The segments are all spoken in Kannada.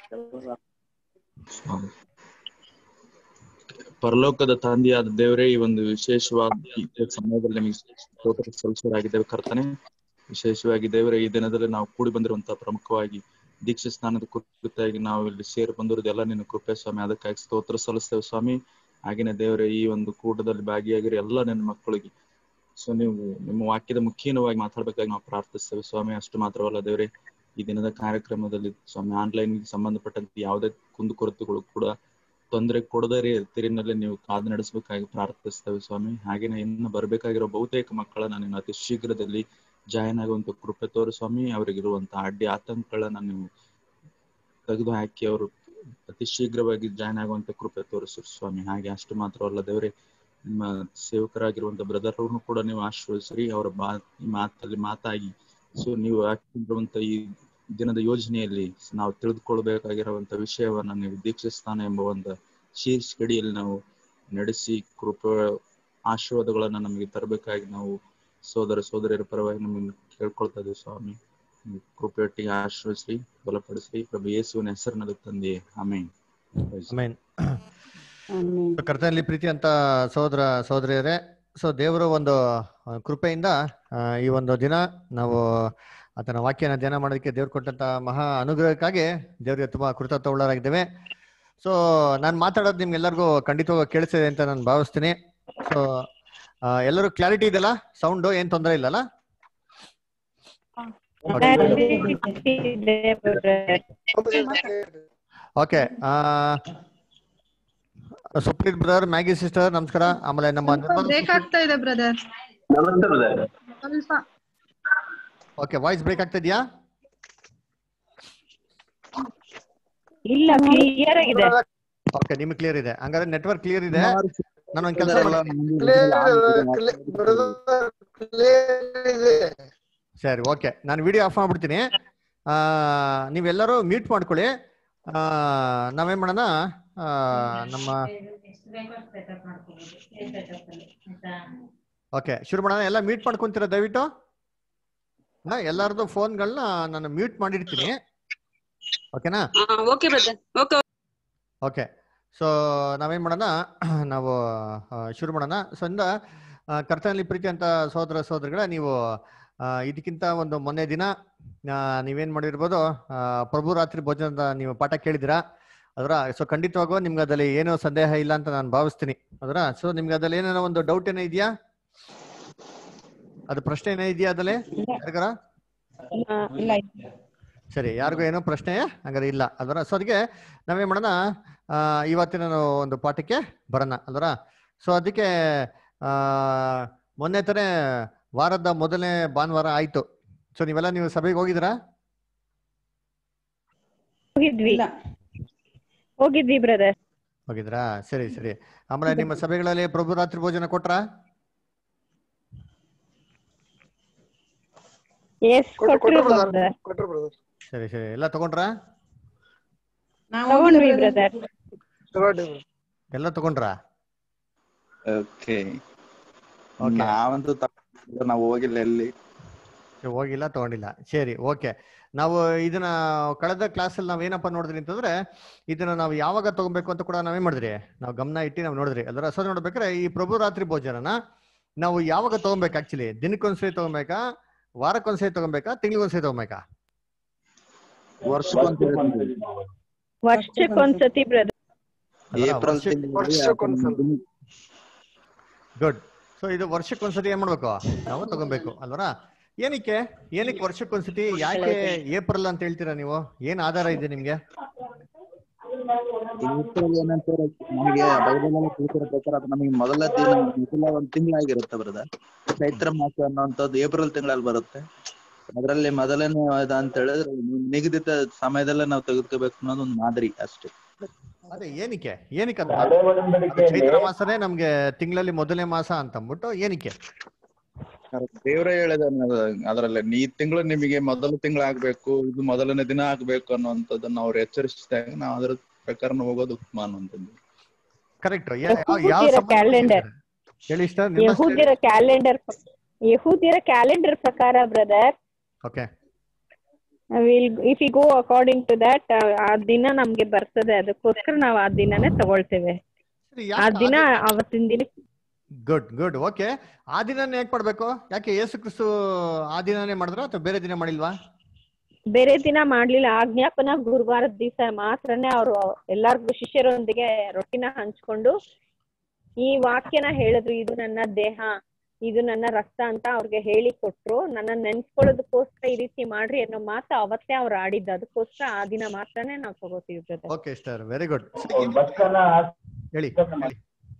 ಪರಲೋಕದ ತಂದೆಯಾದ ದೇವರೇ ಈ ಒಂದು ವಿಶೇಷವಾದ ಈ ಸಮಯದಲ್ಲಿ ನಿಮಗೆ ಸ್ತೋತ್ರ ಸಲ್ಲಿಸಲಾಗಿದ್ದೇವೆ ಕರ್ತನೆ ವಿಶೇಷವಾಗಿ ದೇವರೇ ಈ ದಿನದಲ್ಲಿ ನಾವು ಕೂಡಿ ಬಂದಿರುವಂತಹ ಪ್ರಮುಖವಾಗಿ ದೀಕ್ಷೆ ಸ್ನಾನದ ಕುರಿತಾಗಿ ನಾವು ಇಲ್ಲಿ ಸೇರಿ ಬಂದಿರೋದು ಎಲ್ಲ ನಿನ್ನ ಕೃಪೆ ಸ್ವಾಮಿ ಅದಕ್ಕಾಗಿ ಸ್ತೋತ್ರ ಸಲ್ಲಿಸ್ತೇವೆ ಸ್ವಾಮಿ ಹಾಗೇನೆ ದೇವರೇ ಈ ಒಂದು ಕೂಟದಲ್ಲಿ ಭಾಗಿಯಾಗಿರೋ ಎಲ್ಲ ನನ್ನ ಮಕ್ಕಳಿಗೆ ಸೊ ನೀವು ನಿಮ್ಮ ವಾಕ್ಯದ ಮುಖೀನವಾಗಿ ಮಾತಾಡ್ಬೇಕಾಗಿ ನಾವು ಪ್ರಾರ್ಥಿಸ್ತೇವೆ ಸ್ವಾಮಿ ಅಷ್ಟು ಮಾತ್ರವಲ್ಲ ದೇವರೇ ಈ ದಿನದ ಕಾರ್ಯಕ್ರಮದಲ್ಲಿ ಸ್ವಾಮಿ ಆನ್ಲೈನ್ ಸಂಬಂಧಪಟ್ಟಂತೆ ಯಾವುದೇ ಕುಂದುಕೊರತೆಗಳು ಕೂಡ ತೊಂದರೆ ಕೊಡದೇ ರೀತಿಯಲ್ಲಿ ನೀವು ಕಾದು ನಡೆಸಬೇಕಾಗಿ ಪ್ರಾರ್ಥಿಸ್ತೇವೆ ಸ್ವಾಮಿ ಹಾಗೇನೆ ಇನ್ನು ಬರಬೇಕಾಗಿರೋ ಬಹುತೇಕ ಮಕ್ಕಳನ್ನ ನೀನು ಅತಿ ಶೀಘ್ರದಲ್ಲಿ ಜಾಯಿನ್ ಆಗುವಂತ ಕೃಪೆ ತೋರು ಸ್ವಾಮಿ ಅವರಿಗಿರುವಂತಹ ಅಡ್ಡಿ ಆತಂಕಗಳನ್ನ ನೀವು ತೆಗೆದು ಹಾಕಿ ಅವರು ಅತಿ ಶೀಘ್ರವಾಗಿ ಜಾಯ್ನ್ ಆಗುವಂತ ಕೃಪೆ ತೋರಿಸು ಸ್ವಾಮಿ ಹಾಗೆ ಅಷ್ಟು ಮಾತ್ರವಲ್ಲ ದೇವರೇ ನಿಮ್ಮ ಸೇವಕರಾಗಿರುವಂತ ಬ್ರದರ್ ಅವ್ರನ್ನು ಕೂಡ ನೀವು ಆಶ್ರಯಿಸ್ರಿ ಅವರ ಬಾ ಈ ಮಾತಲ್ಲಿ ಮಾತಾಗಿ ಸೊ ನೀವು ಹಾಕಿರುವಂತ ಈ ದಿನದ ಯೋಜನೆಯಲ್ಲಿ ನಾವು ತಿಳಿದುಕೊಳ್ಬೇಕಾಗಿರುವಂತ ವಿಷಯವನ್ನ ನೀವು ದೀಕ್ಷಿಸ್ತಾನ ಎಂಬ ಒಂದು ಶೀರ್ಷಿಕೆಡಿಯಲ್ಲಿ ನಾವು ನಡೆಸಿ ಕೃಪ ಆಶೀರ್ವಾದಗಳನ್ನ ನಮಗೆ ತರಬೇಕಾಗಿ ನಾವು ಸೋದರ ಸೋದರಿಯರ ಪರವಾಗಿ ನಮಗೆ ಕೇಳ್ಕೊಳ್ತಾ ಇದ್ದೀವಿ ಸ್ವಾಮಿ ನೀವು ಕೃಪೆಯೊಟ್ಟಿಗೆ ಆಶ್ರಯಿಸ್ರಿ ಬಲಪಡಿಸ್ರಿ ಪ್ರಭು ಯೇಸುವಿನ ಹೆಸರಿನಲ್ಲಿ ತಂದೆ ಆಮೇನ್ ಆಮೇನ್ ಕರ್ತನಲ್ಲಿ ಪ್ರೀತಿ ಅಂತ ಸಹೋದರ ಸಹೋದರಿಯರೇ ಸೊ ದೇವರು ಒಂದು ಆ, ಕೃಪೆಯಿಂದ ಆ, ಈ ಒಂದು ದಿನ ನಾವು ಆತನ ವಾಕ್ಯನ ಧ್ಯಾನ ಮಾಡೋದಕ್ಕೆ ದೇವ್ರು ಕೊಟ್ಟಂತ ಮಹಾ ಅನುಗ್ರಹಕ್ಕಾಗಿ ದೇವರಿಗೆ ತುಂಬಾ ಕೃತಜ್ಞರಾಗಿದ್ದೇವೆ ಸೊ ನಾನು ಮಾತಾಡೋದು ನಿಮ್ಗೆಲ್ಲರಿಗೂ ಖಂಡಿತವಾಗಿ ಕೇಳಿಸಿದೆ ಅಂತ ನಾನು ಭಾವಿಸ್ತೀನಿ ಸೊ ಎಲ್ಲರೂ ಕ್ಲಾರಿಟಿ ಇದೆಯಲ್ಲ ಸೌಂಡು ಏನ್ ತೊಂದರೆ ಇಲ್ಲಲ್ಲ okay Supreeth brother Maggie sister ನಮಸ್ಕಾರ ಆಮೇಲೆ ನಮ್ಮ ನಿರ್ಮಲಾ ಬ್ರೇಕ್ ಆಗ್ತಾ ಇದೆ ಬ್ರದರ್ ಸ್ವಲ್ಪ ಓಕೆ ವಾಯ್ಸ್ ಬ್ರೇಕ್ ಆಗ್ತಾ ಇದೆಯಾ ಇಲ್ಲ ಕ್ಲಿಯರ್ ಆಗಿದೆ ಓಕೆ ನಿಮ್ಗೆ ಕ್ಲಿಯರ್ ಇದೆ ಹಂಗಾದ್ರೆ ನೆಟ್ವರ್ಕ್ ಕ್ಲಿಯರ್ ಇದೆ ನಾನು ಒಂದು ಕೆಲಸ ಸರಿ ಓಕೆ ನಾನು ವಿಡಿಯೋ ಆಫ್ ಮಾಡ್ಬಿಡ್ತೀನಿ ಆ, ನೀವೆಲ್ಲರೂ ಮ್ಯೂಟ್ ಮಾಡ್ಕೊಳ್ಳಿ ಆ, ನಾವೇನ್ ಮಾಡೋಣ ಆ, ನಮ್ಮ ಓಕೆ ಶುರು ಮಾಡೋಣ ಎಲ್ಲ ಮ್ಯೂಟ್ ಮಾಡ್ಕೊಂತೀರಾ ದಯವಿಟ್ಟು ಹಾ ಎಲ್ಲರದು ಫೋನ್ಗಳನ್ನ ನಾನು ಮ್ಯೂಟ್ ಮಾಡಿರ್ತೀನಿ ಓಕೆನಾ okay brother okay okay so ನಾವೇನ್ ಮಾಡೋಣ ನಾವು ಆ, ಶುರು ಮಾಡೋಣ ಸೊ ಇಂದ ಆ, ಕರ್ತನಲ್ಲಿ ಪ್ರೀತಿ ಅಂತ ಸಹೋದರ ಸಹೋದರಿಗಳ ನೀವು ಆ, ಇದಕ್ಕಿಂತ ಒಂದು ಮೊನ್ನೆ ದಿನ ಆ, ನೀವೇನ್ ಮಾಡಿರ್ಬೋದು ಆ, ಪ್ರಭು ರಾತ್ರಿ ಭೋಜನದ ನೀವು ಪಾಠ ಕೇಳಿದಿರಾ ಅದರ ಸೊ ಖಂಡಿತವಾಗೂ ನಿಮ್ಗೆ ಅದ್ರಲ್ಲಿ ಏನೋ ಸಂದೇಹ ಇಲ್ಲ ಅಂತ ನಾನು ಭಾವಿಸ್ತೀನಿ ಅದರ ಸೊ ನಿಮ್ಗೆ ಅದ್ರಲ್ಲಿ ಏನಾರ ಒಂದು ಡೌಟ್ ಏನೋ ಇದೆಯಾ ಅದು ಪ್ರಶ್ನೆ ಏನೋ ಇದೆಯಾ ಅದ್ರಲ್ಲಿ ಯಾರಿಗಾರ ಇಲ್ಲ ಸರಿ ಯಾರಿಗೂ ಏನೋ ಪ್ರಶ್ನೆ ಹಂಗಾರೆ ಇಲ್ಲ ಅದರ ಸೊ ಅದಕ್ಕೆ ನಾವೇನ್ ಮಾಡೋಣ ಆ, ಇವತ್ತಿನ ನಾವು ಒಂದು ಪಾಠಕ್ಕೆ ಬರೋಣ ಅಲ್ವರ ಸೊ ಅದಕ್ಕೆ ಆ ಮೊನ್ನೆ ತಾನೇ ವಾರದ ಮೊದಲನೇ ಭಾನುವಾರ ಆಯ್ತು ಸೊ ನೀವೆಲ್ಲ ನೀವು ಸಭೆಗೆ ಹೋಗಿದ್ದೀರಾ ಹೋಗಿದ್ವಿ ಹೋಗಿದ್ವಿ ಬ್ರದರ್ ಹೋಗಿದ್ರಾ ಸರಿ ಸರಿ ಆಮೇಲೆ ನಿಮ್ಮ ಸಭೆಗಳಲ್ಲಿ ಪ್ರಭು ರಾತ್ರಿ ಭೋಜನ ಕೊಟ್ರಾ ಎಸ್ ಕೊಟ್ರು brother. ಸರಿ ಸರಿ ಎಲ್ಲ ತಗೊಂಡ್ರಾ ತಗೊಂಡ್ವಿ ಬ್ರದರ್ ಎಲ್ಲ ತಗೊಂಡ್ರಾ ಓಕೆ ನಾವಂತೂ ತಗೊಂಡಿಲ್ಲ, ನಾವು ಹೋಗಿಲ್ಲ ಎಲ್ಲಿ ಸೊ ಹೋಗಿಲ್ಲ ತಗೊಂಡಿಲ್ಲ ಸರಿ ಓಕೆ ನಾವು ಇದನ್ನ ಕಳೆದ ಕ್ಲಾಸಲ್ಲಿ ನಾವ್ ಏನಪ್ಪ ನೋಡಿದ್ರಿ ಅಂತಂದ್ರೆ ಇದನ್ನ ನಾವು ಯಾವಾಗ ತಗೊಬೇಕು ಅಂತ ಕೂಡ ನಾವೇನ್ ಮಾಡಿದ್ರಿ ನಾವು ಗಮನ ಇಟ್ಟು ನಾವು ನೋಡಿದ್ರಿ ಅದರ ಅಸಲು ನೋಡ್ಬೇಕಾದ್ರೆ ಈ ಪ್ರಭು ರಾತ್ರಿ ಭೋಜನನ ನಾವು ಯಾವಾಗ ತಗೊಬೇಕು ಆಕ್ಚುಲಿ ದಿನಕ್ಕೊಂದ್ಸರಿ ತಗೊಬೇಕಾ ವಾರಕ್ಕೊಂದ್ಸರಿ ತಗೊಬೇಕಾ ತಿಂಗ್ಳಿಗೊಂದ್ಸರಿ ತಗೊಬೇಕಾ ವರ್ಷಕ್ಕೊಂದ್ಸರಿ ವರ್ಷಕ್ಕೊಂದ್ಸತಿ ಬ್ರದರ್ ಏಪ್ರಿಲ್ ತಿಂಗಳಲ್ಲಿ ಗುಡ್ ಸೊ ಇದು ವರ್ಷಕ್ಕೊಂದ್ಸತಿ ಏನ್ ಮಾಡ್ಬೇಕು ನಾವು ತಗೊಬೇಕು ಅಲ್ವರ ಏನಕ್ಕೆ ಏನಕ್ಕೆ ವರ್ಷಕ್ಕೊಂದ್ಸತಿ ಯಾಕೆ ಏಪ್ರಿಲ್ ಅಂತ ಹೇಳ್ತೀರಾ ನೀವು ಏನ್ ಆಧಾರ ಇದೆ ನಿಮ್ಗೆ ಏಪ್ರಿಲ್ ಏನಂತಾರೆ ನಮಗೆ ಬೈಬಲ್ ಅಲ್ಲಿ ತಿಳಿಸಿರೋ ಪ್ರಕಾರ ಅದು ನಮಗೆ ಮೊದಲ ದಿನ ಮೊದಲ ಒಂದ್ ತಿಂಗಳಾಗಿರುತ್ತೆ ಬರದ ಚೈತ್ರ ಮಾಸ ಅನ್ನುವಂಥದ್ದು ಏಪ್ರಿಲ್ ತಿಂಗಳಲ್ಲಿ ಬರುತ್ತೆ ಅದರಲ್ಲಿ ಮೊದಲನೇ ಇದು ಅಂತ ಹೇಳಿದ್ರೆ ನಿಗದಿತ ಸಮಯದಲ್ಲೇ ನಾವು ತೆಗೆದುಕೋಬೇಕು ಅನ್ನೋದು ಒಂದು ಮಾದರಿ ಅಷ್ಟೇ ಅದೇ ಏನಕ್ಕೆ ಏನಕ್ಕೆ ಅದು? ಅದು ಚೈತ್ರ ಮಾಸನೇ ನಮ್ಗೆ ತಿಂಗಳಲ್ಲಿ ಮೊದಲನೇ ಮಾಸ ಅಂತ ಅಂದ್ಬಿಟ್ಟು ಏನಕ್ಕೆ ದೇವರೇ ಹೇಳಿದ ಅದರಲ್ಲಿ ಈ ತಿಂಗಳು ನಿಮಗೆ ಮೊದಲ ತಿಂಗಳು ಆಗ್ಬೇಕು ಇದು ಮೊದಲನೇ ದಿನ ಆಗ್ಬೇಕು ಅನ್ನುವಂಥದ್ದನ್ನ ಅವ್ರು ಎಚ್ಚರಿಸಿದಾಗ ನಾವು ಅದ್ರ ಪ್ರಕಾರ ಹೋಗೋದು ಉತ್ತಮ ಅನ್ನುವಂಥದ್ದು ಕರೆಕ್ಟ್ ಯಹೂದ್ಯರ ಕ್ಯಾಲೆಂಡರ್ ಹೇಳಿ ಇಷ್ಟ ಯಹೂದ್ಯರ ಕ್ಯಾಲೆಂಡರ್ ಯಹೂದ್ಯರ ಕ್ಯಾಲೆಂಡರ್ ಪ್ರಕಾರ brother okay will if you go according to that ಆ ದಿನ ನಮ್ಗೆ ಬರ್ತದೆ ಅದಕ್ಕೋಸ್ಕರ ನಾವು ಆ ದಿನನೇ ತಗೊಳ್ತೇವೆ ಸರಿ, ಆ ಯಾಕೆ ದಿನ ಅವತ್ತಿನ ದಿನ ಗುಡ್ ಗುಡ್ ಓಕೆ ಆ ದಿನನೇ ಯಾಕೆ ಮಾಡ್ಬೇಕು ಯಾಕೆ ಯೇಸು ಕ್ರಿಸ್ತು ಆ ದಿನನೇ ಮಾಡಿದ್ರ ಅಥವಾ ಬೇರೆ ದಿನ ಮಾಡಿಲ್ವಾ ಬೇರೆ ದಿನ ಮಾಡ್ಲಿಲ್ಲ ಆಜ್ಞಾಪನ ಗುರುವಾರದ ದಿವಸ ಮಾತ್ರನೇ ಅವರು ಎಲ್ಲಾರ್ಗು ಶಿಷ್ಯರೊಂದಿಗೆ ರೊಟ್ಟಿನ ಹಂಚ್ಕೊಂಡು ಈ ವಾಕ್ಯನ ಹೇಳಿದ್ರು ಇದು ನನ್ನ ದೇಹ ಇದು ನನ್ನ ರಕ್ತ ಅಂತ ಅವ್ರಿಗೆ ಹೇಳಿ ಕೊಟ್ರು ನನ್ನ ನೆನ್ಸ್ಕೊಳ್ಳೋದಕ್ಕೋಸ್ಕರ ಈ ರೀತಿ ಮಾಡ್ರಿ ಅನ್ನೋ ಮಾತು ಅವತ್ತೇ ಅವ್ರು ಆಡಿದ್ದು ಅದಕ್ಕೋಸ್ಕರ ಆ ದಿನ ಮಾತ್ರನೇ ನಾವು ತಗೋತೀವಿ brother. Okay star very good ಬಸ್ಕನ ಹೇಳಿ ಹೇಳಿ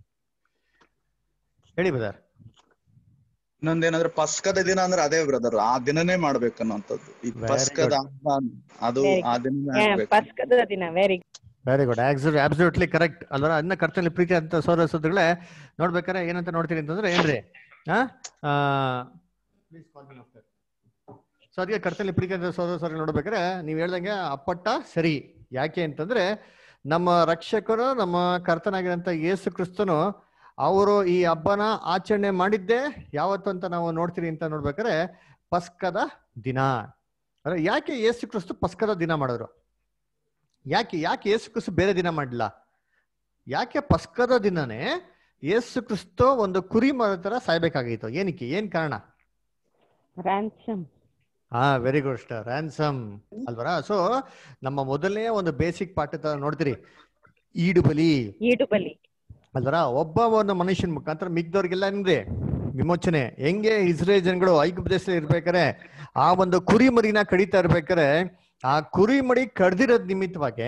ಹೇಳಿ ಬ್ರದರ್ ಇನ್ನೊಂದೇನಂದ್ರೆ ಪಸ್ಕದ ದಿನ ಅಂದ್ರೆ ಅದೇ ಬ್ರದರ್ ಆ ದಿನನೇ ಮಾಡ್ಬೇಕನ್ನೋಂಥದ್ದು ಈ Very ಪಸ್ಕದ good. ಹಬ್ಬ ಅದು Very ಆ ದಿನನೇ Yeah, ಆಗ್ಬೇಕು ಪಸ್ಕದ ದಿನ very very good absolutely correct ಅಲ್ವಾ ಅನ್ನ ಕರ್ತನಲ್ಲಿ ಪ್ರೀತಿ ಅಂತ ಸೋದರ ಸೋದರಿಗಳೇ ನೋಡ್ಬೇಕಾದ್ರೆ ಏನಂತ ನೋಡ್ತೀನಿ ಅಂತಂದ್ರೆ ಏನ್ರಿ ಸೊ ಅದಕ್ಕೆ ಕರ್ತನಲ್ಲಿ ಪ್ರೀತಿ ಅಂತ ಸೋದರ ಸೋದರಿ ನೋಡ್ಬೇಕಾದ್ರೆ ನೀವು ಹೇಳ್ದಂಗೆ ಅಪ್ಪಟ್ಟ ಸರಿ ಯಾಕೆ ಅಂತಂದ್ರೆ ನಮ್ಮ ರಕ್ಷಕರು ನಮ್ಮ ಕರ್ತನಾಗಿರಂತ ಯೇಸು ಕ್ರಿಸ್ತನು ಅವರು ಈ ಹಬ್ಬನ ಆಚರಣೆ ಮಾಡಿದ್ದೇ ಯಾವತ್ತು ಅಂತ ನಾವು ನೋಡ್ತೀರಿ ಅಂತ ನೋಡ್ಬೇಕಾದ್ರೆ ಪಸ್ಕದ ದಿನ ಅಂದ್ರೆ ಯಾಕೆ ಯೇಸು ಕ್ರಿಸ್ತು ಪಸ್ಕದ ದಿನ ಮಾಡಿದ್ರು ಯಾಕೆ ಯಾಕೆ ಯೇಸು ಕ್ರಿಸ್ತು ಬೇರೆ ದಿನ ಮಾಡಲಿಲ್ಲ ಯಾಕೆ ಪಸ್ಕದ ದಿನನೇ ಯೇಸು ಕ್ರಿಸ್ತು ಒಂದು ಕುರಿ ಮರ ತರ ಸಾಯ್ಬೇಕಾಗಿತ್ತು ಏನಕ್ಕೆ ಏನ್ ಕಾರಣ ರ್ಯಾನ್ಸಮ್ ಹಾ ವೆರಿ ಗುಡ್ ಸ್ಟಾರ್ ರ್ಯಾನ್ಸಮ್ ಅಲ್ವರ ಸೊ ನಮ್ಮ ಮೊದಲನೇ ಒಂದು ಬೇಸಿಕ್ ಪಾಠ ತರ ನೋಡ್ತೀರಿ ಈಡು ಬಲಿ ಈಡು ಬಲಿ ಅಲ್ವರ ಒಬ್ಬ ಒಂದು ಮನುಷ್ಯನ ಮುಖಾಂತರ ಮಿಗ್ದವ್ರಿಗೆಲ್ಲ ಏನ್ರಿ ವಿಮೋಚನೆ ಹೆಂಗೆ ಇಸ್ರೇಲ್ ಜನಗಳು ಐಗುಪ್ತ ದೇಶದಲ್ಲಿ ಇರ್ಬೇಕಾರೆ ಆ ಒಂದು ಕುರಿ ಮರಿನ ಕಡಿತಾ ಇರ್ಬೇಕಾರೆ ಆ ಕುರಿ ಮರಿ ಕಡ್ದಿರೋದ್ ನಿಮಿತ್ತವಾಗಿ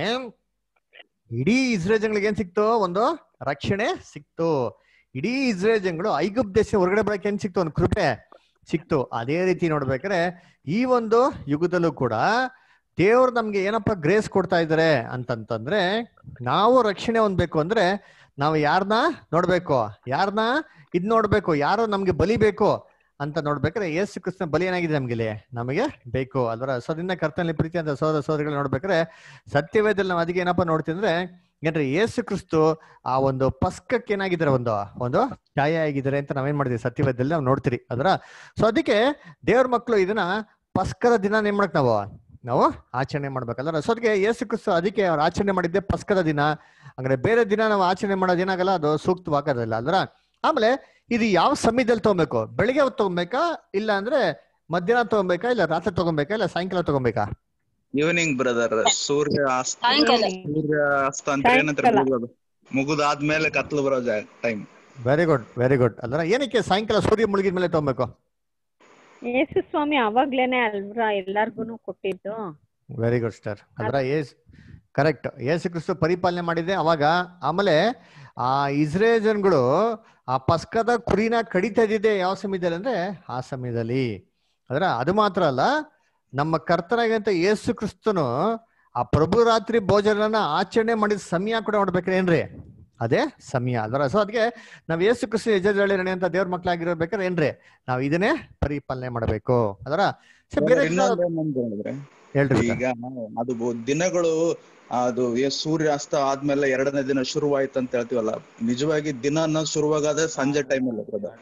ಇಡೀ ಇಸ್ರೇಲ್ ಜನಗಳಿಗೆ ಏನ್ ಸಿಕ್ತು ಒಂದು ರಕ್ಷಣೆ ಸಿಕ್ತು ಇಡೀ ಇಸ್ರೇಲ್ ಜನಗಳು ಐಗುಪ್ತ ದೇಶ ಹೊರಗಡೆ ಬರಕ್ಕೆ ಏನ್ ಸಿಕ್ತು ಒಂದು ಕೃಪೆ ಸಿಕ್ತು ಅದೇ ರೀತಿ ನೋಡ್ಬೇಕಾರೆ ಈ ಒಂದು ಯುಗದಲ್ಲೂ ಕೂಡ ದೇವ್ರು ನಮ್ಗೆ ಏನಪ್ಪ ಗ್ರೇಸ್ ಕೊಡ್ತಾ ಇದಾರೆ ಅಂತಂತಂದ್ರೆ ನಾವು ರಕ್ಷಣೆ ಹೊಂದ್ಬೇಕು ಅಂದ್ರೆ ನಾವು ಯಾರನ್ನ ನೋಡ್ಬೇಕು ಯಾರನ್ನ ಇದ್ ನೋಡ್ಬೇಕು ಯಾರು ನಮ್ಗೆ ಬಲಿಬೇಕು ಅಂತ ನೋಡ್ಬೇಕಾದ್ರೆ ಯೇಸು ಕ್ರಿಸ್ತನ ಬಲಿ ಏನಾಗಿದೆ ನಮ್ಗೆ ಇಲ್ಲಿ ನಮಗೆ ಬೇಕು ಅದರ ಸದಿಂದ ಕರ್ತನಲ್ಲಿ ಪ್ರೀತಿ ಅಂತ ಸೋದರ ಸೋದರಿಗಳು ನೋಡ್ಬೇಕಾದ್ರೆ ಸತ್ಯವೇದಲ್ಲಿ ನಾವು ಅದಕ್ಕೆ ಏನಪ್ಪ ನೋಡ್ತೀವಿ ಅಂದ್ರೆ ಏನ್ರಿ ಯೇಸು ಕ್ರಿಸ್ತು ಆ ಒಂದು ಪಸ್ಕಕ್ಕೆ ಏನಾಗಿದ್ದಾರೆ ಒಂದು ಒಂದು ಛಾಯೆ ಆಗಿದ್ದಾರೆ ಅಂತ ನಾವೇನ್ ಮಾಡ್ತೀವಿ ಸತ್ಯವೇದದಲ್ಲಿ ನಾವು ನೋಡ್ತೀರಿ ಅದರ ಸೊ ಅದಕ್ಕೆ ದೇವ್ರ ಮಕ್ಕಳು ಇದನ್ನ ಪಸ್ಕದ ದಿನ ಏನ್ ಮಾಡಕ್ ನಾವು ನಾವು ಆಚರಣೆ ಮಾಡ್ಬೇಕಲ್ಲ ಸೊ ಅದಕ್ಕೆ ಯೇಸು ಕ್ರಿಸ್ತು ಅದಕ್ಕೆ ಅವ್ರು ಆಚರಣೆ ಮಾಡಿದ್ದೆ ಪಸ್ಕದ ದಿನ ಅಂದ್ರೆ ಬೇರೆ ದಿನ ನಾವು ಆಚರಣೆ ಮಾಡೋದು ಏನಾಗಲ್ಲ ಅದು ಸೂಕ್ತವಾಗೋದಿಲ್ಲ ಅಲ್ರ ಆಮೇಲೆ ಇದು ಯಾವ ಸಮಯದಲ್ಲಿ ತಗೊಬೇಕು ಬೆಳಿಗ್ಗೆ ಹೊತ್ತು ತಗೊಬೇಕಾ ಇಲ್ಲ ಅಂದ್ರೆ ಮಧ್ಯಾಹ್ನ ತಗೊಬೇಕಾ ಇಲ್ಲ ರಾತ್ರಿ ತಗೊಬೇಕಾ ಇಲ್ಲ ಸಾಯಂಕಾಲ ತಗೊಬೇಕಾ ಈವ್ನಿಂಗ್ ಬ್ರದರ್ ಸೂರ್ಯ ಅಸ್ತ ಸಾಯಂಕಾಲ ಸೂರ್ಯ ಅಸ್ತ ಅಂತ ಏನಂತಾರೆ ಸಾಯಂಕಾಲ. ಮುಗಿಯೋದು. ಮುಗಿದಾದ್ಮೇಲೆ ಕತ್ಲು ಬರೋ time very good very good ಅಲ್ರ ಏನಕ್ಕೆ ಸಾಯಂಕಾಲ ಸೂರ್ಯ ಮುಳುಗಿದ ಮೇಲೆ ತಗೊಬೇಕು ಯೇಸು ಸ್ವಾಮಿ ಅವಾಗ್ಲೇನೆ ಅಲ್ವ್ರ ಎಲ್ಲಾರ್ಗುನು ಕೊಟ್ಟಿದ್ದು ವೆರಿ ಗುಡ್ ಸ್ಟಾರ್ ಅದ್ರ ಏಸ್ ಕರೆಕ್ಟ್ ಯೇಸು ಕ್ರಿಸ್ತು ಪರಿಪಾಲನೆ ಮಾಡಿದೆ ಅವಾಗ ಆಮೇಲೆ ಆ ಇಸ್ರೇಲ್ ಜನಗಳು ಆ ಪಸ್ಕದ ಕುರಿನ ಕಡಿತಾ ಇದ್ದಿದ್ದೆ ಯಾವ ಸಮಯದಲ್ಲಿ ಅಂದ್ರೆ ಆ ಸಮಯದಲ್ಲಿ ಅದ್ರ ಅದು ಮಾತ್ರ ಅಲ್ಲ ನಮ್ಮ ಕರ್ತನಾಗಂತ ಯೇಸು ಕ್ರಿಸ್ತನು ಆ ಪ್ರಭು ರಾತ್ರಿ ಭೋಜನನ ಆಚರಣೆ ಮಾಡಿದ ಸಮಯ ಕೂಡ ನೋಡ್ಬೇಕ್ರಿ ಏನ್ರಿ ಅದೇ ಸಮಯ ಅದರ ಸೊ ಅದಕ್ಕೆ ನಾವ್ ಯೇಸು ಕ್ರಿಸ್ತು ಯಜಮಾಳಿ ನಡೆಯಂತ ದೇವ್ರ ಮಕ್ಳಾಗಿರ್ಬೇಕಾದ್ರೆ ಏನ್ರಿ ನಾವ್ ಇದನ್ನೇ ಪರಿಪಾಲನೆ ಮಾಡಬೇಕು ಅದರ ಸೊ ಬೇರೆ ದಿನ- ಇನ್ನೊಂದೇನಂತ ಹೇಳಿದ್ರೆ ಹೇಳ್ರಿ ಈಗ ಅದು ಬೊ- ದಿನಗಳು ಅದು ಏ- ಸೂರ್ಯ ಅಸ್ತ ಆದ್ಮೇಲೆ ಎರಡನೇ ದಿನ ಶುರುವಾಯ್ತು ಅಂತ ಹೇಳ್ತೀವಲ್ಲ ನಿಜವಾಗಿ ದಿನ ಅನ್ನೋದು ಶುರುವಾಗದೆ ಸಂಜೆ ಟೈಮ್ ಅಲ್ಲಿ brother.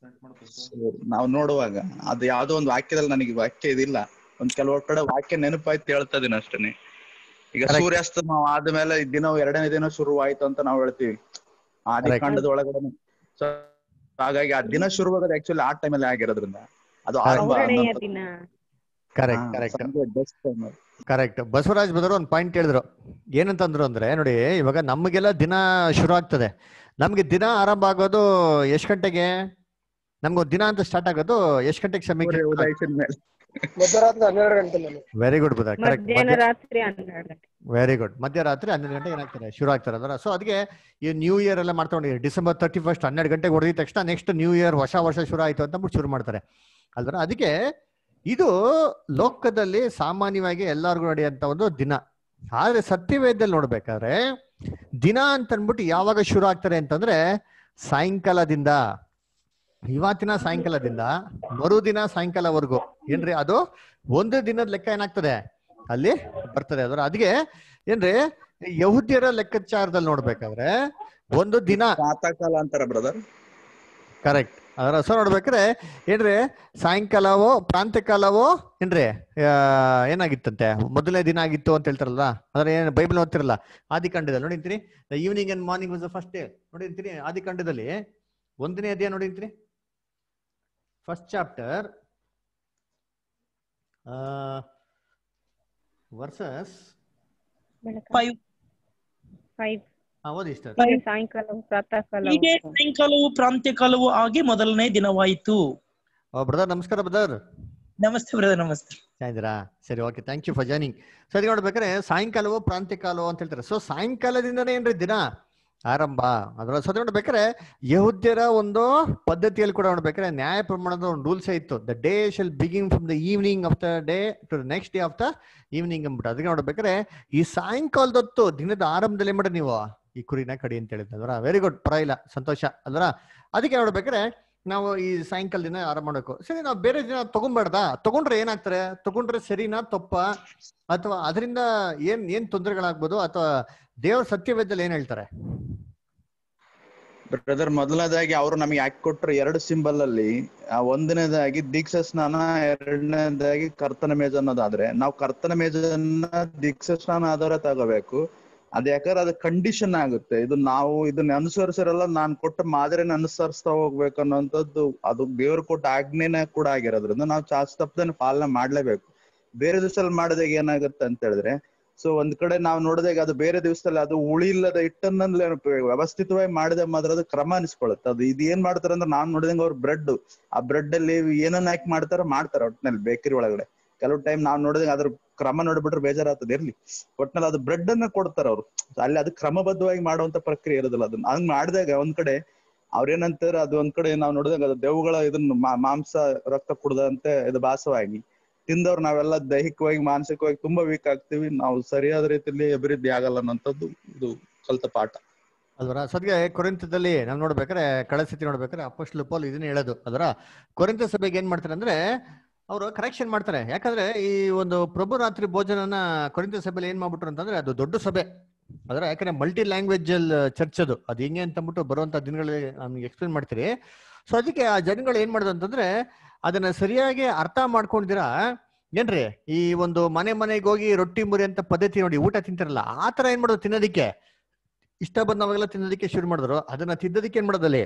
ನಾವು ನೋಡುವಾಗ ಅದು ಯಾವ್ದೋ ಒಂದು ವಾಕ್ಯದಲ್ಲಿ ನನಗೆ ವಾಕ್ಯ ಇದಿಲ್ಲ ಒಂದ್ ಕೆಲವು ಕಡೆ ವಾಕ್ಯ ನೆನಪಾಯ್ತು ಹೇಳ್ತಾ ಇದೀನಿ ಅಷ್ಟೇನೆ ಈಗ Correct. ಸೂರ್ಯಾಸ್ತ ಆದ್ಮೇಲೆ ಈ ದಿನ ಎರಡನೇ ದಿನ ಶುರುವಾಯ್ತು ಅಂತ ನಾವು ಹೇಳ್ತೀವಿ ಆದಿಕಾಂಡದ ಒಳಗಡೆ ಸೊ ಹಾಗಾಗಿ ಆ ದಿನ ಶುರುವಾಗೋದು ಆಕ್ಚುಲಿ ಆ ಟೈಮಲ್ಲಿ ಆಗಿರೋದ್ರಿಂದ ಅದು ಆರಂಭ ಪೌರ್ಣೆಯ ಅನ್ನೋಂಥದ್ದು. ದಿನ ಕರೆಕ್ಟ್ ಹಾ, ಕರೆಕ್ಟ್ ಸಂಜೆ best time ಅದು. ಕರೆಕ್ಟ್ ಬಸವರಾಜ್ ಬದರು ಒಂದು ಪಾಯಿಂಟ್ ಹೇಳಿದ್ರು ಏನಂತಂದ್ರು ಅಂದ್ರೆ ನೋಡಿ ಇವಾಗ ನಮಗೆಲ್ಲ ದಿನ ಶುರು ಆಗ್ತದೆ ನಮ್ಗೆ ದಿನ ಆರಂಭ ಆಗೋದು ಎಷ್ಟ್ ಗಂಟೆಗೆ ನಮ್ಗೆ ದಿನ ಅಂತ ಸ್ಟಾರ್ಟ್ ಆಗೋದು ಎಷ್ಟ್ ಗಂಟೆಗೆ ಸೂರ್ಯ ಸಮಯಕ್ಕೆ ಉದಯಿಸಿದ ಮೇಲೆ ಮಧ್ಯರಾತ್ರಿ ಹನ್ನೆರಡು ಗಂಟೆ ಮೇಲೆ ವೆರಿ ಗುಡ್ ಬುಧ ಕರೆಕ್ಟ್ ಮಧ್ಯಾಹ್ನ ರಾತ್ರಿ ಹನ್ನೆರಡು ಗಂಟೆ ವೆರಿ ಗುಡ್ ಮಧ್ಯರಾತ್ರಿ ಹನ್ನೆರಡು ಗಂಟೆಗೆ ಏನಾಗ್ತಾರೆ ಶುರು ಆಗ್ತಾರೆ ಅದರ ಸೊ ಅದಕ್ಕೆ ಈ ನ್ಯೂ ಇಯರ್ ಎಲ್ಲ ಮಾಡ್ಕೊಂಡಿರಿ ಡಿಸೆಂಬರ್ ತರ್ಟಿ ಫಸ್ಟ್ ಹನ್ನೆರಡು ಗಂಟೆಗೆ ಹೊಡೆದ ತಕ್ಷಣ ನೆಕ್ಸ್ಟ್ ನ್ಯೂ ಇಯರ್ ಹೊಸ ವರ್ಷ ಶುರು ಆಯ್ತು ಅಂತ ಬಿಟ್ಟು ಶುರು ಮಾಡ್ತಾರೆ ಅಲ್ವರ ಅದಕ್ಕೆ ಇದು ಲೋಕದಲ್ಲಿ ಸಾಮಾನ್ಯವಾಗಿ ಎಲ್ಲರಿಗೂ ನಡೆಯುವಂತ ಒಂದು ದಿನ ಆದ್ರೆ ಸತ್ಯವೇದದಲ್ಲಿ ನೋಡ್ಬೇಕಾದ್ರೆ ದಿನ ಅಂತ ಅಂದ್ಬಿಟ್ಟು ಯಾವಾಗ ಶುರು ಆಗ್ತಾರೆ ಅಂತಂದ್ರೆ ಸಾಯಂಕಾಲದಿಂದ ಇವತ್ತಿನ ಸಾಯಂಕಾಲದಿಂದ ಮರುದಿನ ಸಾಯಂಕಾಲವರೆಗೂ ಏನ್ರಿ ಅದು ಒಂದು ದಿನದ ಲೆಕ್ಕ ಏನಾಗ್ತದೆ ಅಲ್ಲಿ ಬರ್ತದೆ ಅದರ ಅದಕ್ಕೆ ಏನ್ರಿ ಯಹುದ್ಯರ ಲೆಕ್ಕಾಚಾರದಲ್ಲಿ ನೋಡ್ಬೇಕಾದ್ರೆ ಒಂದು ದಿನ ಪ್ರಾತಃಕಾಲ ಅಂತಾರ ಬ್ರದರ್ ಕರೆಕ್ಟ್ ಅದರ ಸೊ ನೋಡ್ಬೇಕಾದ್ರೆ ಏನ್ರಿ ಸಾಯಂಕಾಲವೋ ಪ್ರಾಂತ್ಯಕಾಲವೋ ಏನ್ರಿ ಆ, ಏನಾಗಿತ್ತಂತೆ ಮೊದಲನೇ ದಿನ ಆಗಿತ್ತು ಅಂತ ಹೇಳ್ತಾರಲ್ಲ ಅಂದ್ರೆ ಏನು ಬೈಬಲ್ ಓದ್ತಿರಲ್ಲ ಆದಿಕಾಂಡದಲ್ಲಿ ನೋಡಿರ್ತೀನಿ evening and morning was the first day ನೋಡಿರ್ತೀನಿ ಆದಿಕಾಂಡದಲ್ಲಿ ಒಂದನೇ ಅಧ್ಯಾಯ ನೋಡಿರ್ತೀನಿ first chapter verses Five. Five ಓದಿ ಇಷ್ಟ ಸಾಯಂಕಾಲ ಪ್ರಾತಃ ಕಾಲ ಹೀಗೆ ಸಾಯಂಕಾಲವು ಪ್ರಾಂತ್ಯಕಾಲವು ಆಗಿ ಮೊದಲನೇ ದಿನವಾಯಿತು ಬ್ರದರ್ ನಮಸ್ಕಾರ ಬ್ರದರ್ ನಮಸ್ತೆ ಬ್ರದರ್ ನಮಸ್ತೆ ಚೆನ್ನಾಗಿದ್ದೀರಾ ಸರಿ okay thank you for joining ಸರಿ ನೋಡ್ಬೇಕಾದ್ರೆ ಸಾಯಂಕಾಲವೋ ಪ್ರಾಂತ್ಯಕಾಲವೋ ಅಂತ ಹೇಳ್ತಾರೆ ಸೊ ಸಾಯಂಕಾಲದಿಂದನೇ ಏನ್ರಿ ದಿನ ಆರಂಭ ಅದರ ಸತಿ ನೋಡ್ಬೇಕಾದ್ರೆ ಯಹುದ್ಯರ ಒಂದು ಪದ್ಧತಿಯಲ್ಲಿ ಕೂಡ ನೋಡ್ಬೇಕಾದ್ರೆ ನ್ಯಾಯ ಪ್ರಮಾಣದ ಒಂದು ರೂಲ್ಸ್ ಇತ್ತು the day shall begin from the evening of the day to the next day of the evening ಅಂದ್ಬಿಟ್ಟು ಅದಕ್ಕೆ ನೋಡ್ಬೇಕಾದ್ರೆ ಈ ಸಾಯಂಕಾಲದೊತ್ತು ದಿನದ ಆರಂಭದಲ್ಲಿ ಮಾಡಿ ನೀವು ಈ ಕುರಿನ ಕಡಿ ಅಂತ ಹೇಳಿದ್ದೆ ಅದರ ವೆರಿ ಗುಡ್ ಪರವಾಗಿಲ್ಲ ಸಂತೋಷ ಅಲ್ವರ ಅದಕ್ಕೆ ನೋಡ್ಬೇಕಾದ್ರೆ ನಾವು ಈ ಸಾಯಂಕಾಲ ದಿನ ಆರಂಭ ಮಾಡಬೇಕು ಸರಿ ನಾವು ಬೇರೆ ದಿನ ತಗೊಂಡ್ಬಾರ್ದಾ ತಗೊಂಡ್ರೆ ಏನಾಗ್ತಾರೆ ತಗೊಂಡ್ರೆ ಸರಿನಾ ತಪ್ಪ ಅಥವಾ ಅದರಿಂದ ಏನ್ ಏನ್ ತೊಂದರೆಗಳಾಗ್ಬೋದು ಅಥವಾ ದೇವ್ರ ಸತ್ಯವೇದಲ್ಲಿ ಏನ್ ಹೇಳ್ತಾರೆ ಬ್ರದರ್ ಮೊದಲನೇದಾಗಿ ಅವರು ನಮಗೆ ಹಾಕಿ ಕೊಟ್ರು ಎರಡು ಸಿಂಬಲ್ ಅಲ್ಲಿ ಆ ಒಂದನೇದಾಗಿ ದೀಕ್ಷಾ ಸ್ನಾನ ಎರಡನೇದಾಗಿ ಕರ್ತನ ಮೇಜ ಅನ್ನೋದಾದ್ರೆ ನಾವು ಕರ್ತನ ಮೇಜನ್ನ ದೀಕ್ಷಾ ಸ್ನಾನ ಆದವರೇ ತಗೋಬೇಕು ಅದ್ ಯಾಕಂದ್ರೆ ಅದು ಕಂಡೀಷನ್ ಆಗುತ್ತೆ ಇದು ನಾವು ಇದನ್ನ ಅನುಸರಿಸಿರಲ್ಲ ನಾನ್ ಕೊಟ್ಟ ಮಾದರಿನ ಅನುಸರಿಸ್ತಾ ಹೋಗ್ಬೇಕು ಅನ್ನೋಂಥದ್ದು ಅದು ದೇವ್ರು ಕೊಟ್ಟ ಆಜ್ಞೆನ ಕೂಡ ಆಗಿರೋದ್ರಿಂದ ನಾವು ಚಾಚ್ ತಪ್ಪದನ್ನ ಪಾಲನೆ ಮಾಡ್ಲೇಬೇಕು ಬೇರೆ ದಿವಸದಲ್ಲಿ ಮಾಡಿದಾಗ ಏನಾಗುತ್ತೆ ಅಂತ ಹೇಳಿದ್ರೆ ಸೊ ಒಂದ್ ಕಡೆ ನಾವು ನೋಡಿದಾಗ ಅದು ಬೇರೆ ದಿವಸದಲ್ಲಿ ಅದು ಉಳಿ ಇಲ್ಲದ ಹಿಟ್ಟನ್ನ ವ್ಯವಸ್ಥಿತವಾಗಿ ಮಾಡಿದ ಮಾತ್ರ ಅದು ಕ್ರಮ ಅನಿಸ್ಕೊಳ್ಳುತ್ತೆ ಅದು ಇದು ಏನ್ ಮಾಡ್ತಾರೆ ಅಂದ್ರೆ ನಾನ್ ನೋಡಿದಂಗ ಅವ್ರ ಬ್ರೆಡ್ ಆ ಬ್ರೆಡ್ ಅಲ್ಲಿ ಏನನ್ನ ಹಾಕಿ ಮಾಡ್ತಾರ ಮಾಡ್ತಾರ ಒಟ್ನಲ್ಲಿ ಬೇಕರಿ ಒಳಗಡೆ ಕೆಲವು ಟೈಮ್ ನಾವ್ ನೋಡಿದಾಗ ಅದ್ರ ಕ್ರಮ ನೋಡ್ಬಿಟ್ರೆ ಬೇಜಾರಾಗ್ತದೆ ಇರ್ಲಿ ಒಟ್ನಲ್ಲಿ ಅದು ಬ್ರೆಡ್ ಅನ್ನ ಕೊಡ್ತಾರ ಅವ್ರು ಅಲ್ಲಿ ಅದು ಕ್ರಮಬದ್ಧವಾಗಿ ಮಾಡುವಂತ ಪ್ರಕ್ರಿಯೆ ಇರೋದಿಲ್ಲ ಅದನ್ನ ಹಂಗ್ ಮಾಡಿದಾಗ ಒಂದ್ ಕಡೆ ಅವ್ರೇನಂತಾರೆ ಅದು ಒಂದ್ ಕಡೆ ನಾವ್ ನೋಡಿದಾಗ ಅದು ದೇವುಗಳ ಇದನ್ನ ಮಾ- ಮಾಂಸ ರಕ್ತ ಕುಡ್ದಂತೆ ಇದು ಭಾಸವಾಗಿ ತಿಂದವ್ರು ನಾವೆಲ್ಲ ದೈಹಿಕವಾಗಿ ಮಾನಸಿಕವಾಗಿ ತುಂಬಾ ವೀಕ್ ಆಗ್ತೀವಿ ನಾವು ಸರಿಯಾದ ರೀತಿಯಲ್ಲಿ ಅಭಿವೃದ್ಧಿ ಆಗಲ್ಲ ಅನ್ನೋಂಥದ್ದು ಇದು ಕಲಿತ ಪಾಠ ಅಲ್ವರ ಸದ್ಯ ಕೊರಿಂತದಲ್ಲಿ ನಾವು ನೋಡ್ಬೇಕಾದ್ರೆ ಕಳೆದ ಸತಿ ನೋಡ್ಬೇಕಾದ್ರೆ ಅಪೋಸ್ಟ್ಲ ಪೌಲ್ ಇದನ್ನ ಹೇಳೋದು ಅದರ ಕೊರಿಂತ ಸಭೆಗೆ ಏನ್ ಮಾಡ್ತಾರೆ ಅಂದ್ರೆ ಅವರು ಕರೆಕ್ಷನ್ ಮಾಡ್ತಾರೆ ಯಾಕಂದ್ರೆ ಈ ಒಂದು ಪ್ರಭು ರಾತ್ರಿ ಭೋಜನನ ಕೊರಿಂತ ಸಭೆಯಲ್ಲಿ ಏನ್ ಮಾಡ್ಬಿಟ್ರು ಅಂತಂದ್ರೆ ಅದು ದೊಡ್ಡ ಸಭೆ ಅದರ ಯಾಕಂದ್ರೆ ಮಲ್ಟಿ ಲ್ಯಾಂಗ್ವೇಜ್ ಅಲ್ಲಿ ಚರ್ಚ್ ಅದು ಅದು ಹೆಂಗೆ ಅಂತ ಅಂದ್ಬಿಟ್ಟು ಬರುವಂತ ದಿನಗಳಲ್ಲಿ ನಮ್ಗೆ ಎಕ್ಸ್ಪ್ಲೇನ್ ಮಾಡ್ತೀರಿ ಸೊ ಅದಕ್ಕೆ ಆ ಜನಗಳು ಏನ್ ಮಾಡೋದು ಅಂತಂದ್ರೆ ಅದನ್ನ ಸರಿಯಾಗಿ ಅರ್ಥ ಮಾಡ್ಕೊಂಡಿದ್ದೀರಾ ಏನ್ರಿ ಈ ಒಂದು ಮನೆ ಮನೆಗೆ ಹೋಗಿ ರೊಟ್ಟಿ ಮುರಿ ಅಂತ ಪದ್ಧತಿ ನೋಡಿ ಊಟ ತಿಂತಾರಲ್ಲ ಆ ತರ ಏನ್ ಮಾಡೋದು ತಿನ್ನೋದಿಕ್ಕೆ ಇಷ್ಟ ಬಂದವಾಗೆಲ್ಲ ತಿನ್ನೋದಕ್ಕೆ ಶುರು ಮಾಡಿದ್ರು ಅದನ್ನ ತಿದ್ದೋದಕ್ಕೆ ಏನ್ ಮಾಡೋದಲ್ಲಿ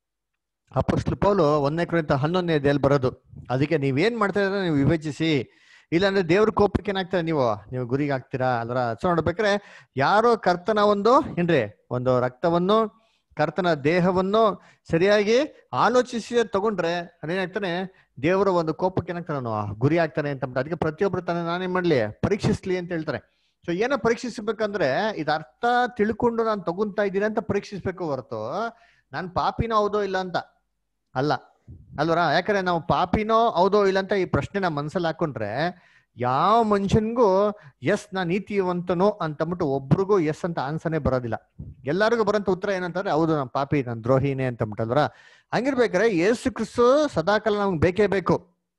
ಅಪೋಸ್ಟ್ಲ್ ಪೌಲು ಒಂದನೇ ಕುರಿತ ಹನ್ನೊಂದನೇ ಅಧ್ಯಾಯಲ್ಲಿ ಬರೋದು ಅದಕ್ಕೆ ನೀವೇನ್ ಮಾಡ್ತಾ ಇದ್ರೆ ನೀವು ವಿವೇಚಿಸಿ ಇಲ್ಲಾಂದ್ರೆ ದೇವ್ರ ಕೋಪಕ್ಕೆ ಏನಾಗ್ತಾರೆ ನೀವು ನೀವು ಗುರಿಗೆ ಆಗ್ತೀರಾ ಅಲ್ರ ಸೊ ನೋಡ್ಬೇಕಾದ್ರೆ ಯಾರೋ ಕರ್ತನ ಒಂದು ಏನ್ರಿ ಒಂದು ರಕ್ತವನ್ನು ಕರ್ತನ ದೇಹವನ್ನು ಸರಿಯಾಗಿ ಆಲೋಚಿಸಿ ತಗೊಂಡ್ರೆ ಅದೇನಾಗ್ತಾನೆ ದೇವರ ಒಂದು ಕೋಪಕ್ಕೆ ಏನಾಗ್ತಾನೆ ಅವನು ಗುರಿ ಆಗ್ತಾನೆ ಅಂತ ಅಂದ್ಬಿಟ್ಟು ಅದಕ್ಕೆ ಪ್ರತಿಯೊಬ್ಬರು ತಾನೇ ನಾನೇನ್ ಮಾಡ್ಲಿ ಪರೀಕ್ಷಿಸ್ಲಿ ಅಂತ ಹೇಳ್ತಾರೆ ಸೊ ಏನೋ ಪರೀಕ್ಷಿಸ್ಬೇಕಂದ್ರೆ ಇದು ಅರ್ಥ ತಿಳ್ಕೊಂಡು ನಾನು ತಗೊಂತಾ ಇದ್ದೀನಿ ಅಂತ ಪರೀಕ್ಷಿಸ್ಬೇಕು ಹೊರತು ನಾನು ಪಾಪಿನೋ ಹೌದೋ ಇಲ್ಲ ಅಂತ ಅಲ್ಲ ಅಲ್ವರ ಯಾಕಂದ್ರೆ ನಾವು ಪಾಪಿನೋ ಹೌದೋ ಇಲ್ಲ ಅಂತ ಈ ಪ್ರಶ್ನೆ ನಮ್ಮ ಮನ್ಸಲ್ಲಿ ಹಾಕೊಂಡ್ರೆ ಯಾವ ಮನುಷ್ಯನ್ಗೂ ಎಸ್ ನಾ ನೀತಿವಂತನೋ ಅಂತಂದ್ಬಿಟ್ಟು ಒಬ್ರಿಗೂ ಎಸ್ ಅಂತ ಆನ್ಸರ್ನೇ ಬರೋದಿಲ್ಲ ಎಲ್ಲರಿಗೂ ಬರೋಂಥ ಉತ್ತರ ಏನಂತಂದ್ರೆ ಹೌದು ನಾನು ಪಾಪಿ ನಾನು ದ್ರೋಹಿನೇ ಅಂತ ಅಲ್ವರ ಹಂಗಿರ್ಬೇಕಾದ್ರೆ ಏಸು ಕ್ರಿಸ್ತು ಸದಾಕಾಲ ನಮ್ಗೆ ಬೇಕೇ ಬೇಕು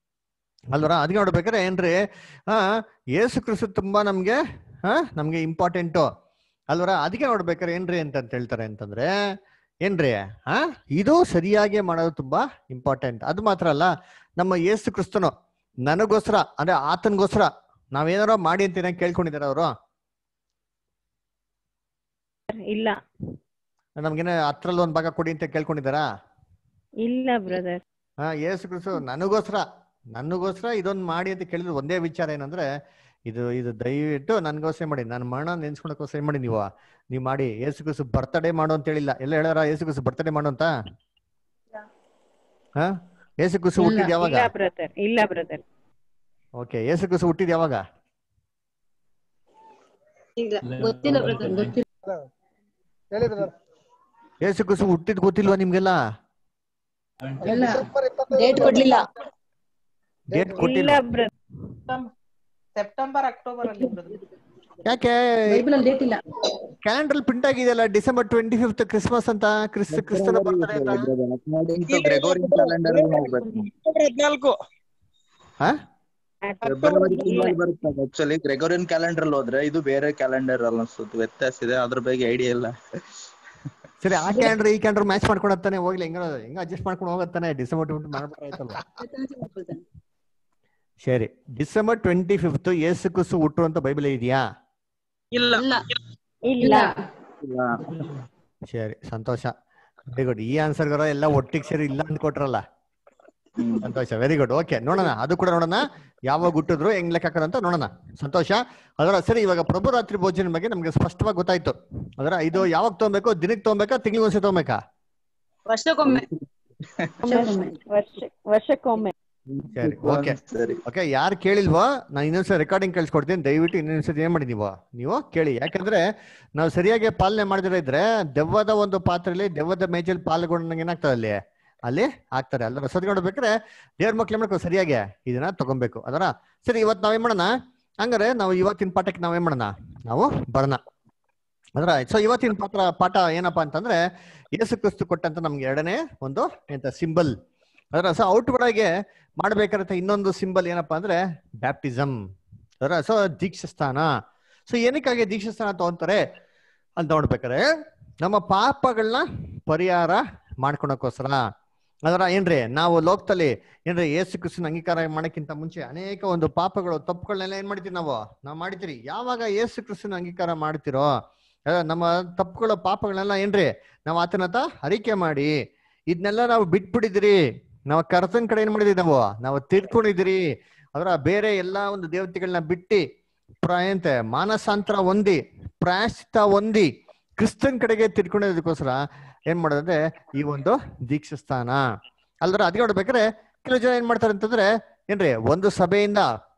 ಅಲ್ವರ ಅದಕ್ಕೆ ನೋಡ್ಬೇಕಾದ್ರೆ ಏನ್ರಿ ಆ ಏಸು ಕ್ರಿಸ್ತು ತುಂಬಾ ನಮ್ಗೆ ಹಾ ನಮ್ಗೆ ಇಂಪಾರ್ಟೆಂಟು ಅಲ್ವರ ಅದಕ್ಕೆ ನೋಡ್ಬೇಕಾರೆ ಏನ್ರಿ ಅಂತ ಹೇಳ್ತಾರೆ ಅಂತಂದ್ರೆ ಏನ್ರಿ ಹಾ ಇದು ಸರಿಯಾಗಿ ಮಾಡೋದು ತುಂಬಾ ಇಂಪಾರ್ಟೆಂಟ್ ಅದು ಮಾತ್ರ ಅಲ್ಲ ನಮ್ಮ ಏಸು ಕ್ರಿಸ್ತನು ನನಗೋಸ್ಕರ ಅಂದ್ರೆ ಆತನಿಗೋಸ್ಕರ ನಾವೇನಾರೋ ಮಾಡಿ ಅಂತ ಏನಾರ ಕೇಳ್ಕೊಂಡಿದಾರ ಅವರು ಇಲ್ಲ ನಮ್ಗೇನ ಹತ್ರಲ್ಲಿ ಒಂದ್ ಭಾಗ ಕೊಡಿ ಅಂತ ಕೇಳ್ಕೊಂಡಿದಾರಾ ಇಲ್ಲ ಬ್ರದರ್ ಹಾ ಏಸು ಕ್ರಿಸ್ತು ನನಗೋಸ್ಕರ ನನಗೋಸ್ಕರ ಇದೊಂದು ಮಾಡಿ ಅಂತ ಕೇಳಿದ್ರು ಒಂದೇ ವಿಚಾರ ಏನಂದ್ರೆ ಇದು ಇದು ದಯವಿಟ್ಟು ನನ್ಗೋಸ್ಕರ ಮಾಡಿ ನನ್ನ ಮರಣ ನೆನ್ಸ್ಕೊಳಕೋಸ್ಕರ ಏನ್ ಮಾಡಿ ನೀವು ನೀವು ಮಾಡಿ ಏಸು ಕ್ರಿಸ್ತು ಬರ್ತಡೇ ಮಾಡು ಅಂತ ಹೇಳಿಲ್ಲ ಎಲ್ಲ ಹೇಳಾರ ಏಸು ಕ್ರಿಸ್ತು ಬರ್ತಡೇ ಮಾಡು ಅಂತ ಹಾ ಏಸು ಕ್ರಿಸ್ತು ಹುಟ್ಟಿದ್ ಯಾವಾಗ ಇಲ್ಲ ಬ್ರದರ್ ಇಲ್ಲ ಬ್ರದರ್ ಓಕೆ ಏಸು ಕ್ರಿಸ್ತು ಹುಟ್ಟಿದ್ ಯಾವಾಗ ಗೊತ್ತಿಲ್ಲ ಬ್ರದರ್ ಗೊತ್ತಿಲ್ಲ ಹೇಳಿ ಬ್ರದರ್ ಏಸು ಕ್ರಿಸ್ತು ಹುಟ್ಟಿದ್ ಗೊತ್ತಿಲ್ವಾ ನಿಮ್ಗೆಲ್ಲ ಇಲ್ಲ ಡಿಸೆಂಬರ್ ಡೇಟ್ ಕೊಡ್ಲಿಲ್ಲ ಡೇಟ್ ಇಲ್ಲ ಕೊಟ್ಟಿಲ್ಲ ಬ್ರದರ್ ಸೆಪ್ಟೆಂಬರ್ ಅಕ್ಟೋಬರ್ ಅಲ್ಲಿ brother. ಯಾಕೆ ಬೈಬಲ್ ಅಲ್ಲಿ ಡೇಟ್ ಇಲ್ಲ ಕ್ಯಾಲೆಂಡರ್ ಪ್ರಿಂಟ್ ಆಗಿದೆಯಲ್ಲ ಡಿಸೆಂಬರ್ ಟ್ವೆಂಟಿ ಫಿಫ್ತ್ ಕ್ರಿಸ್ಮಸ್ ಅಂತ ಕ್ರಿಸ್ತ ಕ್ರಿಸ್ತನ ಬರ್ತಡೇ ಅಂತ ಗ್ರೆಗೋರಿಯನ್ ಕ್ಯಾಲೆಂಡರ್ ಹೋಗ್ಬೇಕು ಅಕ್ಟೋಬರ್ ಹದಿನಾಲ್ಕು ಹಾ ಫೆಬ್ರವರಿ ತಿಂಗಳಲ್ಲಿ ಬರುತ್ತೆ ಆಕ್ಚುಲಿ ಗ್ರೆಗೋರಿಯನ್ ಕ್ಯಾಲೆಂಡರ್ ಅಲ್ಲಿ ಹೋದ್ರೆ ಇದು ಬೇರೆ ಕ್ಯಾಲೆಂಡರ್ ಅಲ್ಲ ಅನ್ಸುತ್ತೆ ವ್ಯತ್ಯಾಸ ಇದೆ ಅದ್ರ ಬಗ್ಗೆ ಐಡಿಯಾ ಇಲ್ಲ ಸರಿ ಆ ಕ್ಯಾಂಡ್ರ್ ಈ ಕ್ಯಾಂಡ್ರ್ ಮ್ಯಾಚ್ ಮಾಡ್ಕೊಂಡು ಹೋಗ್ತಾನೆ ಹೋಗ್ಲಿ ಹೆಂಗ ಹೆಂಗ ಅಡ್ಜಸ್ಟ್ ಮಾಡ್ಕೊಂಡು ಹೋಗತ್ತಾನೆ ಡಿಸೆಂಬರ್ ಟ್ವೆಂಟಿ ಮಾಡ್ಬೇಕಾಯ್ತಲ್ಲ ಸರಿ ಡಿಸೆಂಬರ್ ಟ್ವೆಂಟಿ ಫಿಫ್ತ್ ಏಸು ಕುಸು ಹುಟ್ಟು ಅಂತ ಬೈಬಲ್ ಇದೆಯಾ ಇಲ್ಲ ಇಲ್ಲ ಇಲ್ಲ ಇಲ್ಲ ಸರಿ ಸಂತೋಷ ವೆರಿ ಗುಡ್ ಈ ಆನ್ಸರ್ಗಾರ ಎಲ್ಲ ಒಟ್ಟಿಗೆ ಸೇರಿ ಇಲ್ಲ ಅಂದ್ಕೊಟ್ರಲ್ಲ ಸಂತೋಷ ವೆರಿ ಗುಡ್ ಓಕೆ ನೋಡೋಣ ಅದು ಕೂಡ ನೋಡೋಣ ಯಾವಾಗ ಹುಟ್ಟಿದ್ರು ಹೆಂಗ್ ಲೆಕ್ಕ ಹಾಕೋಣ ಅಂತ ನೋಡೋಣ ಸಂತೋಷ ಅದರ ಸರಿ ಇವಾಗ ಪ್ರಭು ರಾತ್ರಿ ಭೋಜನ ಬಗ್ಗೆ ನಮ್ಗೆ ಸ್ಪಷ್ಟವಾಗಿ ಗೊತ್ತಾಯ್ತು ಅದರ ಇದು ಯಾವಾಗ ತಗೊಬೇಕು ದಿನಕ್ಕೆ ತಗೊಬೇಕಾ ತಿಂಗಳಿಗೆ ಒಂದ್ಸತಿ ತಗೊಬೇಕಾ ವರ್ಷಕ್ಕೊಮ್ಮೆ ವರ್ಷ ವರ್ಷಕ್ಕೊಮ್ಮೆ ಸರಿ ಓಕೆ ಸರಿ ಓಕೆ ಯಾರು ಕೇಳಿಲ್ವೋ ನಾನು ಇನ್ನೊಂದ್ಸರಿ ರೆಕಾರ್ಡಿಂಗ್ ಕಳ್ಸಿಕೊಡ್ತೀನಿ ದಯವಿಟ್ಟು ಇನ್ನೊಂದ್ಸತಿ ಏನ್ ಮಾಡಿ ನೀವು ನೀವು ಕೇಳಿ ಯಾಕಂದ್ರೆ ನಾವು ಸರಿಯಾಗಿ ಪಾಲನೆ ಮಾಡಿದ್ರೆ ಇದ್ರೆ ದೆವ್ವದ ಒಂದು ಪಾತ್ರೆಯಲ್ಲಿ ದೆವ್ವದ ಮೇಜಲ್ಲಿ ಪಾಲ್ಗೊಂಡಂಗೆ ಏನಾಗ್ತದೆ ಅಲ್ಲಿ ಅಲ್ಲಿ ಆಗ್ತಾರೆ ಅಲ್ಲ ಸದ್ಕೊಂಡು ಬೇಕಾದ್ರೆ ದೇವ್ರ ಮಕ್ಳು ಏನ್ ಮಾಡ್ಕೋ ಸರಿಯಾಗಿ ಇದನ್ನ ತಗೊಬೇಕು ಅದರ ಸರಿ ಇವತ್ತು ನಾವೇನ್ ಮಾಡೋಣ ಹಂಗಾರೆ ನಾವು ಇವತ್ತಿನ ಪಾಠಕ್ಕೆ ನಾವೇನ್ ಮಾಡೋಣ ನಾವು ಬರೋಣ ಅದರ ಸೊ ಇವತ್ತಿನ ಪಾತ್ರ ಪಾಠ ಏನಪ್ಪಾ ಅಂತಂದ್ರೆ ಯೇಸು ಕ್ರಿಸ್ತು ಕೊಟ್ಟಂತ ನಮ್ಗೆ ಎರಡನೇ ಒಂದು ಎಂತ ಸಿಂಬಲ್ ಅದರ ಸೊ ಔಟ್ವರ್ಡ್ ಮಾಡ್ಬೇಕಾದ್ರೆ ಇನ್ನೊಂದು ಸಿಂಬಲ್ ಏನಪ್ಪಾ ಅಂದ್ರೆ ಬ್ಯಾಪ್ಟಿಸಮ್ ಅದರ ಸೊ ದೀಕ್ಷಾಸ್ಥಾನ ಸೊ ಏನಕ್ಕಾಗಿ ದೀಕ್ಷಾಸ್ಥಾನ ತಗೊಂತಾರೆ ಅಂತ ನೋಡ್ಬೇಕಾರೆ ನಮ್ಮ ಪಾಪಗಳನ್ನ ಪರಿಹಾರ ಮಾಡ್ಕೊಳಕ್ಕೋಸ್ಕರ ಅದರ ಏನ್ರಿ ನಾವು ಲೋಕದಲ್ಲಿ ಏನ್ರಿ ಏಸು ಕ್ರಿಸ್ತನ ಅಂಗೀಕಾರ ಮಾಡಕ್ಕಿಂತ ಮುಂಚೆ ಅನೇಕ ಒಂದು ಪಾಪಗಳು ತಪ್ಪುಗಳನ್ನೆಲ್ಲ ಏನ್ ಮಾಡ್ತೀವಿ ನಾವು ನಾವು ಮಾಡ್ತೀರಿ ಯಾವಾಗ ಏಸು ಕ್ರಿಸ್ತನ ಅಂಗೀಕಾರ ಮಾಡ್ತಿರೋ ಅಹ್, ನಮ್ಮ ತಪ್ಪುಗಳ ಪಾಪಗಳನ್ನೆಲ್ಲ ಏನ್ರಿ ನಾವು ಆತನ ಹತ್ರ ಅರಿಕೆ ಮಾಡಿ ಇದನ್ನೆಲ್ಲ ನಾವು ಬಿಟ್ಬಿಟ್ಟಿದಿರಿ ನಾವು ಕರ್ತನ್ ಕಡೆ ಏನ್ ಮಾಡಿದೀವಿ ನಾವು ನಾವು ತಿರ್ಕೊಂಡಿದಿರಿ ಅದರ ಬೇರೆ ಎಲ್ಲಾ ಒಂದು ದೇವತೆಗಳನ್ನ ಬಿಟ್ಟಿ ಪ್ರಾಯಂತೆ ಮಾನಸಾಂತರ ಹೊಂದಿ ಪ್ರಾಯಶ್ಚಿತ ಹೊಂದಿ ಕ್ರಿಸ್ತನ್ ಕಡೆಗೆ ತಿರ್ಕೊಂಡಿದ್ದಕ್ಕೋಸ್ಕರ ಏನ್ ಮಾಡೋದಂದ್ರೆ ಈ ಒಂದು ದೀಕ್ಷಾಸ್ಥಾನ ಅಲ್ದ್ರ ಅದ್ ನೋಡ್ಬೇಕಾದ್ರೆ ಕೆಲವು ಜನ ಏನ್ ಮಾಡ್ತಾರೆ ಅಂತಂದ್ರೆ ಏನ್ರಿ ಒಂದು ಸಭೆಯಿಂದ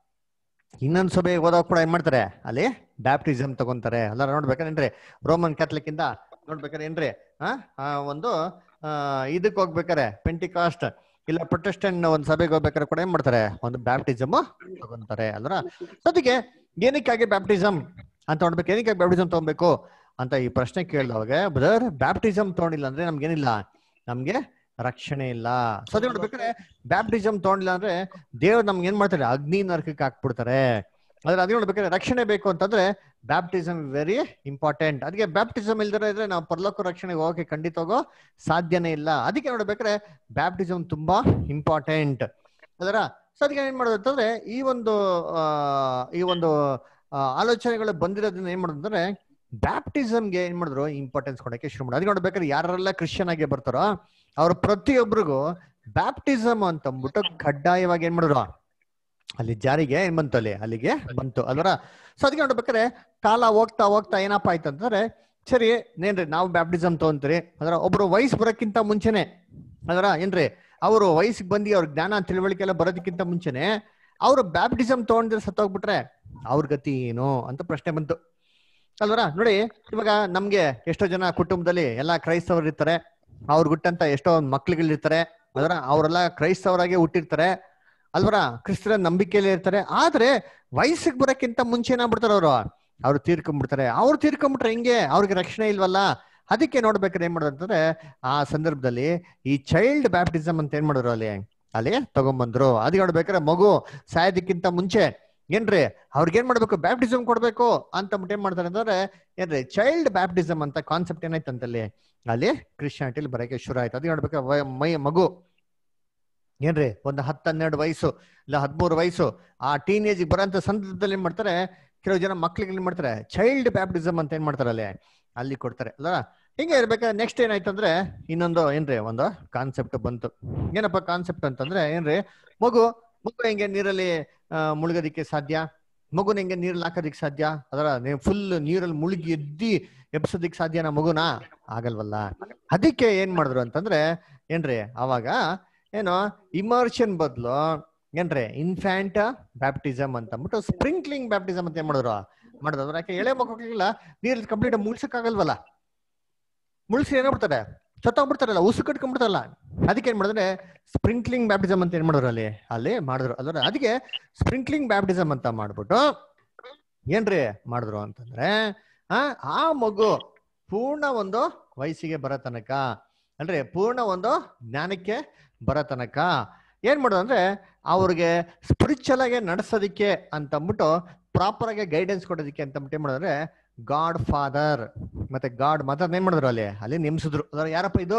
ಇನ್ನೊಂದು ಸಭೆಗೆ ಹೋದಾಗ ಕೂಡ ಏನ್ ಮಾಡ್ತಾರೆ ಅಲ್ಲಿ ಬ್ಯಾಪ್ಟಿಸಮ್ ತಗೊಂತಾರೆ ಅಲ್ಲ ನೋಡ್ಬೇಕಾದ್ರೆ ರೋಮನ್ ಕ್ಯಾಥಲಿಕ್ ಇಂದ ನೋಡ್ಬೇಕಾದ್ರೆ ಏನ್ರಿ ಆ ಆ ಒಂದು ಆ ಇದಕ್ ಹೋಗ್ಬೇಕಾರೆ ಪೆಂಟಿಕಾಸ್ಟ್ ಇಲ್ಲ ಪ್ರೊಟೆಸ್ಟೆಂಟ್ ಒಂದು ಸಭೆಗೆ ಹೋಗ್ಬೇಕಾದ್ರೆ ಕೂಡ ಏನ್ ಮಾಡ್ತಾರೆ ಒಂದು ಬ್ಯಾಪ್ಟಿಸಮ್ ತಗೊಂತಾರೆ ಅಲ್ರ ಅದಕ್ಕೆ ಏನಕ್ಕಾಗಿ ಬ್ಯಾಪ್ಟಿಸಮ್ ಅಂತ ನೋಡ್ಬೇಕು ಏನಕ್ಕಾಗಿ ಬ್ಯಾಪ್ಟಿಸಮ್ ತಗೊಬೇಕು ಅಂತ ಈ ಪ್ರಶ್ನೆ ಕೇಳಿದವಾಗ ಬ್ರದರ್ ಬ್ಯಾಪ್ಟಿಸಮ್ ತಗೊಂಡಿಲ್ಲ ಅಂದ್ರೆ ನಮ್ಗೇನಿಲ್ಲ ನಮ್ಗೆ ರಕ್ಷಣೆ ಇಲ್ಲ ಸೊ ಅದೇ ನೋಡ್ಬೇಕಾದ್ರೆ ಬ್ಯಾಪ್ಟಿಸಮ್ ತಗೊಂಡಿಲ್ಲ ಅಂದ್ರೆ ದೇವ್ರು ನಮ್ಗೆ ಏನ್ ಮಾಡ್ತಾರೆ ಅಗ್ನಿ ನರಕಕ್ಕೆ ಹಾಕ್ಬಿಡ್ತಾರೆ ಆದ್ರೆ ಅದೇ ನೋಡ್ಬೇಕಾದ್ರೆ ರಕ್ಷಣೆ ಬೇಕು ಅಂತಂದ್ರೆ ಬ್ಯಾಪ್ಟಿಸಮ್ ವೆರಿ ಇಂಪಾರ್ಟೆಂಟ್ ಅದಕ್ಕೆ ಬ್ಯಾಪ್ಟಿಸಮ್ ಇಲ್ದಿರ ಇದ್ರೆ ನಾವು ಪರಲೋಕ ರಕ್ಷಣೆಗೆ ಹೋಗಕ್ಕೆ ಖಂಡಿತ ಹೋಗೋ ಸಾಧ್ಯನೇ ಇಲ್ಲ ಅದಕ್ಕೆ ನೋಡ್ಬೇಕಾದ್ರೆ ಬ್ಯಾಪ್ಟಿಸಮ್ ತುಂಬಾ ಇಂಪಾರ್ಟೆಂಟ್ ಅದರ ಸೊ ಅದಕ್ಕೆ ಏನ್ ಮಾಡೋದು ಅಂತಂದ್ರೆ ಈ ಒಂದು ಆ, ಈ ಒಂದು ಆ, ಆಲೋಚನೆಗಳು ಬಂದಿರೋದನ್ನ ಏನ್ ಮಾಡೋದು ಅಂದ್ರೆ ಬ್ಯಾಪ್ಟಿಸಮ್ಗೆ ಏನ್ ಮಾಡಿದ್ರು ಇಂಪಾರ್ಟೆನ್ಸ್ ಕೊಡಕ್ಕೆ ಶುರು ಮಾಡೋದು ಅದಕ್ಕೆ ನೋಡ್ಬೇಕಾದ್ರೆ ಯಾರೆಲ್ಲ ಕ್ರಿಶ್ಚಿಯನ್ ಆಗಿ ಬರ್ತಾರೋ ಅವ್ರ ಪ್ರತಿಯೊಬ್ಬರಿಗೂ ಬ್ಯಾಪ್ಟಿಸಮ್ ಅಂತ ಅಂದ್ಬಿಟ್ಟು ಕಡ್ಡಾಯವಾಗಿ ಏನ್ ಮಾಡಿದ್ರು ಅಲ್ಲಿ ಜಾರಿಗೆ ಏನ್ ಬಂತು ಅಲ್ಲಿ ಅಲ್ಲಿಗೆ ಬಂತು ಅದರ ಸೊ ಅದಕ್ಕೆ ನೋಡ್ಬೇಕಾದ್ರೆ ಕಾಲ ಹೋಗ್ತಾ ಹೋಗ್ತಾ ಏನಪ್ಪಾ ಆಯ್ತು ಅಂತಂದ್ರೆ ಸರಿ ಏನ್ರಿ ನಾವು ಬ್ಯಾಪ್ಟಿಸಮ್ ತಗೊಂತೀರಿ ಅದರ ಒಬ್ರು ವಯಸ್ಸು ಬರೋಕ್ಕಿಂತ ಮುಂಚೆನೆ ಅದರ ಏನ್ರಿ ಅವರು ವಯಸ್ಸಿಗೆ ಬಂದು ಅವ್ರ ಜ್ಞಾನ ತಿಳುವಳಿಕೆ ಎಲ್ಲ ಬರೋದಕ್ಕಿಂತ ಮುಂಚೆನೆ ಅವರು ಬ್ಯಾಪ್ಟಿಸಮ್ ತಗೊಂಡ್ರೆ ಸತ್ತೋಗ್ಬಿಟ್ರೆ ಅವ್ರ ಗತಿ ಏನು ಅಂತ ಪ್ರಶ್ನೆ ಬಂತು ಅಲ್ವರ ನೋಡಿ ಇವಾಗ ನಮ್ಗೆ ಎಷ್ಟೋ ಜನ ಕುಟುಂಬದಲ್ಲಿ ಎಲ್ಲ ಕ್ರೈಸ್ತವರು ಇರ್ತಾರೆ ಅವ್ರು ಹುಟ್ಟಂತ ಎಷ್ಟೋ ಮಕ್ಳುಗಳಿರ್ತಾರೆ ಅದರ ಅವರೆಲ್ಲ ಕ್ರೈಸ್ತವರಾಗೆ ಹುಟ್ಟಿರ್ತಾರೆ ಅಲ್ವರ ಕ್ರಿಸ್ತರ ನಂಬಿಕೆಯಲ್ಲಿ ಇರ್ತಾರೆ ಆದ್ರೆ ವಯಸ್ಸಿಗೆ ಬರೋಕ್ಕಿಂತ ಮುಂಚೆ ಏನಾಗ್ಬಿಡ್ತಾರೆ ಅವರು ಅವ್ರು ತೀರ್ಕೊಂಡ್ಬಿಡ್ತಾರೆ ಅವ್ರು ತೀರ್ಕೊಂಡ್ಬಿಟ್ರೆ ಹಿಂಗೆ ಅವ್ರಿಗೆ ರಕ್ಷಣೆ ಇಲ್ವಲ್ಲ ಅದಕ್ಕೆ ನೋಡ್ಬೇಕಾದ್ರೆ ಏನ್ ಮಾಡೋದು ಅಂತಂದ್ರೆ ಆ ಸಂದರ್ಭದಲ್ಲಿ ಈ ಚೈಲ್ಡ್ ಬ್ಯಾಪ್ಟಿಸಮ್ ಅಂತ ಏನ್ ಮಾಡಿದ್ರು ಅಲ್ಲಿ ಅಲ್ಲಿ ತಗೊಂಬಂದ್ರು ಅದಕ್ಕೆ ನೋಡ್ಬೇಕಾದ್ರೆ ಮಗು ಸಾಯೋದಕ್ಕಿಂತ ಮುಂಚೆ ಏನ್ರಿ ಅವ್ರಿಗೆ ಏನ್ ಮಾಡ್ಬೇಕು ಬ್ಯಾಪ್ಟಿಸಮ್ ಕೊಡ್ಬೇಕು ಅಂತ ಏನ್ ಮಾಡ್ತಾರೆ ಅಂತಂದ್ರೆ ಏನ್ರಿ ಚೈಲ್ಡ್ ಬ್ಯಾಪ್ಟಿಸಮ್ ಅಂತ ಕಾನ್ಸೆಪ್ಟ್ ಏನಾಯ್ತು ಅಂತಲ್ಲಿ ಅಲ್ಲಿ ಕ್ರಿಶ್ಚಿಯಾನಿಟಿಲಿ ಬರೋಕೆ ಶುರು ಆಯ್ತು ಅದಕ್ಕೆ ನೋಡ್ಬೇಕು ವಯ- ಮೈ ಮಗು ಏನ್ರಿ ಒಂದು ಹತ್ತು ಹನ್ನೆರಡು ವಯಸ್ಸು ಇಲ್ಲ ಹದಿಮೂರು ವಯಸ್ಸು ಆ ಟೀನೇಜ್ ಬರೋಂಥ ಸಂದರ್ಭದಲ್ಲಿ ಏನ್ ಮಾಡ್ತಾರೆ ಕೆಲವು ಜನ ಮಕ್ಳಿಗೆ ಏನ್ ಮಾಡ್ತಾರೆ ಚೈಲ್ಡ್ ಬ್ಯಾಪ್ಟಿಸಮ್ ಅಂತ ಏನ್ ಮಾಡ್ತಾರೆ ಅಲ್ಲಿ ಅಲ್ಲಿ ಕೊಡ್ತಾರೆ ಅಲ್ಲ ಹಿಂಗೆ ಇರ್ಬೇಕಾದ್ರೆ ನೆಕ್ಸ್ಟ್ ಏನಾಯ್ತು ಅಂದ್ರೆ ಇನ್ನೊಂದು ಏನ್ರಿ ಒಂದು ಕಾನ್ಸೆಪ್ಟ್ ಬಂತು ಏನಪ್ಪ ಕಾನ್ಸೆಪ್ಟ್ ಅಂತಂದ್ರೆ ಏನ್ರಿ ಮಗು ಮಗು ಹೆಂಗೆ ನೀರಲ್ಲಿ ಆ, ಮುಳುಗೋದಿಕ್ಕೆ ಸಾಧ್ಯ ಮಗುನ ಹೆಂಗೆ ನೀರಲ್ಲಿ ಹಾಕೋದಿಕ್ ಸಾಧ್ಯ ಅದರ ಫುಲ್ ನೀರಲ್ಲಿ ಮುಳುಗಿ ಎದ್ದಿ ಎಬ್ಸೋದಿಕ್ ಸಾಧ್ಯನಾ ಮಗುನ ಆಗಲ್ವಲ್ಲ ಅದಕ್ಕೆ ಏನ್ ಮಾಡಿದ್ರು ಅಂತಂದ್ರೆ ಏನ್ರಿ ಅವಾಗ ಏನು ಇಮರ್ಷನ್ ಬದಲು ಏನ್ರಿ ಇನ್ಫ್ಯಾಂಟ್ ಬ್ಯಾಪ್ಟಿಸಮ್ ಅಂತ ಅಂದ್ಬಿಟ್ಟು ಸ್ಪ್ರಿಂಕ್ಲಿಂಗ್ ಬ್ಯಾಪ್ಟಿಸಮ್ ಅಂತ ಏನ್ ಮಾಡಿದ್ರು ಮಾಡಿದ್ರು ಯಾಕೆ ಎಳೆ ಮಕ್ಕಳಿಗೆಲ್ಲ ನೀರಲ್ಲಿ ಕಂಪ್ಲೀಟ್ ಮುಳ್ಸಕ್ಕಾಗಲ್ವಲ್ಲ ಮುಳ್ಸಿ ಏನಾಗ್ಬಿಡ್ತಾರೆ ಸತ್ತೋಗ್ಬಿಡ್ತಾರಲ್ಲ ಉಸು ಕಟ್ಕೊಂಡ್ಬಿಡ್ತಾರಲ್ಲ ಅದಕ್ಕೆ ಏನ್ ಮಾಡಿದ್ರೆ ಸ್ಪ್ರಿಂಕ್ಲಿಂಗ್ ಬ್ಯಾಪ್ಟಿಸಮ್ ಅಂತ ಏನ್ ಮಾಡಿದ್ರು ಅಲ್ಲಿ ಅಲ್ಲಿ ಮಾಡಿದ್ರು ಅದ್ರ ಅದಕ್ಕೆ ಸ್ಪ್ರಿಂಕ್ಲಿಂಗ್ ಬ್ಯಾಪ್ಟಿಸಮ್ ಅಂತ ಮಾಡ್ಬಿಟ್ಟು ಏನ್ರಿ ಮಾಡಿದ್ರು ಅಂತಂದ್ರೆ ಆ ಆ ಮಗು ಪೂರ್ಣ ಒಂದು ವಯಸ್ಸಿಗೆ ಬರೋ ತನಕ ಅಂದ್ರೆ ಪೂರ್ಣ ಒಂದು ಜ್ಞಾನಕ್ಕೆ ಬರೋ ತನಕ ಏನ್ ಮಾಡೋದು ಅಂದ್ರೆ ಅವ್ರಿಗೆ ಸ್ಪಿರಿಚುವಲ್ ಆಗಿ ನಡೆಸೋದಿಕ್ಕೆ ಅಂತ ಅಂದ್ಬಿಟ್ಟು ಪ್ರಾಪರ್ ಆಗಿ ಗೈಡೆನ್ಸ್ ಕೊಡೋದಕ್ಕೆ ಅಂತ ಅಂದ್ಬಿಟ್ಟು ಏನ್ ಮಾಡೋದ್ರೆ ಗಾಡ್ ಫಾದರ್ ಮತ್ತೆ ಗಾಡ್ ಮದರ್ ಏನ್ ಮಾಡಿದ್ರು ಅಲ್ಲಿ ಅಲ್ಲಿ ನೇಮಿಸಿದ್ರು ಅದರ ಯಾರಪ್ಪ ಇದು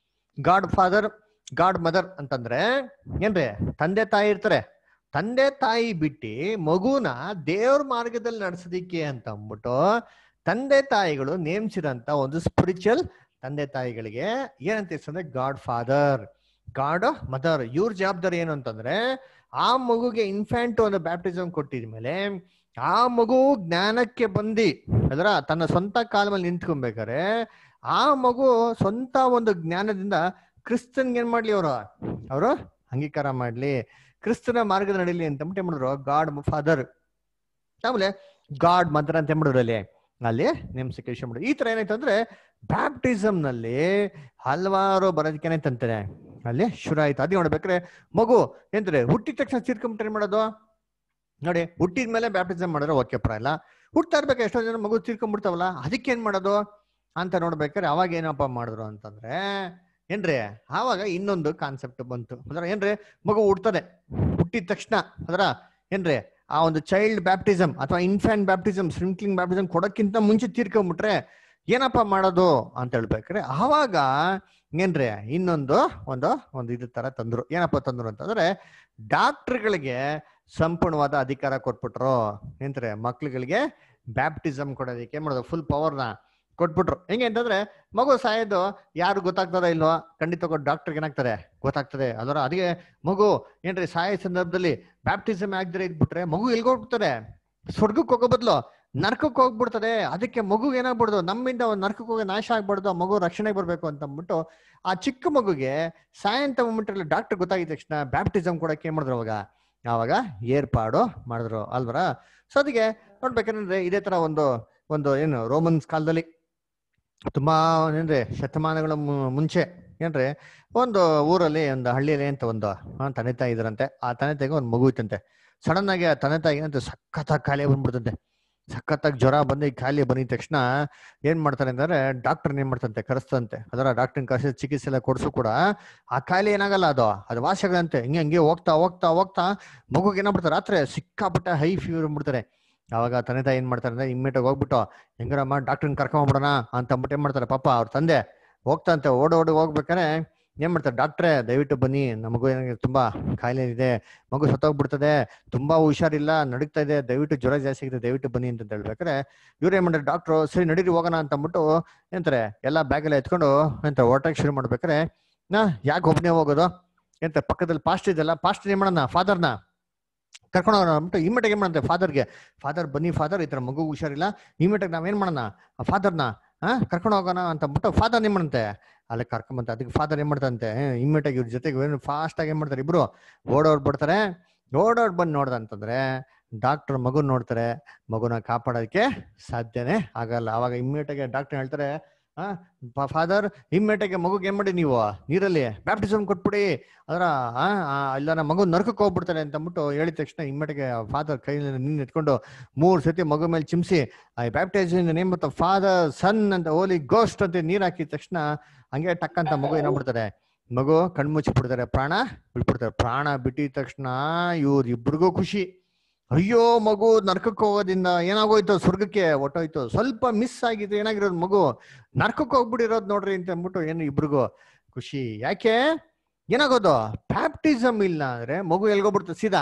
ಗಾಡ್ ಫಾದರ್ ಗಾಡ್ ಮದರ್ ಅಂತಂದ್ರೆ ಏನ್ರಿ ತಂದೆ ತಾಯಿ ಇರ್ತಾರೆ ತಂದೆ ತಾಯಿ ಬಿಟ್ಟು ಮಗುನ ದೇವ್ರ ಮಾರ್ಗದಲ್ಲಿ ನಡೆಸೋದಿಕ್ಕೆ ಅಂತ ಅಂದ್ಬಿಟ್ಟು ತಂದೆ ತಾಯಿಗಳು ನೇಮಿಸಿರಂತ ಒಂದು ಸ್ಪಿರಿಚುವಲ್ ತಂದೆ ತಾಯಿಗಳಿಗೆ ಏನಂತ ಹೆಸರು ಗಾಡ್ ಫಾದರ್ ಗಾಡ್ ಮದರ್ ಇವ್ರ ಜವಾಬ್ದಾರಿ ಏನು ಅಂತಂದ್ರೆ ಆ ಮಗುಗೆ ಇನ್ಫ್ಯಾಂಟ್ ಒಂದು ಬ್ಯಾಪ್ಟಿಸಮ್ ಕೊಟ್ಟಿದ್ಮೇಲೆ ಆ ಮಗು ಜ್ಞಾನಕ್ಕೆ ಬಂದಿ ಅದರ ತನ್ನ ಸ್ವಂತ ಕಾಲ ಮೇಲೆ ನಿಂತ್ಕೊಬೇಕಾರೆ ಆ ಮಗು ಸ್ವಂತ ಒಂದು ಜ್ಞಾನದಿಂದ ಕ್ರಿಸ್ತನ್ಗೆ ಏನ್ ಮಾಡ್ಲಿ ಅವರು ಅವರು ಅಂಗೀಕಾರ ಮಾಡ್ಲಿ ಕ್ರಿಸ್ತನ ಮಾರ್ಗದ ನಡೀಲಿ ಅಂತ ಅಂದ್ಬಿಟ್ಟು ಏನ್ ಮಾಡಿದ್ರು ಗಾಡ್ ಫಾದರ್ ಆಮೇಲೆ ಗಾಡ್ ಮದರ್ ಅಂತ ಏನ್ ಮಾಡಿದ್ರು ಅಲ್ಲಿ ಅಲ್ಲಿ ನೇಮಸಿಕೆ ವಿಷಯ ಮಾಡಿದ್ರು ಈ ತರ ಏನಾಯ್ತು ಅಂದ್ರೆ ಬ್ಯಾಪ್ಟಿಸಮ್ ನಲ್ಲಿ ಹಲವಾರು ಬರೋದಕ್ಕೆ ಏನಾಯ್ತಂತಾರೆ ಅಲ್ಲಿ ಶುರು ಆಯ್ತು ಅದೇ ನೋಡ್ಬೇಕ್ರೆ ಮಗು ಎಂದ್ರೆ ಹುಟ್ಟಿದ ತಕ್ಷಣ ತೀರ್ಕೊಂಬಿಟ್ರೆ ಏನ್ ಮಾಡೋದು ನೋಡಿ ಹುಟ್ಟಿದ ಮೇಲೆ ಬ್ಯಾಪ್ಟಿಸಮ್ ಮಾಡಿದ್ರೆ ಓಕೆ ಪರವಾಗಿಲ್ಲ ಹುಟ್ತಾ ಇರ್ಬೇಕು ಎಷ್ಟೋ ಜನ ಮಗು ತೀರ್ಕೊಂಡ್ಬಿಡ್ತಾವಲ್ಲ ಅದಕ್ಕೆ ಏನ್ ಮಾಡೋದು ಅಂತ ನೋಡ್ಬೇಕಾದ್ರೆ ಅವಾಗ ಏನಪ್ಪ ಮಾಡಿದ್ರು ಅಂತಂದ್ರೆ ಏನ್ರಿ ಆವಾಗ ಇನ್ನೊಂದು ಕಾನ್ಸೆಪ್ಟ್ ಬಂತು ಅದರ ಏನ್ರಿ ಮಗು ಹುಡ್ತದೆ ಹುಟ್ಟಿದ ತಕ್ಷಣ ಅದರ ಏನ್ರಿ ಆ ಒಂದು ಚೈಲ್ಡ್ ಬ್ಯಾಪ್ಟಿಸಮ್ ಅಥವಾ ಇನ್ಫ್ಯಾಂಟ್ ಬ್ಯಾಪ್ಟಿಸಮ್ ಸ್ಪ್ರಿಂಕ್ಲಿಂಗ್ ಬ್ಯಾಪ್ಟಿಸಮ್ ಕೊಡೋಕ್ಕಿಂತ ಮುಂಚೆ ತೀರ್ಕೊಂಡ್ಬಿಟ್ರೆ ಏನಪ್ಪ ಮಾಡೋದು ಅಂತ ಹೇಳ್ಬೇಕ್ರೆ ಆವಾಗ ಏನ್ರಿ ಇನ್ನೊಂದು ಒಂದು ಒಂದು ಇದು ತರ ತಂದ್ರು ಏನಪ್ಪ ತಂದ್ರು ಅಂತಂದ್ರೆ ಡಾಕ್ಟರ್ಗಳಿಗೆ ಸಂಪೂರ್ಣವಾದ ಅಧಿಕಾರ ಕೊಟ್ಬಿಟ್ರು ಏನ್ರಿ ಮಕ್ಳುಗಳಿಗೆ ಬ್ಯಾಪ್ಟಿಸಮ್ ಕೊಡೋದಕ್ಕೆ ಏನ್ ಮಾಡೋದು ಫುಲ್ ಪವರ್ನ ಕೊಟ್ಬಿಟ್ರು ಹೆಂಗೆ ಅಂತಂದ್ರೆ ಮಗು ಸಾಯೋದು ಯಾರು ಗೊತ್ತಾಗ್ತದ ಇಲ್ವಾ ಖಂಡಿತ ಡಾಕ್ಟರ್ಗೆ ಏನಾಗ್ತದೆ ಗೊತ್ತಾಗ್ತದೆ ಅದರ ಅದಕ್ಕೆ ಮಗು ಏನ್ರಿ ಸಾಯೋ ಸಂದರ್ಭದಲ್ಲಿ ಬ್ಯಾಪ್ಟಿಸಮ್ ಆಗದ್ರೆ ಇದ್ಬಿಟ್ರೆ ಮಗು ಎಲ್ಗೋಗ್ಬಿಡ್ತಾರೆ ಸ್ವರ್ಗಕ್ಕೆ ಹೋಗೋ ಬದಲು ನರ್ಕಕ್ಕೆ ಹೋಗ್ಬಿಡ್ತದೆ ಅದಕ್ಕೆ ಮಗು ಏನಾಗ್ಬಿಡ್ದು ನಮ್ಮಿಂದ ಒಂದು ನರ್ಕಕ್ಕೆ ಹೋಗಿ ನಾಶ ಆಗ್ಬಾರ್ದು ಆ ಮಗು ರಕ್ಷಣೆಗೆ ಬರ್ಬೇಕು ಅಂತ ಅಂದ್ಬಿಟ್ಟು ಆ ಚಿಕ್ಕ ಮಗುಗೆ ಸಾಯಂತ ಮೂಮೆಂಟಲ್ಲಿ ಡಾಕ್ಟರ್ ಗೊತ್ತಾಗಿದ ತಕ್ಷಣ ಬ್ಯಾಪ್ಟಿಸಮ್ ಕೊಡಕ್ಕೆ ಏನ್ ಮಾಡಿದ್ರು ಅವಾಗ ಆವಾಗ ಏರ್ಪಾಡು ಮಾಡಿದ್ರು ಅಲ್ವರ ಸೊ ಅದಕ್ಕೆ ನೋಡ್ಬೇಕಂದ್ರೆ ಇದೇ ತರ ಒಂದು ಒಂದು ಏನು ರೋಮನ್ಸ್ ಕಾಲದಲ್ಲಿ ತುಂಬಾ ಏನ್ರಿ ಶತಮಾನಗಳ ಮು- ಮುಂಚೆ ಏನ್ರಿ ಒಂದು ಊರಲ್ಲಿ ಒಂದು ಹಳ್ಳಿಯಲ್ಲಿ ಅಂತ ಒಂದು ಆ, ತಂದೆ ತಾಯಿ ಇದ್ರಂತೆ ಆ ತಂದೆ ತಾಯಿಗೆ ಒಂದು ಮಗು ಇತ್ತಂತೆ ಸಡನ್ ಆಗಿ ಆ ತಂದೆ ತಾಯಿಗೆ ಅಂತ ಸಖತ್ತಾಗಿ ಕಾಯಿಲೆ ಬಂದ್ಬಿಡ್ತಂತೆ ಸಖತ್ತಾಗಿ ಜ್ವರ ಬಂದು ಈ ಕಾಯಿಲೆ ಬಂದಿದ ತಕ್ಷಣ ಏನ್ ಮಾಡ್ತಾರೆ ಅಂದ್ರೆ ಡಾಕ್ಟರ್ ಏನ್ ಮಾಡ್ತಂತೆ ಕರೆಸ್ತಂತೆ ಅದರ ಡಾಕ್ಟರ್ ಕರೆಸಿ ಚಿಕಿತ್ಸೆ ಎಲ್ಲ ಕೊಡ್ಸು ಕೂಡ ಆ ಕಾಯಿಲೆ ಏನಾಗಲ್ಲ ಅದು ಅದು ವಾಸಗಳಂತೆ ಹಿಂಗೆ ಹಂಗೆ ಹೋಗ್ತಾ ಹೋಗ್ತಾ ಹೋಗ್ತಾ ಮಗುಗೆ ಏನಾಗ್ಬಿಡ್ತಾರೆ ರಾತ್ರಿ ಸಿಕ್ಕಾಪಟ್ಟೆ ಹೈ ಫೀವರ್ ಬಂದ್ಬಿಡ್ತಾರೆ ಅವಾಗ ತಂದೆ ತಾಯಿ ಏನ್ ಮಾಡ್ತಾರೆ ಅಂದ್ರೆ ಇಮ್ಮಿಡಿಯೇಟ್ ಹೋಗ್ಬಿಟ್ಟು ಹೆಂಗಾರಮ್ಮ ಡಾಕ್ಟರ್ನ ಕರ್ಕೊಂಡ್ಬಿಡೋಣ ಅಂತ ಅಂದ್ಬಿಟ್ಟು ಏನ್ ಮಾಡ್ತಾರೆ ಪಾಪ ಅವ್ರ ತಂದೆ ಹೋಗ್ತಂತೆ ಓಡಿ ಓಡಿ ಹೋಗ್ಬೇಕಾರೆ ಏನ್ ಮಾಡ್ತಾರೆ ಡಾಕ್ಟ್ರೇ ದಯವಿಟ್ಟು ಬನ್ನಿ ನಮಗೂ ಏನಾಗಿದೆ ತುಂಬಾ ಕಾಯಿಲೆ ಇದೆ ಮಗು ಸತ್ತೋಗ್ಬಿಡ್ತದೆ ತುಂಬಾ ಹುಷಾರಿಲ್ಲ ನಡೀತಾ ಇದೆ ದಯವಿಟ್ಟು ಜ್ವರ ಜಾಸ್ತಿ ಆಗಿದೆ ದಯವಿಟ್ಟು ಬನ್ನಿ ಅಂತ ಹೇಳ್ಬೇಕಾರೆ ಇವ್ರು ಏನ್ ಮಾಡ್ತಾರೆ ಡಾಕ್ಟ್ರು ಸರಿ ನಡೀರಿ ಹೋಗೋಣ ಅಂತ ಅಂದ್ಬಿಟ್ಟು ಎಂತಾರೆ ಎಲ್ಲ ಬ್ಯಾಗ್ ಎಲ್ಲ ಎತ್ಕೊಂಡು ಎಂತ ಹೊರಟಾಗಿ ಶುರು ಮಾಡ್ಬೇಕಾರೆ ನಾ ಯಾಕೆ ಒಬ್ಬನೇ ಹೋಗೋದು ಎಂತ ಪಕ್ಕದಲ್ಲಿ ಪಾಸ್ಟ್ ಇದೆಲ್ಲ ಪಾಸ್ಟ್ ಏನ್ ಮಾಡೋಣ ಫಾದರ್ನ ಕರ್ಕೊಂಡು ಹೋಗೋಣ ಅಂದ್ಬಿಟ್ಟು ಇಮಿಡಿಯೇಟ್ ಏನ್ ಮಾಡಂತೆ ಫಾದರ್ಗೆ ಫಾದರ್ ಬನ್ನಿ ಫಾದರ್ ಈ ತರ ಮಗು ಹುಷಾರಿಲ್ಲ ಇಮಿಡಿಯೇಟ್ ನಾವೇನ್ ಮಾಡೋಣ ಫಾದರ್ನ ಹಾ ಕರ್ಕೊಂಡು ಹೋಗೋಣ ಅಂತ ಅಂದ್ಬಿಟ್ಟು ಫಾದರ್ ಏನ್ ಮಾಡಂತೆ ಅಲ್ಲಿ ಕರ್ಕೊಂಬಂತೆ ಅದಕ್ಕೆ ಫಾದರ್ ಏನ್ ಮಾಡ್ತಂತೆ ಇಮಿಡಿಯೇಟ್ ಆಗಿ ಇವ್ರ ಜೊತೆಗೆ ಏನು ಫಾಸ್ಟ್ ಆಗಿ ಏನ್ ಮಾಡ್ತಾರೆ ಇಬ್ರು ಓಡೋಡ್ ಬಿಡ್ತಾರೆ ಓಡೋಡ್ ಬಂದು ನೋಡ್ದ ಅಂತಂದ್ರೆ ಡಾಕ್ಟರ್ ಮಗು ನೋಡ್ತಾರೆ ಮಗುನ ಕಾಪಾಡೋದಕ್ಕೆ ಸಾಧ್ಯನೇ ಆಗಲ್ಲ ಅವಾಗ ಇಮ್ಮಿಡಿಯೇಟ್ ಆಗಿ ಡಾಕ್ಟರ್ ಹೇಳ್ತಾರೆ ಆ ಫಾದರ್ ಇಮ್ಮಿಡಿಯೇಟ್ ಆಗಿ ಮಗುಗೆ ಏನ್ ಮಾಡಿ ನೀವು ನೀರಲ್ಲಿ ಬ್ಯಾಪ್ಟಿಸಮ್ ಕೊಟ್ಬಿಡಿ ಅದರ ಇಲ್ಲ ನಮ್ಮ ಮಗು ನರ್ಕಕ್ಕೆ ಹೋಗ್ಬಿಡ್ತಾರೆ ಅಂತ ಅಂದ್ಬಿಟ್ಟು ಹೇಳಿದ ತಕ್ಷಣ ಇಮ್ಮಿಡಿಯೇಟ್ ಫಾದರ್ ಕೈಯಲ್ಲಿ ನೀನ್ ಎತ್ಕೊಂಡು ಮೂರ್ ಸತಿ ಮಗು ಮೇಲೆ ಚಿಮ್ಸಿ I baptise in name of father son ಅಂತ ಓಲಿ ಗೋಸ್ಟ್ ಅಂತ ನೀರ್ ಹಾಕಿದ ತಕ್ಷಣ ಹಂಗೆ ಟಕ್ ಅಂತ ಮಗು ಏನಾಗ್ಬಿಡ್ತಾರೆ ಮಗು ಕಣ್ಮುಚ್ಚಿ ಬಿಡ್ತಾರೆ ಪ್ರಾಣ ಬಿಟ್ಬಿಡ್ತಾರೆ ಪ್ರಾಣ ಬಿಟ್ಟಿದ ತಕ್ಷಣ ಇವ್ರ ಇಬ್ರಿಗೂ ಖುಷಿ ಅಯ್ಯೋ ಮಗು ನರ್ಕಕ್ಕೆ ಹೋಗೋದ್ರಿಂದ ಏನಾಗೋಯ್ತು ಸ್ವರ್ಗಕ್ಕೆ ಒಟ್ಟೋಯ್ತು ಸ್ವಲ್ಪ ಮಿಸ್ ಆಗಿದೆ ಏನಾಗಿರೋದು ಮಗು ನರ್ಕಕ್ಕೆ ಹೋಗ್ಬಿಟ್ಟಿರೋದು ನೋಡ್ರಿ ಅಂತ ಅಂದ್ಬಿಟ್ಟು ಏನು ಇಬ್ರಿಗೂ ಖುಷಿ ಯಾಕೆ ಏನಾಗೋದು ಬ್ಯಾಪ್ಟಿಸಮ್ ಇಲ್ಲ ಅಂದ್ರೆ ಮಗು ಎಲ್ಗೋಗ್ಬಿಡ್ತದೆ ಸೀದಾ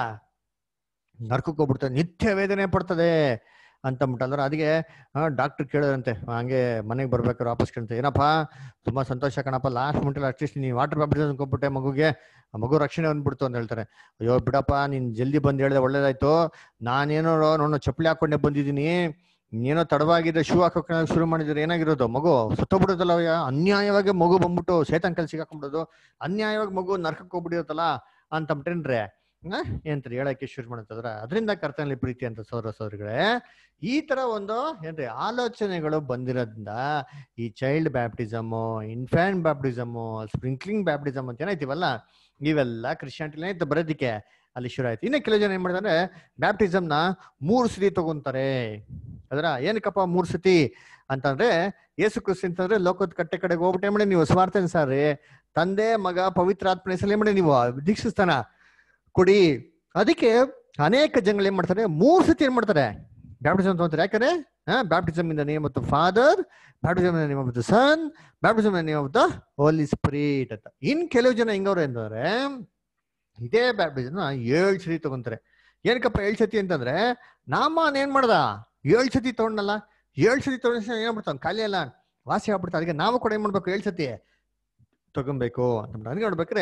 ನರ್ಕಕ್ಕೆ ಹೋಗ್ಬಿಡ್ತದೆ ನಿತ್ಯ ವೇದನೆ ಪಡ್ತದೆ ಅಂತ ಅಂದ್ಬಿಟ್ಟಂದ್ರೆ ಅದಕ್ಕೆ ಡಾಕ್ಟರ್ ಕೇಳೋದಂತೆ ಹಂಗೆ ಮನೆಗೆ ಬರ್ಬೇಕಾದ್ರೆ ವಾಪಸ್ ಕೇಳ್ತೆ ಏನಪ್ಪ ತುಂಬಾ ಸಂತೋಷ ಕಣಪ್ಪ ಲಾಸ್ಟ್ ಮಿನಿಟಲ್ಲಿ ಅಟ್ಲೀಸ್ಟ್ ನೀನು ವಾಟರ್ ಬ್ಯಾಪ್ಟಿಸಮ್ ಕೊಟ್ಬಿಟ್ಟೆ ಮಗುಗೆ ಆ ಮಗು ರಕ್ಷಣೆ ಬಂದ್ಬಿಡ್ತು ಅಂತ ಹೇಳ್ತಾರೆ ಅಯ್ಯೋ ಬಿಡಪ್ಪ ನೀನ್ ಜಲ್ದಿ ಬಂದು ಹೇಳಿದೆ ಒಳ್ಳೇದಾಯ್ತು ನಾನೇನೋ ನೋಡೋ ಚಪ್ಪಲಿ ಹಾಕೊಂಡೆ ಬಂದಿದ್ದೀನಿ ಏನೋ ತಡವಾಗಿದೆ ಶೂ ಹಾಕೋಕೆ ಶುರು ಮಾಡಿದ್ರೆ ಏನಾಗಿರೋದು ಮಗು ಸುತ್ತಬಿಡೋದಲ್ಲ ಅನ್ಯಾಯವಾಗಿ ಮಗು ಬಂದ್ಬಿಟ್ಟು ಸೇತಂಕಲ್ ಸಿಗಾಕೊಂಡ್ಬಿಡೋದು ಅನ್ಯಾಯವಾಗಿ ಮಗು ನರ್ಕಕ್ಕೆ ಹೋಗ್ಬಿಡಿರುತ್ತಲ್ಲ ಅಂತ ಬಿಟ್ರೇನ್ರೆ ಏನ್ರಿ ಹೇಳಕ್ಕೆ ಶುರು ಮಾಡತ್ತಂದ್ರ ಅದರಿಂದ ಕರ್ತನಲ್ಲಿ ಪ್ರೀತಿ ಅಂತ ಸೌರ ಸೌರಿಗಳೇ ಈ ತರ ಒಂದು ಏನ್ರಿ ಆಲೋಚನೆಗಳು ಬಂದಿರೋದ್ರಿಂದ ಈ child baptism infant baptism sprinkling baptism ಅಂತ ಏನಾಯ್ತಿವಲ್ಲ ಇವೆಲ್ಲ ಕ್ರಿಶ್ಚಿಯಾನಿಟಿಲೇ ಇತ್ತು ಬರೋದಿಕ್ಕೆ ಅಲ್ಲಿ ಶುರು ಆಯ್ತು ಇನ್ನು ಕೆಲವು ಜನ ಏನ್ ಮಾಡ್ತಾರೆ ಬ್ಯಾಪ್ಟಿಸಮ್ ನ ಮೂರು ಸತಿ ತಗೊಂತಾರೆ ಅದರ ಏನಕ್ಕಪ್ಪ ಮೂರು ಸತಿ ಅಂತಂದ್ರೆ ಯೇಸು ಕ್ರಿಸ್ತ ಅಂತಂದ್ರೆ ಲೋಕದ ಕಟ್ಟೆ ಕಡೆಗೆ ಹೋಗ್ಬಿಟ್ಟೆ ಮಾಡಿ ನೀವು ಸ್ವಾರ್ಥ ಸಾರಿ ತಂದೆ ಮಗ ಪವಿತ್ರ ಆತ್ಮ ಹೆಸರಲ್ಲಿ ಮಾಡಿ ನೀವು ದೀಕ್ಷಿಸ್ತಾನ ಕೊಡಿ ಅದಕ್ಕೆ ಅನೇಕ ಜನಗಳು ಏನ್ ಮಾಡ್ತಾರೆ ಮೂರ್ ಸತಿ ಏನ್ ಮಾಡ್ತಾರೆ ಬ್ಯಾಪ್ಟಿಸಮ್ ತಗೊಂತಾರೆ ಯಾಕಂದ್ರೆ baptism in the name of the father baptism in name of the son baptism in name of the holy spirit ಅಂತ ಇನ್ ಕೆಲವು ಜನ ಹೆಂಗವ್ರೆ ಅಂತಂದ್ರೆ ಇದೇ ಬ್ಯಾಪ್ಟಿಸಮ್ ಏಳು ಸತಿ ತಗೊಂತಾರೆ ಏನಕ್ಕಪ್ಪ ಏಳು ಸತಿ ಅಂತಂದ್ರೆ ನಾಮನ್ ಏನ್ ಮಾಡ್ದ ಏಳು ಸತಿ ತಗೊಂಡಲ್ಲ ಏಳು ಸತಿ ತಗೊಂಡ ಏನ್ ಮಾಡ್ತಾವ ಖಾಲಿ ಅಲ್ಲ ವಾಸಿ ಆಗ್ಬಿಡ್ತಾ ಅದಕ್ಕೆ ನಾವು ಕೂಡ ಏನ್ ಮಾಡ್ಬೇಕು ಏಳು ಸತಿ ತಗೊಬೇಕು ಅಂತ ನನಗೆ ನೋಡ್ಬೇಕ್ರೆ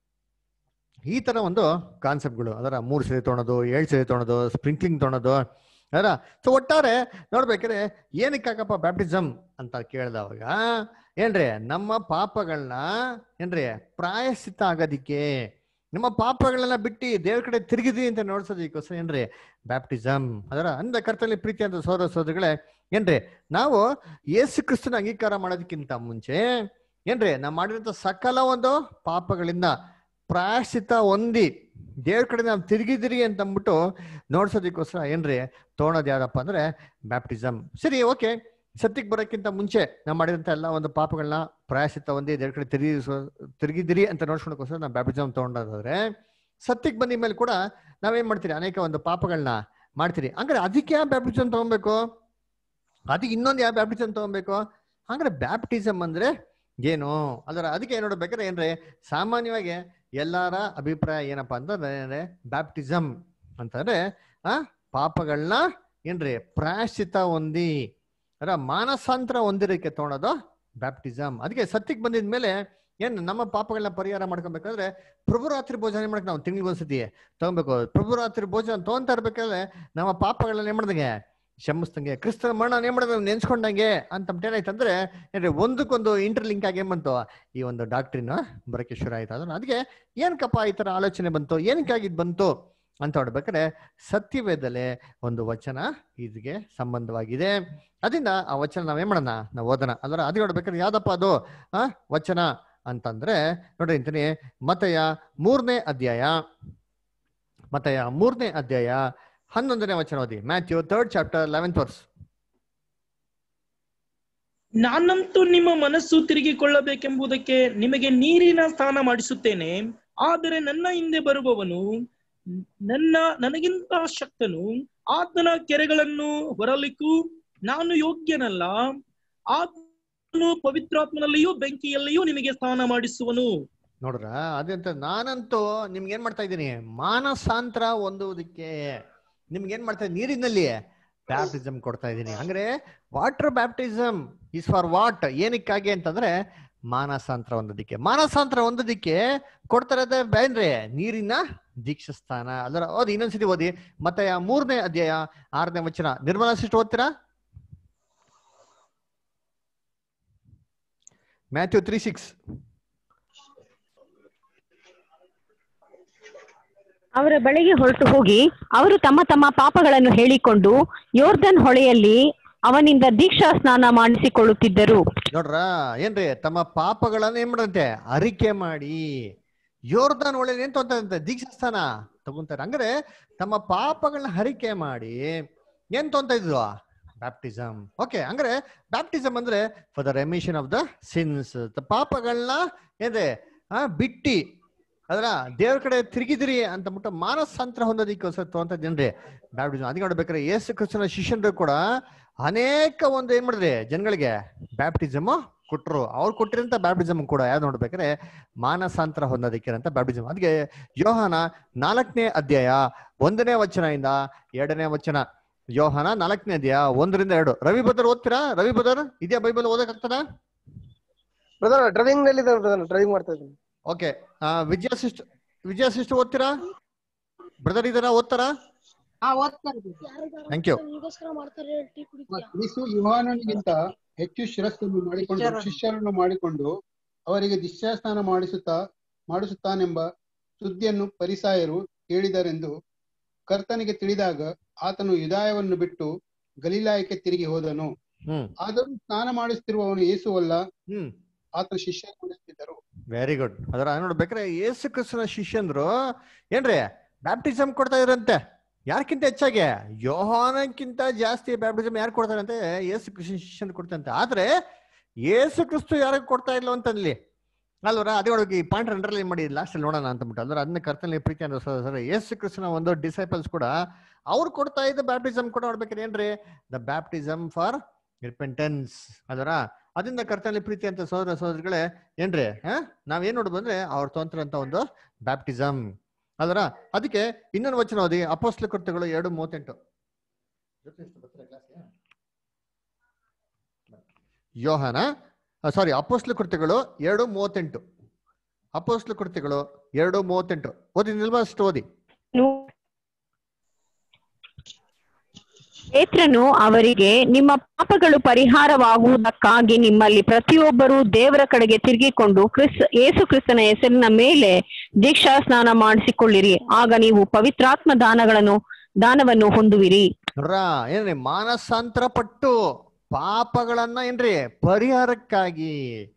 ಈ ತರ ಒಂದು ಕಾನ್ಸೆಪ್ಟ್ಗಳು ಅದರ ಮೂರು ಸರಿ ತೊಗೊಳೋದು ಏಳು ಸರಿ ತೊಗೊಳೋದು ಸ್ಪ್ರಿಂಕ್ಲಿಂಗ್ ತೊಗೊಳೋದು ಅದರ ಸೊ ಒಟ್ಟಾರೆ ನೋಡ್ಬೇಕಾದ್ರೆ ಏನಕ್ಕಾಗಪ್ಪ ಬ್ಯಾಪ್ಟಿಸಮ್ ಅಂತ ಕೇಳ್ದವಾಗ ಏನ್ರಿ ನಮ್ಮ ಪಾಪಗಳನ್ನ ಏನ್ರಿ ಪ್ರಾಯಶ್ಚಿತ್ತ ಆಗೋದಿಕ್ಕೆ ನಮ್ಮ ಪಾಪಗಳನ್ನ ಬಿಟ್ಟು ದೇವ್ರ ಕಡೆ ತಿರುಗಿದಿ ಅಂತ ನೋಡ್ಸೋದಕ್ಕೋಸ್ಕರ ಏನ್ರಿ ಬ್ಯಾಪ್ಟಿಸಮ್ ಅದರ ಅಂದ ಕರ್ತಲ್ಲಿ ಪ್ರೀತಿ ಅಂತ ಸೋದರ ಸೋದರಿಗಳೇ ಏನ್ರಿ ನಾವು ಯೇಸು ಕ್ರಿಸ್ತನ ಅಂಗೀಕಾರ ಮಾಡೋದಕ್ಕಿಂತ ಮುಂಚೆ ಏನ್ರಿ ನಾವು ಮಾಡಿದಂತ ಸಕಲ ಒಂದು ಪಾಪಗಳಿಂದ ಪ್ರಾಯಶ್ಚಿತ್ತ ಹೊಂದಿ ದೇವ್ರ ಕಡೆ ನಾವು ತಿರುಗಿದಿರಿ ಅಂತ ಅಂದ್ಬಿಟ್ಟು ನೋಡ್ಸೋದಕ್ಕೋಸ್ಕರ ಏನ್ರಿ ತೊಗೊಳೋದು ಯಾವ್ದಪ್ಪ ಅಂದ್ರೆ ಬ್ಯಾಪ್ಟಿಸಮ್ ಸರಿ ಓಕೆ ಸತ್ಯಕ್ಕೆ ಬರೋಕ್ಕಿಂತ ಮುಂಚೆ ನಾವು ಮಾಡಿದಂತ ಎಲ್ಲ ಒಂದು ಪಾಪಗಳನ್ನ ಪ್ರಾಯಶ್ಚಿತ್ತ ಹೊಂದಿ ದೇವ್ರ ಕಡೆ ತಿರುಗಿ ತಿರುಗಿದಿರಿ ಅಂತ ನೋಡ್ಸ್ಕೊಳಕ್ಕೋಸ್ಕರ ನಾವು ಬ್ಯಾಪ್ಟಿಸಮ್ ತಗೊಂಡಾದ್ರೆ ಸತ್ಯಕ್ಕೆ ಬಂದ ಮೇಲೆ ಕೂಡ ನಾವೇನ್ ಮಾಡ್ತೀರಿ ಅನೇಕ ಒಂದು ಪಾಪಗಳನ್ನ ಮಾಡ್ತೀರಿ ಹಂಗಾರೆ ಅದಕ್ಕೆ ಯಾವ ಬ್ಯಾಪ್ಟಿಸಮ್ ತಗೊಬೇಕು ಅದಕ್ಕೆ ಇನ್ನೊಂದು ಯಾವ ಬ್ಯಾಪ್ಟಿಸಮ್ ತಗೊಬೇಕು ಹಂಗಾರೆ ಬ್ಯಾಪ್ಟಿಸಮ್ ಅಂದ್ರೆ ಏನು ಅದರ ಅದಕ್ಕೆ ಏನ್ ನೋಡ್ಬೇಕಾದ್ರೆ ಏನ್ರಿ ಸಾಮಾನ್ಯವಾಗಿ ಎಲ್ಲಾರ ಅಭಿಪ್ರಾಯ ಏನಪ್ಪಾ ಅಂತಂದ್ರೆ ಬ್ಯಾಪ್ಟಿಸಮ್ ಅಂತಂದ್ರೆ ಆ ಪಾಪಗಳನ್ನ ಏನ್ರಿ ಪ್ರಾಯಶ್ಚಿತ ಹೊಂದಿ ಅದರ ಮಾನಸಾಂತರ ಹೊಂದಿರಕ್ಕೆ ತೊಗೊಳೋದು ಬ್ಯಾಪ್ಟಿಸಮ್ ಅದಕ್ಕೆ ಸತ್ಯಕ್ಕೆ ಬಂದಿದ್ಮೇಲೆ ಏನ್ ನಮ್ಮ ಪಾಪಗಳನ್ನ ಪರಿಹಾರ ಮಾಡ್ಕೊಬೇಕಾದ್ರೆ ಪ್ರಭುರಾತ್ರಿ ಭೋಜನ ಮಾಡಕ್ ನಾವು ತಿಂಗಳಿಗೆ ಒಂದ್ಸತಿ ತಗೊಬೇಕು ಪ್ರಭುರಾತ್ರಿ ಭೋಜನ ತಗೊಂತಾ ಇರ್ಬೇಕಾದ್ರೆ ನಮ್ಮ ಪಾಪಗಳನ್ನ ಏನ್ ಮಾಡ್ದಂಗೆ ಶಮಿಸ್ದಂಗೆ ಕ್ರಿಸ್ತನ ಮರಣ ಏನ್ ಮಾಡಿದ್ರೆ ನೆನ್ಸ್ಕೊಂಡಂಗೆ ಅಂತ ಏನಾಯ್ತಂದ್ರೆ ಏನ್ರಿ ಒಂದಕ್ಕೊಂದು ಇಂಟರ್ ಲಿಂಕ್ ಆಗಿ ಏನ್ ಬಂತು ಈ ಒಂದು ಡಾಕ್ಟ್ರಿನ ಬರಕ್ಕೆ ಶುರು ಆಯ್ತು ಅದನ್ನ ಅದಕ್ಕೆ ಏನಕ್ಕಪ್ಪ ಈ ತರ ಆಲೋಚನೆ ಬಂತು ಏನಕ್ಕಾಗಿ ಇದ್ ಬಂತು ಅಂತ ನೋಡ್ಬೇಕಾದ್ರೆ ಸತ್ಯವೇದಲೆ ಒಂದು ವಚನ ಇದಕ್ಕೆ ಸಂಬಂಧವಾಗಿದೆ ಅದರಿಂದ ಆ ವಚನ ನಾವೇನ್ ಮಾಡೋಣ ನಾವು ಓದೋಣ ಅದರ ಅದು ನೋಡ್ಬೇಕಾದ್ರೆ ಯಾವ್ದಪ್ಪ ಅದು ಆ ವಚನ ಅಂತಂದ್ರೆ ನೋಡ್ರಿ ಅಂತೀನಿ ಮತಯ ಮೂರನೇ ಅಧ್ಯಾಯ ಮತಯ ಮೂರನೇ ಅಧ್ಯಾಯ ಹನ್ನೊಂದನೇ ವಚನ ಓದಿ Matthew third chapter eleventh verse ನಾನಂತೂ ನಿಮ್ಮ ಮನಸ್ಸು ತಿರುಗಿಕೊಳ್ಳಬೇಕೆಂಬುದಕ್ಕೆ ನಿಮಗೆ ನೀರಿನ ಸ್ನಾನ ಮಾಡಿಸುತ್ತೇನೆ ಆದರೆ ನನ್ನ ಹಿಂದೆ ಬರುವವನು ನನ್ನ ನನಗಿಂತ ಶಕ್ತನು ಆತನ ಕೆರೆಗಳನ್ನು ಹೊರಲಿಕ್ಕೂ ನಾನು ಯೋಗ್ಯನಲ್ಲ ಆತನು ಪವಿತ್ರಾತ್ಮನಲ್ಲಿಯೂ ಬೆಂಕಿಯಲ್ಲಿಯೂ ನಿಮಗೆ ಸ್ನಾನ ಮಾಡಿಸುವನು ನೋಡ್ರ ಅದಂತ ನಾನಂತೂ ನಿಮ್ಗೆ ಏನ್ ಮಾಡ್ತಾ ಇದ್ದೀನಿ ಮಾನಸಾಂತರ ಹೊಂದುವುದಕ್ಕೆ ನಿಮ್ಗೆ ಏನ್ ಮಾಡ್ತಾ ಇದ್ದೀನಿ ನೀರಿನಲ್ಲಿ ಬ್ಯಾಪ್ಟಿಸಮ್ ಕೊಡ್ತಾ ಇದ್ದೀನಿ ಅಂದ್ರೆ water baptism is for what ಏನಕ್ಕಾಗಿ ಅಂತಂದ್ರೆ ಮಾನಸಾಂತರ ಹೊಂದೋದಿಕ್ಕೆ ಮಾನಸಾಂತರ ಹೊಂದೋದಿಕ್ಕೆ ಕೊಡ್ತಾ ಇರೋದೇ ಬೇನ್ರಿ ನೀರಿನ ದೀಕ್ಷಾಸ್ಥಾನ ಅದರ ಓದಿ ಇನ್ನೊಂದ್ಸತಿ ಓದಿ ಮತ್ತೆ ಆ ಮೂರನೇ ಅಧ್ಯಾಯ ಆರನೇ ವಚನ ನಿರ್ಮಲಾ ಸಿಸ್ಟರ್ ಓದ್ತೀರಾ ಮ್ಯಾಥ್ಯೂ ತ್ರೀ ಸಿಕ್ಸ್ ಅವರ ಬಳಿಗೆ ಹೊರಟು ಹೋಗಿ ಅವರು ತಮ್ಮ ತಮ್ಮ ಪಾಪಗಳನ್ನು ಹೇಳಿಕೊಂಡು ಯೋರ್ದನ್ ಹೊಳೆಯಲ್ಲಿ ಅವನಿಂದ ದೀಕ್ಷಾ ಸ್ನಾನ ಮಾಡಿಸಿಕೊಳ್ಳುತ್ತಿದ್ದರು ನೋಡ್ರ ಏನ್ರಿ ತಮ್ಮ ಪಾಪಗಳನ್ನ ಏನ್ ಮಾಡಂತೆ ಅರಿಕೆ ಮಾಡಿ ಯೋರ್ದಾನ್ ಒಳ್ಳೆ ಏನ್ ತೊಂತಾರಂತೆ ದೀಕ್ಷಾಸ್ಥಾನ ತಗೊಂತಾರೆ ಅಂದ್ರೆ ತಮ್ಮ ಪಾಪಗಳನ್ನ ಹರಿಕೆ ಮಾಡಿ ಏನ್ ತೊಂತ ಇದ್ವು ಬ್ಯಾಪ್ಟಿಸಮ್ ಓಕೆ ಅಂದ್ರೆ ಬ್ಯಾಪ್ಟಿಸಮ್ ಅಂದ್ರೆ for the remission of the sins ಪಾಪಗಳನ್ನ ಏನ್ರಿ ಆ ಬಿಟ್ಟಿ ಅದರ ದೇವ್ರ ಕಡೆ ತಿರುಗಿದಿರಿ ಅಂತ ಬಿಟ್ಟು ಮಾನಸಾಂತರ ಹೊಂದೋದಿಕ್ಕೋಸ್ಕರ ತಗೊಂತದ್ದೇನ್ರಿ ಬ್ಯಾಪ್ಟಿಸಮ್ ಅದಕ್ಕೆ ನೋಡ್ಬೇಕಾದ್ರೆ ಯೇಸು ಕ್ರಿಸ್ತನ ಶಿಷ್ಯರು ಕೂಡ ಅನೇಕ ಒಂದು ಏನ್ ಮಾಡಿದ್ರಿ ಜನಗಳಿಗೆ ಬ್ಯಾಪ್ಟಿಸಮ್ ಕೊಟ್ರು ಅವ್ರು ಕೊಟ್ಟಿರಂತ ಬ್ಯಾಪ್ಟಿಸಮ್ ಕೂಡ ಯಾವ್ದು ನೋಡ್ಬೇಕಾದ್ರೆ ಮಾನಸಾಂತರ ಹೊಂದೋದಿಕ್ಕೆ ಅಂತ ಬ್ಯಾಪ್ಟಿಸಮ್ ಅದಕ್ಕೆ ಯೋಹಾನ ನಾಲ್ಕನೇ ಅಧ್ಯಾಯ ಒಂದನೇ ವಚನದಿಂದ ಎರಡನೇ ವಚನ ಯೋಹಾನ ನಾಲ್ಕನೇ ಅಧ್ಯಾಯ ಒಂದರಿಂದ ಎರಡು ರವಿ ಬದರ್ ಓದ್ತೀರಾ ರವಿ ಬದರ್ ಇದೆಯಾ ಬೈಬಲ್ ಓದಕ್ಕಾಗ್ತದ ಬ್ರದರ್ ಡ್ರೈವಿಂಗ್ ನಲ್ಲಿ ಬ್ರದರ್ ಡ್ರೈವಿಂಗ್ ಮಾಡ್ತಾ ಇದ್ದೀನಿ okay Vijaya sister Vijaya sister ಓದ್ತೀರಾ ಬ್ರದರ್ ಇದರ ಓದ್ತಾರಾ ಹಾ ಓದ್ತಾರೆ ಥ್ಯಾಂಕ್ ಯು ಕ್ರಿಸ್ತು ಯುಹಾನನಿಗಿಂತ ಹೆಚ್ಚು ಶಿರಸ್ಸನ್ನು ಮಾಡಿಕೊಂಡು ಶಿಷ್ಯರ- ಶಿಷ್ಯರನ್ನು ಮಾಡಿಕೊಂಡು ಅವರಿಗೆ ದಿಶ್ಯಾಸ್ನಾನ ಮಾಡಿಸುತ್ತಾ ಮಾಡಿಸುತ್ತಾನೆಂಬ ಸುದ್ದಿಯನ್ನು ಪರಿಸಾಯರು ಕೇಳಿದರೆಂದು ಕರ್ತನಿಗೆ ತಿಳಿದಾಗ ಆತನು ಯುದಾಯವನ್ನು ಬಿಟ್ಟು ಗಲೀಲಾಯಕ್ಕೆ ತಿರುಗಿ ಹೋದನು ಹ್ಮ್ ಆದರೂ ಸ್ನಾನ ಮಾಡಿಸುತ್ತಿರುವವನು ಯೇಸುವಲ್ಲ ಹ್ಮ್ ಆತನು ಶಿಷ್ಯರು ಮಾಡಿಸುತ್ತಿದ್ದರು ವೆರಿ ಗುಡ್ ಅದರ ನೋಡ್ಬೇಕಾರೆ ಯೇಸು ಕ್ರಿಸ್ತನ ಶಿಷ್ಯಂದ್ರು ಏನ್ರಿ ಬ್ಯಾಪ್ಟಿಸಮ್ ಕೊಡ್ತಾ ಇದ್ರಂತೆ ಯಾರ್ಕಿಂತ ಹೆಚ್ಚಾಗಿ ಯೋಹಾನಕ್ಕಿಂತ ಜಾಸ್ತಿ ಬ್ಯಾಪ್ಟಿಸಮ್ ಯಾರು ಕೊಡ್ತಾರಂತೆ ಯೇಸು ಕ್ರಿಸ್ತನ ಶಿಷ್ಯನ್ ಕೊಡ್ತಾರಂತೆ ಆದ್ರೆ ಯೇಸು ಕ್ರಿಸ್ತು ಯಾರಿಗೆ ಕೊಡ್ತಾ ಇಲ್ಲ ಅಂತಲ್ಲಿ ಅಲ್ವರ ಅದೇ ಒಳಗೆ ಈ ಪಾಯಿಂಟ್ ಅಂಡರ್ಲೈನ್ ಮಾಡಿ ಲಾಸ್ಟ್ ಅಲ್ಲಿ ನೋಡೋಣ ಅಂತ ಬಿಟ್ಟು ಅಂದ್ರೆ ಅದನ್ನ ಕರ್ತನಲ್ಲಿ ಪ್ರೀತಿ ಅಂದ್ರೆ ಸರ್ ಯೇಸು ಕ್ರಿಸ್ತನ ಒಂದು ಡಿಸೈಪಲ್ಸ್ ಕೂಡ ಅವ್ರು ಕೊಡ್ತಾ ಇದ್ದ ಬ್ಯಾಪ್ಟಿಸಮ್ ಕೂಡ ನೋಡ್ಬೇಕಾದ್ರೆ ಏನ್ರಿ ದ ಬ್ಯಾಪ್ಟಿಸಮ್ ಫಾರ್ ರಿಪೆಂಟೆನ್ಸ್ ಅದರ ಅದರಿಂದ ಕರ್ತನಲ್ಲಿ ಪ್ರೀತಿ ಅಂತ ಸೋದರ ಸೋದರಿಗಳೇ ಏನ್ರಿ ಹಾ ನಾವೇನ್ ನೋಡ್ಬೋದು ಅಂದ್ರೆ ಅವ್ರ ತೊಂದ್ರೆ ಅಂತ ಒಂದು ಬ್ಯಾಪ್ಟಿಸಮ್ ಅದರ ಅದಕ್ಕೆ ಇನ್ನೊಂದು ವಚನ ಓದಿ ಅಪೋಸ್ಲ ಕೃತ್ಯಗಳು ಎರಡು ಮೂವತ್ತೆಂಟು ಯೋಹನ ಸಾರಿ ಅಪೋಸ್ಲ ಕೃತ್ಯಗಳು ಎರಡು ಮೂವತ್ತೆಂಟು ಅಪೋಸ್ಲ ಕೃತ್ಯಗಳು ಎರಡು ಮೂವತ್ತೆಂಟು ಓದಿ ನಿಲ್ವಾ ಅಷ್ಟು ಓದಿ ಪೇತ್ರನು ಅವರಿಗೆ ನಿಮ್ಮ ಪಾಪಗಳು ಪರಿಹಾರವಾಗುವುದಕ್ಕಾಗಿ ನಿಮ್ಮಲ್ಲಿ ಪ್ರತಿಯೊಬ್ಬರೂ ದೇವರ ಕಡೆಗೆ ತಿರುಗಿಕೊಂಡು ಕ್ರಿಸ್ ಯೇಸು ಕ್ರಿಸ್ತನ ಹೆಸರಿನ ಮೇಲೆ ದೀಕ್ಷಾ ಸ್ನಾನ ಮಾಡಿಸಿಕೊಳ್ಳಿರಿ ಆಗ ನೀವು ಪವಿತ್ರಾತ್ಮ ದಾನಗಳನ್ನು ದಾನವನ್ನು ಹೊಂದುವಿರಿ ನೋಡ್ರ ಏನ್ರಿ ಮಾನಸಾಂತರ ಪಟ್ಟು ಪಾಪಗಳನ್ನ ಏನ್ರಿ ಪರಿಹಾರಕ್ಕಾಗಿ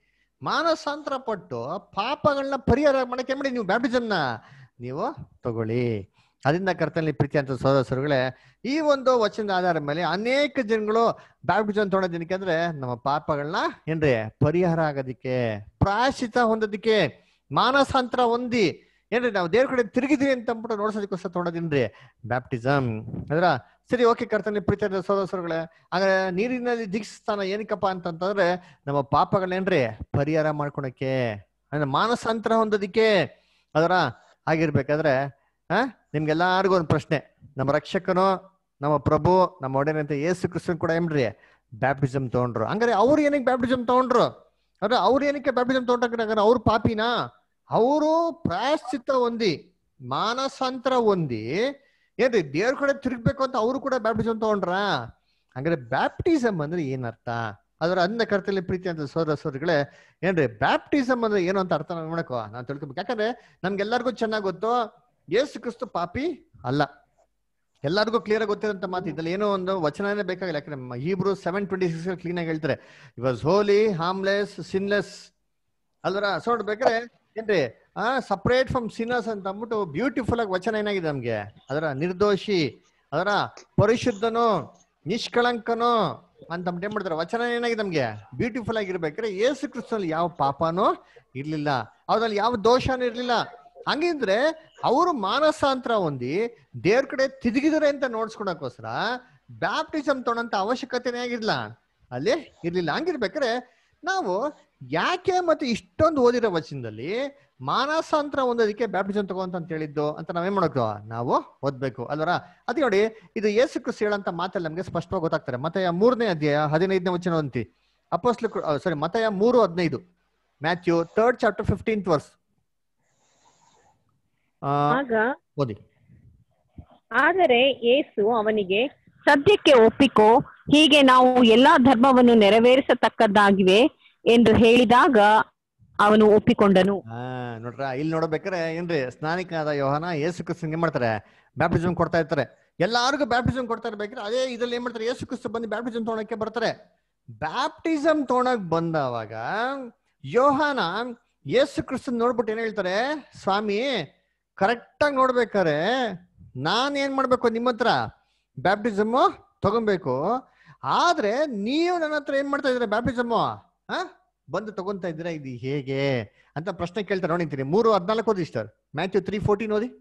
ಮಾನಸಾಂತರ ಪಟ್ಟು ಪಾಪಗಳನ್ನ ಪರಿಹಾರ ಮಾಡಕ್ಕೆ ಮಾಡಿ ನೀವು ಬ್ಯಾಪ್ಟಿಸಮ್ನ ನೀವು ತಗೊಳ್ಳಿ ಅದರಿಂದ ಕರ್ತನಲ್ಲಿ ಪ್ರೀತಿ ಅಂತ ಸಹೋದರಗಳೇ ಈ ಒಂದು ವಚನದ ಆಧಾರದ ಮೇಲೆ ಅನೇಕ ಜನಗಳು ಬ್ಯಾಪ್ಟಿಸಮ್ ತೊಗೊಳೋದಕ್ಕೆ ಅಂದ್ರೆ ನಮ್ಮ ಪಾಪಗಳನ್ನ ಏನ್ರಿ ಪರಿಹಾರ ಆಗೋದಿಕ್ಕೆ ಪ್ರಾಯಶ್ಚಿತ ಹೊಂದೋದಿಕ್ಕೆ ಮಾನಸಾಂತರ ಹೊಂದಿ ಏನ್ರಿ ನಾವು ದೇವ್ರ ಕಡೆ ತಿರುಗಿದೀವಿ ಅಂತ ಅಂದ್ಬಿಟ್ಟು ನೋಡ್ಸೋದಕ್ಕೋಸ್ಕರ ತೊಗೊಳೋದೇನ್ರಿ ಬ್ಯಾಪ್ಟಿಸಮ್ ಅದ್ರ ಸರಿ ಓಕೆ ಕರ್ತನೆ ಪ್ರೀತಿ ಸಹೋದರಗಳೇ ಹಾಗಾದ್ರೆ ನೀರಿನಲ್ಲಿ ದೀಕ್ಷಿಸ್ತಾನ ಏನಕ್ಕಪ್ಪ ಅಂತಂತಂದ್ರೆ ನಮ್ಮ ಪಾಪಗಳೇನ್ರಿ ಪರಿಹಾರ ಮಾಡ್ಕೊಳಕ್ಕೆ ಅಂದ್ರೆ ಮಾನಸಾಂತರ ಹೊಂದೋದಿಕ್ಕೆ ಅದರ ಆಗಿರ್ಬೇಕಾದ್ರೆ ಆ ನಿಮ್ಗೆಲ್ಲಾರ್ಗು ಒಂದು ಪ್ರಶ್ನೆ ನಮ್ಮ ರಕ್ಷಕನು ನಮ್ಮ ಪ್ರಭು ನಮ್ಮ ಒಡೆಯನಂತ ಯೇಸು ಕ್ರಿಸ್ತನ್ ಕೂಡ ಏನ್ರಿ ಬ್ಯಾಪ್ಟಿಸಮ್ ತಗೊಂಡ್ರು ಹಂಗಾರೆ ಅವ್ರು ಏನಕ್ಕೆ ಬ್ಯಾಪ್ಟಿಸಮ್ ತಗೊಂಡ್ರು ಅಂದ್ರೆ ಅವ್ರು ಏನಕ್ಕೆ ಬ್ಯಾಪ್ಟಿಸಮ್ ತಗೊಂಡ್ರೆ ಅವ್ರು ಪಾಪಿನಾ ಅವರು ಪ್ರಾಯಶ್ಚಿತ್ತ ಹೊಂದಿ ಮಾನಸಾಂತರ ಹೊಂದಿ ಏನ್ರಿ ದೇವ್ರ ಕಡೆ ತಿರುಗ್ಬೇಕು ಅಂತ ಅವರು ಕೂಡ ಬ್ಯಾಪ್ಟಿಸಮ್ ತಗೊಂಡ್ರ ಹಂಗಾರೆ ಬ್ಯಾಪ್ಟಿಸಮ್ ಅಂದ್ರೆ ಏನರ್ಥ ಅದರ ಅಂದ ಕರ್ತಲ್ಲಿ ಪ್ರೀತಿ ಅಂತ ಸೋದರ ಸೋದರಿಗಳೇ ಏನ್ರಿ ಬ್ಯಾಪ್ಟಿಸಮ್ ಅಂದ್ರೆ ಏನು ಅಂತ ಅರ್ಥ ನಾವು ನೋಡಕೋ ನಾವು ತಿಳ್ಕೊಬೇಕು ಯಾಕಂದ್ರೆ ನಮ್ಗೆಲ್ಲರಿಗೂ ಚೆನ್ನಾಗಿ ಗೊತ್ತು ಯೇಸು ಕ್ರಿಸ್ತು ಪಾಪಿ ಅಲ್ಲ ಎಲ್ಲರಿಗೂ ಕ್ಲಿಯರ್ ಆಗಿ ಗೊತ್ತಿರೋಂಥ ಮಾತು ಇದ್ದಲ್ಲಿ ಏನೋ ಒಂದು ವಚನನೇ ಬೇಕಾಗಿಲ್ಲ ಯಾಕಂದ್ರೆ Hebrews seven twenty six clean ಆಗಿ ಹೇಳ್ತಾರೆ he was holy harmless sinless ಅಲ್ವರ ಸೊ ನೋಡ್ಬೇಕಾದ್ರೆ ಏನ್ರಿ ಆ ಸಪರೇಟ್ ಫ್ರಮ್ ಸಿನರ್ಸ್ ಅಂತ ಅಂದ್ಬಿಟ್ಟು ಬ್ಯೂಟಿಫುಲ್ ಆಗಿ ವಚನ ಏನಾಗಿದೆ ನಮ್ಗೆ ಅದರ ನಿರ್ದೋಷಿ ಅದರ ಪರಿಶುದ್ಧನು ನಿಷ್ಕಳಂಕನು ಅಂತ ಅಂದ್ಬಿಟ್ಟು ಏನ್ ಮಾಡ್ತಾರೆ ವಚನ ಏನಾಗಿದೆ ನಮ್ಗೆ ಬ್ಯೂಟಿಫುಲ್ ಆಗಿರ್ಬೇಕಾದ್ರೆ ಯೇಸು ಕ್ರಿಸ್ತನಲ್ಲಿ ಯಾವ ಪಾಪನೂ ಇರ್ಲಿಲ್ಲ ಅವ್ರಲ್ಲಿ ಯಾವ ದೋಷನೂ ಇರ್ಲಿಲ್ಲ ಹಂಗಿದ್ರೆ ಅವರು ಮಾನಸಾಂತರ ಹೊಂದಿ ದೇವ್ರ ಕಡೆ ತಿರುಗಿದರೆ ಅಂತ ನೋಡ್ಸ್ಕೊಳಕೋಸ್ಕರ ಬ್ಯಾಪ್ಟಿಸಮ್ ತೊಗೊಳಂತ ಅವಶ್ಯಕತೆನೇ ಆಗಿರ್ಲಿಲ್ಲ ಅಲ್ಲಿ ಇರ್ಲಿಲ್ಲ ಹಂಗಿರ್ಬೇಕಾದ್ರೆ ನಾವು ಯಾಕೆ ಮತ್ತೆ ಇಷ್ಟೊಂದು ಓದಿರೋ ವಚನದಲ್ಲಿ ಮಾನಸಾಂತರ ಹೊಂದೋದಕ್ಕೆ ಬ್ಯಾಪ್ಟಿಸಮ್ ತಗೋಂತ ಅಂತ ಹೇಳಿದ್ದು ಅಂತ ನಾವೇನ್ ಮಾಡೋದು ನಾವು ಓದ್ಬೇಕು ಅಲ್ವರ ಅದೇ ನೋಡಿ ಇದು ಯೇಸು ಕ್ರಿಸ್ತು ಹೇಳಂತ ಮಾತಲ್ಲಿ ನಮ್ಗೆ ಸ್ಪಷ್ಟವಾಗಿ ಗೊತ್ತಾಗ್ತಾರೆ ಮತ್ತೆ ಮೂರನೇ ಅಧ್ಯಾಯ ಹದಿನೈದನೇ ವಚನ ಅಂತಿ ಅಪೋಸ್ಲು ಸಾರಿ ಮತಯ ಮೂರು ಹದಿನೈದು Matthew third chapter fifteenth verse ಆಗ ಓದಿ ಆದರೆ ಯೇಸು ಅವನಿಗೆ ಸದ್ಯಕ್ಕೆ ಒಪ್ಪಿಕೋ ಹೀಗೆ ನಾವು ಎಲ್ಲಾ ಧರ್ಮವನ್ನು ನೆರವೇರಿಸತಕ್ಕದ್ದಾಗಿವೆ ಎಂದು ಹೇಳಿದಾಗ ಅವನು ಒಪ್ಪಿಕೊಂಡನು ಹಾ ನೋಡ್ರ ಇಲ್ಲಿ ನೋಡ್ಬೇಕಾರೆ ಏನ್ರಿ ಸ್ನಾನಿಕನಾದ ಯೋಹನ ಯೇಸು ಕ್ರಿಸ್ತನ್ ಏನ್ ಮಾಡ್ತಾರೆ ಬ್ಯಾಪ್ಟಿಸಮ್ ಕೊಡ್ತಾ ಇರ್ತಾರೆ ಎಲ್ಲಾರ್ಗು ಬ್ಯಾಪ್ಟಿಸಮ್ ಕೊಡ್ತಾ ಇರ್ಬೇಕ್ರೆ ಅದೇ ಇದ್ರಲ್ಲಿ ಏನ್ ಮಾಡ್ತಾರೆ ಯೇಸು ಕ್ರಿಸ್ತು ಬಂದು ಬ್ಯಾಪ್ಟಿಸಮ್ ತೊಗೊಳಕ್ಕೆ ಬರ್ತಾರೆ ಬ್ಯಾಪ್ಟಿಸಮ್ ತೊಗೊಳಕ್ ಬಂದವಾಗ ಯೋಹಾನ ಯೇಸು ಕ್ರಿಸ್ತನ್ ನೋಡ್ಬಿಟ್ಟು ಏನ್ ಹೇಳ್ತಾರೆ ಸ್ವಾಮಿ ಕರೆಕ್ಟ್ ಆಗಿ ನೋಡ್ಬೇಕಾರೆ ನಾನ್ ಏನ್ ಮಾಡ್ಬೇಕು ನಿಮ್ಮ ಹತ್ರ ಬ್ಯಾಪ್ಟಿಸಮ್ ತಗೊಬೇಕು ಆದ್ರೆ ನೀವು ನನ್ನ ಹತ್ರ ಏನ್ ಮಾಡ್ತಾ ಇದ್ರೆ ಬ್ಯಾಪ್ಟಿಸಮ್ ಹಾ ಬಂದು ತಗೊಂತಾ ಇದ್ದೀರಾ ಇದು ಹೇಗೆ ಅಂತ ಪ್ರಶ್ನೆ ಕೇಳ್ತಾರೆ ನೋಡಿಂತೀನಿ ಮೂರು ಹದ್ನಾಲ್ಕು ಓದಿ ಸರ್ ಮ್ಯಾಥ್ಯೂ ತ್ರೀ ಫೋರ್ಟೀನ್ ಓದಿ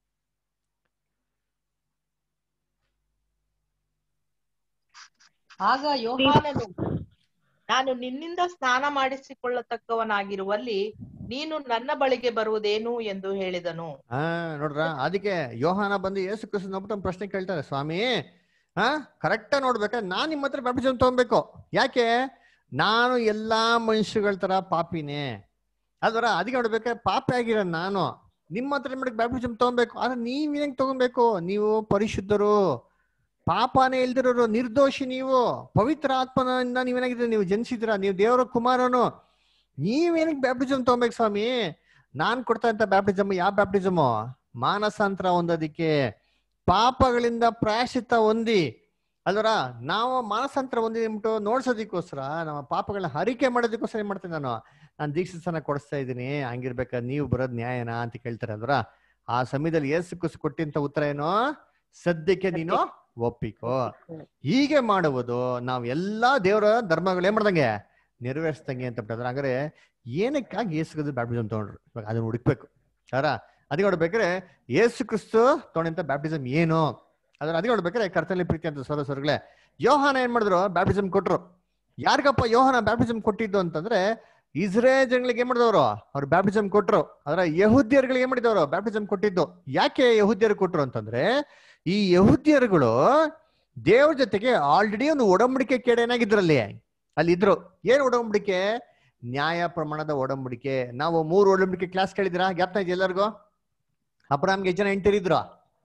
ಆಗ ಯೋಹಾನನು ನಾನು ನಿನ್ನಿಂದ ಸ್ನಾನ ಮಾಡಿಸಿಕೊಳ್ಳತಕ್ಕವನಾಗಿರುವಲ್ಲಿ ನೀನು ನನ್ನ ಬಳಿಗೆ ಬರುವುದೇನು ಎಂದು ಹೇಳಿದನು ಹಾ ನೋಡ್ರ ಅದಕ್ಕೆ ಯೋಹಾನ ಬಂದು ಯೇಸು ಕ್ರಿಸ್ತನ್ ನೋಡ್ಬಿಟ್ಟು ಒಂದು ಪ್ರಶ್ನೆ ಕೇಳ್ತಾರೆ ಸ್ವಾಮಿ ಹಾ ಕರೆಕ್ಟ್ ನೋಡ್ಬೇಕಾದ್ರೆ ನಾನ್ ನಿಮ್ಮ ಹತ್ರ ಬ್ಯಾಪ್ಟಿಸಮ್ ತಗೊಬೇಕು ಯಾಕೆ ನಾನು ಎಲ್ಲಾ ಮನುಷ್ಯಗಳ ತರ ಪಾಪಿನೇ ಅಲ್ವರ ಅದಕ್ಕೆ ನೋಡ್ಬೇಕಾದ್ರೆ ಪಾಪಿ ಆಗಿರೋ ನಾನು ನಿಮ್ಮ ಹತ್ರ ಏನ್ ಮಾಡಕ್ ಬ್ಯಾಪ್ಟಿಸಮ್ ತಗೊಬೇಕು ಆದ್ರೆ ನೀವ್ ಹೆಂಗ್ ತಗೊಬೇಕು ನೀವು ಪರಿಶುದ್ಧರು ಪಾಪನೇ ಇಲ್ದಿರೋರು ನಿರ್ದೋಷಿ ನೀವು ಪವಿತ್ರ ಆತ್ಮನಿಂದ ನೀವೇನಾಗಿದ್ದೀರಿ ನೀವು ಜನಿಸಿದಿರ ನೀವು ದೇವರ ಕುಮಾರನು ನೀವೇನಕ್ಕೆ ಬ್ಯಾಪ್ಟಿಸಮ್ ತಗೊಬೇಕು ಸ್ವಾಮಿ ನಾನ್ ಕೊಡ್ತಾ ಇದ್ದ ಬ್ಯಾಪ್ಟಿಸಮ್ ಯಾವ ಬ್ಯಾಪ್ಟಿಸಮ್ ಮಾನಸಾಂತರ ಹೊಂದೋದಿಕ್ಕೆ ಪಾಪಗಳಿಂದ ಪ್ರಾಯಶ್ಚಿತ್ತ ಹೊಂದಿ ಅಲ್ವರ ನಾವು ಮಾನಸಾಂತರ ಹೊಂದಿಬಿಟ್ಟು ನೋಡ್ಸೋದಕ್ಕೋಸ್ಕರ ನಮ್ಮ ಪಾಪಗಳನ್ನ ಹರಿಕೆ ಮಾಡೋದಕ್ಕೋಸ್ಕರ ಏನ್ ಮಾಡ್ತೀನಿ ನಾನು ನಾನು ದೀಕ್ಷಿಸನ ಕೊಡಿಸ್ತಾ ಇದ್ದೀನಿ ಹಂಗಿರ್ಬೇಕಾದ್ರೆ ನೀವು ಬರೋದ್ ನ್ಯಾಯನಾ ಅಂತ ಕೇಳ್ತಾರೆ ಅಲ್ವರ ಆ ಸಮಯದಲ್ಲಿ ಏಸು ಕುಸ್ ಕೊಟ್ಟಿಂತ ಉತ್ತರ ಏನೋ ಸದ್ಯಕ್ಕೆ ನೀನು ಒಪ್ಪಿಕೋ ಹೀಗೆ ಮಾಡುವುದು ನಾವ್ ಎಲ್ಲಾ ದೇವರ ಧರ್ಮಗಳು ಏನ್ ಮಾಡ್ದಂಗೆ ನೆರವೇರಿಸ್ದಂಗೆ ಅಂತ ಬಿಟ್ಟಂದ್ರೆ ಹಂಗಾರೆ ಏನಕ್ಕಾಗಿ ಯೇಸು ಕ್ರಿಸ್ತು ಬ್ಯಾಪ್ಟಿಸಮ್ ತಗೊಂಡ್ರು ಇವಾಗ ಅದನ್ನ ಹುಡುಕ್ಬೇಕು ಅರ ಅದಕ್ಕೆ ನೋಡ್ಬೇಕಾದ್ರೆ ಯೇಸು ಕ್ರಿಸ್ತು ತಗೊಂಡಂತ ಬ್ಯಾಪ್ಟಿಸಮ್ ಏನು ಅದ್ರ ಅದಕ್ಕೆ ನೋಡ್ಬೇಕಾದ್ರೆ ಕರ್ತನಲ್ಲಿ ಪ್ರೀತಿ ಅಂತ ಸೋರ ಸೋರ್ಗಳೇ ಯೋಹಾನ ಏನ್ ಮಾಡಿದ್ರು ಬ್ಯಾಪ್ಟಿಸಮ್ ಕೊಟ್ರು ಯಾರಿಗಪ್ಪ ಯೋಹಾನ ಬ್ಯಾಪ್ಟಿಸಮ್ ಕೊಟ್ಟಿದ್ದು ಅಂತಂದ್ರೆ ಇಸ್ರೇಲ್ ಜನಗಳಿಗೆ ಏನ್ ಮಾಡಿದವರು ಅವ್ರು ಬ್ಯಾಪ್ಟಿಸಮ್ ಕೊಟ್ರು ಅದರ ಯಹುದ್ಯರುಗಳಿಗೆ ಏನ್ ಮಾಡಿದವರು ಬ್ಯಾಪ್ಟಿಸಮ್ ಕೊಟ್ಟಿದ್ದು ಯಾಕೆ ಯಹುದ್ಯರು ಕೊಟ್ರು ಅಂತಂದ್ರೆ ಈ ಯಹುದ್ಯರುಗಳು ದೇವ್ರ ಜೊತೆಗೆ ಆಲ್ರೆಡಿ ಒಂದು ಒಡಂಬಡಿಕೆ ಕೇಡ ಏನಾಗಿದ್ರಲ್ಲಿ ಅಲ್ಲಿ ಇದ್ರು ಏನ್ ಒಡಂಬಡಿಕೆ ನ್ಯಾಯ ಪ್ರಮಾಣದ ಒಡಂಬಡಿಕೆ ನಾವು ಮೂರು ಒಡಂಬಡಿಕೆ ಕ್ಲಾಸ್ ಕೇಳಿದಿರಾ ಜ್ಞಾಪನ ಇದೆ ಎಲ್ಲರಿಗೂ ಅಬ್ರಾಮ್ಗೆ ಎಷ್ಟು ಜನ ಹೆಂಡತಿರಿದ್ರು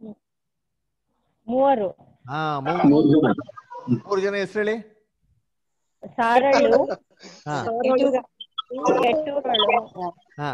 ಮೂವರು ಹಾ ಮೂರು ಮೂರು ಜನ ಹೆಸರು ಹೇಳಿ ಸಾರಳು ಹಾ ಕೆಟ್ಟೂರಳು ಹಾ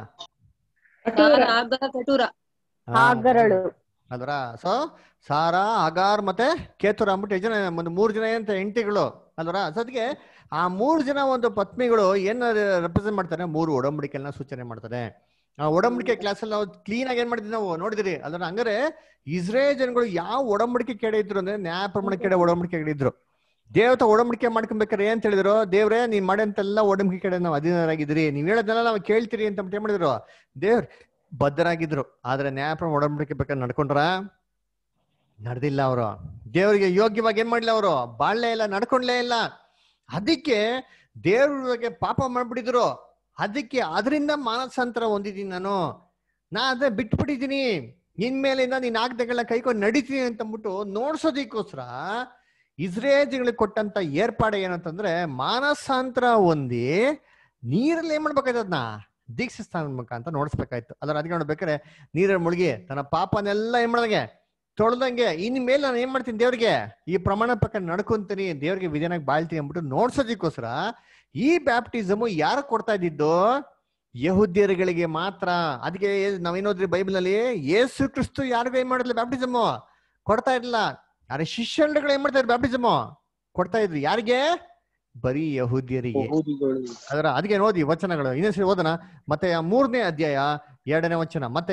ಕಟೂರ ಹಾ. ಆಗರಳು ಅದರ ಸೊ ಸಾರಾ ಅಗಾರ್ ಮತ್ತೆ ಕೇತುರ ಅಂದ್ಬಿಟ್ಟು ಎಷ್ಟು ಜನ ಒಂದು ಮೂರು ಜನ ಅಂತ ಹೆಂಡತಿಗಳು ಅಲ್ವರ ಸೊ ಅದಕ್ಕೆ ಆ ಮೂರು ಜನ ಒಂದು ಪತ್ನಿಗಳು ಏನ್ ರೆಪ್ರೆಸೆಂಟ್ ಮಾಡ್ತಾರೆ ಮೂರು ಒಡಂಬಡಿಕೆಗಳನ್ನ ಸೂಚನೆ ಮಾಡ್ತಾರೆ ಆ ಒಡಂಬಡಿಕೆ ಕ್ಲಾಸ್ ಅಲ್ಲಿ ನಾವು ಕ್ಲೀನ್ ಆಗಿ ಏನ್ ಮಾಡಿದ್ವಿ ನಾವು ನೋಡಿದಿರಿ ಅದನ್ನ ಹಂಗಾರೆ ಇಸ್ರೇಲ್ ಜನಗಳು ಯಾವ ಒಡಂಬಡಿಕೆ ಕೆಡೆ ಇದ್ರು ಅಂದ್ರೆ ನ್ಯಾಯ ಪ್ರಮಾಣ ಕೆಡೆ ಒಡಂಬಡಿಕೆ ಇದ್ರು ದೇವತ ಒಡಂಬಡಿಕೆ ಮಾಡ್ಕೊಬೇಕಾರೆ ಏನ್ ಹೇಳಿದ್ರು ದೇವ್ರೇ ನೀವ್ ಮಾಡಂತೆಲ್ಲ ಒಡಂಬಡಿಕೆ ಕಡೆ ನಾವು ಅಧೀನರಾಗಿದ್ರಿ ನೀವ್ ಹೇಳೋದೆಲ್ಲ ನಾವು ಕೇಳ್ತೀರಿ ಅಂತ ಏನ್ ಮಾಡಿದ್ರು ದೇವ್ರ ಬದ್ಧರಾಗಿದ್ರು ಆದ್ರೆ ನ್ಯಾಯಪ್ರಮ ಒಡಂಬಡಿಕೆ ಬೇಕಾದ್ರೆ ನಡ್ಕೊಂಡ್ರ ನಡೆದಿಲ್ಲ ಅವರು ದೇವರಿಗೆ ಯೋಗ್ಯವಾಗಿ ಏನ್ ಮಾಡ್ಲಿಲ್ಲ ಅವರು ಬಾಳ್ಲೇ ಇಲ್ಲ ನಡ್ಕೊಂಡ್ಲೇ ಇಲ್ಲ ಅದಕ್ಕೆ ದೇವ್ರಿಗೆ ಪಾಪ ಮಾಡ್ಬಿಟ್ಟಿದ್ರು ಅದಕ್ಕೆ ಅದರಿಂದ ಮಾನಸಾಂತರ ಹೊಂದಿದ್ದೀನಿ ನಾನು ನಾ ಅದೇ ಬಿಟ್ಬಿಟ್ಟಿದ್ದೀನಿ ಇನ್ಮೇಲಿಂದ ನೀನ್ ಆಗ್ದಗಳನ್ನ ಕೈಕೊಂಡು ನಡೀತೀನಿ ಅಂತ ಅಂದ್ಬಿಟ್ಟು ನೋಡ್ಸೋದಕ್ಕೋಸ್ಕರ ಇಸ್ರೇಜ್ಗಳಿಗೆ ಕೊಟ್ಟಂತ ಏರ್ಪಾಡು ಏನಂತಂದ್ರೆ ಮಾನಸಾಂತರ ಹೊಂದಿ ನೀರಲ್ಲಿ ಏನ್ ಮಾಡ್ಬೇಕಾಯ್ತು ಅದನ್ನ ದೀಕ್ಷಿಸ್ತಾನ ಮುಖಾಂತರ ನೋಡಿಸ್ಬೇಕಾಯ್ತು ಅದರ ಅದಕ್ಕೆ ನೋಡ್ಬೇಕಾದ್ರೆ ನೀರಲ್ಲಿ ಮುಳುಗಿ ತನ್ನ ಪಾಪನೆಲ್ಲ ಏನ್ ಮಾಡ್ದಂಗೆ ತೊಳ್ದಂಗೆ ಇನ್ ಮೇಲೆ ನಾನು ಏನ್ ಮಾಡ್ತೀನಿ ದೇವ್ರಿಗೆ ಈ ಪ್ರಮಾಣ ಪ್ರಕಾರ ನಡ್ಕೊಂತೀನಿ ದೇವ್ರಿಗೆ ವಿಧಾನಾಗಿ ಬಾಳ್ತೀನಿ ಅಂದ್ಬಿಟ್ಟು ನೋಡ್ಸೋದಕ್ಕೋಸ್ಕರ ಈ ಬ್ಯಾಪ್ಟಿಸಮ್ ಯಾರು ಕೊಡ್ತಾ ಇದ್ದಿದ್ದು ಯಹುದ್ಯರುಗಳಿಗೆ ಮಾತ್ರ ಅದಕ್ಕೆ ನಾವೇನೋದ್ರಿ ಬೈಬಲ್ ನಲ್ಲಿ ಯೇಸು ಕ್ರಿಸ್ತು ಯಾರಿಗೂ ಏನ್ ಮಾಡಿದ್ಲ ಬ್ಯಾಪ್ಟಿಸಮ್ ಕೊಡ್ತಾ ಇರ್ಲಿಲ್ಲ ಯಾರ ಶಿಷ್ಯರುಗಳು ಏನ್ ಮಾಡ್ತಾ ಇದ್ರು ಬ್ಯಾಪ್ಟಿಸಮ್ ಕೊಡ್ತಾ ಇದ್ರು ಯಾರಿಗೆ ಬರೀ ಯಹುದ್ಯರಿಗೆ ಅದರ ಅದಕ್ಕೆ ಓದಿ ವಚನಗಳು ಇನ್ನೊಂದ್ಸರಿ ಓದನ ಮತ್ತೆ ಮೂರನೇ ಅಧ್ಯಾಯ ಎರಡನೇ ವಚನ ಮತ್ತೆ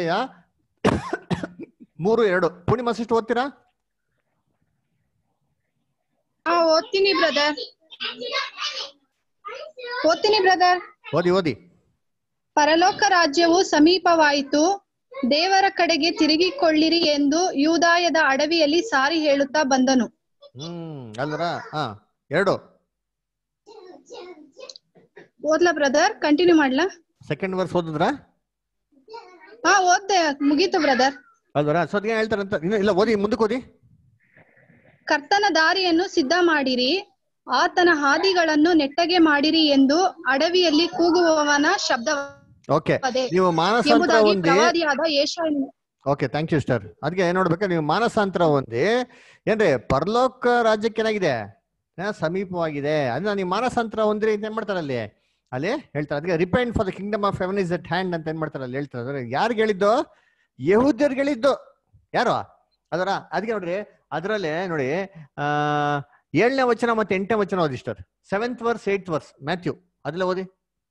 ಮೂರು ಎರಡು ಪೂರ್ಣಿಮಾ ಸಿಸ್ಟರ್ ಓದ್ತೀರಾ ಹಾ ಓದ್ತೀನಿ ಬ್ರದರ್ ಓದ್ತೀನಿ ಬ್ರದರ್ ಓದಿ ಓದಿ ಪರಲೋಕ ರಾಜ್ಯವು ಸಮೀಪವಾಯಿತು ದೇವರ ಕಡೆಗೆ ತಿರುಗಿಕೊಳ್ಳಿರಿ ಎಂದು ಯೂದಾಯದ ಅಡವಿಯಲ್ಲಿ ಸಾರಿ ಹೇಳುತ್ತಾ ಬಂದನು ಹ್ಮ್ ಅಲ್ರ ಹಾ ಎರಡು ಓದ್ಲಾ ಬ್ರದರ್ ಕಂಟಿನ್ಯೂ ಮಾಡ್ಲಾ ಸೆಕೆಂಡ್ ವರ್ಸ್ ಓದಿದ್ರ ಹಾ ಓದ್ದೆ ಮುಗೀತು ಬ್ರದರ್ ಅಲ್ವರ ಸೊ ಅದ್ಕೆ ಹೇಳ್ತಾರಂತ ಇನ್ನು ಇಲ್ಲ ಓದಿ ಮುಂದಕ್ಕೆ ಓದಿ ಕರ್ತನ ದಾರಿಯನ್ನು ಸಿದ್ಧ ಮಾಡಿರಿ ಆತನ ಹಾದಿಗಳನ್ನು ನೆಟ್ಟಗೆ ಮಾಡಿರಿ ಎಂದು ಅಡವಿಯಲ್ಲಿ ಕೂಗುವವನ ಓಕೆ ಶಬ್ದವದೆ ನೀವು ಮಾನಸಾಂತರ ಎಂಬುದಾಗಿ ಹೊಂದಿ ಪ್ರವಾದಿಯಾದ ಯೆಶಾಯನು ಓಕೆ ಥ್ಯಾಂಕ್ ಯು ಸ್ಟಾರ್ ಅದಕ್ಕೆ ಏನ್ ನೋಡ್ಬೇಕು ನೀವು ಮಾನಸಾಂತರ ಹೊಂದಿ ಏನ್ರಿ ಪರಲೋಕ ರಾಜ್ಯಕ್ಕೆ ಏನಾಗಿದೆ ಆ, ಸಮೀಪವಾಗಿದೆ ಅದನ್ನ ನೀವು ಮಾನಸಾಂತರ ಹೊಂದ್ರಿ ಅಂತ ಏನ್ ಮಾಡ್ತಾರೆ ಅಲ್ಲಿ ಅಲ್ಲಿ ಹೇಳ್ತಾರೆ ಅದಕ್ಕೆ repent for the kingdom of heaven is at hand ಅಂತ ಏನ್ ಮಾಡ್ತಾರೆ ಅಲ್ಲಿ ಹೇಳ್ತಾರೆ ಅಂದ್ರೆ ಯಾರಿಗೆ ಹೇಳಿದ್ದು ಯಹೂದ್ಯರಿಗೆ ಹೇಳಿದ್ದು ಯಾರು ಅದರ ಅದಕ್ಕೆ ನೋಡ್ರಿ ಅದರಲ್ಲಿ ನೋಡಿ ಆ ಏಳನೇ ವಚನ ಮತ್ತೆ ಎಂಟನೇ ವಚನ ಓದಿ star seventh verse eight verse Matthew ಅದೆಲ್ಲ ಓದಿ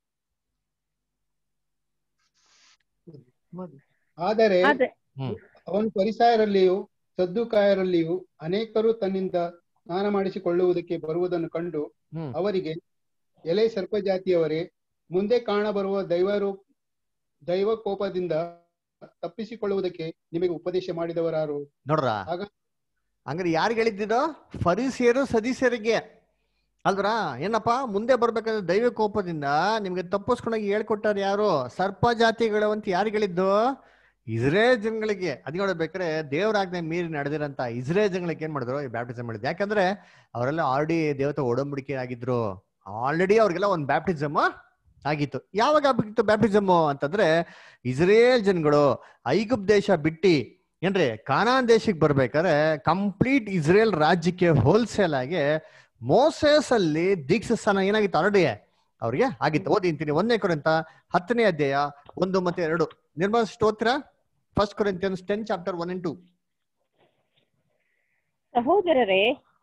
ಆದರೆ ಆದ್ರೆ ಹ್ಮ್ ಅವನು ಪರಿಸಾಯರಲ್ಲಿಯೂ ಸದ್ದುಕಾಯರಲ್ಲಿಯೂ ಅನೇಕರು ತನ್ನಿಂದ ಸ್ನಾನ ಮಾಡಿಸಿಕೊಳ್ಳುವುದಕ್ಕೆ ಬರುವುದನ್ನು ಕಂಡು ಹ್ಮ್ ಅವರಿಗೆ ಎಲೆ ಸರ್ಪಜಾತಿಯವರೇ ಮುಂದೆ ಕಾಣಬರುವ ದೈವರು ದೈವ ಕೋಪದಿಂದ ತಪ್ಪಿಸಿಕೊಳ್ಳುವುದಕ್ಕೆ ನಿಮಗೆ ಉಪದೇಶ ಮಾಡಿದವರಾರು ನೋಡ್ರ ಆಗ ಹಂಗಾರೆ ಯಾರಿಗೆ ಹೇಳಿದ್ದು ಫರಿಸಿಯರು ಸದಸ್ಯರಿಗೆ ಅಲ್ವರ ಏನಪ್ಪ ಮುಂದೆ ಬರ್ಬೇಕಾದ್ರೆ ದೈವ ಕೋಪದಿಂದ ನಿಮ್ಗೆ ತಪ್ಪಿಸ್ಕೊಂಡೋಗಿ ಹೇಳ್ಕೊಟ್ಟಾರ ಯಾರು ಸರ್ಪ ಜಾತಿಗಳು ಅಂತ ಯಾರಿಗೆ ಹೇಳಿದ್ದು ಇಸ್ರೇಲ್ ಜನಗಳಿಗೆ ಅದ್ ನೋಡ್ಬೇಕಾದ್ರೆ ದೇವರಾಜ್ಞೆ ಮೀರಿ ನಡೆದಿರಂತ ಇಸ್ರೇಲ್ ಜನಗಳಿಗೆ ಏನ್ ಮಾಡಿದ್ರು ಈ ಬ್ಯಾಪ್ಟಿಸಮ್ ಮಾಡಿದ್ರು ಯಾಕಂದ್ರೆ ಅವರೆಲ್ಲ ಆಲ್ರೆಡಿ ದೇವತೆ ಒಡಂಬಡಿಕೆ ಆಗಿದ್ರು ಆಲ್ರೆಡಿ ಅವ್ರಿಗೆಲ್ಲ ಒಂದು ಬ್ಯಾಪ್ಟಿಸಮ್ ಆಗಿತ್ತು ಯಾವಾಗ ಆಗಿತ್ತು ಬ್ಯಾಪ್ಟಿಸಮ್ ಅಂತಂದ್ರೆ ಇಸ್ರೇಲ್ ಜನಗಳು ಐಗುಪ್ ದೇಶ ಬಿಟ್ಟಿ ಏನ್ರಿ ಕಾನಾನ್ ದೇಶಕ್ಕೆ ಬರ್ಬೇಕಾದ್ರೆ ಕಂಪ್ಲೀಟ್ ಇಸ್ರೇಲ್ ರಾಜ್ಯಕ್ಕೆ ಹೋಲ್ಸೇಲ್ ಆಗಿ ಮೋಸೆಸ್ ಅಲ್ಲಿ ದೀಕ್ಷಾಸ್ಥಾನ ಏನಾಗಿತ್ತು ಆಲ್ರೆಡಿ ಅವ್ರಿಗೆ ಆಗಿತ್ತು ಓದಿ ಅಂತೀನಿ ಒಂದನೇ ಕೊರಂತ ಹತ್ತನೇ ಅಧ್ಯಾಯ ಒಂದು ಮತ್ತೆ ಎರಡು ನಿರ್ಮಲ ಸ್ತೋತ್ರ first Corinthians ten chapter one and two ಸಹೋದರರೇ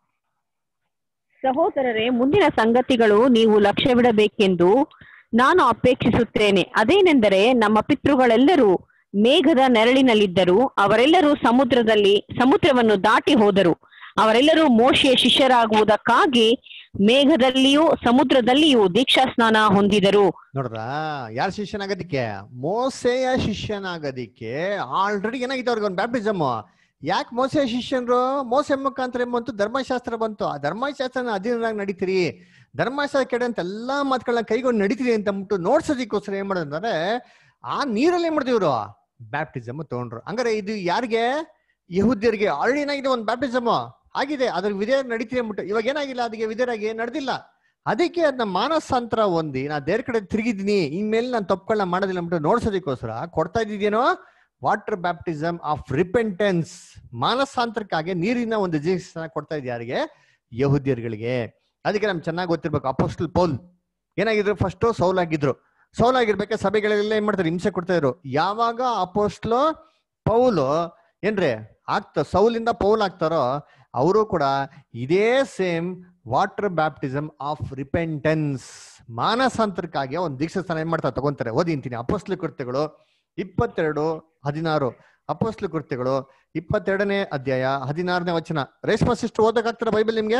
ಸಹೋದರರೇ ಮುಂದಿನ ಸಂಗತಿಗಳು ನೀವು ಲಕ್ಷ್ಯವಿಡಬೇಕೆಂದು ನಾನು ಅಪೇಕ್ಷಿಸುತ್ತೇನೆ ಅದೇನೆಂದರೆ ನಮ್ಮ ಪಿತೃಗಳೆಲ್ಲರೂ ಮೇಘದ ನೆರಳಿನಲ್ಲಿದ್ದರು ಅವರೆಲ್ಲರೂ ಸಮುದ್ರದಲ್ಲಿ ಸಮುದ್ರವನ್ನು ದಾಟಿ ಹೋದರು ಅವರೆಲ್ಲರೂ ಮೋಶೆಯ ಶಿಷ್ಯರಾಗುವುದಕ್ಕಾಗಿ ಮೇಘದಲ್ಲಿಯೂ ಸಮುದ್ರದಲ್ಲಿಯೂ ದೀಕ್ಷಾ ಸ್ನಾನ ಹೊಂದಿದರು ನೋಡ್ರ ಯಾರ ಶಿಷ್ಯನಾಗೋದಿಕ್ಕೆ ಮೋಸೆಯ ಶಿಷ್ಯನಾಗೋದಿಕ್ಕೆ ಆಲ್ರೆಡಿ ಏನಾಗಿದೆ ಅವ್ರಿಗೆ ಒಂದು ಬ್ಯಾಪ್ಟಿಸಮ್ ಯಾಕೆ ಮೋಸೆಯ ಶಿಷ್ಯನ್ರು ಮೋಸೆ ಮುಖಾಂತರ ಏನ್ ಬಂತು ಧರ್ಮಶಾಸ್ತ್ರ ಬಂತು ಆ ಧರ್ಮಶಾಸ್ತ್ರನ ಅಧೀನರಾಗಿ ನಡೀತೀರಿ ಧರ್ಮಶಾಸ್ತ್ರ ಕೆಡಂತ ಎಲ್ಲಾ ಮಾತುಗಳನ್ನ ಕೈಗೊಂಡು ನಡೀತೀರಿ ಅಂತ ಅಂದ್ಬಿಟ್ಟು ನೋಡ್ಸೋದಿಕ್ಕೋಸ್ಕರ ಏನ್ ಮಾಡೋದು ಅಂದ್ರೆ ಆ ನೀರಲ್ಲಿ ಏನ್ ಮಾಡಿದ್ರು ಇವ್ರು ಬ್ಯಾಪ್ಟಿಸಮ್ ತಗೊಂಡ್ರು ಹಂಗಾರೆ ಇದು ಯಾರಿಗೆ ಯಹುದ್ಯರಿಗೆ ಆಲ್ರೆಡಿ ಏನಾಗಿದೆ ಒಂದು ಬ್ಯಾಪ್ಟಿಸಮ್ ಆಗಿದೆ ಅದ್ರ ವಿಧೇಯ ನಡೀತೀರಿ ಅಂದ್ಬಿಟ್ಟು ಇವಾಗ ಏನಾಗಿಲ್ಲ ಅದಕ್ಕೆ ವಿಧೇಯರಾಗಿ ನಡೆದಿಲ್ಲ ಅದಕ್ಕೆ ಅದನ್ನ ಮಾನಸಾಂತರ ಹೊಂದಿ ನಾ ದೇವ್ರ ಕಡೆ ತಿರುಗಿದ್ದೀನಿ ಇನ್ಮೇಲೆ ನಾನು ತಪ್ಪುಗಳನ್ನ ಮಾಡೋದಿಲ್ಲ ಅಂದ್ಬಿಟ್ಟು ನೋಡ್ಸೋದಕ್ಕೋಸ್ಕರ ಕೊಡ್ತಾ ಇದ್ದಿದ್ದೇನೋ ವಾಟರ್ ಬ್ಯಾಪ್ಟಿಸಮ್ ಆಫ್ ರಿಪೆಂಟೆನ್ಸ್ ಮಾನಸಾಂತರಕ್ಕಾಗಿ ನೀರಿನ ಒಂದು ಜೀವನ ಕೊಡ್ತಾ ಇದ್ದ ಯಾರಿಗೆ ಯಹುದ್ಯರುಗಳಿಗೆ ಅದಕ್ಕೆ ನಮ್ಗೆ ಚೆನ್ನಾಗಿ ಗೊತ್ತಿರ್ಬೇಕು ಅಪೋಸ್ಟಲ್ ಪೌಲ್ ಏನಾಗಿದ್ರು ಫಸ್ಟ್ ಸೌಲ್ ಆಗಿದ್ರು ಸೌಲ್ ಆಗಿರ್ಬೇಕಾದ್ರೆ ಸಭೆಗಳೆಲ್ಲ ಏನ್ ಮಾಡ್ತಾರೆ ಹಿಂಸೆ ಕೊಡ್ತಾ ಇದ್ರು ಯಾವಾಗ ಅಪೋಸ್ಟ್ಲು ಪೌಲು ಏನ್ರಿ ಆಗ್ತ ಸೌಲಿಂದ ಪೌಲ್ ಆಗ್ತಾರೋ ಅವರು ಕೂಡ ಇದೇ same water baptism of repentance ಮಾನಸಾಂತರಕ್ಕಾಗಿ ಒಂದು ದೀಕ್ಷಾ ಸ್ಥಾನ ಏನ್ ಮಾಡ್ತಾರೆ ತಗೊಂತಾರೆ ಓದಿಂತೀನಿ ಅಪೋಸ್ಟ್ಲ ಕೃತ್ಯಗಳು ಇಪ್ಪತ್ತೆರಡು ಹದಿನಾರು ಅಪೋಸ್ಟ್ಲ ಕೃತ್ಯಗಳು ಇಪ್ಪತ್ತೆರಡನೇ ಅಧ್ಯಾಯ ಹದಿನಾರನೇ ವಚನ ರೇಷ್ಮಾ ಸಿಸ್ಟರ್ ಓದಕ್ಕಾಗ್ತಾರ ಬೈಬಲ್ ನಿಮ್ಗೆ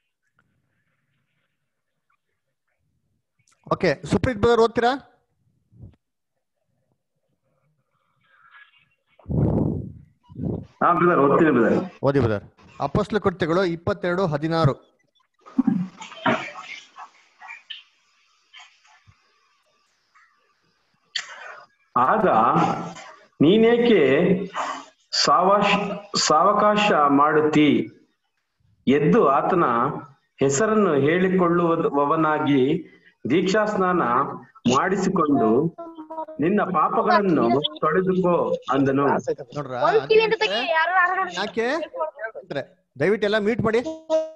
ಓಕೆ ಸುಪ್ರೀತ್ ಬ್ರದರ್ ಓದ್ತೀರಾ ಹಾ ಬ್ರದರ್ ಓದ್ತೀನಿ ಬ್ರದರ್ ಓದಿ ಬ್ರದರ್ ಅಪೋಸ್ಟ್ಲ ಕೃತ್ಯಗಳು ಇಪ್ಪತ್ತೆರಡು ಹದಿನಾರು ಆಗ ನೀನೇಕೆ ಸಾವಾಶ ಸಾವಕಾಶ ಮಾಡುತ್ತಿ ಎದ್ದು ಆತನ ಹೆಸರನ್ನು ಹೇಳಿಕೊಳ್ಳುವವನಾಗಿ ದೀಕ್ಷಾ ಸ್ನಾನ ಮಾಡಿಸಿಕೊಂಡು ನಿನ್ನ ಪಾಪಗಳನ್ನು ತೊಳೆದುಕೋ ಅಂದನು ನೋಡ್ರ ಯಾಕೆ ಅಂದ್ರೆ ದಯವಿಟ್ಟು ಎಲ್ಲ ಮೀಟ್ ಮಾಡಿ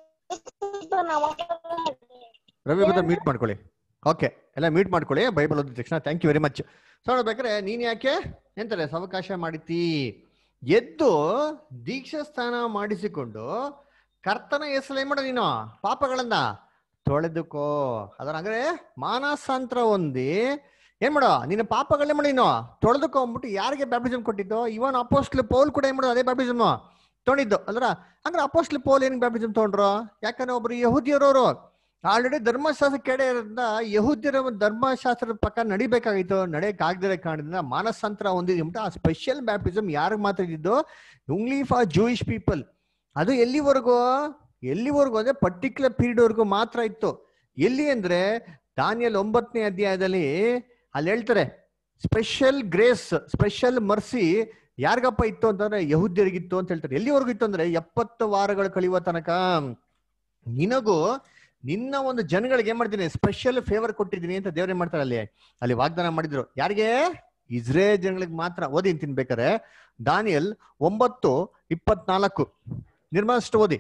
ರವಿ ಬ್ರದರ್ ಮೀಟ್ ಮಾಡ್ಕೊಳ್ಳಿ ಓಕೆ ಎಲ್ಲ ಮೀಟ್ ಮಾಡ್ಕೊಳ್ಳಿ ಬೈಬಲ್ ಓದಿದ ತಕ್ಷಣ thank you very much so ನೋಡ್ಬೇಕಾದ್ರೆ ನೀನ್ ಯಾಕೆ ಎಂತಾರೆ ಸಾವಕಾಶ ಮಾಡಿತಿ ಎದ್ದು ದೀಕ್ಷಾ ಸ್ನಾನ ಮಾಡಿಸಿಕೊಂಡು ಕರ್ತನ ಹೆಸರು ಏನ್ ಮಾಡೋ ನೀನು ಪಾಪಗಳನ್ನ ತೊಳೆದುಕೋ ಅದರ ಅಂದ್ರೆ ಮಾನಸಾಂತರ ಹೊಂದಿ ಏನ್ ಮಾಡೋ ನಿನ್ನ ಪಾಪಗಳನ್ನೇ ಮಾಡಿ ನೀನು ತೊಳೆದುಕೋ ಅಂದ್ಬಿಟ್ಟು ಯಾರಿಗೆ ಬ್ಯಾಪ್ಟಿಸಮ್ ಕೊಟ್ಟಿದ್ದು ಇವನ್ ಅಪೋಸ್ಟ್ಲ್ ಪೌಲ್ ಕೂಡ ಏನ್ ಮಾಡೋದು ಅದೇ ಬ್ಯಾಪ್ಟಿಸಮ್ ತೊಗೊಂಡಿದ್ದು ಅಲ್ರ ಅಂದ್ರೆ ಅಪೋಸ್ಟ್ಲ್ ಪೌಲ್ ಏನ್ ಬ್ಯಾಪ್ಟಿಸಮ್ ತಗೊಂಡ್ರು ಯಾಕಂದ್ರೆ ಒಬ್ರು ಯಹೂದಿಯರವರು ಆಲ್ರೆಡಿ ಧರ್ಮಶಾಸ್ತ್ರ ಕೆಡೆ ಇರೋದ್ರಿಂದ ಯಹೂದ್ಯರ ಒಂದು ಧರ್ಮಶಾಸ್ತ್ರದ ಪ್ರಕಾರ ನಡಿಬೇಕಾಗಿತ್ತು ನಡೆಯಕ್ ಆಗದಿರೋ ಕಾರಣದಿಂದ ಮಾನಸಾಂತರ ಹೊಂದಿದ್ಬಿಟ್ಟು ಆ ಸ್ಪೆಷಲ್ ಬ್ಯಾಪ್ಟಿಸಮ್ ಯಾರಿಗೆ ಮಾತ್ರ ಇದ್ದಿದ್ದು ಓನ್ಲಿ ಫಾರ್ ಜೂಯಿಶ್ ಪೀಪಲ್ ಅದು ಎಲ್ಲಿವರೆಗೂ ಎಲ್ಲಿವರೆಗೂ ಅಂದ್ರೆ ಪರ್ಟಿಕ್ಯುಲರ್ ಪೀರಿಯಡ್ ವರೆಗೂ ಮಾತ್ರ ಇತ್ತು ಎಲ್ಲಿ ಅಂದ್ರೆ ದಾನಿಯಲ್ ಒಂಬತ್ತನೇ ಅಧ್ಯಾಯದಲ್ಲಿ ಅಲ್ಲಿ ಹೇಳ್ತಾರೆ ಸ್ಪೆಷಲ್ ಗ್ರೇಸ್ ಸ್ಪೆಷಲ್ ಮರ್ಸಿ ಯಾರಿಗಪ್ಪ ಇತ್ತು ಅಂತಂದ್ರೆ ಯಹುದ್ಯರಿಗಿತ್ತು ಅಂತ ಹೇಳ್ತಾರೆ ಎಲ್ಲಿವರೆಗೂ ಇತ್ತು ಅಂದ್ರೆ ಎಪ್ಪತ್ತು ವಾರಗಳು ಕಳೆಯುವ ತನಕ ನಿನಗೂ ನಿನ್ನ ಒಂದು ಜನಗಳಿಗೆ ಏನ್ ಮಾಡ್ತೀನಿ ಸ್ಪೆಷಲ್ ಫೇವರ್ ಕೊಟ್ಟಿದ್ದೀನಿ ಅಂತ ದೇವ್ರ ಏನ್ ಮಾಡ್ತಾರೆ ಅಲ್ಲಿ ಅಲ್ಲಿ ವಾಗ್ದಾನ ಮಾಡಿದ್ರು ಯಾರಿಗೆ ಇಸ್ರೇಲ್ ಜನಗಳಿಗೆ ಮಾತ್ರ ಓದಿ ತಿನ್ಬೇಕಾರೆ ದಾನಿಯಲ್ ಒಂಬತ್ತು ಇಪ್ಪತ್ನಾಲ್ಕು ನಿರ್ಮಲಷ್ಟು ಓದಿ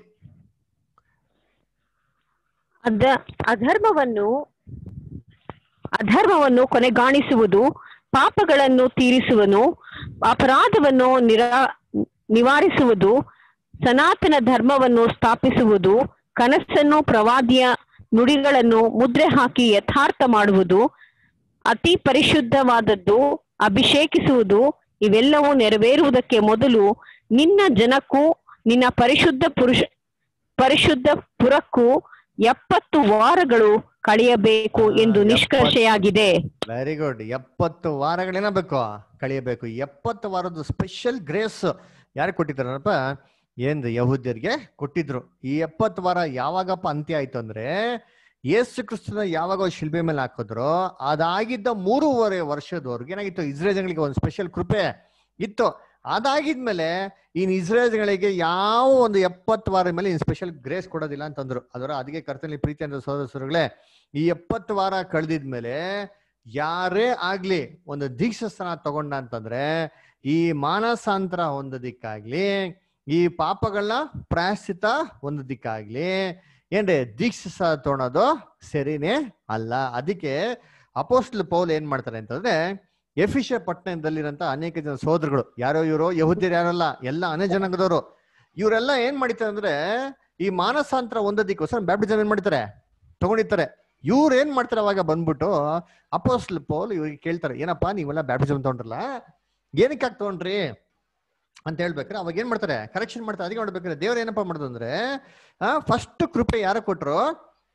ಅದ ಅಧರ್ಮವನ್ನು ಅಧರ್ಮವನ್ನು ಕೊನೆಗಾಣಿಸುವುದು ಪಾಪಗಳನ್ನು ತೀರಿಸುವನು ಅಪರಾಧವನ್ನು ನಿರಾ ನಿವಾರಿಸುವುದು ಸನಾತನ ಧರ್ಮವನ್ನು ಸ್ಥಾಪಿಸುವುದು ಕನಸನ್ನು ಪ್ರವಾದಿಯ ನುಡಿಗಳನ್ನು ಮುದ್ರೆ ಹಾಕಿ ಯಥಾರ್ಥ ಮಾಡುವುದು ಅತಿ ಪರಿಶುದ್ಧವಾದದ್ದು ಅಭಿಷೇಕಿಸುವುದು ಇವೆಲ್ಲವೂ ನೆರವೇರುವುದಕ್ಕೆ ಮೊದಲು ನಿನ್ನ ಜನಕ್ಕೂ ನಿನ್ನ ಪರಿಶುದ್ಧ ಪುರುಷ ಪರಿಶುದ್ಧ ಪುರಕ್ಕೂ ಎಪ್ಪತ್ತು ವಾರಗಳು ಕಳೆಯಬೇಕು ಎಂದು ನಿಷ್ಕರ್ಷೆಯಾಗಿದೆ ವೆರಿ ಗುಡ್ ಎಪ್ಪತ್ತು ವಾರಗಳೇನಾಗಬೇಕು ಕಳಿಯಬೇಕು ಎಪ್ಪತ್ತು ವಾರದ ಸ್ಪೆಷಲ್ ಗ್ರೇಸ್ ಯಾರು ಕೊಟ್ಟಿದ್ದಾರಪ್ಪ ಏನು ಯಹೂದ್ಯರಿಗೆ ಕೊಟ್ಟಿದ್ರು ಈ ಎಪ್ಪತ್ತು ವಾರ ಯಾವಾಗಪ್ಪ ಅಂತ್ಯ ಆಯ್ತು ಅಂದ್ರೆ ಯೇಸು ಕ್ರಿಸ್ತನ ಯಾವಾಗ ಶಿಲ್ಬೆ ಮೇಲೆ ಹಾಕಿದ್ರು ಅದಾಗಿದ್ದ ಮೂರುವರೆ ವರ್ಷದವರೆಗೆ ಏನಾಗಿತ್ತು ಇಸ್ರೇಲ್ ಜನಗಳಿಗೆ ಒಂದು ಸ್ಪೆಷಲ್ ಕೃಪೆ ಇತ್ತು ಅದಾಗಿದ್ಮೇಲೆ ಇನ್ ಇಸ್ರೇಲ್ ಜನಗಳಿಗೆ ಯಾವ ಒಂದು ಎಪ್ಪತ್ತು ವಾರ ಮೇಲೆ ಇನ್ ಸ್ಪೆಷಲ್ ಗ್ರೇಸ್ ಕೊಡೋದಿಲ್ಲ ಅಂತಂದ್ರು ಅದರ ಅದಕ್ಕೆ ಕರ್ತನಲ್ಲಿ ಪ್ರೀತಿ ಅಂತ ಸೋದರಸರುಗಳೇ ಈ ಎಪ್ಪತ್ತು ವಾರ ಕಳೆದಿದ್ಮೇಲೆ ಯಾರೇ ಆಗ್ಲಿ ಒಂದು ದೀಕ್ಷಾಸ್ಥಾನ ತಗೊಂಡ ಅಂತಂದ್ರೆ ಈ ಮಾನಸಾಂತರ ಹೊಂದೋದಿಕ್ಕಾಗ್ಲಿ ಈ ಪಾಪಗಳನ್ನ ಪ್ರಾಯಶ್ಚಿತ ಹೊಂದೋದಿಕ್ಕಾಗ್ಲಿ ಏನ್ರಿ ದೀಕ್ಷಾ ತೊಗೊಳೋದು ಸರಿನೇ ಅಲ್ಲ ಅದಕ್ಕೆ ಅಪೋಸ್ಟ್ಲ್ ಪೌಲ್ ಏನ್ ಮಾಡ್ತಾರೆ ಅಂತಂದ್ರೆ ಎಫಿಷ ಪಟ್ಟಣದಲ್ಲಿರಂತ ಅನೇಕ ಜನ ಸೋದರಗಳು ಯಾರೋ ಇವರು ಯಹುದ್ಯರು ಯಾರಲ್ಲ ಎಲ್ಲ ಅನೇ ಜನಾಂಗದವರು ಇವರೆಲ್ಲ ಏನ್ ಮಾಡಿತಾರೆ ಅಂದ್ರೆ ಈ ಮಾನಸಾಂತರ ಹೊಂದೋದಿಕ್ಕೋಸ್ಕರ ಬ್ಯಾಪ್ಟಿಸಮ್ ಏನ್ ಮಾಡ್ತಾರೆ ತಗೊಂಡಿರ್ತಾರೆ ಇವ್ರು ಏನ್ ಮಾಡ್ತಾರೆ ಅವಾಗ ಬಂದ್ಬಿಟ್ಟು ಅಪೋಸ್ಟ್ಲ್ ಪೌಲ್ ಇವ್ರಿಗೆ ಕೇಳ್ತಾರೆ ಏನಪ್ಪಾ ನೀವೆಲ್ಲ ಬ್ಯಾಪ್ಟಿಸಮ್ ತಗೊಂಡ್ರಲ್ಲ ಏನಕ್ಕೆ ತಗೊಂಡ್ರಿ ಅಂತ ಹೇಳ್ಬೇಕಾರೆ ಅವಾಗ ಏನ್ ಮಾಡ್ತಾರೆ ಕರೆಕ್ಷನ್ ಮಾಡ್ತಾರೆ ಅದಕ್ಕೆ ಮಾಡ್ಬೇಕಾದ್ರೆ ದೇವ್ರ ಏನಪ್ಪಾ ಮಾಡೋದು ಅಂದ್ರೆ ಫಸ್ಟ್ ಕೃಪೆ ಯಾರ ಕೊಟ್ರು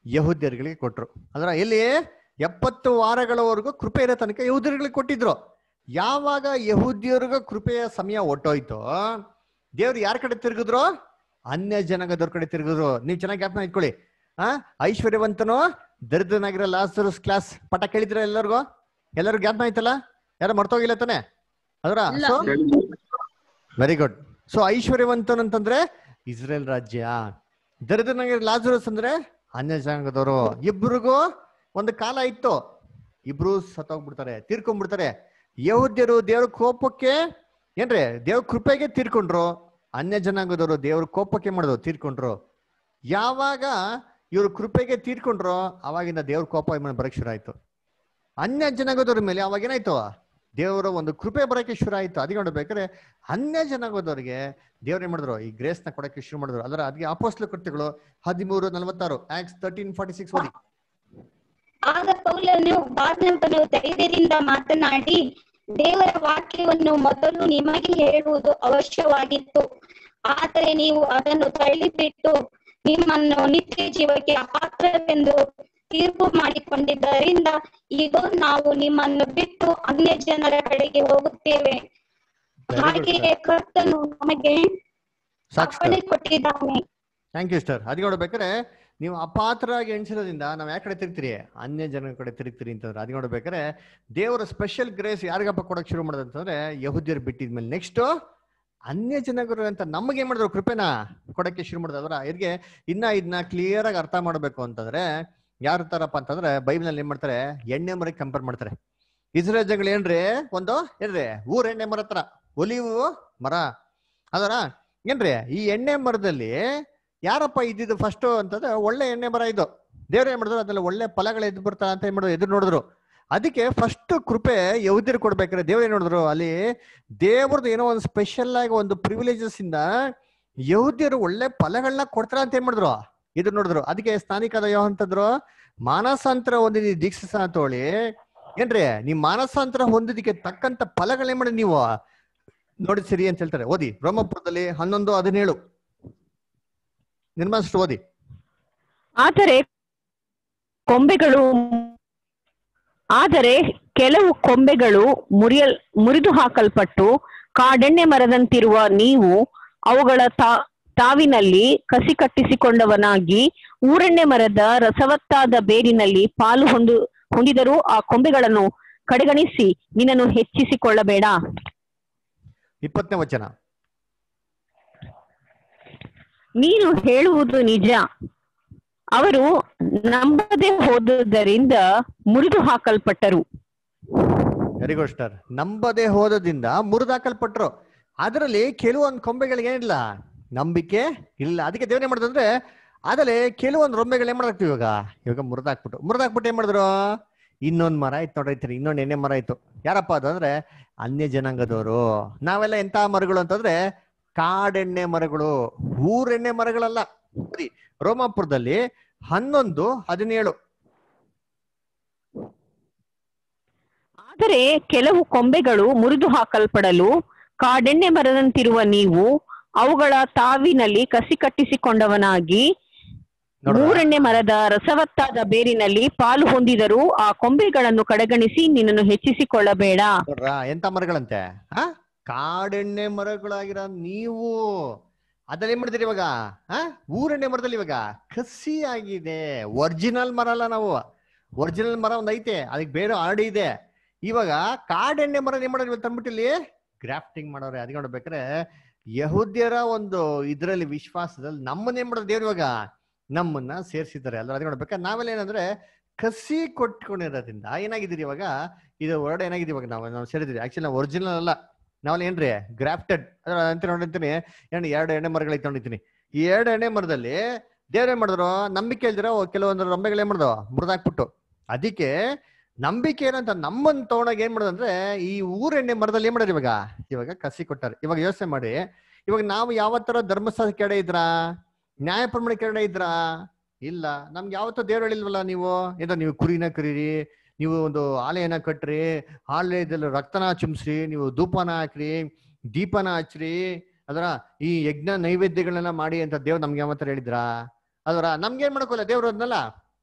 ಯಹೂದ್ಯರುಗಳಿಗೆ ಕೊಟ್ರು ಅದರ ಎಲ್ಲಿ ಎಪ್ಪತ್ತು ವಾರಗಳವರೆಗೂ ಕೃಪೆ ಇರೋ ತನಕ ಯಹೂದ್ಯರುಗಳಿಗೆ ಕೊಟ್ಟಿದ್ರು ಯಾವಾಗ ಯಹೂದ್ಯರಿಗೂ ಕೃಪೆಯ ಸಮಯ ಒಟ್ಟೋಯ್ತೋ ದೇವ್ರು ಯಾರ ಕಡೆ ತಿರುಗಿದ್ರು ಅನ್ಯ ಜನಾಂಗದವ್ರ ಕಡೆ ತಿರುಗಿದ್ರು ನೀವು ಚೆನ್ನಾಗಿ ಜ್ಞಾಪನ ಇಟ್ಕೊಳ್ಳಿ ಆ ಐಶ್ವರ್ಯವಂತನು ದರಿದ್ರನಾಗಿರೋ ಲಾಸರಸ್ ಕ್ಲಾಸ್ ಪಟ ಕೇಳಿದ್ರ ಎಲ್ಲರಿಗೂ ಎಲ್ಲರಿಗೂ ಜ್ಞಾಪನ ಆಯ್ತಲ್ಲ ಯಾರು ಮರ್ತೋಗಿಲ್ಲ ತಾನೆ ಅದರ ಇಲ್ಲ. ಸೊ ವೆರಿ ಗುಡ್ ಸೊ ಐಶ್ವರ್ಯವಂತನ್ ಅಂತಂದ್ರೆ ಇಸ್ರೇಲ್ ರಾಜ್ಯ ದರಿದ್ರನಾಗಿರೋ ಲಾಜರಸ್ ಅಂದ್ರೆ ಅನ್ಯ ಜನಾಂಗದವರು ಇಬ್ರಿಗೂ ಒಂದು ಕಾಲ ಇತ್ತು ಇಬ್ರು ಸತ್ತೋಗ್ಬಿಡ್ತಾರೆ ತೀರ್ಕೊಂಡ್ಬಿಡ್ತಾರೆ ಯಹೂದ್ಯರು ದೇವ್ರ ಕೋಪಕ್ಕೆ ಏನ್ರಿ ದೇವ್ರ ಕೃಪೆಗೆ ತೀರ್ಕೊಂಡ್ರು ಅನ್ಯ ಜನಾಂಗದವರು ದೇವ್ರ ಕೋಪಕ್ಕೆ ಮಾಡಿದ್ರು ತೀರ್ಕೊಂಡ್ರು ಯಾವಾಗ ಇವ್ರ ಕೃಪೆಗೆ ತೀರ್ಕೊಂಡ್ರು ಅವಾಗಿಂದ ದೇವ್ರ ಕೋಪ ಏನ್ ಬರಕ್ ಶುರು ಆಯ್ತು ಅನ್ಯ ಜನಾಂಗದವ್ರ ಮೇಲೆ ಅವಾಗ ಏನಾಯ್ತು ದೇವರ ಒಂದು ಕೃಪೆ ಬರಕ್ಕೆ ಶುರು ಆಯ್ತು ಅದಕ್ಕೆ ನೋಡ್ಬೇಕಾದ್ರೆ ಅನ್ಯ ಜನಾಂಗದವ್ರಿಗೆ ದೇವ್ರ ಏನ್ ಮಾಡಿದ್ರು ಈ ಗ್ರೇಸ್ ನ ಕೊಡಕ್ಕೆ ಶುರು ಮಾಡಿದ್ರು ಅದರ ಅದಕ್ಕೆ ಅಪೋಸ್ಲ ಕೃತ್ಯಗಳು ಹದಿಮೂರು ನಲವತ್ತಾರು ಆಕ್ಸ್ ತರ್ಟೀನ್ ಫಾರ್ಟಿ ಸಿಕ್ಸ್ ಓದಿ ಆಗ ಪೌಲನು ಬಾರ್ನಬನು ಧೈರ್ಯದಿಂದ ಮಾತನಾಡಿ ದೇವರ ವಾಕ್ಯವನ್ನು ಮೊದಲು ನಿಮಗೆ ಹೇಳುವುದು ಅವಶ್ಯವಾಗಿತ್ತು ಆದರೆ ನೀವು ಅದನ್ನು ತಳ್ಳಿಬಿಟ್ಟು ನಿಮ್ಮನ್ನು ನಿತ್ಯ ಜೀವಕ್ಕೆ ಅಪಾತ್ರವೆಂದು ತೀರ್ಪು ಮಾಡಿಕೊಂಡಿದ್ದರಿಂದ ಈಗ ನಾವು ನಿಮ್ಮನ್ನು ಬಿಟ್ಟು ಅನ್ಯ ಜನರ ಕಡೆಗೆ ಹೋಗುತ್ತೇವೆ ಹಾಗೆಯೇ ಕರ್ತನು ನಮಗೆ ಸಾಕು ಅಪ್ಪಣೆ ಕೊಟ್ಟಿದ್ದಾನೆ ಥ್ಯಾಂಕ್ ಯು ಸರ್ ಅದಕ್ಕೆ ನೋಡ್ಬೇಕಾದ್ರೆ ನೀವು ಅಪಾತ್ರರಾಗಿ ಎಣಿಸಿರೋದ್ರಿಂದ ನಾವು ಯಾವ ಕಡೆ ತಿರುಗ್ತೀರಿ ಅನ್ಯ ಜನರ ಕಡೆ ತಿರುಗ್ತೀರಿ ಅಂತಂದ್ರೆ ಅದಕ್ಕೆ ನೋಡ್ಬೇಕಾದ್ರೆ ದೇವರ ಸ್ಪೆಷಲ್ ಗ್ರೇಸ್ ಯಾರಿಗಪ್ಪ ಕೊಡಕ್ ಶುರು ಮಾಡೋದು ಅಂತಂದ್ರೆ ಯಹೂದ್ಯರು ಬಿಟ್ಟಿದ್ಮೇಲೆ ನೆಕ್ಸ್ಟ್ ಅನ್ಯ ಜನಗಳು ಅಂತ ನಮಗೆ ಏನ್ ಮಾಡಿದ್ರು ಕೃಪೆನ ಕೊಡಕ್ಕೆ ಶುರು ಮಾಡಿದ್ರು ಅದರ ಇದ್ಗೆ ಇನ್ನ ಇದನ್ನ ಕ್ಲಿಯರ್ ಆಗಿ ಅರ್ಥ ಮಾಡ್ಬೇಕು ಅಂತಂದ್ರೆ ಯಾರು ತರಪ್ಪ ಅಂತಂದ್ರೆ ಬೈಬಲ್ ನಲ್ಲಿ ಏನ್ ಮಾಡ್ತಾರೆ ಎಣ್ಣೆ ಮರಕ್ಕೆ ಕಂಪೇರ್ ಮಾಡ್ತಾರೆ ಇಸ್ರೇಲ್ ಜನಗಳು ಏನ್ರಿ ಒಂದು ಏನ್ರಿ ಊರ್ ಎಣ್ಣೆ ಮರ ತರ ಒಲಿವು ಮರ ಅದರ ಏನ್ರಿ ಈ ಎಣ್ಣೆ ಮರದಲ್ಲಿ ಯಾರಪ್ಪ ಇದ್ದಿದ್ದು ಫಸ್ಟ್ ಅಂತಂದ್ರೆ ಒಳ್ಳೆ ಎಣ್ಣೆ ಮರ ಇದು ದೇವ್ರ ಏನ್ ಮಾಡಿದ್ರು ಅದ್ರಲ್ಲಿ ಒಳ್ಳೆ ಫಲಗಳು ಎದ್ದು ಬರ್ತಾ ಅಂತ ಏನ್ ಮಾಡಿದ್ರು ಎದುರು ನೋಡಿದ್ರು ಅದಕ್ಕೆ ಫಸ್ಟ್ ಕೃಪೆ ಯಹೂದ್ಯರು ಕೊಡ್ಬೇಕಾದ್ರೆ ದೇವ್ರು ಏನ್ ನೋಡಿದ್ರು ಅಲ್ಲಿ ದೇವ್ರದ್ದು ಏನೋ ಒಂದು ಸ್ಪೆಷಲ್ ಆಗಿ ಒಂದು ಪ್ರಿವಿಲೇಜಸ್ ಇಂದ ಯಹೂದ್ಯರು ಒಳ್ಳೆ ಫಲಗಳನ್ನ ಕೊಡ್ತಾರ ಅಂತ ಏನ್ ಮಾಡಿದ್ರು ಎದುರು ನೋಡಿದ್ರು ಅದಕ್ಕೆ ಸ್ಥಾನಿಕದ ಯಾವ ಅಂತಂದ್ರು ಮಾನಸಾಂತರ ಹೊಂದಿದ ದೀಕ್ಷಾ ತೋಳಿ ಏನ್ರಿ ನಿಮ್ ಮಾನಸಾಂತರ ಹೊಂದಿದಕ್ಕೆ ತಕ್ಕಂತ ಫಲಗಳೇನ್ ಮಾಡಿ ನೀವು ನೋಡಿ ಸರಿ ಅಂತ ಹೇಳ್ತಾರೆ ಓದಿ ರೋಮಪುರದಲ್ಲಿ ಹನ್ನೊಂದು ಹದಿನೇಳು ನಿರ್ಮಾಣ ಓದಿ ಆದರೆ ಕೊಂಬೆಗಳು ಆದರೆ ಕೆಲವು ಕೊಂಬೆಗಳು ಮುರಿಯಲ್ ಮುರಿದು ಹಾಕಲ್ಪಟ್ಟು ಕಾಡೆಣ್ಣೆ ಮರದಂತಿರುವ ನೀವು ಅವುಗಳ ತಾ ತಾವಿನಲ್ಲಿ ಕಸಿ ಕಟ್ಟಿಸಿಕೊಂಡವನಾಗಿ ಊರೆಣ್ಣೆ ಮರದ ರಸವತ್ತಾದ ಬೇರಿನಲ್ಲಿ ಪಾಲು ಹೊಂದು ಹೊಂದಿದರೂ ಆ ಕೊಂಬೆಗಳನ್ನು ಕಡೆಗಣಿಸಿ ನಿನ್ನನ್ನು ಹೆಚ್ಚಿಸಿಕೊಳ್ಳಬೇಡ ಇಪ್ಪತ್ತನೇ ವಚನ ನೀನು ಹೇಳುವುದು ನಿಜ ಅವರು ನಂಬದೆ ಹೋದುದರಿಂದ ಮುರಿದು ಹಾಕಲ್ಪಟ್ಟರು ವೆರಿ ಗುಡ್ ಸ್ಟಾರ್ ನಂಬದೆ ಹೋದದಿಂದ ಮುರಿದಾಕಲ್ಪಟ್ರು ಅದರಲ್ಲಿ ಕೆಲವೊಂದು ಕೊಂಬೆಗಳಿಗೆ ಏನಿಲ್ಲ ನಂಬಿಕೆ ಇಲ್ಲ ಅದಕ್ಕೆ ದೇವ್ರ ಏನ್ ಮಾಡಿದ್ರು ಅಂದ್ರೆ ಅದರಲ್ಲಿ ಕೆಲವೊಂದು ರೊಂಬೆಗಳು ಏನ್ ಮಾಡಾಕ್ತಿವಿ ಇವಾಗ ಇವಾಗ ಮುರಿದಾಕ್ಬಿಟ್ಟು ಮುರಿದಾಕ್ಬಿಟ್ಟು ಏನ್ ಮಾಡಿದ್ರು ಇನ್ನೊಂದ್ ಮರ ಇತ್ತು ನೋಡ್ರಿ ಇನ್ನೊಂದ್ ಎಣ್ಣೆ ಮರ ಇತ್ತು ಯಾರಪ್ಪ ಅದು ಅಂದ್ರೆ ಅನ್ಯ ಜನಾಂಗದವರು ನಾವೆಲ್ಲ ಎಂತ ಮರಗಳು ಅಂತಂದ್ರೆ ಕಾಡೆಣ್ಣೆ ಮರಗಳು ಊರೆಣ್ಣೆ ಮರಗಳಲ್ಲ ಸರಿ ರೋಮಾಪುರದಲ್ಲಿ ಹನ್ನೊಂದು ಹದಿನೇಳು ಆದರೆ ಕೆಲವು ಕೊಂಬೆಗಳು ಮುರಿದು ಹಾಕಲ್ಪಡಲು ಕಾಡೆಣ್ಣೆ ಮರದಂತಿರುವ ನೀವು ಅವುಗಳ ತಾವಿನಲ್ಲಿ ಕಸಿ ಕಟ್ಟಿಸಿಕೊಂಡವನಾಗಿ ಮೂರೆಣ್ಣೆ ಮರದ ರಸವತ್ತಾದ ಬೇರಿನಲ್ಲಿ ಪಾಲು ಹೊಂದಿದರೂ ಆ ಕೊಂಬೆಗಳನ್ನು ಕಡೆಗಣಿಸಿ ನಿನ್ನನ್ನು ಹೆಚ್ಚಿಸಿಕೊಳ್ಳಬೇಡ ನೋಡ್ರಾ ಎಂತ ಮರಗಳಂತೆ ಆ ಕಾಡೆಣ್ಣೆ ಮರಗಳಾಗಿರೋ ನೀವು ಅದ್ರಲ್ಲಿ ಏನ್ ಮಾಡಿದಿರಿ ಇವಾಗ ಆ ಊರೆಣ್ಣೆ ಮರದಲ್ಲಿ ಇವಾಗ ಕಸಿ ಆಗಿದೆ ಒರಿಜಿನಲ್ ಮರ ಅಲ್ಲ ನಾವು ಒರಿಜಿನಲ್ ಮರ ಒಂದ್ ಐತೆ ಅದಕ್ಕೆ ಬೇರೆ ಆಡಿ ಇದೆ ಇವಾಗ ಕಾಡೆಣ್ಣೆ ಮರ ಏನ್ ಮಾಡೋದು ಇವತ್ತು ತಂದ್ಬಿಟ್ಟಿಲ್ಲಿ ಗ್ರಾಫ್ಟಿಂಗ್ ಮಾಡೋರೆ ಅದಕ್ಕೆ ನೋಡ್ಬೇಕಾರೆ ಯಹೂದ್ಯರ ಒಂದು ಇದ್ರಲ್ಲಿ ವಿಶ್ವಾಸದಲ್ಲಿ ನಮ್ಮನ್ನೇನ್ ಮಾಡೋದು ದೇವ್ರು ಇವಾಗ ನಮ್ಮನ್ನ ಸೇರ್ಸಿದ್ದಾರೆ ಅಲ್ಲ ಅದಕ್ಕೆ ನೋಡ್ಬೇಕಾದ್ರೆ ನಾವೆಲ್ಲ ಏನಂದ್ರೆ ಕಸಿ ಕೊಟ್ಕೊಂಡಿರೋದ್ರಿಂದ ಏನಾಗಿದ್ದೀರಿ ಇವಾಗ ಇದು ವರ್ಡ್ ಏನಾಗಿದೆ ಇವಾಗ ನಾವು ನಾವು ಸೇರಿದ್ರಿ ಆಕ್ಚುಲಿ ನಾವು ಒರಿಜಿನಲ್ ಅಲ್ಲ ನಾವಲ್ಲಿ ಏನ್ರಿ ಗ್ರಾಫ್ಟೆಡ್ ಅದ್ರ ಅಂತ ನೋಡಿರ್ತೀನಿ ಏನು ಎರಡು ಎಣ್ಣೆ ಮರಗಳು ಇಟ್ಕೊಂಡಿರ್ತೀನಿ ಈ ಎರಡು ಎಣ್ಣೆ ಮರದಲ್ಲಿ ದೇವ್ರ ಏನ್ ಮಾಡಿದ್ರು ನಂಬಿಕೆ ಇಲ್ದಿರ ಕೆಲವೊಂದು ರಂಬೆಗಳು ಏನ್ ಮಾಡ್ದು ಮುರಿದಾಕ್ಬಿಟ್ಟು ಅದಕ್ಕೆ ನಂಬಿಕೆ ಏನಂತ ನಮ್ಮನ್ ತಗೊಂಡಾಗ ಏನ್ ಮಾಡೋದು ಅಂದ್ರೆ ಈ ಊರ್ ಎಣ್ಣೆ ಮರದಲ್ಲಿ ಏನ್ ಮಾಡ್ಯಾರ ಇವಾಗ ಇವಾಗ ಕಸಿ ಕೊಟ್ಟಾರೆ ಇವಾಗ ಯೋಚನೆ ಮಾಡಿ ಇವಾಗ ನಾವು ಯಾವ ತರ ಧರ್ಮಸ್ಥಳ ಕೆಡೆ ಇದ್ರಾ ನ್ಯಾಯ ಪ್ರಮಾಣ ಕೆಡೆ ಇದ್ರಾ ಇಲ್ಲ ನಮ್ಗೆ ಯಾವತ್ತೂ ದೇವ್ರು ಹೇಳಿಲ್ವಲ್ಲ ನೀವು ಏನೋ ನೀವು ಕುರಿನ ಕರೀರಿ ನೀವು ಒಂದು ಆಲಯನ ಕಟ್ರಿ ಆಲಯದಲ್ಲಿ ರಕ್ತನ ಚುಮ್ಸ್ರಿ ನೀವು ಧೂಪನ ಹಾಕ್ರಿ ದೀಪನ ಹಚ್ರಿ ಅದರ ಈ ಯಜ್ಞ ನೈವೇದ್ಯಗಳನ್ನ ಮಾಡಿ ಅಂತ ದೇವ್ರು ನಮ್ಗೆ ಯಾವತ್ತರ ಹೇಳಿದ್ರಾ ಅದರ ನಮ್ಗೆ ಏನ್ ಮಾಡ್ಕೊಲ್ಲ ದೇವ್ರು ಅದನ್ನೆಲ್ಲ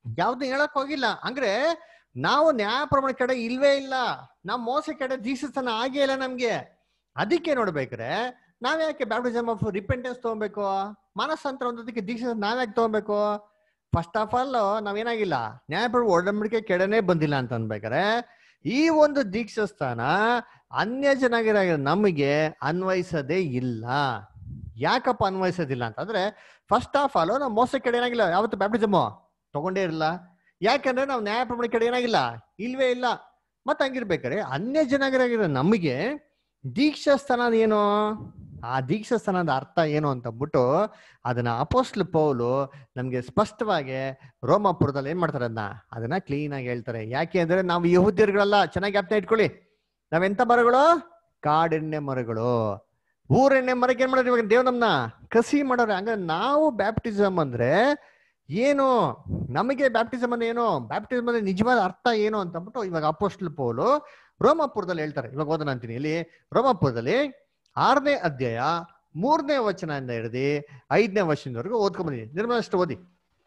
ಯಾವ್ದು ಹೇಳಕ್ ಹೋಗಿಲ್ಲ ಅಂದ್ರೆ ನಾವು ನ್ಯಾಯ ಪ್ರಮಾಣ ಕಡೆ ಇಲ್ವೇ ಇಲ್ಲ ನಾವು ಮೋಸ ಕಡೆ ದೀಕ್ಷಿಸ್ತಾನ ಆಗೇ ಇಲ್ಲ ನಮ್ಗೆ ಅದಕ್ಕೆ ನೋಡ್ಬೇಕ್ರೆ ನಾವ್ ಯಾಕೆ ಬ್ಯಾಪ್ಟಿಸಮ್ ಆಫ್ ರಿಪೆಂಟೆನ್ಸ್ ತಗೊಬೇಕು ಮಾನಸಾಂತರ ಒಂದಕ್ಕೆ ದೀಕ್ಷೆ ನಾವ್ಯಾಕೆ ತಗೊಬೇಕು ಫಸ್ಟ್ ಆಫ್ ಆಲ್ ನಾವೇನಾಗಿಲ್ಲ ನ್ಯಾಯಪ್ರಭು ಒಡಂಬಡಿಕೆ ಕೆಡನೆ ಬಂದಿಲ್ಲ ಅಂತ ಅನ್ಬೇಕಾರೆ ಈ ಒಂದು ದೀಕ್ಷಾ ಸ್ಥಾನ ಅನ್ಯ ಜನಾಗಿರ ನಮಗೆ ಅನ್ವಯಿಸದೇ ಇಲ್ಲ ಯಾಕಪ್ಪ ಅನ್ವಯಿಸೋದಿಲ್ಲ ಅಂತಂದ್ರೆ ಫಸ್ಟ್ ಆಫ್ ಆಲ್ ನಾವು ಮೋಸ ಕಡೆ ಏನಾಗಿಲ್ಲ ಯಾವತ್ತು ಬ್ಯಾಪ್ಟಿಸಮ್ ತಗೊಂಡೇ ಇರಲ್ಲ ಯಾಕಂದ್ರೆ ನಾವು ನ್ಯಾಯ ಪ್ರಮಾಣ ಕಡೆ ಏನಾಗಿಲ್ಲ ಇಲ್ವೇ ಇಲ್ಲ ಮತ್ ಹಂಗಿರ್ಬೇಕಾರೆ ಅನ್ಯ ಜನಾಗಿರಾಗಿರೋ ನಮಗೆ ದೀಕ್ಷಾ ಸ್ಥಾನ ಏನು ಆ ದೀಕ್ಷಾ ಸ್ಥಾನದ ಅರ್ಥ ಏನು ಅಂತ ಬಿಟ್ಟು ಅದನ್ನ ಅಪೋಸ್ಲ್ ಪೌಲು ನಮ್ಗೆ ಸ್ಪಷ್ಟವಾಗಿ ರೋಮಾಪುರದಲ್ಲಿ ಏನ್ ಮಾಡ್ತಾರೆ ಅದನ್ನ ಅದನ್ನ ಕ್ಲೀನ್ ಆಗಿ ಹೇಳ್ತಾರೆ ಯಾಕೆ ಅಂದ್ರೆ ನಾವು ಯಹೂದ್ಯರುಗಳಲ್ಲ ಚೆನ್ನಾಗಿ ಜ್ಞಾಪನ ಇಟ್ಕೊಳ್ಳಿ ನಾವೆಂತ ಮರಗಳು ಕಾಡೆಣ್ಣೆ ಮರಗಳು ಊರೆಣ್ಣೆ ಮರಕ್ಕೆ ಏನ್ ಮಾಡೋದು ಇವಾಗ ದೇವ್ ನಮ್ನ ಕಸಿ ಮಾಡೋರು ಹಂಗ ನಾವು ಬ್ಯಾಪ್ಟಿಸಮ್ ಅಂದ್ರೆ ಏನು ನಮಗೆ ಬ್ಯಾಪ್ಟಿಸಮ್ ಅಂದ್ರೆ ಏನು ಬ್ಯಾಪ್ಟಿಸಮ್ ಅಂದ್ರೆ ನಿಜವಾದ ಅರ್ಥ ಏನು ಅಂತ ಅಂದ್ಬಿಟ್ಟು ಇವಾಗ ಅಪೋಸ್ಟ್ಲ್ ಪೌಲು ರೋಮಾಪುರದಲ್ಲಿ ಹೇಳ್ತಾರೆ ಇವಾಗ ಓದೋಣ ಅಂತೀನಿ ಇಲ್ಲಿ ರೋಮಾಪುರದಲ್ಲಿ ಆರನೇ ಅಧ್ಯಾಯ ಮೂರನೇ ವಚನದಿಂದ ಹಿಡಿದು ಐದನೇ ವರ್ಷದವರೆಗೂ ಓದ್ಕೊಂಡ್ ಬಂದಿದ್ದೀನಿ ನಿರ್ಮಲಷ್ಟು ಓದಿ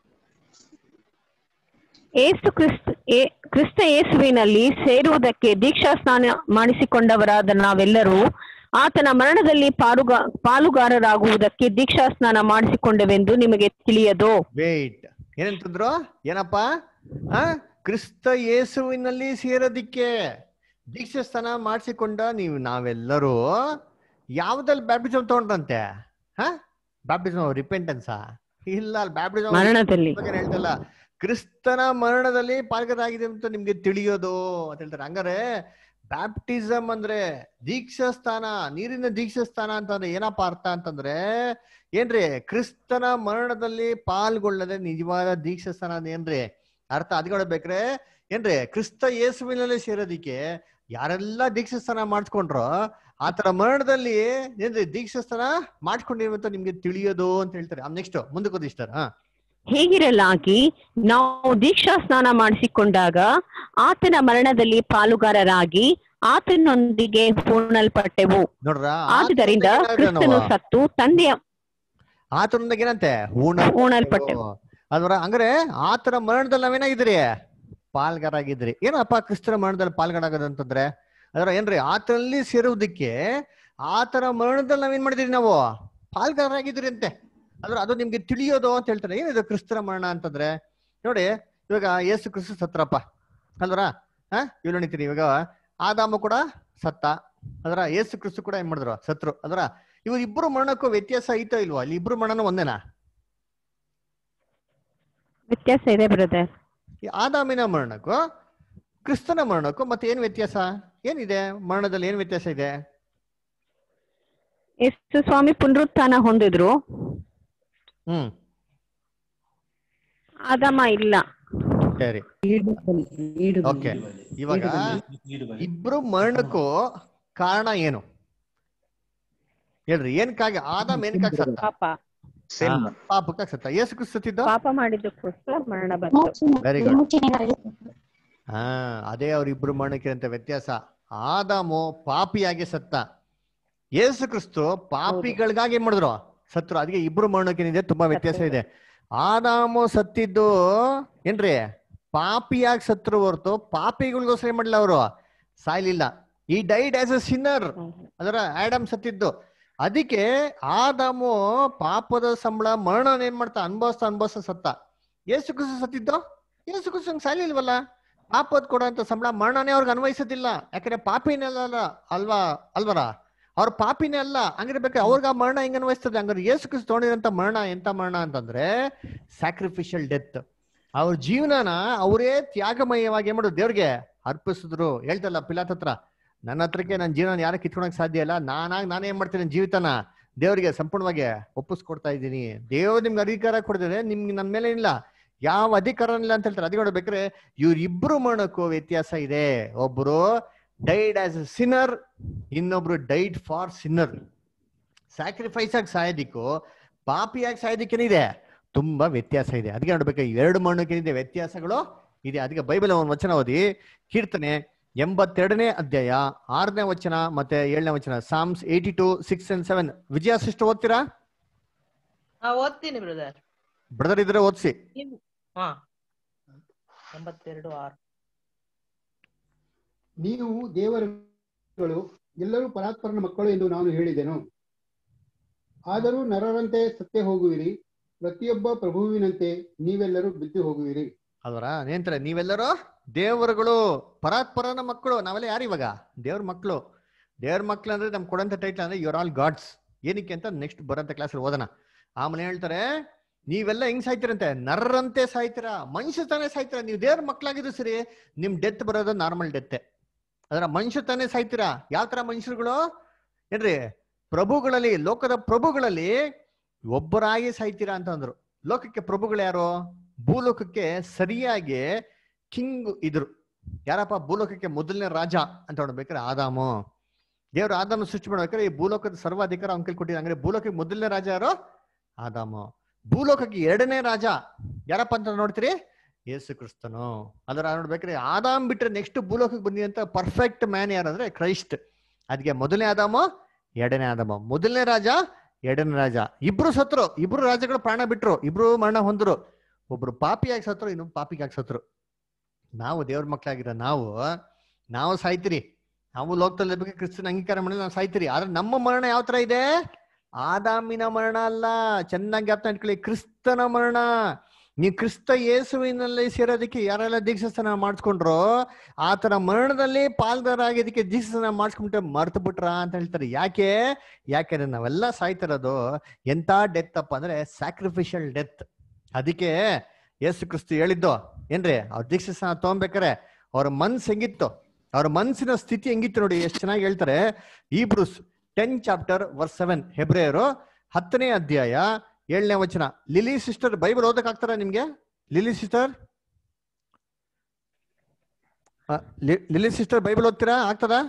ಏಸು ಕ್ರಿಸ್ತ ಏ- ಕ್ರಿಸ್ತ ಯೇಸುವಿನಲ್ಲಿ ಸೇರುವುದಕ್ಕೆ ದೀಕ್ಷಾ ಸ್ನಾನ ಮಾಡಿಸಿಕೊಂಡವರಾದ ನಾವೆಲ್ಲರೂ ಆತನ ಮರಣದಲ್ಲಿ ಪಾಲುಗ ಪಾಲುಗಾರರಾಗುವುದಕ್ಕೆ ದೀಕ್ಷಾ ಸ್ನಾನ ಮಾಡಿಸಿಕೊಂಡವೆಂದು ನಿಮಗೆ ತಿಳಿಯದೋ ವೇಟ್ ಏನಂತಂದ್ರು ಏನಪ್ಪ ಆ ಕ್ರಿಸ್ತ ಯೇಸುವಿನಲ್ಲಿ ಸೇರೋದಿಕ್ಕೆ ದೀಕ್ಷಾ ಸ್ಥಾನ ಮಾಡಿಸಿಕೊಂಡ ನೀವು ನಾವೆಲ್ಲರೂ ಯಾವ್ದಲ್ಲಿ ಬ್ಯಾಪ್ಟಿಸಮ್ ತಗೊಂಡ್ರಂತೆ ಹ ಬ್ಯಾಪ್ಟಿಸಮ್ ರಿಪೆಂಟೆನ್ಸಾ ಇಲ್ಲ ಬ್ಯಾಪ್ಟಿಸಮ್ ಮರಣದಲ್ಲಿ. ಹೇಳ್ತಲ್ಲ ಕ್ರಿಸ್ತನ ಮರಣದಲ್ಲಿ ಪಾಲ್ಗರಾಗಿದೆ ಅಂತ ನಿಮ್ಗೆ ತಿಳಿಯೋದು ಅಂತ ಹೇಳ್ತಾರೆ ಹಂಗಾರೆ ಬ್ಯಾಪ್ಟಿಸಮ್ ಅಂದ್ರೆ ದೀಕ್ಷಾ ಸ್ಥಾನ ನೀರಿನ ದೀಕ್ಷಾ ಸ್ಥಾನ ಅಂತಂದ್ರೆ ಏನಪ್ಪಾ ಅರ್ಥ ಅಂತಂದ್ರೆ ಏನ್ರಿ ಕ್ರಿಸ್ತನ ಮರಣದಲ್ಲಿ ಪಾಲ್ಗೊಳ್ಳದೆ ನಿಜವಾದ ದೀಕ್ಷಾ ಸ್ಥಾನ ಅಂದ್ರೆ ಏನ್ರಿ ಅರ್ಥ ಅದ್ಕೊಳ್ಬೇಕ್ರೆ ಏನ್ರಿ ಕ್ರಿಸ್ತ ಯೇಸುವಿನಲ್ಲಿ ಸೇರೋದಿಕ್ಕೆ ಯಾರೆಲ್ಲ ದೀಕ್ಷಾ ಸ್ಥಾನ ಮಾಡಿಸ್ಕೊಂಡ್ರೋ ಆತರ ಮರಣದಲ್ಲಿ ಏನ್ರಿ ದೀಕ್ಷಾ ಸ್ಥಾನ ಮಾಡ್ಕೊಂಡಿರುವಂತ ನಿಮ್ಗೆ ತಿಳಿಯೋದು ಅಂತ ಹೇಳ್ತಾರೆ ನೆಕ್ಸ್ಟ್ ಮುಂದಕ್ಕೆ ಓದಿಸ್ತಾರ ಹಾ ಹೀಗಿರಲಾಗಿ ನಾವು ದೀಕ್ಷಾ ಸ್ನಾನ ಮಾಡಿಸಿಕೊಂಡಾಗ ಆತನ ಮರಣದಲ್ಲಿ ಪಾಲುಗಾರರಾಗಿ ಆತನೊಂದಿಗೆ ಹೂಣಲ್ಪಟ್ಟೆವು ನೋಡ್ರ ಆದುದರಿಂದ ಕ್ರಿಸ್ತನು ಸತ್ತು ತಂದೆಯ ಆತನೊಂದಿಗೆ ಏನಂತೆ ಹೂಣ ಹೂಣಲ್ಪಟ್ಟೆವು. ಅಲ್ವರ ಹಂಗಾರೆ ಆತರ ಮರಣದಲ್ಲಿ ನಾವೇನಾಗಿದ್ರಿ ಪಾಲ್ಗಾರಾಗಿದ್ರಿ ಏನಪ್ಪ ಕ್ರಿಸ್ತರ ಮರಣದಲ್ಲಿ ಪಾಲ್ಗಾರಾಗದಂತಂದ್ರೆ ಅದರ ಏನ್ರಿ ಆತನಲ್ಲಿ ಸೇರುವುದಕ್ಕೆ ಆತರ ಮರಣದಲ್ಲಿ ನಾವೇನ್ ಮಾಡಿದ್ರಿ ನಾವು ಪಾಲ್ಗಾರಾಗಿದ್ರಿ ಅಂತೆ ಅದ್ರ ಅದು ನಿಮ್ಗೆ ತಿಳಿಯೋದು ಅಂತ ಹೇಳ್ತಾರೆ ಏನಿದು ಕ್ರಿಸ್ತರ ಮರಣ ಅಂತಂದ್ರೆ ನೋಡಿ ಇವಾಗ ಯೇಸು ಕ್ರಿಸ್ತ ಸತ್ರಪ್ಪ ಅಲ್ವರ ಹಾ ಇವ್ ನೋಡಿತೀನಿ ಇವಾಗ ಆದಾಮ ಕೂಡ ಸತ್ತ ಅದರ ಯೇಸು ಕ್ರಿಸ್ತು ಕೂಡ ಏನ್ ಮಾಡಿದ್ರು ಸತ್ರು ಅದರ ಇವ್ರ ಇಬ್ರು ಮರಣಕ್ಕೂ ವ್ಯತ್ಯಾಸ ಐತೋ ಇಲ್ವಾ ಅಲ್ಲಿ ಇಬ್ರು ಮರಣನೂ ಒಂದೇನಾ ವ್ಯತ್ಯಾಸ ಇದೆ ಬ್ರದರ್ ಈ ಆದಾಮಿನ ಮರಣಕ್ಕೂ ಕ್ರಿಸ್ತನ ಮರಣಕ್ಕೂ ಮತ್ತೆ ಏನ್ ವ್ಯತ್ಯಾಸ ಏನಿದೆ ಮರಣದಲ್ಲಿ ಏನ್ ವ್ಯತ್ಯಾಸ ಇದೆ ಎಷ್ಟು ಸ್ವಾಮಿ ಪುನರುತ್ಥಾನ ಹೊಂದಿದ್ರು ಹ್ಮ್ ಆದಮ ಇಲ್ಲ ಸರಿ ಓಕೆ ಇವಾಗ ಇಬ್ರು ಮರಣಕ್ಕೂ ಕಾರಣ ಏನು ಹೇಳ್ರಿ ಏನಕ್ಕಾಗಿ ಆದಾಮ್ ಏನಕ್ಕಾಗಿ ಸತ್ತ ಪಾಪ ಹಾ, ಪಾಪಕ್ಕಾಗಿ ಸತ್ತ ಯೇಸು ಕ್ರಿಸ್ತ ಸತ್ತಿದ್ದು ಪಾಪ ಮಾಡಿದ್ದಕ್ಕೋಸ್ಕರ ಮರಣ ಬಂತು ವೆರಿ ಗುಡ್ ಹಾ ಅದೇ ಅವ್ರಿಬ್ರು ಮರಣಕ್ಕೆ ಅಂತ ವ್ಯತ್ಯಾಸ ಆದಾಮು ಪಾಪಿಯಾಗಿ ಸತ್ತ ಯೇಸು ಕ್ರಿಸ್ತು ಪಾಪಿಗಳಿಗಾಗಿ ಏನ್ ಮಾಡಿದ್ರು ಸತ್ರು ಅದಕ್ಕೆ ಇಬ್ರು ಮರಣಕ್ಕೇನಿದೆ ತುಂಬಾ ವ್ಯತ್ಯಾಸ ಇದೆ ಆದಾಮು ಸತ್ತಿದ್ದು ಏನ್ರಿ ಪಾಪಿಯಾಗಿ ಸತ್ರು ಹೊರತು ಪಾಪಿಗಳಿಗೋಸ್ಕರ ಏನ್ ಮಾಡ್ಲಿಲ್ಲ ಅವರು ಸಾಯ್ಲಿಲ್ಲ ಈ ಡೈಡ್ ಆಸ್ ಅ ಸಿನ್ನರ್ ಅದರ ಆಡಮ್ ಸತ್ತಿದ್ದು ಅದಕ್ಕೆ ಆದಾಮು ಪಾಪದ ಸಂಬಳ ಮರಣ ಏನ್ ಮಾಡ್ತಾ ಅನ್ಭವಿಸ್ತಾ ಅನ್ಭವಿಸ್ತಾ ಸತ್ತ ಯೇಸು ಕ್ರಿಸ್ತು ಸತ್ತಿದ್ದು ಯೇಸು ಕ್ರಿಸ್ತಂಗ್ ಸಾಯ್ಲಿಲ್ವಲ್ಲ ಪಾಪದ ಕೊಡುವಂತ ಸಂಬಳ ಮರಣನೇ ಅವ್ರಿಗೆ ಅನ್ವಯಿಸೋದಿಲ್ಲ ಯಾಕಂದ್ರೆ ಪಾಪಿನೆಲ್ಲ ಅಲ್ವಾ ಅಲ್ವರ ಅವ್ರ ಪಾಪಿನೇ ಅಲ್ಲ ಹಂಗಿರ್ಬೇಕು ಅವ್ರಿಗೆ ಆ ಮರಣ ಹೆಂಗ್ ಅನ್ವಯಿಸ್ತದೆ ಹಂಗಾರೆ ಯೇಸು ಕ್ರಿಸ್ತು ತೊಗೊಂಡಿರೋಂಥ ಮರಣ ಎಂತ ಮರಣ ಅಂತಂದ್ರೆ ಸ್ಯಾಕ್ರಿಫಿಷಿಯಲ್ ಡೆತ್ ಅವ್ರ ಜೀವನನ ಅವರೇ ತ್ಯಾಗಮಯವಾಗಿ ಏನ್ ಮಾಡೋದು ದೇವ್ರಿಗೆ ಅರ್ಪಿಸಿದ್ರು ಹೇಳ್ತಲ್ಲ ಪಿಲಾತ್ ಹತ್ರ ನನ್ನ ಹತ್ರಕ್ಕೆ ನನ್ನ ಜೀವನ ಯಾರು ಕಿತ್ಕೊಳಕ್ ಸಾಧ್ಯ ಇಲ್ಲ ನಾನಾಗಿ ನಾನೇ ಏನ್ ಮಾಡ್ತೀನಿ ಜೀವಿತನ ದೇವರಿಗೆ ಸಂಪೂರ್ಣವಾಗಿ ಒಪ್ಪಿಸ್ಕೊಡ್ತಾ ಇದ್ದೀನಿ ದೇವ್ರು ನಿಮ್ಗೆ ಅಧಿಕಾರ ಕೊಡಿದ್ರೆ ನಿಮ್ಗೆ ನನ್ನ ಮೇಲೆ ಇಲ್ಲ ಯಾವ ಅಧಿಕಾರ ಇಲ್ಲ ಅಂತ ಹೇಳ್ತಾರೆ ಅದಕ್ಕೆ ನೋಡ್ಬೇಕ್ರೆ ಇವ್ರಿಬ್ರು ಮರಣಕ್ಕೂ ವ್ಯತ್ಯಾಸ ಇದೆ ಒಬ್ರು ಡೈಡ್ ಆಸ್ ಎ ಸಿನ್ನರ್ ಇನ್ನೊಬ್ರು ಡೈಡ್ ಫಾರ್ ಸಿನ್ನರ್ ಸ್ಯಾಕ್ರಿಫೈಸ್ ಆಗಿ ಸಾಯೋದಿಕ್ಕೂ ಪಾಪಿಯಾಗಿ ಸಾಯೋದಿಕ್ಕೇನಿದೆ ತುಂಬಾ ವ್ಯತ್ಯಾಸ ಇದೆ ಅದಕ್ಕೆ ನೋಡ್ಬೇಕು ಈ ಎರಡು ಮರಣಕ್ಕೇನಿದೆ ವ್ಯತ್ಯಾಸಗಳು ಇದೆ ಅದಕ್ಕೆ ಬೈಬಲ್ ಒಂದು ವಚನ ಓದಿ ಕೀರ್ತನೆ ಎಂಬತ್ತೆರಡನೇ ಅಧ್ಯಾಯ ಆರನೇ ವಚನ ಮತ್ತೆ ಏಳನೇ ವಚನ Psalms eighty two six and seven Vijaya sister ಓದ್ತೀರಾ ಹಾ ಓದ್ತೀನಿ ಬ್ರದರ್ ಬ್ರದರ್ ಇದ್ರೆ ಓದಿಸಿ ಹಾ ಎಂಬತ್ತೆರಡು ಆರು ನೀವು ದೇವರುಗಳು ಎಲ್ಲರೂ ಪರಾತ್ಪರನ ಮಕ್ಕಳು ಎಂದು ನಾನು ಹೇಳಿದೆನು ಆದರೂ ನರರಂತೆ ಸತ್ತೇ ಹೋಗುವಿರಿ ಪ್ರತಿಯೊಬ್ಬ ಪ್ರಭುವಿನಂತೆ ನೀವೆಲ್ಲರೂ ಬಿದ್ದು ಹೋಗುವಿರಿ ಅಲ್ವರ ಏನಂತಾರೆ ನೀವೆಲ್ಲರೂ ದೇವರುಗಳು ಪರಾತ್ಪರನ ಮಕ್ಕಳು ನಾವೆಲ್ಲ ಯಾರು ಇವಾಗ ದೇವ್ರ ಮಕ್ಕಳು ದೇವ್ರ ಮಕ್ಳು ಅಂದ್ರೆ ನಮ್ಗೆ ಕೊಡಂತ ಟೈಟ್ಲ್ ಅಂದ್ರೆ ಯುವರ್ ಆಲ್ ಗಾಡ್ಸ್ ಏನಕ್ಕೆ ಅಂತ ನೆಕ್ಸ್ಟ್ ಬರೋಂಥ ಕ್ಲಾಸಲ್ಲಿ ಓದೋಣ ಆಮೇಲೆ ಹೇಳ್ತಾರೆ ನೀವೆಲ್ಲ ಹೆಂಗ್ ಸಾಯ್ತಿರಂತೆ ನರ್ರಂತೆ ಸಾಯ್ತೀರಾ ಮನುಷ್ಯ ತಾನೇ ಸಾಯ್ತೀರಾ ನೀವು ದೇವ್ರ ಮಕ್ಳಾಗಿದ್ರು ಸರಿ ನಿಮ್ ಡೆತ್ ಬರೋದು ನಾರ್ಮಲ್ ಡೆತ್ತೆ ಅದರ ಮನುಷ್ಯ ತಾನೇ ಸಾಯ್ತೀರಾ ಯಾವ ತರ ಮನುಷ್ಯರುಗಳು ಏನ್ರಿ ಪ್ರಭುಗಳಲ್ಲಿ ಲೋಕದ ಪ್ರಭುಗಳಲ್ಲಿ ಒಬ್ಬರಾಗಿ ಸಾಯ್ತೀರಾ ಅಂತ ಅಂದ್ರು ಲೋಕಕ್ಕೆ ಪ್ರಭುಗಳು ಯಾರು ಭೂಲೋಕಕ್ಕೆ ಸರಿಯಾಗಿ ಕಿಂಗ್ ಇದ್ರು ಯಾರಪ್ಪ ಭೂಲೋಕಕ್ಕೆ ಮೊದಲನೇ ರಾಜ ಅಂತ ನೋಡ್ಬೇಕಾದ್ರೆ ಆದಾಮು ದೇವ್ರು ಆದಾಮ ಸೃಷ್ಟಿ ಮಾಡ್ಬೇಕಾದ್ರೆ ಈ ಭೂಲೋಕದ ಸರ್ವಾಧಿಕಾರ ಅವ್ನ ಕೈಲಿ ಕೊಟ್ಟಿದ್ದ ಅಂದ್ರೆ ಭೂಲೋಕಕ್ಕೆ ಮೊದಲನೇ ರಾಜ ಯಾರು ಆದಾಮು ಭೂಲೋಕಕ್ಕೆ ಎರಡನೇ ರಾಜ ಯಾರಪ್ಪ ಅಂತ ನೋಡ್ತೀರಿ ಯೇಸು ಕ್ರಿಸ್ತನು ಅದರ ನೋಡ್ಬೇಕ್ರಿ ಆದಾಮ್ ಬಿಟ್ರೆ ನೆಕ್ಸ್ಟ್ ಭೂಲೋಕಕ್ಕೆ ಬಂದಿದಂತ ಪರ್ಫೆಕ್ಟ್ ಮ್ಯಾನ್ ಯಾರಂದ್ರೆ ಕ್ರೈಸ್ಟ್ ಅದಕ್ಕೆ ಮೊದಲನೇ ಆದಾಮ ಎರಡನೇ ಆದಾಮ ಮೊದಲನೇ ರಾಜ ಎರಡನೇ ರಾಜ ಇಬ್ರು ಸತ್ರು ಇಬ್ರು ರಾಜಗಳು ಪ್ರಾಣ ಬಿಟ್ರು ಇಬ್ರು ಮರಣ ಹೊಂದ್ರು ಒಬ್ರು ಪಾಪಿಯಾಗಿ ಸತ್ರು ಇನ್ನು ಪಾಪಿಗಾಗಿ ಸತ್ರು ನಾವು ದೇವ್ರ ಮಕ್ಳಾಗಿರೋ ನಾವು ನಾವು ಸಾಯ್ತಿರಿ ನಾವು ಲೋಕದಲ್ಲಿ ಬಗ್ಗೆ ಕ್ರಿಸ್ತನ ಅಂಗೀಕಾರ ಮಾಡಿದ್ರೆ ನಾವು ಸಾಯ್ತಿರಿ ಆದ್ರೆ ನಮ್ಮ ಮರಣ ಯಾವ ತರ ಇದೆ ಆದಾಮಿನ ಮರಣ ಅಲ್ಲ ಚೆನ್ನಾಗಿ ಜ್ಞಾಪನ ಇಟ್ಕೊಳ್ಳಿ ಕ್ರಿಸ್ತನ ಮರಣ ನೀವು ಕ್ರಿಸ್ತ ಯೇಸುವಿನಲ್ಲಿ ಸೇರೋದಕ್ಕೆ ಯಾರೆಲ್ಲ ದೀಕ್ಷಾಸ್ನಾನ ಮಾಡಿಸ್ಕೊಂಡ್ರು ಆತರ ಮರಣದಲ್ಲಿ ಪಾಲ್ದಾರಾಗಿದ್ದಕ್ಕೆ ದೀಕ್ಷಾಸ್ನಾನ ಮಾಡಿಸ್ಕೊಂಡ್ಬಿಟ್ರೆ ಮರ್ತು ಬಿಟ್ರ ಅಂತ ಹೇಳ್ತಾರೆ ಯಾಕೆ ಯಾಕೆಂದ್ರೆ ನಾವೆಲ್ಲ ಸಾಯ್ತಿರೋದು ಎಂತ ಡೆತ್ ಅಪ್ಪ ಅಂದ್ರೆ ಸ್ಯಾಕ್ರಿಫಿಷಿಯಲ್ ಡೆತ್ ಅದಕ್ಕೆ ಯೇಸು ಕ್ರಿಸ್ತು ಹೇಳಿದ್ದು ಏನ್ರಿ ಅವ್ರ ದೀಕ್ಷಾಸ್ನಾನ ತಗೊಂಬೇಕಾರೆ ಅವ್ರ ಮನ್ಸು ಹೆಂಗಿತ್ತು ಅವ್ರ ಮನ್ಸಿನ ಸ್ಥಿತಿ ಹೆಂಗಿತ್ತು ನೋಡಿ ಎಷ್ಟು ಚೆನ್ನಾಗಿ ಹೇಳ್ತಾರೆ ಈ Hebrews ten chapter verse seven ಹೆಬ್ರೇಯರು ಹತ್ತನೇ ಅಧ್ಯಾಯ ಏಳನೇ ವಚನ ಲಿಲಿ ಸಿಸ್ಟರ್ ಬೈಬಲ್ ಓದಕ್ ಆಗ್ತಾರ ನಿಮ್ಗೆ Lily sister Lily sister Bible ಓದ್ತೀರಾ ಆಗ್ತದಾ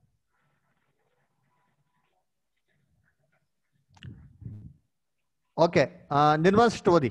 ಓಕೆ ನಿರ್ಮಲಾ ಸಿಸ್ಟರ್ ಓದಿ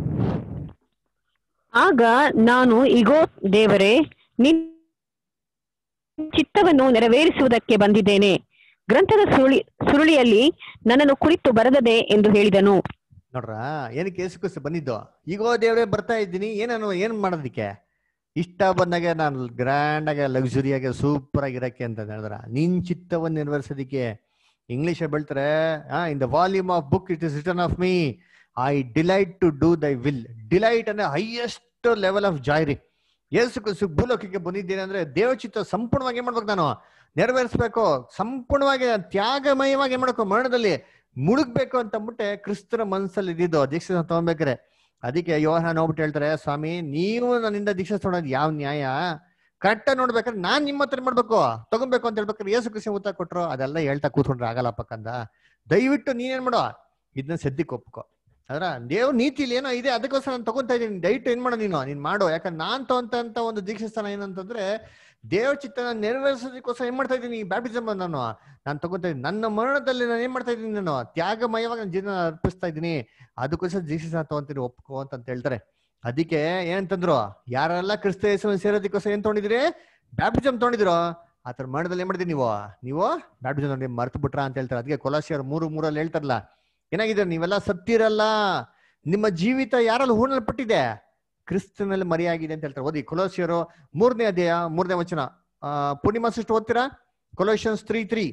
ಆಗ ನಾನು ಇಗೋ ದೇವರೇ ನಿನ್ ಚಿತ್ತವನ್ನು ನೆರವೇರಿಸುವುದಕ್ಕೆ ಬಂದಿದ್ದೇನೆ ಗ್ರಂಥದ ಸುರುಳಿ ಸುರುಳಿಯಲ್ಲಿ ನನ್ನನ್ನು ಕುರಿತು ಬರದದೆ ಎಂದು ಹೇಳಿದನು ನೋಡ್ರ ಏನಕ್ಕೆ ಯೇಸು ಕ್ರಿಸ್ತ ಬಂದಿದ್ದು ಈಗೋ ದೇವ್ರೇ ಬರ್ತಾ ಇದ್ದೀನಿ ಏನನ್ನು ಏನ್ ಮಾಡೋದಕ್ಕೆ ಇಷ್ಟ ಬಂದಾಗೆ ನಾನು ಗ್ರ್ಯಾಂಡ್ ಆಗಿ ಲಕ್ಸುರಿಯಾಗಿ ಸೂಪರ್ ಆಗಿರಕ್ಕೆ ಅಂತ ಹೇಳಿದ್ರ ನಿನ್ ಚಿತ್ತವನ್ನು ನೆರವೇರಿಸೋದಕ್ಕೆ ಇಂಗ್ಲಿಷ್ ಬೆಳ್ತಾರೆ in the volume of book it is written of me I delight to do thy will delight ಅಂದ್ರೆ ಹೈಯೆಸ್ಟ್ ಲೆವೆಲ್ ಆಫ್ ಜಾಯ್ ರೀ ಯೇಸು ಕ್ರಿಸ್ತು ಭೂಲೋಕಕ್ಕೆ ಬಂದಿದ್ದೇನೆ ಅಂದ್ರೆ ದೇವಚಿತ್ತ ಸಂಪೂರ್ಣವಾಗಿ ಏನ್ ಮಾಡ್ಬೇಕು ನಾನು ನೆರವೇರಿಸ್ಬೇಕು ಸಂಪೂರ್ಣವಾಗಿ ತ್ಯಾಗಮಯವಾಗಿ ಏನ್ ಮಾಡ್ಬೇಕು ಮರಣದಲ್ಲಿ ಮುಳುಗ್ಬೇಕು ಅಂತ ಅಂದ್ಬಿಟ್ಟೆ ಕ್ರಿಸ್ತನ ಮನಸ್ಸಲ್ಲಿ ಇದ್ದಿದ್ದು ದೀಕ್ಷೆ ತಗೊಬೇಕಾರೆ ಅದಕ್ಕೆ ಯೋಹ ನೋಡ್ಬಿಟ್ಟು ಹೇಳ್ತಾರೆ ಸ್ವಾಮಿ ನೀವು ನನ್ನಿಂದ ದೀಕ್ಷೆ ತೊಗೊಳೋದು ಯಾವ ನ್ಯಾಯ ಕರೆಕ್ಟ್ ನೋಡ್ಬೇಕಾದ್ರೆ ನಾನ್ ನಿಮ್ಮ ಹತ್ರ ಏನ್ ಮಾಡ್ಬೇಕು ತಗೊಬೇಕು ಅಂತ ಹೇಳ್ಬೇಕಾದ್ರೆ ಯೇಸು ಕೃಷ್ಣ ಉತ್ತರ ಕೊಟ್ರು ಅದೆಲ್ಲ ಹೇಳ್ತಾ ಕೂತ್ಕೊಂಡ್ರೆ ಆಗಲ್ಲ ಪಕ್ಕಂದ ದಯವಿಟ್ಟು ನೀನೇನ್ ಮಾಡೋ ಇದನ್ನ ಸದ್ಯಕ್ಕೆ ಒಪ್ಕೋ ಅದ್ರ ದೇವ್ ನೀತಿಲಿ ಏನೋ ಇದೆ ಅದಕ್ಕೋಸ್ಕರ ನಾನು ತಗೊಂತಾ ಇದ್ದೀನಿ ದಯವಿಟ್ಟು ಏನ್ ಮಾಡೋ ನೀನು ನೀನ್ ಮಾಡೋ ಯಾಕಂದ್ರೆ ನಾನ್ ತಗೊಂತ ಒಂದು ದೀಕ್ಷೆ ಸ್ಥಾನ ಏನಂತಂದ್ರೆ ದೇವ ಚಿತ್ತನ ನೆರವೇರಿಸೋದಕ್ಕೋಸ್ಕರ ಏನ್ ಮಾಡ್ತಾ ಇದ್ದೀನಿ ಬ್ಯಾಪ್ಟಿಸಮ್ ನಾನು ನಾನು ತಗೊಂತಾ ಇದ್ದೀನಿ ನನ್ನ ಮರಣದಲ್ಲಿ ನಾನು ಏನ್ ಮಾಡ್ತಾ ಇದ್ದೀನಿ ನಾನು ತ್ಯಾಗಮಯವಾಗಿ ನನ್ನ ಜೀವನ ಅರ್ಪಿಸ್ತಾ ಇದ್ದೀನಿ ಅದಕ್ಕೋಸ್ಕರ ದೀಕ್ಷೆ ಸ್ಥಾನ ತಗೊಂತೀನಿ ಒಪ್ಕೋ ಅಂತ ಹೇಳ್ತಾರೆ ಅದಕ್ಕೆ ಏನಂತಂದ್ರು ಯಾರೆಲ್ಲ ಕ್ರಿಸ್ತ ಯೇಸುವನ್ನು ಸೇರೋದಕ್ಕೋಸ್ಕರ ಏನ್ ತೊಗೊಂಡಿದ್ರಿ ಬ್ಯಾಪ್ಟಿಸಮ್ ತೊಗೊಂಡಿದ್ರು ಆತರ ಮರಣದಲ್ಲಿ ಏನ್ ಮಾಡಿದ್ರಿ ನೀವು ನೀವು ಬ್ಯಾಪ್ಟಿಸಮ್ ನೋಡಿ ಮರ್ತು ಬಿಟ್ರ ಅಂತ ಹೇಳ್ತಾರೆ ಅದಕ್ಕೆ ಕೊಲಾಶಿಯರ್ ಮೂರು ಮೂರಲ್ಲಿ ಹೇಳ್ತಾರಲ್ಲ ಏನಾಗಿದೆ ನೀವೆಲ್ಲ ಸತ್ತಿರಲ್ಲ ನಿಮ್ಮ ಜೀವಿತ ಯಾರಲ್ಲಿ ಹೂಣಲ್ಪಟ್ಟಿದೆ ಕ್ರಿಸ್ತನಲ್ಲಿ ಮರಿಯಾಗಿದೆ ಅಂತ ಹೇಳ್ತಾರೆ ಓದಿ ಕೊಲೋಸಿಯರು ಮೂರನೇ ಅಧ್ಯಾಯ ಮೂರನೇ ವಚನ ಆ ಪೂರ್ಣಿಮಾ ಸಿಸ್ಟರ್ ಓದ್ತೀರಾ ಕೊಲೋಷನ್ಸ್ ತ್ರೀ ತ್ರೀ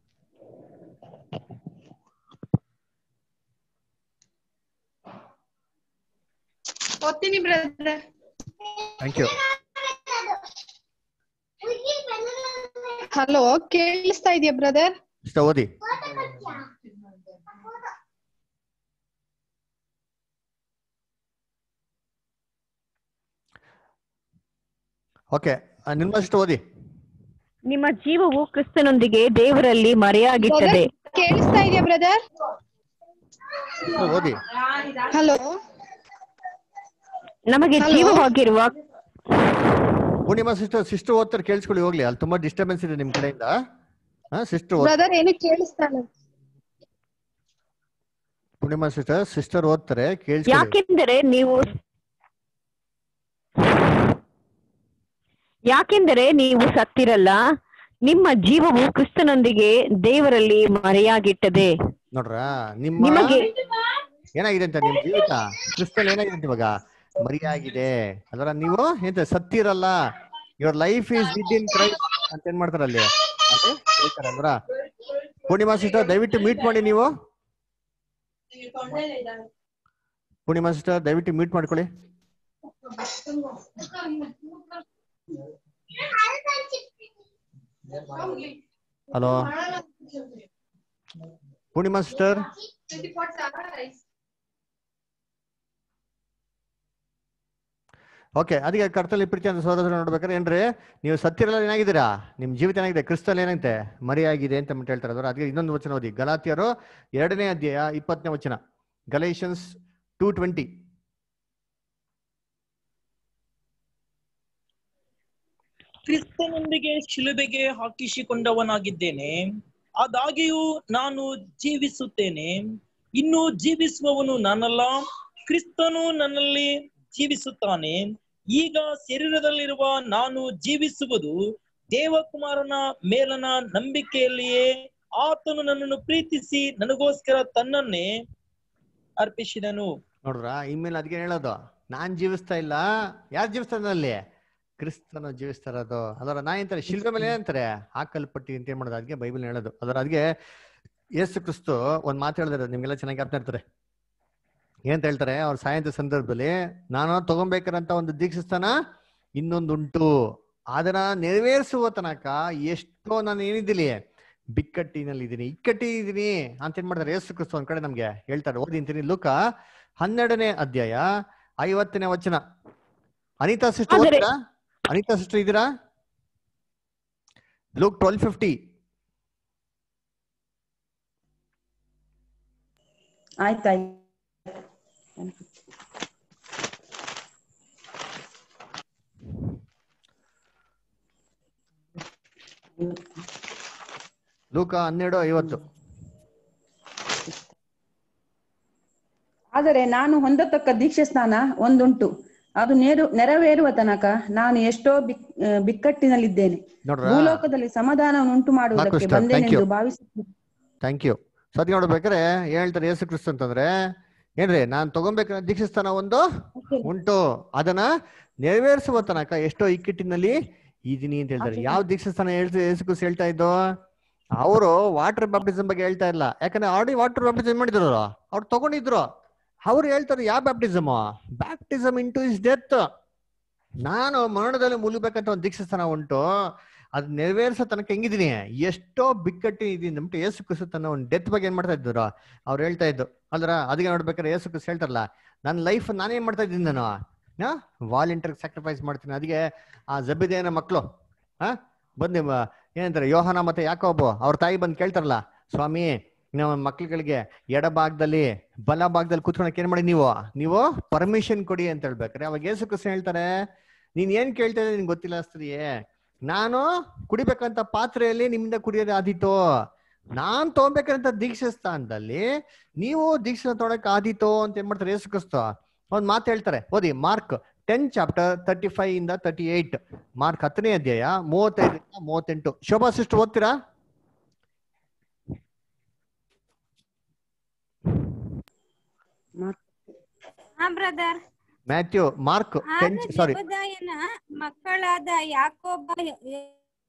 ಓದ್ತೀನಿ ಬ್ರದರ್ ಥ್ಯಾಂಕ್ ಯು ಹಲೋ ಕೇಳಿಸ್ತಾ ಇದೆಯಾ ಬ್ರದರ್ ಸಿಸ್ಟರ್ ಓದಿ ಓಕೆ ನಿಮ್ಮ ಸಿಸ್ಟರ್ ಓದಿ ನಿಮ್ಮ ಜೀವವು ಕ್ರಿಸ್ತನೊಂದಿಗೆ ದೇವರಲ್ಲಿ ಮರೆಯಾಗಿಟ್ಟದೆ ಕೇಳಿಸ್ತಾ ಇದೆಯಾ ಬ್ರದರ್ ಓದಿ ಹಲೋ ನಮಗೆ Hello? ಜೀವವಾಗಿರುವ ಪೂರ್ಣಿಮಾ ಸಿಸ್ಟರ್ ಸಿಸ್ಟರ್ ಓದ್ತಾರೆ ಕೇಳಿಸ್ಕೊಳ್ಳಿ ಹೋಗ್ಲಿ ಅಲ್ಲಿ ತುಂಬಾ ಡಿಸ್ಟರ್ಬೆನ್ಸ್ ಇದೆ ನಿಮ್ ಕಡೆಯಿಂದ ಹಾ ಸಿಸ್ಟರ್ ಬ್ರದರ್ ಏನು ಕೇಳಿಸ್ತಾ ಇಲ್ಲ ಪೂರ್ಣಿಮಾ ಸಿಸ್ಟರ್ ಸಿಸ್ಟರ್ ಓದ್ತಾರೆ ಕೇಳಿಸ್ಕೊಳ್ಳಿ ಯಾಕೆಂದರೆ ನೀವು ಯಾಕೆಂದರೆ ನೀವು ಸತ್ತಿರಲ್ಲ ನಿಮ್ಮ ಜೀವವು ಕ್ರಿಸ್ತನೊಂದಿಗೆ ದೇವರಲ್ಲಿ ಮರೆಯಾಗಿಟ್ಟದೆ ನೋಡ್ರ ನಿಮ್ಮ ನಿಮಗೆ ಏನಾಗಿದೆ ಅಂತ ನಿಮ್ ಜೀವಿತ ಕ್ರಿಸ್ತಲ್ ಏನಾಗಿದೆ ಅಂತ ಇವಾಗ ಮರಿಯಾಗಿದೆ ಅದರ ನೀವು ಎಂತ ಸತ್ತಿರಲ್ಲ your life is with in Christ ಅಂತ ಏನ್ ಮಾಡ್ತಾರೆ ಅಲ್ಲಿ ಅದೇ ಹೇಳ್ತಾರೆ ಅಲ್ವರ ಪೂರ್ಣಿಮಾ ಸಿಸ್ಟರ್ ದಯವಿಟ್ಟು ಮೀಟ್ ಮಾಡಿ ನೀವು ಪೂರ್ಣಿಮಾ ಸಿಸ್ಟರ್ ದಯವಿಟ್ಟು ಮೀಟ್ ಮಾಡ್ಕೊಳ್ಳಿ ಹಲೋ ಪೂರ್ಣಿಮಾ ಸಿಸ್ಟರ್ ಓಕೆ ಅದಕ್ಕೆ ಕರ್ತಲ್ಲಿ ಪ್ರೀತಿ ಅಂತ ಸಹೋದರ ನೋಡ್ಬೇಕಾದ್ರೆ ಏನ್ರಿ ನೀವು ಸತ್ತಿರಲ್ಲ ಏನಾಗಿದ್ದೀರಾ ನಿಮ್ ಜೀವಿತ ಏನಾಗಿದೆ ಕ್ರಿಸ್ತಲ್ಲಿ ಏನಾಗಿದೆ ಮರಿಯಾಗಿದೆ ಅಂತ ಅಂದ್ಬಿಟ್ಟು ಹೇಳ್ತಾರೆ ಅದರ ಅದಕ್ಕೆ ಇನ್ನೊಂದು ವಚನ ಓದಿ ಗಲಾತಿಯರು ಎರಡನೇ ಅಧ್ಯಾಯ ಇಪ್ಪತ್ತನೇ ವಚನ ಗಲೇಷನ್ಸ್ ಟೂ ಟ್ವೆಂಟಿ ಕ್ರಿಸ್ತನೊಂದಿಗೆ ಶಿಲುಬೆಗೆ ಹಾಕಿಸಿಕೊಂಡವನಾಗಿದ್ದೇನೆ ಆದಾಗ್ಯೂ ನಾನು ಜೀವಿಸುತ್ತೇನೆ ಇನ್ನು ಜೀವಿಸುವವನು ನಾನಲ್ಲ ಕ್ರಿಸ್ತನು ನನ್ನಲ್ಲಿ ಜೀವಿಸುತ್ತಾನೆ ಈಗ ಶರೀರದಲ್ಲಿರುವ ನಾನು ಜೀವಿಸುವುದು ದೇವಕುಮಾರನ ಮೇಲನ ನಂಬಿಕೆಯಲ್ಲಿಯೇ ಆತನು ನನ್ನನ್ನು ಪ್ರೀತಿಸಿ ನನಗೋಸ್ಕರ ತನ್ನನ್ನೇ ಅರ್ಪಿಸಿದನು ನೋಡ್ರ ಇನ್ಮೇಲೆ ಅದಕ್ಕೆ ಹೇಳೋದು ನಾನ್ ಜೀವಿಸ್ತಾ ಇಲ್ಲ ಯಾರು ಜೀವಿಸ್ತಾನೆ ಅಲ್ಲಿ ಕ್ರಿಸ್ತನು ಜೀವಿಸ್ತಾ ಇರೋದು ಅದರ ನಾ ಎಂತಾರೆ ಶಿಲ್ಪೆ ಮೇಲೆ ಏನಂತಾರೆ ಹಾಕಲ್ಪಟ್ಟಿ ಅಂತ ಏನ್ ಮಾಡೋದು ಅದಕ್ಕೆ ಬೈಬಲ್ ಹೇಳೋದು ಅದರ ಅದಕ್ಕೆ ಯೇಸು ಕ್ರಿಸ್ತು ಒಂದ್ ಮಾತು ಹೇಳಿದ್ರೆ ನಿಮ್ಗೆಲ್ಲ ಚೆನ್ನಾಗಿ ಅರ್ಥ ಇರ್ತಾರೆ ಏನಂತ ಹೇಳ್ತಾರೆ ಅವ್ರ ಸಾಯಂತ ಸಂದರ್ಭದಲ್ಲಿ ನಾನು ತಗೊಬೇಕಾರಂತ ಒಂದು ದೀಕ್ಷಾಸ್ಥಾನ ಇನ್ನೊಂದುಂಟು ಅದನ್ನ ನೆರವೇರಿಸುವ ತನಕ ಎಷ್ಟೋ ನಾನು ಏನಿದ್ದೀನಿ ಬಿಕ್ಕಟ್ಟಿನಲ್ಲಿ ಇದ್ದೀನಿ ಇಕ್ಕಟ್ಟಿ ಇದೀನಿ ಅಂತ ಏನ್ ಮಾಡ್ತಾರೆ ಯೇಸು ಕ್ರಿಸ್ತು ಒಂದ್ ಕಡೆ ನಮ್ಗೆ ಹೇಳ್ತಾರೆ ಓದಿಂತೀನಿ ಲೂಕ ಹನ್ನೆರಡನೇ ಅಧ್ಯಾಯ ಐವತ್ತನೇ ವಚನ ಅನಿತಾ ಸಿಸ್ಟರ್ ಆದರೆ- ಓದ್ತೀರಾ ಅನಿತಾ ಸಿಸ್ಟರ್ ಇದ್ದೀರಾ ಲೂಕ್ ಟ್ವೆಲ್ ಫಿಫ್ಟಿ ಆಯ್ತಾಯ್ತು ಲೂಕ ಹನ್ನೆರಡು ಐವತ್ತು ಆದರೆ ನಾನು ಹೊಂದತಕ್ಕ ದೀಕ್ಷೆ ಸ್ನಾನ ಒಂದುಂಟು ಅದು ನೇರು ನೆರವೇರುವ ತನಕ ನಾನು ಎಷ್ಟೋ ಬಿಕ್ ಆ, ಬಿಕ್ಕಟ್ಟಿನಲ್ಲಿದ್ದೇನೆ ನೋಡ್ರಾ? ಭೂಲೋಕದಲ್ಲಿ ಸಮಾಧಾನವನ್ನು ಉಂಟು ಮಾಡುವುದಕ್ಕೆ ಸಾಕು sister, thank ಬಂದೇನೆಂದು you. ಭಾವಿಸುತ್ತೇನೆ ಥ್ಯಾಂಕ್ ಯು ಸದ್ಯ ನೋಡ್ಬೇಕಾದ್ರೆ ಏನ್ ಹೇಳ್ತಾರೆ ಯೇಸು ಕ್ರಿಸ್ತ ಅಂತಂದ್ರೆ ಏನ್ರಿ ನಾನ್ ತಗೊಬೇಕಾದ ದೀಕ್ಷಾಸ್ಥಾನ ಒಂದು ಉಂಟು ಅದನ್ನ ನೆರವೇರಿಸುವ ತನಕ ಎಷ್ಟೋ ಇಕ್ಕಟ್ಟಿನಲ್ಲಿ ಇದೀನಿ ಅಂತ ಹೇಳ್ತಾರೆ ಯಾವ ದೀಕ್ಷಾಸ್ಥಾನ ಹೇಳ್ತಾ ಯೇಸು ಕ್ರಿಸ್ತ ಹೇಳ್ತಾ ಇದ್ದು ಅವರು ವಾಟರ್ ಬ್ಯಾಪ್ಟಿಸಮ್ ಬಗ್ಗೆ ಹೇಳ್ತಾ ಇಲ್ಲ ಯಾಕಂದ್ರೆ ಆಲ್ರೆಡಿ ವಾಟರ್ ಬ್ಯಾಪ್ಟಿಸಮ್ ಮಾಡಿದ್ರು ಅವ್ರು ತಗೊಂಡಿದ್ರು ಅವ್ರು ಹೇಳ್ತಾರೆ ಯಾವ baptism baptism into his death ನಾನು ಮರಣದಲ್ಲಿ ಮುಳುಗಬೇಕಂತ ಒಂದು ದೀಕ್ಷಾಸ್ಥಾನ ಉಂಟು ಅದ್ ನೆರವೇರಿಸೋ ತನಕ ಹೆಂಗಿದೀನಿ ಎಷ್ಟೋ ಬಿಕ್ಕಟ್ಟು ಇದೀನಿ ಅಂದ್ಬಿಟ್ಟು ಯೇಸು ಕ್ರಿಸ್ತು ತನ್ನ ಒಂದು ಡೆತ್ ಬಗ್ಗೆ ಏನ್ ಮಾಡ್ತಾ ಇದ್ರು ಅವ್ರು ಹೇಳ್ತಾ ಇದ್ದು ಅಲ್ರ ಅದಕ್ಕೆ ನೋಡ್ಬೇಕಾದ್ರೆ ಯೇಸು ಕ್ರಿಸ್ತು ಹೇಳ್ತಾರಲ್ಲ ನನ್ನ ಲೈಫ್ ನಾನೇನ್ ಮಾಡ್ತಾ ಇದ್ದೀನಿ ನಾನು ನಾ ವಾಲಂಟಿಯರ್ ಸ್ಯಾಕ್ರಿಫೈಸ್ ಮಾಡ್ತೀನಿ ಅದಕ್ಕೆ ಆ ಜಬಿದೇನ ಮಕ್ಕಳು ಹಾ ಬಂದು ಮ- ಏನಂತಾರೆ ಯೋಹನ ಮತ್ತೆ ಯಾಕೋಬು ಅವ್ರ ತಾಯಿ ಬಂದು ಕೇಳ್ತಾರಲ್ಲ ಸ್ವಾಮಿ ನಮ್ಮ ಮಕ್ಳುಗಳಿಗೆ ಎಡ ಭಾಗದಲ್ಲಿ ಬಲ ಭಾಗದಲ್ಲಿ ಕೂತ್ಕೊಳಕ್ ಏನ್ ಮಾಡಿ ನೀವು ನೀವು ಪರ್ಮಿಷನ್ ಕೊಡಿ ಅಂತ ಹೇಳ್ಬೇಕಾರೆ ಅವಾಗ ಯೇಸು ಕ್ರಿಸ್ತು ಹೇಳ್ತಾರೆ ನೀನ್ ಏನ್ ಕೇಳ್ತಾ ಇದ್ದೀನಿ ನಿನ್ಗೆ ಗೊತ್ತಿಲ್ಲ ಸ್ತ್ರೀಯೇ ನಾನು ಕುಡಿಬೇಕಂತ ಪಾತ್ರೆಯಲ್ಲಿ ನಿಮ್ಮಿಂದ ಕುಡಿಯೋದು ಆದೀತೋ ನಾನ್ ತಗೊಬೇಕಂತ ದೀಕ್ಷಾ ಸ್ಥಾನದಲ್ಲಿ ನೀವು ದೀಕ್ಷಾ ತೊಗೊಳಕ್ ಆದೀತೋ ಅಂತ ಏನ್ ಮಾಡ್ತಾರೆ ಯೇಸು ಕ್ರಿಸ್ತು ಒಂದ್ ಮಾತು ಹೇಳ್ತಾರೆ ಓದಿ Mark ten chapter thirty five ಇಂದ ತರ್ಟಿ ಏಟ್ ಮಾರ್ಕ್ ಹತ್ತನೇ ಅಧ್ಯಾಯ ಮೂವತ್ತೈದರಿಂದ ಮೂವತ್ತೆಂಟು ಶೋಭಾ ಸಿಸ್ಟರ್ ಓದ್ತೀರಾ ಹಾ ಬ್ರದರ್ ಮ್ಯಾಥ್ಯೂ ಮಾರ್ಕ್ ಟೆನ್ ಆಗ ಸಾರಿ ಜೆಬೆದಾಯನ ಮಕ್ಕಳಾದ ಯಾಕೋಬ ಯೋ-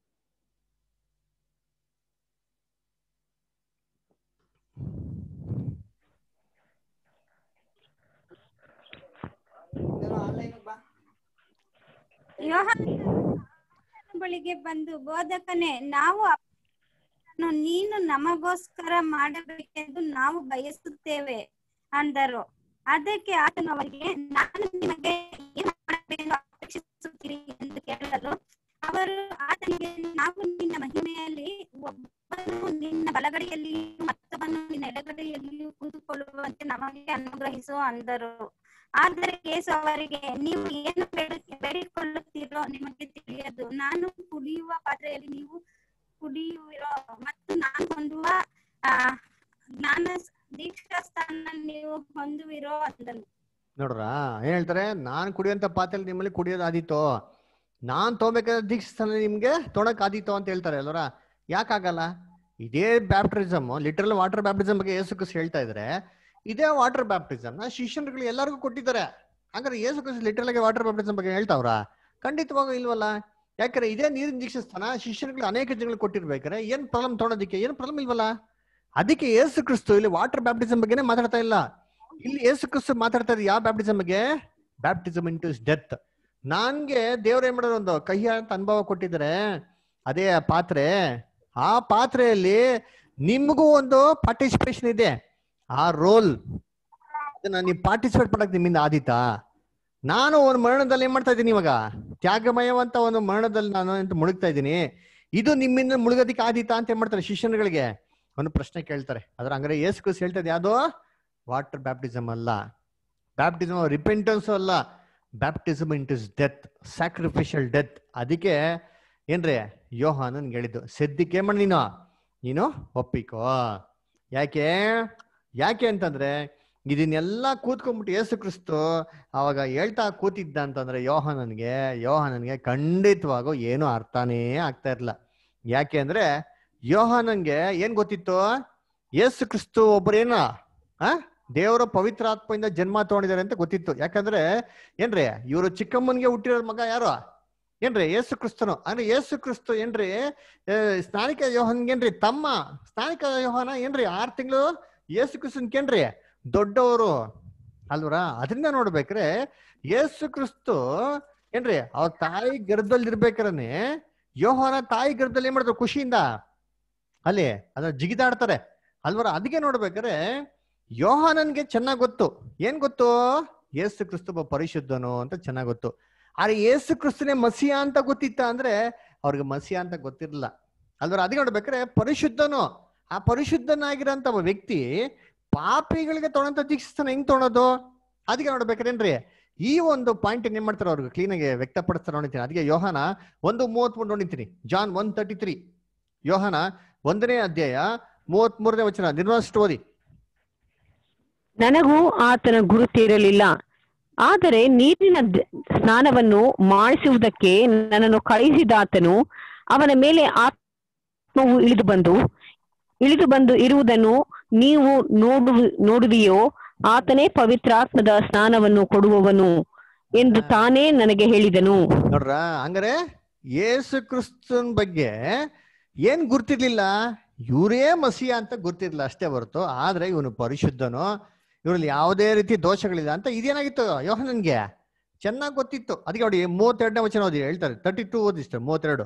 ಯೋಹಾನನ ಬಳಿಗೆ ಬಂದು ಬೋಧಕನೇ ನಾವು ಅಪ್ಪನನ್ನು ನೀನು ನಮಗೋಸ್ಕರ ಮಾಡಬೇಕೆಂದು ನಾವು ಬಯಸುತ್ತೇವೆ ಅಂದರು ಅದಕ್ಕೆ ಆತನು ಅವರಿಗೆ ನಾನು ನಿಮಗೆ ಏನು ಮಾಡಬೇಕೆಂದು ಅಪೇಕ್ಷಿಸುತ್ತೀರಿ ಎಂದು ಕೇಳಲು ಅವರು ಆತನಿಗೆ ನಾವು ನಿನ್ನ ಮಹಿಮೆಯಲ್ಲಿ ಒಬ್ಬನು ನಿನ್ನ ಬಲಗಡೆಯಲ್ಲಿಯೂ ಮತ್ತೊಬ್ಬನು ನಿನ್ನ ಎಡಗಡೆಯಲ್ಲಿಯೂ ಕೂತುಕೊಳ್ಳುವಂತೆ ನಮಗೆ ಅನುಗ್ರಹಿಸು ಅಂದರು ಆದರೆ ಕೇಸು ಅವರಿಗೆ ನೀವು ಏನು ಬೇಡ ಬೇಡಿಕೊಳ್ಳುತ್ತೀರೋ ನಿಮಗೆ ತಿಳಿಯದು ನಾನು ಕುಡಿಯುವ ಪಾತ್ರೆಯಲ್ಲಿ ನೀವು ಕುಡಿಯುವಿರೋ ಮತ್ತು ನಾನು ಹೊಂದುವ ಆ ಜ್ಞಾನ ದೀಕ್ಷಾ ಸ್ಥಾನ ನೀವು ಹೊಂದುವಿರೋ ಅಂದನು ನೋಡ್ರ ಏನ್ ಹೇಳ್ತಾರೆ ನಾನ್ ಕುಡಿಯೋಂತ ಪಾತ್ರೆಯಲ್ಲಿ ನಿಮ್ಮಲ್ಲಿ ಕುಡಿಯೋದಾದೀತೋ ನಾನ್ ತಗೋಬೇಕಾದ ದೀಕ್ಷಾಸ್ಥಾನ ನಿಮ್ಗೆ ತೊಡಕ್ ಆದೀತೋ ಅಂತ ಹೇಳ್ತಾರೆ ಅಲ್ವರ ಯಾಕಾಗಲ್ಲ ಇದೇ ಬ್ಯಾಪ್ಟಿಸಮ್ ಲಿಟ್ರಲ್ ವಾಟರ್ ಬ್ಯಾಪ್ಟಿಸಮ್ ಬಗ್ಗೆ ಯೇಸು ಕ್ರಿಸ್ತ ಹೇಳ್ತಾ ಇದ್ರೆ ಇದೇ ವಾಟರ್ ಬ್ಯಾಪ್ಟಿಸಮ್ ನ ಶಿಷ್ಯರುಗಳು ಎಲ್ಲರಿಗೂ ಕೊಟ್ಟಿದ್ದಾರೆ ಹಾಗಾದ್ರೆ ಯೇಸು ಕ್ರಿಸ್ತ ಲಿಟರಲ್ ಆಗಿ ವಾಟರ್ ಬ್ಯಾಪ್ಟಿಸಮ್ ಬಗ್ಗೆ ಹೇಳ್ತಾವ್ರ ಖಂಡಿತವಾಗೂ ಇಲ್ವಲ್ಲ ಯಾಕಂದ್ರೆ ಇದೇ ನೀರಿನ ದೀಕ್ಷೆ ಸ್ಥಾನ ಶಿಷ್ಯರುಗಳು ಅನೇಕ ಜನಗಳು ಕೊಟ್ಟಿರ್ಬೇಕಾರೆ ಏನ್ ಪ್ರಾಬ್ಲಮ್ ತೊಗೊಳೋದಕ್ಕೆ ಏನ್ ಪ್ರಾಬ್ಲಮ್ ಇಲ್ವಲ್ಲ ಅದಕ್ಕೆ ಯೇಸು ಕ್ರಿಸ್ತು ಇಲ್ಲಿ ವಾಟರ್ ಬ್ಯಾಪ್ಟಿಸಮ್ ಬಗ್ಗೆನೇ ಮಾತಾಡ್ತಾ ಇಲ್ಲ ಇಲ್ಲಿ ಯೇಸು ಕ್ರಿಸ್ತು ಮಾತಾಡ್ತಾ ಇರೋದು ಯಾವ ಬ್ಯಾಪ್ಟಿಸಮ್ ಬಗ್ಗೆ ಬ್ಯಾಪ್ಟಿಸಮ್ ಇನ್ ಟು ಡೆತ್ ನನ್ಗೆ ದೇವ್ರ ಏನ್ ಮಾಡೋದು ಒಂದು ಕಹಿ ಅಂತ ಅನುಭವ ಕೊಟ್ಟಿದ್ದಾರೆ ಅದೇ ಆ ಪಾತ್ರೆ ಆ ಪಾತ್ರೆಯಲ್ಲಿ ನಿಮಗೂ ಒಂದು ಪಾರ್ಟಿಸಿಪೇಷನ್ ಇದೆ ಆ ರೋಲ್ ಅದನ್ನ ನೀವು ಪಾರ್ಟಿಸಿಪೇಟ್ ಮಾಡಕ್ ನಿಮ್ಮಿಂದ ಆದೀತಾ ನಾನು ಒಂದು ಮರಣದಲ್ಲಿ ಏನ್ ಮಾಡ್ತಾ ಇದ್ದೀನಿ ಇವಾಗ ತ್ಯಾಗಮಯವಂತ ಒಂದು ಮರಣದಲ್ಲಿ ನಾನು ಅಂತ ಮುಳುಗ್ತಾ ಇದ್ದೀನಿ ಇದು ನಿಮ್ಮಿಂದ ಮುಳುಗೋದಿಕ್ಕೆ ಆದೀತಾ ಅಂತ ಏನ್ ಮಾಡ್ತಾರೆ ಶಿಷ್ಯನುಗಳಿಗೆ ಒಂದು ಪ್ರಶ್ನೆ ಕೇಳ್ತಾರೆ ಅದ್ರ ಹಂಗಾರೆ ಯೇಸು ಕ್ರಿಸ್ತ ಹೇಳ್ತದೆ ಯಾವ್ದು ವಾಟರ್ ಬ್ಯಾಪ್ಟಿಸಮ್ ಅಲ್ಲ ಬ್ಯಾಪ್ಟಿಸಮ್ ರಿಪೆಂಟನ್ಸ್ ಅಲ್ಲ baptism in his death sacrificial death ಅದಕ್ಕೆ ಏನ್ರಿ ಯೋಹಾನನ್ಗೆ ಹೇಳಿದ್ದು ಸದ್ಯಕ್ಕೆ ಏನ್ ಮಾಡಿ ನೀನು ನೀನು ಒಪ್ಪಿಕೋ ಯಾಕೆ ಯಾಕೆ ಅಂತಂದ್ರೆ ಇದನ್ನೆಲ್ಲ ಕೂತ್ಕೊಂಡ್ಬಿಟ್ಟು ಯೇಸು ಕ್ರಿಸ್ತು ಅವಾಗ ಹೇಳ್ತಾ ಕೂತಿದ್ದ ಅಂತಂದ್ರೆ ಯೋಹಾನನ್ಗೆ ಯೋಹಾನನ್ಗೆ ಖಂಡಿತವಾಗೂ ಏನು ಅರ್ಥನೇ ಆಗ್ತಾ ಇರ್ಲಿಲ್ಲ ಯಾಕೆ ಅಂದ್ರೆ ಯೋಹಾನನ್ಗೆ ಏನ್ ಗೊತ್ತಿತ್ತು ಯೇಸು ಕ್ರಿಸ್ತು ಒಬ್ಬರೇನ ಆ ದೇವರ ಪವಿತ್ರ ಆತ್ಮದಿಂದ ಜನ್ಮ ತಗೊಂಡಿದ್ದಾರೆ ಅಂತ ಗೊತ್ತಿತ್ತು ಯಾಕಂದ್ರೆ ಏನ್ರಿ ಇವರು ಚಿಕ್ಕಮ್ಮನ್ಗೆ ಹುಟ್ಟಿರೋ ಮಗ ಯಾರು ಏನ್ರಿ ಯೇಸು ಕ್ರಿಸ್ತನು ಅಂದ್ರೆ ಯೇಸು ಕ್ರಿಸ್ತು ಏನ್ರಿ ಆ, ಸ್ನಾನಿಕ ಯೋಹನ್ಗೇನ್ರಿ ತಮ್ಮ ಸ್ನಾನಿಕ ಯೋಹನ ಏನ್ರಿ ಆರ್ ತಿಂಗಳು ಯೇಸು ಕ್ರಿಸ್ತನ್ಕೇನ್ರಿ ದೊಡ್ಡವರು ಅಲ್ವರ ಅದರಿಂದ ನೋಡ್ಬೇಕ್ರೆ ಯೇಸು ಕ್ರಿಸ್ತು ಏನ್ರಿ ಅವ್ರ ತಾಯಿ ಗರ್ಭದಲ್ಲಿ ಇರ್ಬೇಕಾರನೆ ಯೋಹನ ತಾಯಿ ಗರ್ಭದಲ್ಲಿ ಏನ್ ಮಾಡ್ತಾರೆ ಖುಷಿಯಿಂದ ಅಲ್ಲಿ ಅದ್ರ ಜಿಗಿದಾಡ್ತಾರೆ ಅಲ್ವರ ಅದಕ್ಕೆ ನೋಡ್ಬೇಕಾರೆ ಯೋಹಾನನ್ಗೆ ಚೆನ್ನಾಗ್ ಗೊತ್ತು ಏನ್ ಗೊತ್ತು ಯೇಸು ಕ್ರಿಸ್ತು ಒಬ್ಬ ಪರಿಶುದ್ಧನು ಅಂತ ಚೆನ್ನಾಗ್ ಗೊತ್ತು ಆದ್ರೆ ಯೇಸು ಕ್ರಿಸ್ತನೇ ಮಸಿಯ ಅಂತ ಗೊತ್ತಿತ್ತ ಅಂದ್ರೆ ಅವ್ರಿಗೆ ಮಸಿಯ ಅಂತ ಗೊತ್ತಿರಲಿಲ್ಲ ಅಲ್ವರ ಅದಕ್ಕೆ ನೋಡ್ಬೇಕಾರೆ ಪರಿಶುದ್ಧನು ಆ ಪರಿಶುದ್ಧನಾಗಿರೋಂಥ ಒಬ್ಬ ವ್ಯಕ್ತಿ ಪಾಪಿಗಳಿಗೆ ತೊಗೊಂತ ದೀಕ್ಷಿಸ್ತಾನ ಹೆಂಗ್ ತೊಗೊಳೋದು ಅದಕ್ಕೆ ನೋಡ್ಬೇಕ್ರೇನ್ರಿ ಈ ಒಂದು ಪಾಯಿಂಟ್ ಏನ್ ಮಾಡ್ತಾರೆ ಅವ್ರಿಗೆ ಕ್ಲೀನಾಗಿ ವ್ಯಕ್ತಪಡಿಸ್ತಾರೆ ನೋಡಿತೀನಿ ಅದಕ್ಕೆ ಯೋಹಾನ ಒಂದು ಮೂವತ್ಮೂರು ನೋಡಿತೀನಿ ಜಾನ್ ಒನ್ ತರ್ಟಿ ತ್ರೀ ಯೋಹಾನ ಒಂದನೇ ಅಧ್ಯಾಯ ಮೂವತ್ತ್ ಮೂರನೇ ವಚನ ನಿರ್ವಹಿಸ್ತು ಓದಿ ನನಗೂ ಆತನ ಗುರುತಿರಲಿಲ್ಲ ಆದರೆ ನೀರಿನ ದ- ಸ್ನಾನವನ್ನು ಮಾಡಿಸುವುದಕ್ಕೆ ನನ್ನನ್ನು ಕಳುಹಿಸಿದಾತನು ಅವನ ಮೇಲೆ ಆತ್ಮವು ಇಳಿದು ಬಂದು ಇಳಿದು ಬಂದು ಇರುವುದನ್ನು ನೀವು ನೋಡು ನೋಡುವಿಯೋ ಆತನೇ ಪವಿತ್ರಾತ್ಮದ ಸ್ನಾನವನ್ನು ಕೊಡುವವನು ಎಂದು ತಾನೇ ನನಗೆ ಹೇಳಿದನು ನೋಡ್ರ ಹಂಗಾರೆ ಯೇಸು ಕ್ರಿಸ್ತನ್ ಬಗ್ಗೆ ಏನ್ ಗುರ್ತಿರ್ಲಿಲ್ಲ ಇವರೇ ಮಸಿಯ ಅಂತ ಗುರ್ತಿರ್ಲಿಲ್ಲ ಅಷ್ಟೇ ಹೊರತು ಆದ್ರೆ ಇವನು ಪರಿಶುದ್ಧನು ಇವ್ರಲ್ಲಿ ಯಾವುದೇ ರೀತಿ ದೋಷಗಳಿಲ್ಲ ಅಂತ ಇದೇನಾಗಿತ್ತು ಯೋಹನನ್ಗೆ ಚೆನ್ನಾಗಿ ಗೊತ್ತಿತ್ತು ಅದಕ್ಕೆ ನೋಡಿ ಮೂವತ್ತೆರಡನೇ ವಚನ ಓದಿ ಹೇಳ್ತಾರೆ ತರ್ಟಿ ಟೂ ಓದಿಷ್ಟು ಮೂವತ್ತೆರಡು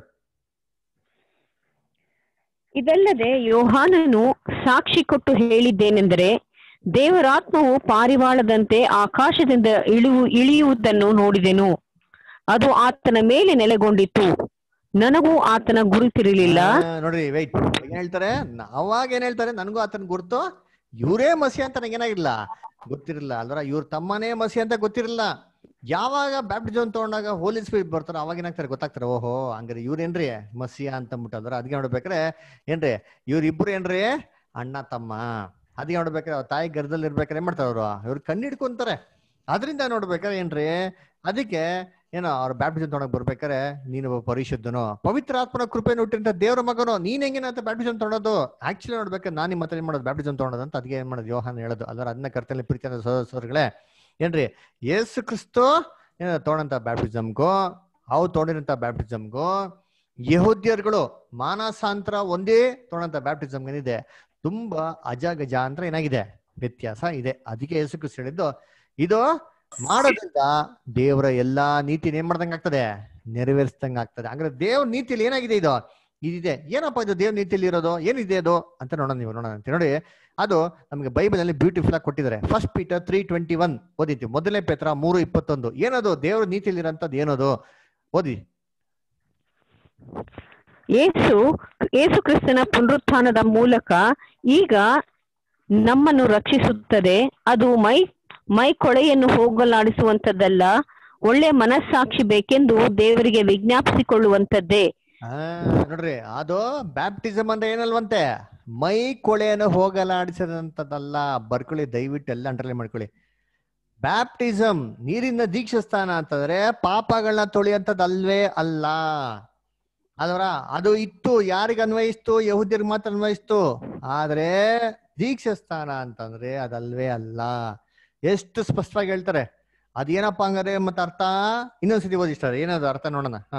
ಇದಲ್ಲದೆ ಯೋಹಾನನು ಸಾಕ್ಷಿ ಕೊಟ್ಟು ಹೇಳಿದ್ದೇನೆಂದರೆ ದೇವರಾತ್ಮವು ಪಾರಿವಾಳದಂತೆ ಆಕಾಶದಿಂದ ಇಳಿವು ಇಳಿಯುವುದನ್ನು ನೋಡಿದೆನು ಅದು ಆತನ ಮೇಲೆ ನೆಲೆಗೊಂಡಿತು ನನಗೂ ಆತನ ಗುರುತಿರಲಿಲ್ಲ ಆ, ನೋಡ್ರಿ ವೈಟ್ ಏನ್ ಹೇಳ್ತಾರೆ ನ- ಅವಾಗ ಏನ್ ಹೇಳ್ತಾರೆ ನನಗೂ ಆತನ ಗುರ್ತು ಇವರೇ ಮಸಿ ಅಂತ ನನಗೇನಾಗಿಲ್ಲ ಗೊತ್ತಿರಲಿಲ್ಲ ಅಲ್ದ್ರ ಇವ್ರ ತಮ್ಮನೇ ಮಸಿ ಅಂತ ಗೊತ್ತಿರಲಿಲ್ಲ ಯಾವಾಗ ಬ್ಯಾಪ್ಟಿಸಮ್ ತಗೊಂಡಾಗ ಹೋಲಿ ಸ್ಪಿರಿಟ್ ಬರ್ತಾರ ಅವಾಗ ಏನಾಗ್ತಾರೆ ಗೊತ್ತಾಗ್ತಾರೆ ಓಹೋ ಹಂಗಾರೆ ಇವ್ರೇನ್ರಿ ಮಸಿಯ ಅಂತ ಅಂದ್ಬಿಟ್ಟಂದ್ರ ಅದಕ್ಕೆ ನೋಡ್ಬೇಕಾರೆ ಏನ್ರಿ ಇವ್ರಿಬ್ರು ಏನ್ರಿ ಅಣ್ಣ ತಮ್ಮ ಅದಕ್ಕೆ ನೋಡ್ಬೇಕಾರೆ ಅವ್ರ ತಾಯಿ ಗರ್ಭದಲ್ಲಿ ಇರ್ಬೇಕಾರೆ ಏನ್ ಮಾಡ್ತಾರೆ ಅವ್ರು ಇವ್ರು ಕಣ್ಣಿಡ್ಕೊಂತಾರೆ ಅದರಿಂದ ನೋಡ್ಬೇಕಾರೆ ಏನ್ರಿ ಅದಕ್ಕೆ ಏನೋ ಅವ್ರ ಬ್ಯಾಪ್ಟಿಸಮ್ ತೊಗೊಂಡೋಗ್ ಬರ್ಬೇಕಾರೆ ನೀನು ಒಬ್ಬ ಪರಿಶುದ್ಧನು ಪವಿತ್ರ ಆತ್ಮನ ಕೃಪೆ ಹುಟ್ಟಿರಂತ ದೇವರ ಮಗನು ನೀನ್ ಹೆಂಗೇನಂತ ಬ್ಯಾಪ್ಟಿಸಮ್ ತೊಗೊಳೋದು ಆಕ್ಚುಲಿ ನೋಡ್ಬೇಕಾದ್ರೆ ನಾನು ನಿಮ್ಮ ಹತ್ರ ಏನ್ ಮಾಡೋದು ಬ್ಯಾಪ್ಟಿಸಮ್ ತೊಗೊಳೋದು ಅಂತ ಅದಕ್ಕೆ ಏನ್ ಮಾಡೋದು ಯೋಹಾನ್ ಹೇಳೋದು ಅದರ ಅದನ್ನ ಕರ್ತಲ್ಲಿ ಪ್ರೀತಿಯ ಸೋದರಗಳೇ ಏನ್ರಿ ಯೇಸು ಕ್ರಿಸ್ತು ಏನ ತೊಗೊಂಡಂತ ಬ್ಯಾಪ್ಟಿಸಮ್ಗೂ ಅವು ತೊಗೊಂಡಿರಂತ ಬ್ಯಾಪ್ಟಿಸಮ್ಗೂ ಯಹೂದ್ಯರುಗಳು ಮಾನಸಾಂತರ ಒಂದೇ ತೊಗೊಂಡಂತ ಬ್ಯಾಪ್ಟಿಸಮ್ ಏನಿದೆ ತುಂಬಾ ಅಜಗಜ ಅಂತ ಏನಾಗಿದೆ ವ್ಯತ್ಯಾಸ ಇದೆ ಅದಕ್ಕೆ ಯೇಸು ಕ್ರಿಸ್ತು ಹೇಳಿದ್ದು ಇದು ಮಾಡೋದ್ರಿಂದ ದೇವರ ಎಲ್ಲಾ ನೀತಿನ ಏನ್ ಮಾಡ್ದಂಗ ಆಗ್ತದೆ ನೆರವೇರಿಸ್ದಂಗ ಆಗ್ತದೆ ಹಂಗಾದ್ರೆ ದೇವ್ರ ನೀತಿಯಲ್ಲಿ ಏನಾಗಿದೆ ಇದು ಇದಿದೆ ಏನಪ್ಪ ಇದು ದೇವ್ರ ನೀತಿಯಲ್ಲಿ ಇರೋದು ಏನಿದೆ ಅದು ಅಂತ ನೋಡೋಣ ನೀವು ನೋಡೋಣ ಅಂತ ನೋಡಿ ಅದು ನಮಗೆ ಬೈಬಲ್ ಅಲ್ಲಿ ಬ್ಯೂಟಿಫುಲ್ ಆಗಿ ಕೊಟ್ಟಿದ್ದಾರೆ first Peter three twenty one ಓದಿದ್ವಿ ಮೊದಲನೇ ಪೇತ್ರ ಮೂರು ಇಪ್ಪತ್ತೊಂದು ಏನದು ದೇವ್ರ ನೀತಿಯಲ್ಲಿ ಇರೋಂಥದ್ದು ಏನದು ಓದಿ ಯೇಸು ಯೇಸು ಕ್ರಿಸ್ತನ ಪುನರುತ್ಥಾನದ ಮೂಲಕ ಈಗ ನಮ್ಮನ್ನು ರಕ್ಷಿಸುತ್ತದೆ ಅದು ಮೈ ಮೈ ಕೊಳೆಯನ್ನು ಹೋಗಲಾಡಿಸುವಂತದ್ದಲ್ಲ ಒಳ್ಳೆ ಮನಸ್ಸಾಕ್ಷಿ ಬೇಕೆಂದು ದೇವರಿಗೆ ವಿಜ್ಞಾಪಿಸಿಕೊಳ್ಳುವಂತದ್ದೇ ಆ ನೋಡ್ರಿ ಅದು ಬ್ಯಾಪ್ಟಿಸಮ್ ಅಂದ್ರೆ ಏನಲ್ವಂತೆ ಮೈ ಕೊಳೆಯನ್ನು ಹೋಗಲಾಡಿಸದಂತದಲ್ಲ ಬರ್ಕೊಳ್ಳಿ ದಯವಿಟ್ಟು ಎಲ್ಲ ಅಂಡರ್ಲೈನ್ ಮಾಡ್ಕೊಳ್ಳಿ ಬ್ಯಾಪ್ಟಿಸಮ್ ನೀರಿನ ದೀಕ್ಷಾಸ್ಥಾನ ಅಂತಂದ್ರೆ ಪಾಪಗಳನ್ನ ತೊಳೆಯಂತದಲ್ವೇ ಅಲ್ಲ ಅದರ ಅದು ಇತ್ತು ಯಾರಿಗೆ ಅನ್ವಯಿಸ್ತು ಯಹೂದ್ಯರಿಗೆ ಮಾತ್ರ ಅನ್ವಯಿಸ್ತು ಆದ್ರೆ ದೀಕ್ಷಾಸ್ಥಾನ ಅಂತಂದ್ರೆ ಅದಲ್ವೇ ಅಲ್ಲ ಎಷ್ಟು ಸ್ಪಷ್ಟವಾಗಿ ಹೇಳ್ತಾರೆ ಅದೇನಪ್ಪ ಹಂಗಾರೆ ಮತ್ತೆ ಅರ್ಥ ಇನ್ನೊಂದ್ಸತಿ ಓದಿಸ್ತಾರೆ ಏನದು ಅರ್ಥ ನೋಡೋಣ ಹಾ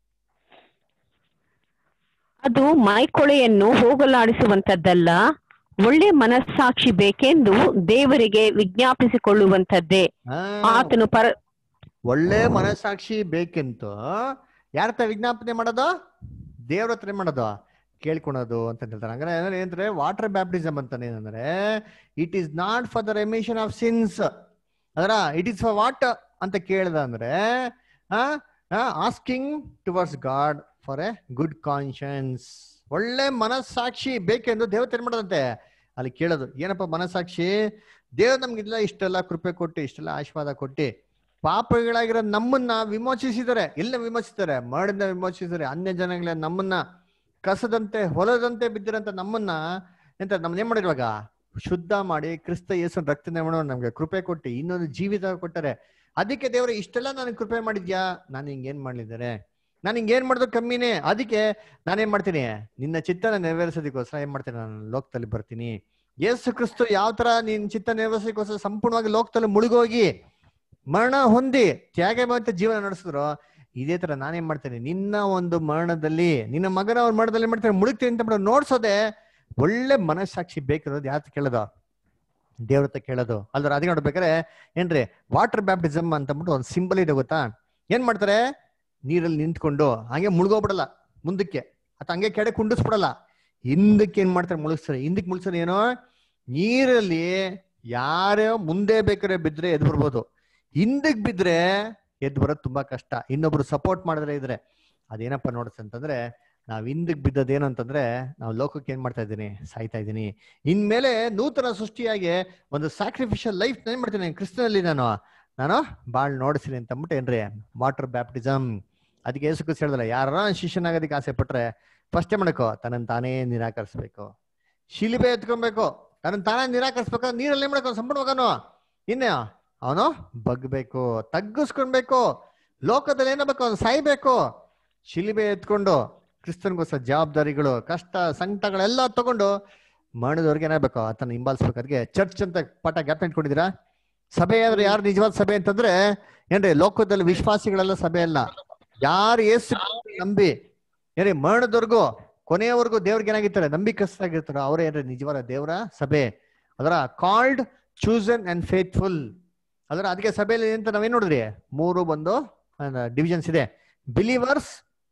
ಅದು ಮೈಕೊಳೆಯನ್ನು ಹೋಗಲಾಡಿಸುವಂತದ್ದಲ್ಲ ಒಳ್ಳೆ ಮನಸ್ಸಾಕ್ಷಿ ಬೇಕೆಂದು ದೇವರಿಗೆ ವಿಜ್ಞಾಪಿಸಿಕೊಳ್ಳುವಂತದ್ದೇ ಹಾ, ಆತನು ಪರ ಒಳ್ಳೆ ಮನಸ್ಸಾಕ್ಷಿ ಬೇಕೆಂತು ಯಾರ ಹತ್ರ ವಿಜ್ಞಾಪನೆ ಮಾಡೋದು ದೇವ್ರ ಹತ್ರ ಏನ್ ಮಾಡೋದು ಕೇಳ್ಕೊಳೋದು ಅಂತ ಹೇಳ್ತಾರೆ ಹಂಗಾರೆ ಏನಾದ್ರೆ ಏನಂದ್ರೆ ವಾಟರ್ ಬ್ಯಾಪ್ಟಿಸಮ್ ಅಂತಾನೆ ಏನಂದ್ರೆ it is not for the remission of sins ಅದರ ಇಟ್ ಈಸ್ ಫಾರ್ ವಾಟ್ ಅಂತ ಕೇಳ್ದ ಅಂದ್ರೆ asking towards God for a good conscience ಒಳ್ಳೆ ಮನಸ್ಸಾಕ್ಷಿ ಬೇಕೆಂದು ದೇವತೆ ಏನ್ ಮಾಡೋದಂತೆ ಅಲ್ಲಿ ಕೇಳೋದು ಏನಪ್ಪ ಮನಸ್ಸಾಕ್ಷಿ ದೇವ್ರು ನಮ್ಗಿಲ್ಲ ಇಷ್ಟೆಲ್ಲ ಕೃಪೆ ಕೊಟ್ಟು ಇಷ್ಟೆಲ್ಲ ಆಶೀರ್ವಾದ ಕೊಟ್ಟು ಪಾಪಗಳಾಗಿರೋ ನಮ್ಮನ್ನ ವಿಮೋಚಿಸಿದ್ದಾರೆ ಎಲ್ಲ ವಿಮೋಚಿಸಿದ್ದಾರೆ ಮಾಡಿದ ವಿಮೋಚಿಸಿದ್ದಾರೆ ಅನ್ಯ ಜನಗಳ ನಮ್ಮನ್ನ ಕಸದಂತೆ ಹೊಲದಂತೆ ಬಿದ್ದಿರಂತ ನಮ್ಮನ್ನ ಎಂತ ನಮ್ಮನ್ನ ಏನ್ ಮಾಡಿರುವಾಗ ಶುದ್ಧ ಮಾಡಿ ಕ್ರಿಸ್ತ ಯೇಸು ರಕ್ತ ಮಾಡೋ ನಮ್ಗೆ ಕೃಪೆ ಕೊಟ್ಟು ಇನ್ನೊಂದು ಜೀವಿತ ಕೊಟ್ಟರೆ ಅದಕ್ಕೆ ದೇವರು ಇಷ್ಟೆಲ್ಲ ನನಗೆ ಕೃಪೆ ಮಾಡಿದ್ಯಾ ನಾನು ಹಿಂಗೇನ್ ಮಾಡ್ಲಿದ್ದಾರೆ ನಾನು ಹಿಂಗೇನ್ ಮಾಡೋದು ಕಮ್ಮಿನೇ ಅದಕ್ಕೆ ನಾನೇನ್ ಮಾಡ್ತೀನಿ ನಿನ್ನ ಚಿತ್ತನ ನೆರವೇರಿಸೋದಕ್ಕೋಸ್ಕರ ಏನ್ ಮಾಡ್ತೀನಿ ನಾನು ಲೋಕದಲ್ಲಿ ಬರ್ತೀನಿ ಯೇಸು ಕ್ರಿಸ್ತು ಯಾವ ತರ ನಿನ್ ಚಿತ್ತ ನೆರವೇರಿಸೋದಕ್ಕೋಸ್ಕರ ಸಂಪೂರ್ಣವಾಗಿ ಲೋಕದಲ್ಲಿ ಮುಳುಗೋಗಿ ಮರಣ ಹೊಂದಿ ತ್ಯಾಗ ಮತ್ತು ಜೀವನ ನಡೆಸಿದ್ರು ಇದೇ ತರ ನಾನೇನ್ ಮಾಡ್ತೇನೆ ನಿನ್ನ ಒಂದು ಮರಣದಲ್ಲಿ ನಿನ್ನ ಮಗನ ಒಂದು ಮರಣದಲ್ಲಿ ಏನ್ ಮಾಡ್ತೇನೆ ಮುಳುಗ್ತೀನಿ ಅಂತ ಬಿಟ್ಟು ನೋಡ್ಸೋದೆ ಒಳ್ಳೆ ಮನಸ್ಸಾಕ್ಷಿ ಬೇಕಿರೋದು ಯಾತ ಕೇಳೋದು ದೇವ್ರ ಹತ್ರ ಕೇಳೋದು ಅಲ್ದ್ರ ಅದಕ್ಕೆ ನೋಡ್ಬೇಕಾರೆ ಏನ್ರಿ ವಾಟರ್ ಬ್ಯಾಪ್ಟಿಸಮ್ ಅಂತ ಅಂದ್ಬಿಟ್ಟು ಒಂದು ಸಿಂಬಲ್ ಇದೆ ಗೊತ್ತಾ ಏನ್ ಮಾಡ್ತಾರೆ ನೀರಲ್ಲಿ ನಿಂತ್ಕೊಂಡು ಹಂಗೆ ಮುಳುಗೋಗ್ಬಿಡಲ್ಲ ಮುಂದಕ್ಕೆ ಅಥವಾ ಹಂಗೆ ಕೆಡೆ ಕುಂಡಿಸ್ಬಿಡಲ್ಲ ಹಿಂದಕ್ಕೆ ಏನ್ ಮಾಡ್ತಾರೆ ಮುಳುಗಿಸ್ತಾರೆ ಹಿಂದಕ್ಕೆ ಮುಳುಗಿಸ್ತಾರೆ ಏನೋ ನೀರಲ್ಲಿ ಯಾರೇ ಮುಂದೆ ಬೇಕಾದ್ರೆ ಬಿದ್ರೆ ಎದ್ದು ಬರ್ಬೋದು ಹಿಂದಕ್ ಬಿದ್ರೆ ಎದ್ದು ಬರೋದು ತುಂಬಾ ಕಷ್ಟ ಇನ್ನೊಬ್ರು ಸಪೋರ್ಟ್ ಮಾಡಿದ್ರೆ ಇದ್ರೆ ಅದೇನಪ್ಪ ನೋಡುತ್ತೆ ಅಂತಂದ್ರೆ ನಾವ್ ಹಿಂದಕ್ ಬಿದ್ದದೇನು ಅಂತಂದ್ರೆ ನಾವು ಲೋಕಕ್ಕೆ ಏನ್ ಮಾಡ್ತಾ ಇದ್ದೀನಿ ಸಾಯ್ತಾ ಇದ್ದೀನಿ ಇನ್ಮೇಲೆ ನೂತನ ಸೃಷ್ಟಿಯಾಗಿ ಒಂದು ಸ್ಯಾಕ್ರಿಫಿಷಿಯಲ್ ಲೈಫ್ ಏನ್ ಮಾಡ್ತೀನಿ ಕ್ರಿಸ್ತನಲ್ಲಿ ನಾನು ನಾನು ಬಾಳ್ ನೋಡಿಸ್ತೀನಿ ಅಂತ ಅಂದ್ಬಿಟ್ಟು ಏನ್ರಿ ವಾಟರ್ ಬ್ಯಾಪ್ಟಿಸಮ್ ಅದಕ್ಕೆ ಯೇಸು ಕ್ರಿಸ್ತ ಹೇಳ್ದಲ್ಲ ಯಾರ ಶಿಷ್ಯನಾಗೋದಕ್ಕೆ ಆಸೆ ಪಟ್ರೆ ಫಸ್ಟ್ ಏನ್ ಮಾಡಬೇಕು ತನ್ನನ್ನು ತಾನೇ ನಿರಾಕರಿಸ್ಬೇಕು ಶಿಲಿಬೆ ಎತ್ಕೊಬೇಕು ತನ್ನ ತಾನೇ ನಿರಾಕರಿಸ್ಬೇಕು ನೀರಲ್ಲಿ ಏನ್ ಮಾಡ್ಬೇಕು ಸಂಪೂರ್ಣವಾಗನು ಇನ್ನ ಅವನು ಬಗ್ಬೇಕು ತಗ್ಗಿಸ್ಕೊಳ್ಬೇಕು ಲೋಕದಲ್ಲಿ ಏನಾಗಬೇಕು ಅವನು ಸಾಯ್ಬೇಕು ಶಿಲಿಬೆ ಎತ್ಕೊಂಡು ಕ್ರಿಸ್ತನ್ಗೋಸ್ಕರ ಜವಾಬ್ದಾರಿಗಳು ಕಷ್ಟ ಸಂಕಟಗಳೆಲ್ಲ ತಗೊಂಡು ಮರಣದವ್ರಿಗೆ ಏನಾಗಬೇಕು ಆತನ ಹಿಂಬಾಲಿಸ್ಬೇಕು ಅದಕ್ಕೆ ಚರ್ಚ್ ಅಂತ ಪಾಠ ಗ್ಯಾಪ್ ಇಟ್ಕೊಂಡಿದ್ದೀರಾ ಸಭೆ ಅಂದ್ರೆ ಯಾರು ನಿಜವಾದ ಸಭೆ ಅಂತಂದ್ರೆ ಏನ್ರಿ ಲೋಕದಲ್ಲಿ ವಿಶ್ವಾಸಿಗಳೆಲ್ಲ ಸಭೆ ಅಲ್ಲ ಯಾರು ಏಸು ನಂಬಿ ಏನ್ರಿ ಮರಣದವರೆಗೂ ಕೊನೆಯವರೆಗೂ ದೇವ್ರಿಗೆ ಏನಾಗಿರ್ತಾರೆ ನಂಬಿಕಸ್ಥರಾಗಿರ್ತಾರೋ ಅವರೇ ಏನ್ರಿ ನಿಜವಾದ ದೇವರ ಸಭೆ ಅದರ ಕಾಲ್ಡ್ ಚೂಸನ್ ಅಂಡ್ ಫೇತ್ಫುಲ್ ಅದರ ಅದಕ್ಕೆ ಸಭೆಯಲ್ಲಿ ಅಂತ ನಾವೇನ್ ನೋಡಿದ್ರಿ ಮೂರು ಬಂದು ಡಿವಿಷನ್ಸ್ ಇದೆ ಬಿಲೀವರ್ಸ್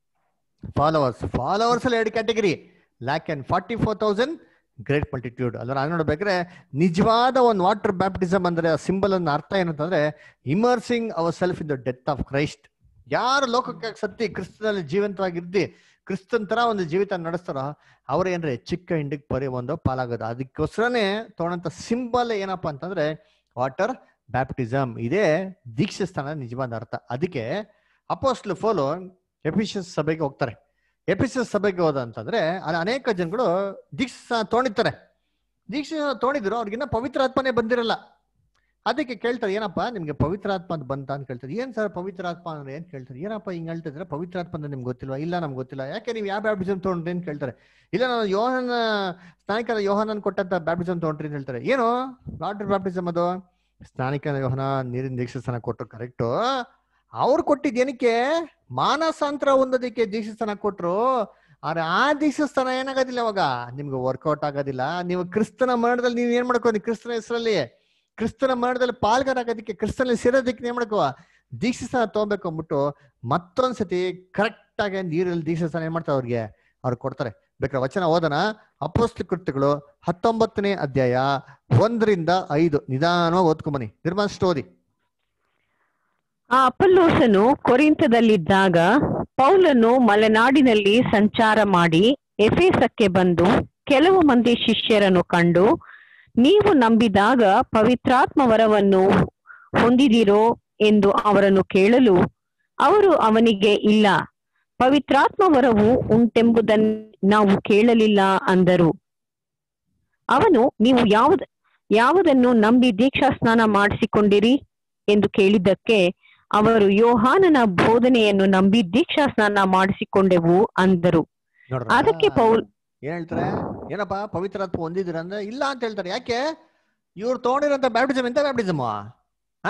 ಫಾಲೋವರ್ಸ್ ಫಾಲೋವರ್ಸ್ ಅಲ್ಲಿ ಎರಡು category lakh and forty four thousand great multitude ಅದರ ಅದು ನೋಡ್ಬೇಕಾದ್ರೆ ನಿಜವಾದ ಒಂದು ವಾಟರ್ ಬ್ಯಾಪ್ಟಿಸಮ್ ಅಂದ್ರೆ ಸಿಂಬಲ್ ಅನ್ನ ಅರ್ಥ ಏನಂತಂದ್ರೆ immersing our self in the death of Christ ಯಾರು ಲೋಕಕ್ಕೆ ಸತ್ತಿ ಕ್ರಿಸ್ತನಲ್ಲಿ ಜೀವಂತವಾಗಿರ್ದಿ ಕ್ರಿಸ್ತನ್ ತರ ಒಂದು ಜೀವಿತ ನಡೆಸ್ತಾರೋ ಅವ್ರ ಏನ್ರಿ ಚಿಕ್ಕ ಹಿಂಡಿಗೆ ಪರಿ ಒಂದು ಪಾಲಾಗೋದು ಅದಕ್ಕೋಸ್ಕರನೇ ತೊಗೊಂಡಂತ ಸಿಂಬಲ್ ಏನಪ್ಪಾ ಅಂತಂದ್ರೆ ವಾಟರ್ ಬ್ಯಾಪ್ಟಿಸಮ್ ಇದೇ ದೀಕ್ಷೆ ಸ್ಥಾನ ನಿಜವಾದ ಅರ್ಥ ಅದಕ್ಕೆ ಅಪೋಸ್ಟ್ಲ್ ಫೋಲು ಎಫಿಷಿಯಸ್ ಸಭೆಗೆ ಹೋಗ್ತಾರೆ ಎಫಿಷಿಯಸ್ ಸಭೆಗೆ ಹೋದ ಅಂತಂದ್ರೆ ಅಲ್ಲಿ ಅನೇಕ ಜನಗಳು ದೀಕ್ಷೆ ತೊಗೊಂಡಿರ್ತಾರೆ ದೀಕ್ಷೆ ತೊಗೊಂಡಿದ್ರು ಅವ್ರಿಗಿನ್ನ ಪವಿತ್ರ ಆತ್ಮನೇ ಬಂದಿರಲ್ಲ ಅದಕ್ಕೆ ಕೇಳ್ತಾರೆ ಏನಪ್ಪ ನಿಮ್ಗೆ ಪವಿತ್ರ ಆತ್ಮ ಅಂತ ಬಂತ ಅಂತ ಕೇಳ್ತಾರೆ ಏನ್ ಸರ್ ಪವಿತ್ರ ಆತ್ಮ ಅಂದ್ರೆ ಏನ್ ಕೇಳ್ತಾರೆ ಏನಪ್ಪ ಹಿಂಗ್ ಹೇಳ್ತಿದ್ರೆ ಪವಿತ್ರ ಆತ್ಮ ಅಂದ್ರೆ ನಿಮ್ಗೆ ಗೊತ್ತಿಲ್ವಾ ಇಲ್ಲ ನಮ್ಗೆ ಗೊತ್ತಿಲ್ಲ ಯಾಕೆ ನೀವು ಯಾವ ಬ್ಯಾಪ್ಟಿಸಮ್ ತೊಗೊಂಡ್ರಿ ಅಂತ ಕೇಳ್ತಾರೆ ಇಲ್ಲ ನಾನು ಯೋಹನ ಸ್ನಾನಿಕರ ಯೋಹನನ್ ಕೊಟ್ಟಂತ ಬ್ಯಾಪ್ಟಿಸಮ್ ತೊಗೊಂಡ್ರಿ ಅಂತ ಹೇಳ್ತಾರೆ ಏನು ವಾಟರ್ ಬ್ಯಾಪ್ಟಿಸಮ್ ಅದು ಸ್ನಾನಿಕ ಯೋಹನ ನೀರಿನ ದೀಕ್ಷೆ ಸ್ಥಾನ ಕೊಟ್ಟರು ಕರೆಕ್ಟು ಅವ್ರು ಕೊಟ್ಟಿದ್ ಏನಕ್ಕೆ ಮಾನಸಾಂತರ ಹೊಂದೋದಕ್ಕೆ ದೀಕ್ಷೆ ಸ್ಥಾನ ಕೊಟ್ರು ಆದ್ರೆ ಆ ದೀಕ್ಷೆ ಸ್ಥಾನ ಏನಾಗೋದಿಲ್ಲ ಅವಾಗ ನಿಮ್ಗೆ ವರ್ಕೌಟ್ ಆಗೋದಿಲ್ಲ ನೀವು ಕ್ರಿಸ್ತನ ಮರಣದಲ್ಲಿ ನೀವು ಏನ್ ಮಾಡ್ಕೋ ಕ್ರಿಸ್ತನ ಹೆಸರಲ್ಲಿ ಕ್ರಿಸ್ತನ ಮರಣದಲ್ಲಿ ಪಾಲ್ಗಾರ ಆಗೋದಕ್ಕೆ ಕ್ರಿಸ್ತನಲ್ಲಿ ಸೇರೋದಕ್ಕೆ ಏನ್ ಮಾಡ್ಕೋ ದೀಕ್ಷೆ ಸ್ಥಾನ ತಗೋಬೇಕು ಅಂದ್ಬಿಟ್ಟು ಮತ್ತೊಂದ್ಸತಿ ಕರೆಕ್ಟ್ ಆಗಿ ನೀರಲ್ಲಿ ದೀಕ್ಷೆ ಸ್ಥಾನ ಏನ್ ಮಾಡ್ತಾರೆ ಅವ್ರಿಗೆ ಅವ್ರು ಕೊಡ್ತಾರೆ ಬೇಕಾದ್ರೆ ವಚನ ಓದನ ಅಪೋಸ್ತ ಕೃತ್ಯಗಳು ಹತ್ತೊಂಬತ್ತನೇ ಅಧ್ಯಾಯ ಒಂದರಿಂದ ಐದು ನಿಧಾನವಾಗಿ ಓದ್ಕೊಂಬನಿ ನಿರ್ಮಾಣಿಸ್ತು ಓದಿ ಆ ಅಪಲ್ಲೋಸನು ಕೊರಿಂತದಲ್ಲಿದ್ದಾಗ ಪೌಲನು ಮಲೆನಾಡಿನಲ್ಲಿ ಸಂಚಾರ ಮಾಡಿ ಎಫೇಸಕ್ಕೆ ಬಂದು ಕೆಲವು ಮಂದಿ ಶಿಷ್ಯರನ್ನು ಕಂಡು ನೀವು ನಂಬಿದಾಗ ಪವಿತ್ರಾತ್ಮ ವರವನ್ನು ಹೊಂದಿದಿರೋ ಎಂದು ಅವರನ್ನು ಕೇಳಲು ಅವರು ಅವನಿಗೆ ಇಲ್ಲ ಪವಿತ್ರಾತ್ಮ ವರವು ಉಂಟೆಂಬುದನ್ನು ನಾವು ಕೇಳಲಿಲ್ಲ ಅಂದರು ಅವನು ನೀವು ಯಾವ್ದ ಯಾವುದನ್ನು ನಂಬಿ ದೀಕ್ಷಾ ಸ್ನಾನ ಮಾಡಿಸಿಕೊಂಡಿರಿ ಎಂದು ಕೇಳಿದ್ದಕ್ಕೆ ಅವರು ಯೋಹಾನನ ಬೋಧನೆಯನ್ನು ನಂಬಿ ದೀಕ್ಷಾ ಸ್ನಾನ ಮಾಡಿಸಿಕೊಂಡೆವು ಅಂದರು ನೋಡ್ರ ಅದಕ್ಕೆ ಪೌಲ್ ಏನ್ ಹೇಳ್ತಾರೆ ಏನಪ್ಪಾ ಪವಿತ್ರಾತ್ಮ ಹೊಂದಿದ್ರ ಅಂದ್ರೆ ಇಲ್ಲ ಅಂತ ಹೇಳ್ತಾರೆ ಯಾಕೆ ಇವ್ರು ತಗೊಂಡಿರೋಂತ ಬ್ಯಾಪ್ಟಿಸಮ್ ಎಂತ ಬ್ಯಾಪ್ಟಿಸಮ್ ಹಾ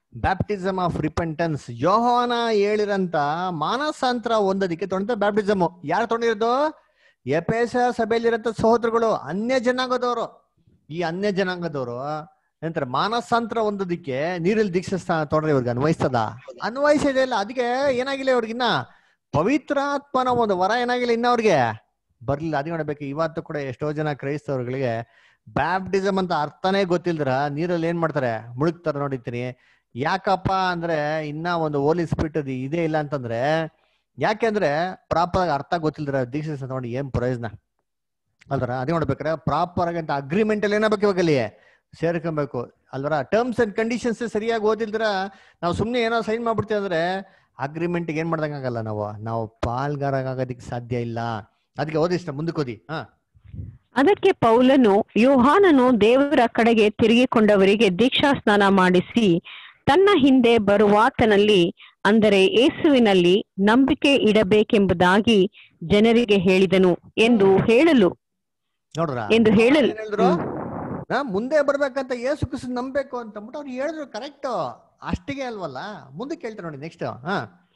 ಬ್ಯಾಪ್ಟಿಸಮ್ ಆಫ್ ರಿಪೆಂಟೆನ್ಸ್ ಯೋಹಾನ ಹೇಳಿರಂತ ಮಾನಸಾಂತರ ಹೊಂದೋದಿಕ್ಕೆ ತೊಗೊಂಡ ಬ್ಯಾಪ್ಟಿಸಮ್ ಯಾರು ತೊಗೊಂಡಿರೋದು ಎಪೇಸ ಸಭೆಯಲ್ಲಿರಂತ ಸಹೋದರಗಳು ಅನ್ಯ ಜನಾಂಗದವರು ಈ ಅನ್ಯ ಜನಾಂಗದವರು ಏನಂತಾರೆ ಮಾನಸಾಂತರ ಹೊಂದೋದಿಕ್ಕೆ ನೀರಲ್ಲಿ ದೀಕ್ಷಾ ತೊಗೊಂಡ್ರೆ ಇವ್ರಿಗೆ ಅನ್ವಯಿಸ್ತದ ಅನ್ವಯಿಸಿದೆ ಇಲ್ಲ ಅದಕ್ಕೆ ಏನಾಗಿಲ್ಲ ಇವ್ರಿಗಿನ್ನ ಪವಿತ್ರಾತ್ಮನ ಒಂದು ವರ ಏನಾಗಿಲ್ಲ ಇನ್ನ ಅವ್ರಿಗೆ ಬರ್ಲಿಲ್ಲ ಅದೇ ನೋಡ್ಬೇಕು ಇವತ್ತು ಕೂಡ ಎಷ್ಟೋ ಜನ ಕ್ರೈಸ್ತವರುಗಳಿಗೆ ಬ್ಯಾಪ್ಟಿಸಮ್ ಅಂತ ಅರ್ಥನೇ ಗೊತ್ತಿಲ್ದ್ರ ನೀರಲ್ಲಿ ಏನ್ ಮಾಡ್ತಾರೆ ಮುಳುಗ್ತಾರೆ ನೋಡಿರ್ತೀನಿ ಯಾಕಪ್ಪ ಅಂದ್ರೆ ಇನ್ನ ಒಂದು ಹೋಲಿ ಸ್ಪಿರಿಟ್ ಇದೇ ಇಲ್ಲ ಅಂತಂದ್ರೆ ಯಾಕೆಂದ್ರೆ ಪ್ರಾಪರ್ ಆಗಿ ಅರ್ಥ ಗೊತ್ತಿಲ್ದ್ರ ದೀಕ್ಷೆ ನೋಡಿ ಏನ್ ಪ್ರಯೋಜನ ಅಲ್ವರ ಅದೇ ನೋಡ್ಬೇಕಾರೆ ಪ್ರಾಪರ್ ಆಗಿ ಅಂತ ಅಗ್ರಿಮೆಂಟ್ ಅಲ್ಲಿ ಏನಾಗಬೇಕು ಇವಾಗ ಅಲ್ಲಿ ಸೇರ್ಕೊಬೇಕು ಅಲ್ವರ ಟರ್ಮ್ಸ್ ಅಂಡ್ ಕಂಡೀಷನ್ಸ್ ಸರಿಯಾಗಿ ಓದಿಲ್ದ್ರ ನಾವು ಸುಮ್ನೆ ಏನೋ ಸೈನ್ ಮಾಡ್ಬಿಡ್ತೀವಿ ಅಂದ್ರೆ ಅಗ್ರಿಮೆಂಟ್ ಏನ್ ಮಾಡ್ದಂಗಾಗಲ್ಲ ನಾವು ನಾವು ಪಾಲ್ಗಾರಾಗೋದಕ್ಕೆ ಸಾಧ್ಯ ಇಲ್ಲ ಅದಕ್ಕೆ ಓದಿಷ್ಟ ಮುಂದಕ್ಕೆ ಓದಿ ಹಾ ಅದಕ್ಕೆ ಪೌಲನು ಯೋಹಾನನು ದೇವರ ಕಡೆಗೆ ತಿರುಗಿಕೊಂಡವರಿಗೆ ದೀಕ್ಷಾ ಸ್ನಾನ ಮಾಡಿಸಿ ತನ್ನ ಹಿಂದೆ ಬರುವಾತನಲ್ಲಿ ಅಂದರೆ ಯೇಸುವಿನಲ್ಲಿ ನಂಬಿಕೆ ಇಡಬೇಕೆಂಬುದಾಗಿ ಜನರಿಗೆ ಹೇಳಿದನು ಎಂದು ಹೇಳಲು ನೋಡ್ರ ಎಂದು ಹೇಳಲು ಏನ್ ಹೇಳಿದ್ರು ಆ, ಮುಂದೆ ಬರ್ಬೇಕಂತ ಏಸು ಕ್ರಿಸ್ತ ನಂಬೇಕು ಅಂತ ಅಂದ್ಬಿಟ್ಟು ಅವ್ರು ಹೇಳಿದ್ರು ಕರೆಕ್ಟ್ ಅಷ್ಟಿಗೆ ಅಲ್ವಲ್ಲ ಮುಂದಕ್ಕೆ ಹೇಳ್ತಾರೆ ನೋಡಿ ನೆಕ್ಸ್ಟ್ ಹಾ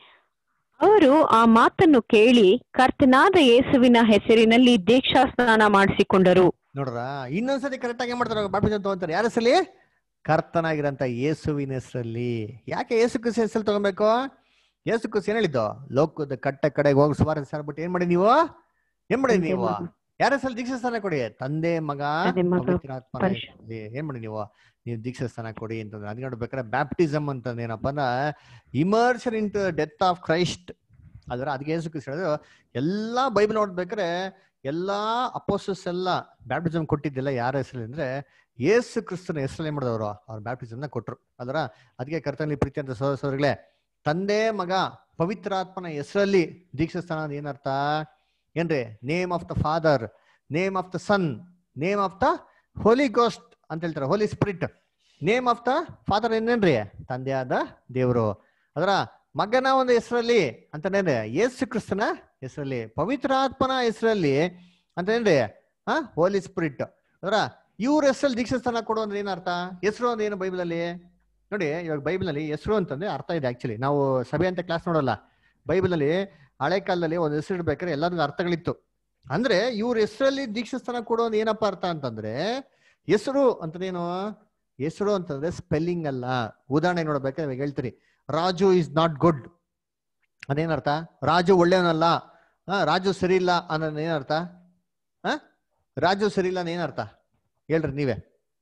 ಅವರು ಆ ಮಾತನ್ನು ಕೇಳಿ ಕರ್ತನಾದ ಯೇಸುವಿನ ಹೆಸರಿನಲ್ಲಿ ದೀಕ್ಷಾ ಸ್ನಾನ ಮಾಡಿಸಿಕೊಂಡರು ನೋಡ್ರ ಇನ್ನೊಂದ್ಸತಿ ಕರೆಕ್ಟ್ ಆಗಿ ಮಾಡ್ತಾರೆ ಬಾಪ್ಟಿಸಮ್ ತಗೊಂತಾರೆ ಯಾರ ಹೆಸರಲ್ಲಿ ಕರ್ತನಾಗಿರಂತ ಯೇಸುವಿನ ಹೆಸರಲ್ಲಿ ಯಾಕೆ ಯೇಸು ಕ್ರಿಸ್ತ ಹೆಸರಲ್ಲಿ ತಗೊಬೇಕು ಯೇಸು ಕ್ರಿಸ್ತ ಏನ್ ಹೇಳಿದ್ದು ಲೋಕದ ಕಟ್ಟ ಕಡೆಗೆ ಹೋಗಿ ಸುಮಾರು ಹೇಳ್ಬಿಟ್ಟು ಏನ್ ಮಾಡಿ ನೀವು ಏನ್ ಮಾಡಿ ತಂದೆ ನೀವು ಮಗ. ಯಾರ ಹೆಸರಲ್ಲಿ ದೀಕ್ಷಾ ಸ್ಥಾನ ಕೊಡಿ ತಂದೆ ಮಗ ತಂದೆ ಮಗ, ಪವಿತ್ರಾತ್ಮನ ಪರಿಶು- ಹೆಸರಲ್ಲಿ ಏನ್ ಮಾಡಿ ನೀವು ನೀವು ದೀಕ್ಷಾ ಸ್ಥಾನ ಕೊಡಿ ಅಂತಂದ್ರೆ ಅದ್ ನೋಡ್ಬೇಕಾದ್ರೆ ಬ್ಯಾಪ್ಟಿಸಮ್ ಅಂತ ಏನಪ್ಪ ಅಂದ್ರೆ immersion into death of Christ ಅದರ ಅದಕ್ಕೆ ಯೇಸು ಕ್ರಿಸ್ತ ಹೇಳಿದ್ರು ಎಲ್ಲಾ ಬೈಬಲ್ ನೋಡ್ಬೇಕಾದ್ರೆ ಎಲ್ಲಾ ಅಪೋಸಸ್ ಎಲ್ಲ ಬ್ಯಾಪ್ಟಿಸಮ್ ಕೊಟ್ಟಿದ್ದೆಲ್ಲ ಯಾರ ಹೆಸರಲ್ಲಿ ಅಂದ್ರೆ ಯೇಸು ಕ್ರಿಸ್ತನ ಹೆಸರಲ್ಲಿ ಏನ್ ಮಾಡಿದವರು ಅವ್ರ ಬ್ಯಾಪ್ಟಿಸಮ್ ನ ಕೊಟ್ರು ಅದರ ಅದಕ್ಕೆ ಕರ್ತನಲ್ಲಿ ಪ್ರೀತಿ ಅಂತ ಸಹೋದರ ಸಹೋದರಿಗಳೇ ತಂದೆ ಮಗ ಪವಿತ್ರಾತ್ಮನ ಹೆಸರಲ್ಲಿ ದೀಕ್ಷಾ ಸ್ಥಾನ ಅಂದ್ರೆ ಏನರ್ಥ ಏನ್ರಿ name of the Father name of the Son name of the Holy Ghost ಅಂತ ಹೇಳ್ತಾರೆ Holy Spirit name of the Father ಏನೇನ್ರಿ ತಂದೆಯಾದ ದೇವರು ಅದರ ಮಗನ ಒಂದು ಹೆಸರಲ್ಲಿ ಅಂತಂದ್ರೆ ಯೇಸು ಕ್ರಿಸ್ತನ ಹೆಸರಲ್ಲಿ ಪವಿತ್ರಾತ್ಮನ ಹೆಸರಲ್ಲಿ ಅಂತಂದ್ರೆ ಹಾ ಹೋಲಿ ಸ್ಪಿರಿಟ್ ಅದರ ಇವ್ರ ಹೆಸರಲ್ಲಿ ದೀಕ್ಷಾ ಸ್ಥಾನ ಕೊಡು ಅಂದ್ರೆ ಏನರ್ಥ ಹೆಸರು ಅಂದ್ರೆ ಏನು ಬೈಬಲ್ ಅಲ್ಲಿ ನೋಡಿ ಇವಾಗ ಬೈಬಲ್ ಅಲ್ಲಿ ಹೆಸರು ಅಂತಂದ್ರೆ ಅರ್ಥ ಇದೆ ಆಕ್ಚುಲಿ ನಾವು ಸಭೆ ಅಂತ ಕ್ಲಾಸ್ ನೋಡಲ್ಲ ಬೈಬಲ್ ಅಲ್ಲಿ ಹಳೆ ಕಾಲದಲ್ಲಿ ಒಂದು ಹೆಸರು ಇಡ್ಬೇಕಾದ್ರೆ ಎಲ್ಲದಕ್ಕೂ ಅರ್ಥಗಳಿತ್ತು ಅಂದ್ರೆ ಇವ್ರ ಹೆಸರಲ್ಲಿ ದೀಕ್ಷಾ ಸ್ಥಾನ ಕೊಡೋದು ಏನಪ್ಪಾ ಅರ್ಥ ಅಂತಂದ್ರೆ ಹೆಸರು ಅಂತಂದೇನು ಹೆಸರು ಅಂತಂದ್ರೆ ಸ್ಪೆಲ್ಲಿಂಗ್ ಅಲ್ಲ ಉದಾಹರಣೆ ನೋಡ್ಬೇಕಾದ್ರೆ ಇವಾಗ ಹೇಳ್ತೀರಿ ರಾಜು ಇಸ್ ನಾಟ್ ಗುಡ್ ಅದೇನರ್ಥ ರಾಜು ಒಳ್ಳೆಯವನಲ್ಲ ಆ, ರಾಜು ಸರಿ ಇಲ್ಲ ಅನ್ನೋದು ಏನರ್ಥ ಆ ರಾಜು ಸರಿ ಇಲ್ಲ ಅಂದ್ರೆ ಏನರ್ಥ ಹೇಳ್ರಿ ನೀವೇ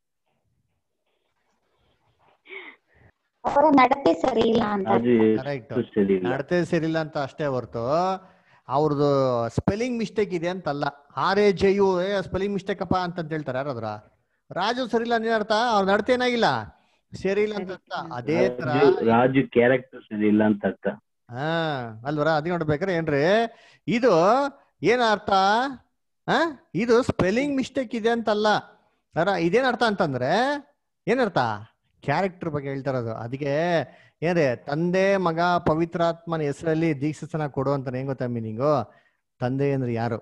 ಅವರ ನಡತೆ ಸರಿ ಇಲ್ಲ ಅಂತ ಕರೆಕ್ಟ್ ನಡತೆ ಸರಿಯಿಲ್ಲ ಅಂತ ಅಷ್ಟೇ ಹೊರ್ತು ಅವ್ರದ್ದು ಸ್ಪೆಲ್ಲಿಂಗ್ ಮಿಸ್ಟೇಕ್ ಇದೆ ಅಂತಲ್ಲ R A J U A spelling mistake ಅಪ್ಪ ಅಂತ ಹೇಳ್ತಾರೆ ಯಾರಾದ್ರ ರಾಜು ಸರಿಯಿಲ್ಲ ಅಂದ್ರೆ ಏನರ್ಥ ಅವ್ರ ನಡತೆ ಏನಾಗಿಲ್ಲ ಸರಿ ಇಲ್ಲ ಅಂತ ಅರ್ಥ ಅದೇ ತರ ರಾಜು ಕ್ಯಾರೆಕ್ಟರ್ ಸರಿ ಇಲ್ಲ ಅಂತ ಅರ್ಥ ಹಾ ಅಲ್ವರ ಅದೇ ನೋಡ್ಬೇಕಾರೆ ಏನ್ರಿ ಇದು ಏನ್ ಅರ್ಥ ಆ ಇದು ಸ್ಪೆಲ್ಲಿಂಗ್ ಮಿಸ್ಟೇಕ್ ಇದೆ ಅಂತಲ್ಲ ಅರ ಇದೇನ್ ಅರ್ಥ ಅಂತಂದ್ರೆ ಏನರ್ಥ ಕ್ಯಾರೆಕ್ಟರ್ ಬಗ್ಗೆ ಹೇಳ್ತಾ ಇರೋದು ಅದಕ್ಕೆ ಏನ್ರಿ ತಂದೆ ಮಗ ಪವಿತ್ರಾತ್ಮನ ಹೆಸರಲ್ಲಿ ದೀಕ್ಷಿಸನ ಕೊಡು ಅಂತ ಏನ್ ಗೊತ್ತಾ ಮೀನಿಂಗು ತಂದೆ ಅಂದ್ರೆ ಯಾರು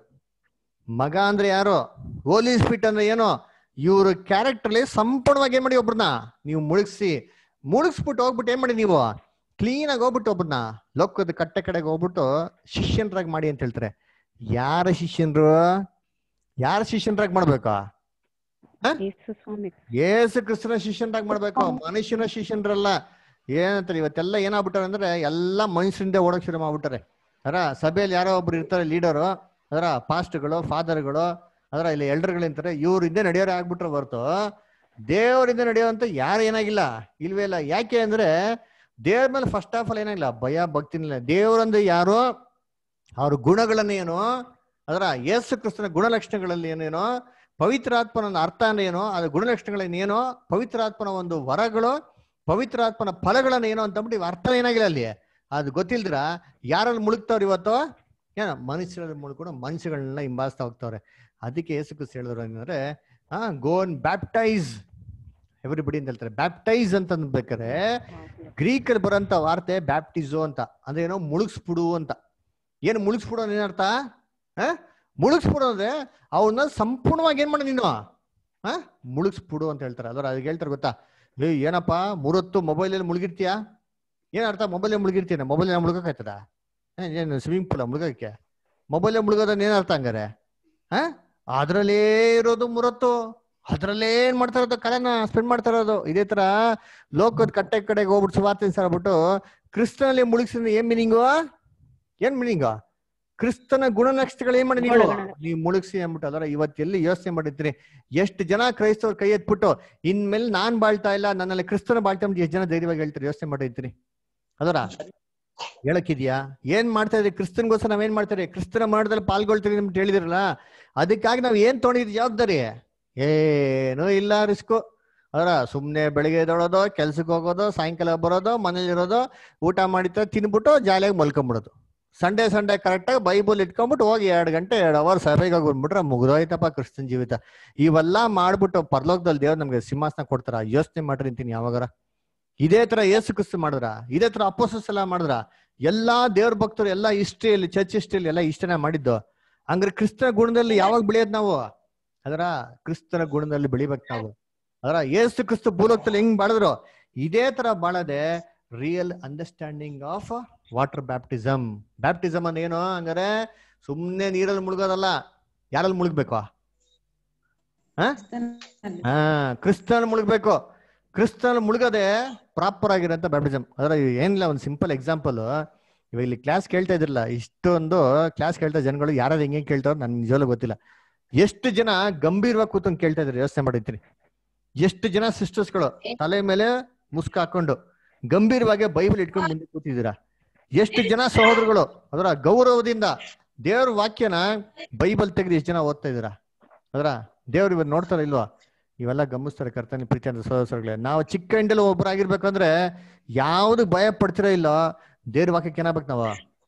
ಮಗ ಅಂದ್ರೆ ಯಾರು ಹೋಲಿ ಸ್ಪಿಟ್ ಅಂದ್ರೆ ಏನು ಇವ್ರ ಕ್ಯಾರೆಕ್ಟರ್ಲಿ ಸಂಪೂರ್ಣವಾಗಿ ಏನ್ ಮಾಡಿ ಒಬ್ರನ್ನ ನೀವು ಮುಳುಗಿಸಿ ಮುಳುಗಿಸ್ಬಿಟ್ಟು ಹೋಗ್ಬಿಟ್ಟು ಏನ್ ಮಾಡಿ ನೀವು ಕ್ಲೀನ್ ಆಗಿ ಹೋಗ್ಬಿಟ್ಟು ಒಬ್ಬರನ್ನ ಲೋಕದ ಕಟ್ಟೆ ಕಡೆಗೆ ಹೋಗ್ಬಿಟ್ಟು ಶಿಷ್ಯನ್ರಾಗಿ ಮಾಡಿ ಅಂತ ಹೇಳ್ತಾರೆ ಯಾರ ಶಿಷ್ಯನ್ರು ಯಾರ ಶಿಷ್ಯನ್ರಾಗಿ ಮಾಡ್ಬೇಕಾ ಯೇಸು ಸ್ವಾಮಿ ಏಸು ಕ್ರಿಸ್ತನ ಶಿಷ್ಯನ್ರಾಗಿ ಮಾಡ್ಬೇಕು ಮನುಷ್ಯನ ಶಿಷ್ಯನ್ರಲ್ಲ ಏನಂತಾರೆ ಇವತ್ತೆಲ್ಲ ಏನಾಗ್ಬಿಟ್ಟಾರೆ ಅಂದ್ರೆ ಎಲ್ಲ ಮನುಷ್ಯರಿಂದ ಓಡಕ್ ಶುರು ಮಾಡ್ಬಿಟ್ಟಾರೆ ಅದರ ಸಭೆಯಲ್ಲಿ ಯಾರೋ ಒಬ್ರು ಇರ್ತಾರೆ ಲೀಡರು ಅದರ ಪಾಸ್ಟ್ಗಳು ಫಾದರ್ಗಳು ಅದರ ಇಲ್ಲಿ ಎಲ್ಡರ್ಗಳು ಅಂತಾರೆ ಇವ್ರ ಹಿಂದೆ ನಡೆಯೋರೇ ಆಗ್ಬಿಟ್ರೆ ಹೊರ್ತು ದೇವರಿಂದ ನಡೆಯೋಂತ ಯಾರು ಏನಾಗಿಲ್ಲ ಇಲ್ವೇ ಇಲ್ಲ ಯಾಕೆ ಅಂದ್ರೆ ದೇವ್ರ ಮೇಲೆ ಫಸ್ಟ್ ಆಫ್ ಆಲ್ ಏನಾಗಿಲ್ಲ ಭಯ ಭಕ್ತಿನಿಲ್ಲ ದೇವರಂದ್ರೆ ಯಾರು ಅವ್ರ ಗುಣಗಳನ್ನ ಏನು ಅದರ ಯೇಸು ಕ್ರಿಸ್ತನ ಗುಣಲಕ್ಷಣಗಳಲ್ಲಿ ಏನೇನೋ ಪವಿತ್ರಾತ್ಮನ ಅರ್ಥ ಅಂದ್ರೆ ಏನು ಅದ್ರ ಗುಣಲಕ್ಷಣಗಳನ್ನ ಏನೋ ಪವಿತ್ರಾತ್ಮನ ಒಂದು ವರಗಳು ಪವಿತ್ರಾತ್ಮನ ಫಲಗಳನ್ನ ಏನು ಅಂತ ಅಂದ್ಬಿಟ್ಟು ಇವ್ ಅರ್ಥ ಏನಾಗಿಲ್ಲ ಅಲ್ಲಿ ಅದು ಗೊತ್ತಿಲ್ದಿರ ಯಾರಲ್ಲಿ ಮುಳುಗ್ತಾವ್ರ ಇವತ್ತು ಏನ ಮನುಷ್ಯರಲ್ಲಿ ಮುಳುಗ್ಕೊಂಡು ಮನುಷ್ಯಗಳನ್ನ ಹಿಂಬಾಲಿಸ್ತಾ ಹೋಗ್ತಾವ್ರೆ ಅದಕ್ಕೆ ಯೇಸು ಕ್ರಿಸ್ತ ಹೇಳಿದ್ರು ಏನಂದ್ರೆ ಆ ಗೋನ್ ಬ್ಯಾಪ್ಟೈಸ್ ಎವ್ರಿಬಡಿ ಅಂತ ಹೇಳ್ತಾರೆ ಬ್ಯಾಪ್ಟೈಸ್ ಅಂತ ಅನ್ಬೇಕಾರೆ ಗ್ರೀಕಲ್ಲಿ ಬರೋಂಥ ವಾರ್ತೆ ಬ್ಯಾಪ್ಟಿಸೋ ಅಂತ ಅಂದ್ರೆ ಏನೋ ಮುಳುಗಿಸ್ಬಿಡು ಅಂತ ಏನು ಮುಳುಗಿಸ್ಬಿಡು ಅಂದ್ರೆ ಏನರ್ಥ ಆ ಮುಳುಗಿಸ್ಬಿಡು ಅಂದ್ರೆ ಅವನ್ನ ಸಂಪೂರ್ಣವಾಗಿ ಏನ್ ಮಾಡ ನೀನು ಆ ಮುಳುಗಿಸ್ಬಿಡು ಅಂತ ಹೇಳ್ತಾರೆ ಅದ್ರ ಅದಕ್ಕೆ ಹೇಳ್ತಾರೆ ಗೊತ್ತಾ ಏ ಏನಪ್ಪ ಮೂರೊತ್ತು ಮೊಬೈಲಲ್ಲಿ ಮುಳುಗಿರ್ತೀಯಾ ಏನ್ ಅರ್ಥ ಮೊಬೈಲ್ ಮುಳುಗಿರ್ತೀಯ ಮೊಬೈಲ್ ಮುಳುಗಕ್ಕಾಯ್ತದ ಏನು ಸ್ವಿಮ್ಮಿಂಗ್ ಪೂಲ ಮುಳುಗಕ್ಕೆ ಮೊಬೈಲ್ ಮುಳುಗೋದನ್ನ ಏನ್ ಅರ್ಥ ಹಂಗಾರೆ ಹಾ ಅದ್ರಲ್ಲೇ ಇರೋದು ಮೂರೊತ್ತು ಅದ್ರಲ್ಲೇ ಏನ್ ಮಾಡ್ತಾ ಇರೋದು ಕಳೆನ ಸ್ಪೆಂಡ್ ಮಾಡ್ತಾ ಇರೋದು ಇದೇ ತರ ಲೋಕದ ಕಟ್ಟೆ ಕಡೆಗೆ ಹೋಗ್ಬಿಟ್ಟು ಸುವಾರ್ತೆ ಸಾರ್ಬಿಟ್ಟು ಕ್ರಿಸ್ತನಲ್ಲಿ ಮುಳುಗಿಸಿದ ಏನ್ ಮೀನಿಂಗು ಏನ್ ಮೀನಿಂಗು ಕ್ರಿಸ್ತನ ಗುಣಲಕ್ಷಣಗಳು ಏನ್ ಮಾಡಿ ನೀವು ಗುಣಗಣ. ನೀವು ಮುಳುಗಿಸಿ ಅಂದ್ಬಿಟ್ಟು ಅದರ ಇವತ್ತೆಲ್ಲಿ ಯೋಚನೆ ಮಾಡಿದ್ರಿ ಎಷ್ಟು ಜನ ಕ್ರೈಸ್ತವ್ರ ಕೈ ಎತ್ಬಿಟ್ಟು ಇನ್ಮೇಲೆ ನಾನ್ ಬಾಳ್ತಾ ಇಲ್ಲ ನನ್ನಲ್ಲಿ ಕ್ರಿಸ್ತನ ಬಾಳ್ತಾ ಅಂತ ಎಷ್ಟು ಜನ ಧೈರ್ಯವಾಗಿ ಹೇಳ್ತಾರೆ ಯೋಚನೆ ಮಾಡಿರ್ತೀರಿ ಅದರ ಹೇಳಕ್ಕಿದ್ಯಾ ಏನ್ ಮಾಡ್ತಾ ಇದ್ರಿ ಕ್ರಿಸ್ತನ್ಗೋಸ್ಕರ ನಾವೇನ್ ಮಾಡ್ತಾ ಇದ್ರಿ ಕ್ರಿಸ್ತನ ಮಾಡದಲ್ಲಿ ಪಾಲ್ಗೊಳ್ತೀರಿ ಅಂತ ಹೇಳಿದಿರಲ್ಲ ಅದಕ್ಕಾಗಿ ನಾವ್ ಏನ್ ತೊಗೊಂಡಿದ್ರಿ ಜವಾಬ್ದಾರಿ ಏನೂ ಇಲ್ಲ ರಿಸ್ಕು ಅದರ ಸುಮ್ನೆ ಬೆಳಿಗ್ಗೆ ಎದ್ದೊಳೋದು ಕೆಲ್ಸಕ್ಕೆ ಹೋಗೋದು ಸಾಯಂಕಾಲ ಬರೋದು ಮನೇಲಿ ಇರೋದು ಊಟ ಮಾಡಿತ್ತ ತಿನ್ಬಿಟ್ಟು ಜಾಲಿಯಾಗಿ ಮಲ್ಕೊಂಬಿಡೋದು ಸಂಡೇ ಸಂಡೇ ಕರೆಕ್ಟಾಗಿ ಬೈಬಲ್ ಇಟ್ಕೊಂಡ್ಬಿಟ್ಟು ಹೋಗಿ ಎರಡು ಗಂಟೆ ಎರಡು ಅವರ್ ಸಭೆಗೆ ಹೋಗಿ ಬಂದ್ಬಿಟ್ರೆ ಮುಗಿದೋಯ್ತಪ್ಪ ಕ್ರಿಸ್ತನ್ ಜೀವಿತ ಇವೆಲ್ಲ ಮಾಡ್ಬಿಟ್ಟು ಪರಲೋಕದಲ್ಲಿ ದೇವ್ರು ನಮ್ಗೆ ಸಿಂಹಾಸನ ಕೊಡ್ತಾರ ಯೋಚನೆ ಮಾಡ್ರಿ ಅಂತೀನಿ ಯಾವಾಗಾರ ಇದೇ ತರ ಏಸು ಕ್ರಿಸ್ತು ಮಾಡಿದ್ರ ಇದೇ ತರ ಅಪೋಸಸ್ ಎಲ್ಲ ಮಾಡಿದ್ರ ಎಲ್ಲಾ ದೇವ್ರ ಭಕ್ತರು ಎಲ್ಲಾ ಹಿಸ್ಟ್ರಿಯಲ್ಲಿ ಚರ್ಚ್ ಹಿಸ್ಟ್ರಿಯಲ್ಲಿ ಎಲ್ಲ ಇಷ್ಟನೇ ಮಾಡಿದ್ದು ಹಂಗ್ರೆ ಕ್ರಿಸ್ತನ ಗುಣದಲ್ಲಿ ಯಾವಾಗ ಬೆಳೆಯೋದ್ ನಾವು ಅದರ ಕ್ರಿಸ್ತನ ಗುಣದಲ್ಲಿ ಬೆಳಿಬೇಕು ನಾವು ಅದರ ಏಸು ಕ್ರಿಸ್ತು ಭೂಲೋಕದಲ್ಲಿ ಹೆಂಗ್ ಬಾಳಿದ್ರು ಇದೇ ತರ ಬಾಳದೆ real understanding of water baptism baptism ಅಂದ್ರೆ ಏನು ಹಂಗಾರೆ ಸುಮ್ನೆ ನೀರಲ್ಲಿ ಮುಳುಗೋದಲ್ಲ ಯಾರಲ್ಲಿ ಮುಳುಗ್ಬೇಕು ಹಾ ಹಾ ಕ್ರಿಸ್ತನ್ ಮುಳುಗ್ಬೇಕು ಕ್ರಿಸ್ತನ್ ಮುಳುಗದೆ ಪ್ರಾಪರ್ ಆಗಿರೋಂಥ ಬ್ಯಾಪ್ಟಿಸಮ್ ಅದರ ಏನಿಲ್ಲ ಒಂದು ಸಿಂಪಲ್ ಎಕ್ಸಾಂಪಲ್ ಇವಾಗ ಇಲ್ಲಿ ಕ್ಲಾಸ್ ಕೇಳ್ತಾ ಇದ್ರಲ್ಲ ಇಷ್ಟೊಂದು ಕ್ಲಾಸ್ ಕೇಳ್ತಾ ಜನಗಳು ಯಾರು ಹೆಂಗೆ ಕೇಳ್ತಾರೋ ನನ್ ನಿಜವಾಗ್ಲೂ ಗೊತ್ತಿಲ್ಲ ಎಷ್ಟು ಜನ ಗಂಭೀರವಾಗಿ ಕೂತ್ಕೊಂಡು ಕೇಳ್ತಾ ಇದ್ರಿ ಯೋಚನೆ ಮಾಡಿರ್ತೀನಿ ಎಷ್ಟು ಜನ ಸಿಸ್ಟರ್ಸ್ಗಳು ತಲೆ ಮೇಲೆ ಮುಸ್ಕ ಹಾಕೊಂಡು ಗಂಭೀರವಾಗಿ ಬೈಬಲ್ ಇಟ್ಕೊಂಡು ಮುಂದೆ ಕೂತಿದ್ದೀರಾ ಎಷ್ಟು ಜನ ಸಹೋದರಗಳು ಅದರ ಗೌರವದಿಂದ ದೇವ್ರ ವಾಕ್ಯನ ಬೈಬಲ್ ತೆಗೆದು ಎಷ್ಟು ಜನ ಓದ್ತಾ ಇದ್ದೀರಾ ಅದರ ದೇವ್ರು ಇವಾಗ ನೋಡ್ತಾರ ಇಲ್ವಾ ಇವೆಲ್ಲ ಗಮನಿಸ್ತಾರೆ ಕರ್ತನ ಪ್ರೀತಿ ಅಂತ ಸಹೋದರಗಳೇ ನಾವು ಚಿಕ್ಕ ಇಂಡಲ್ಲಿ ಒಬ್ಬರಾಗಿರ್ಬೇಕಂದ್ರೆ ಯಾವ್ದು ಭಯ ಪಡ್ತಿರೋ ಇಲ್ಲ ದೇವ್ರ ವಾಕ್ಯಕ್ಕೆ ಏನಾಗ್ಬೇಕು ನಾವು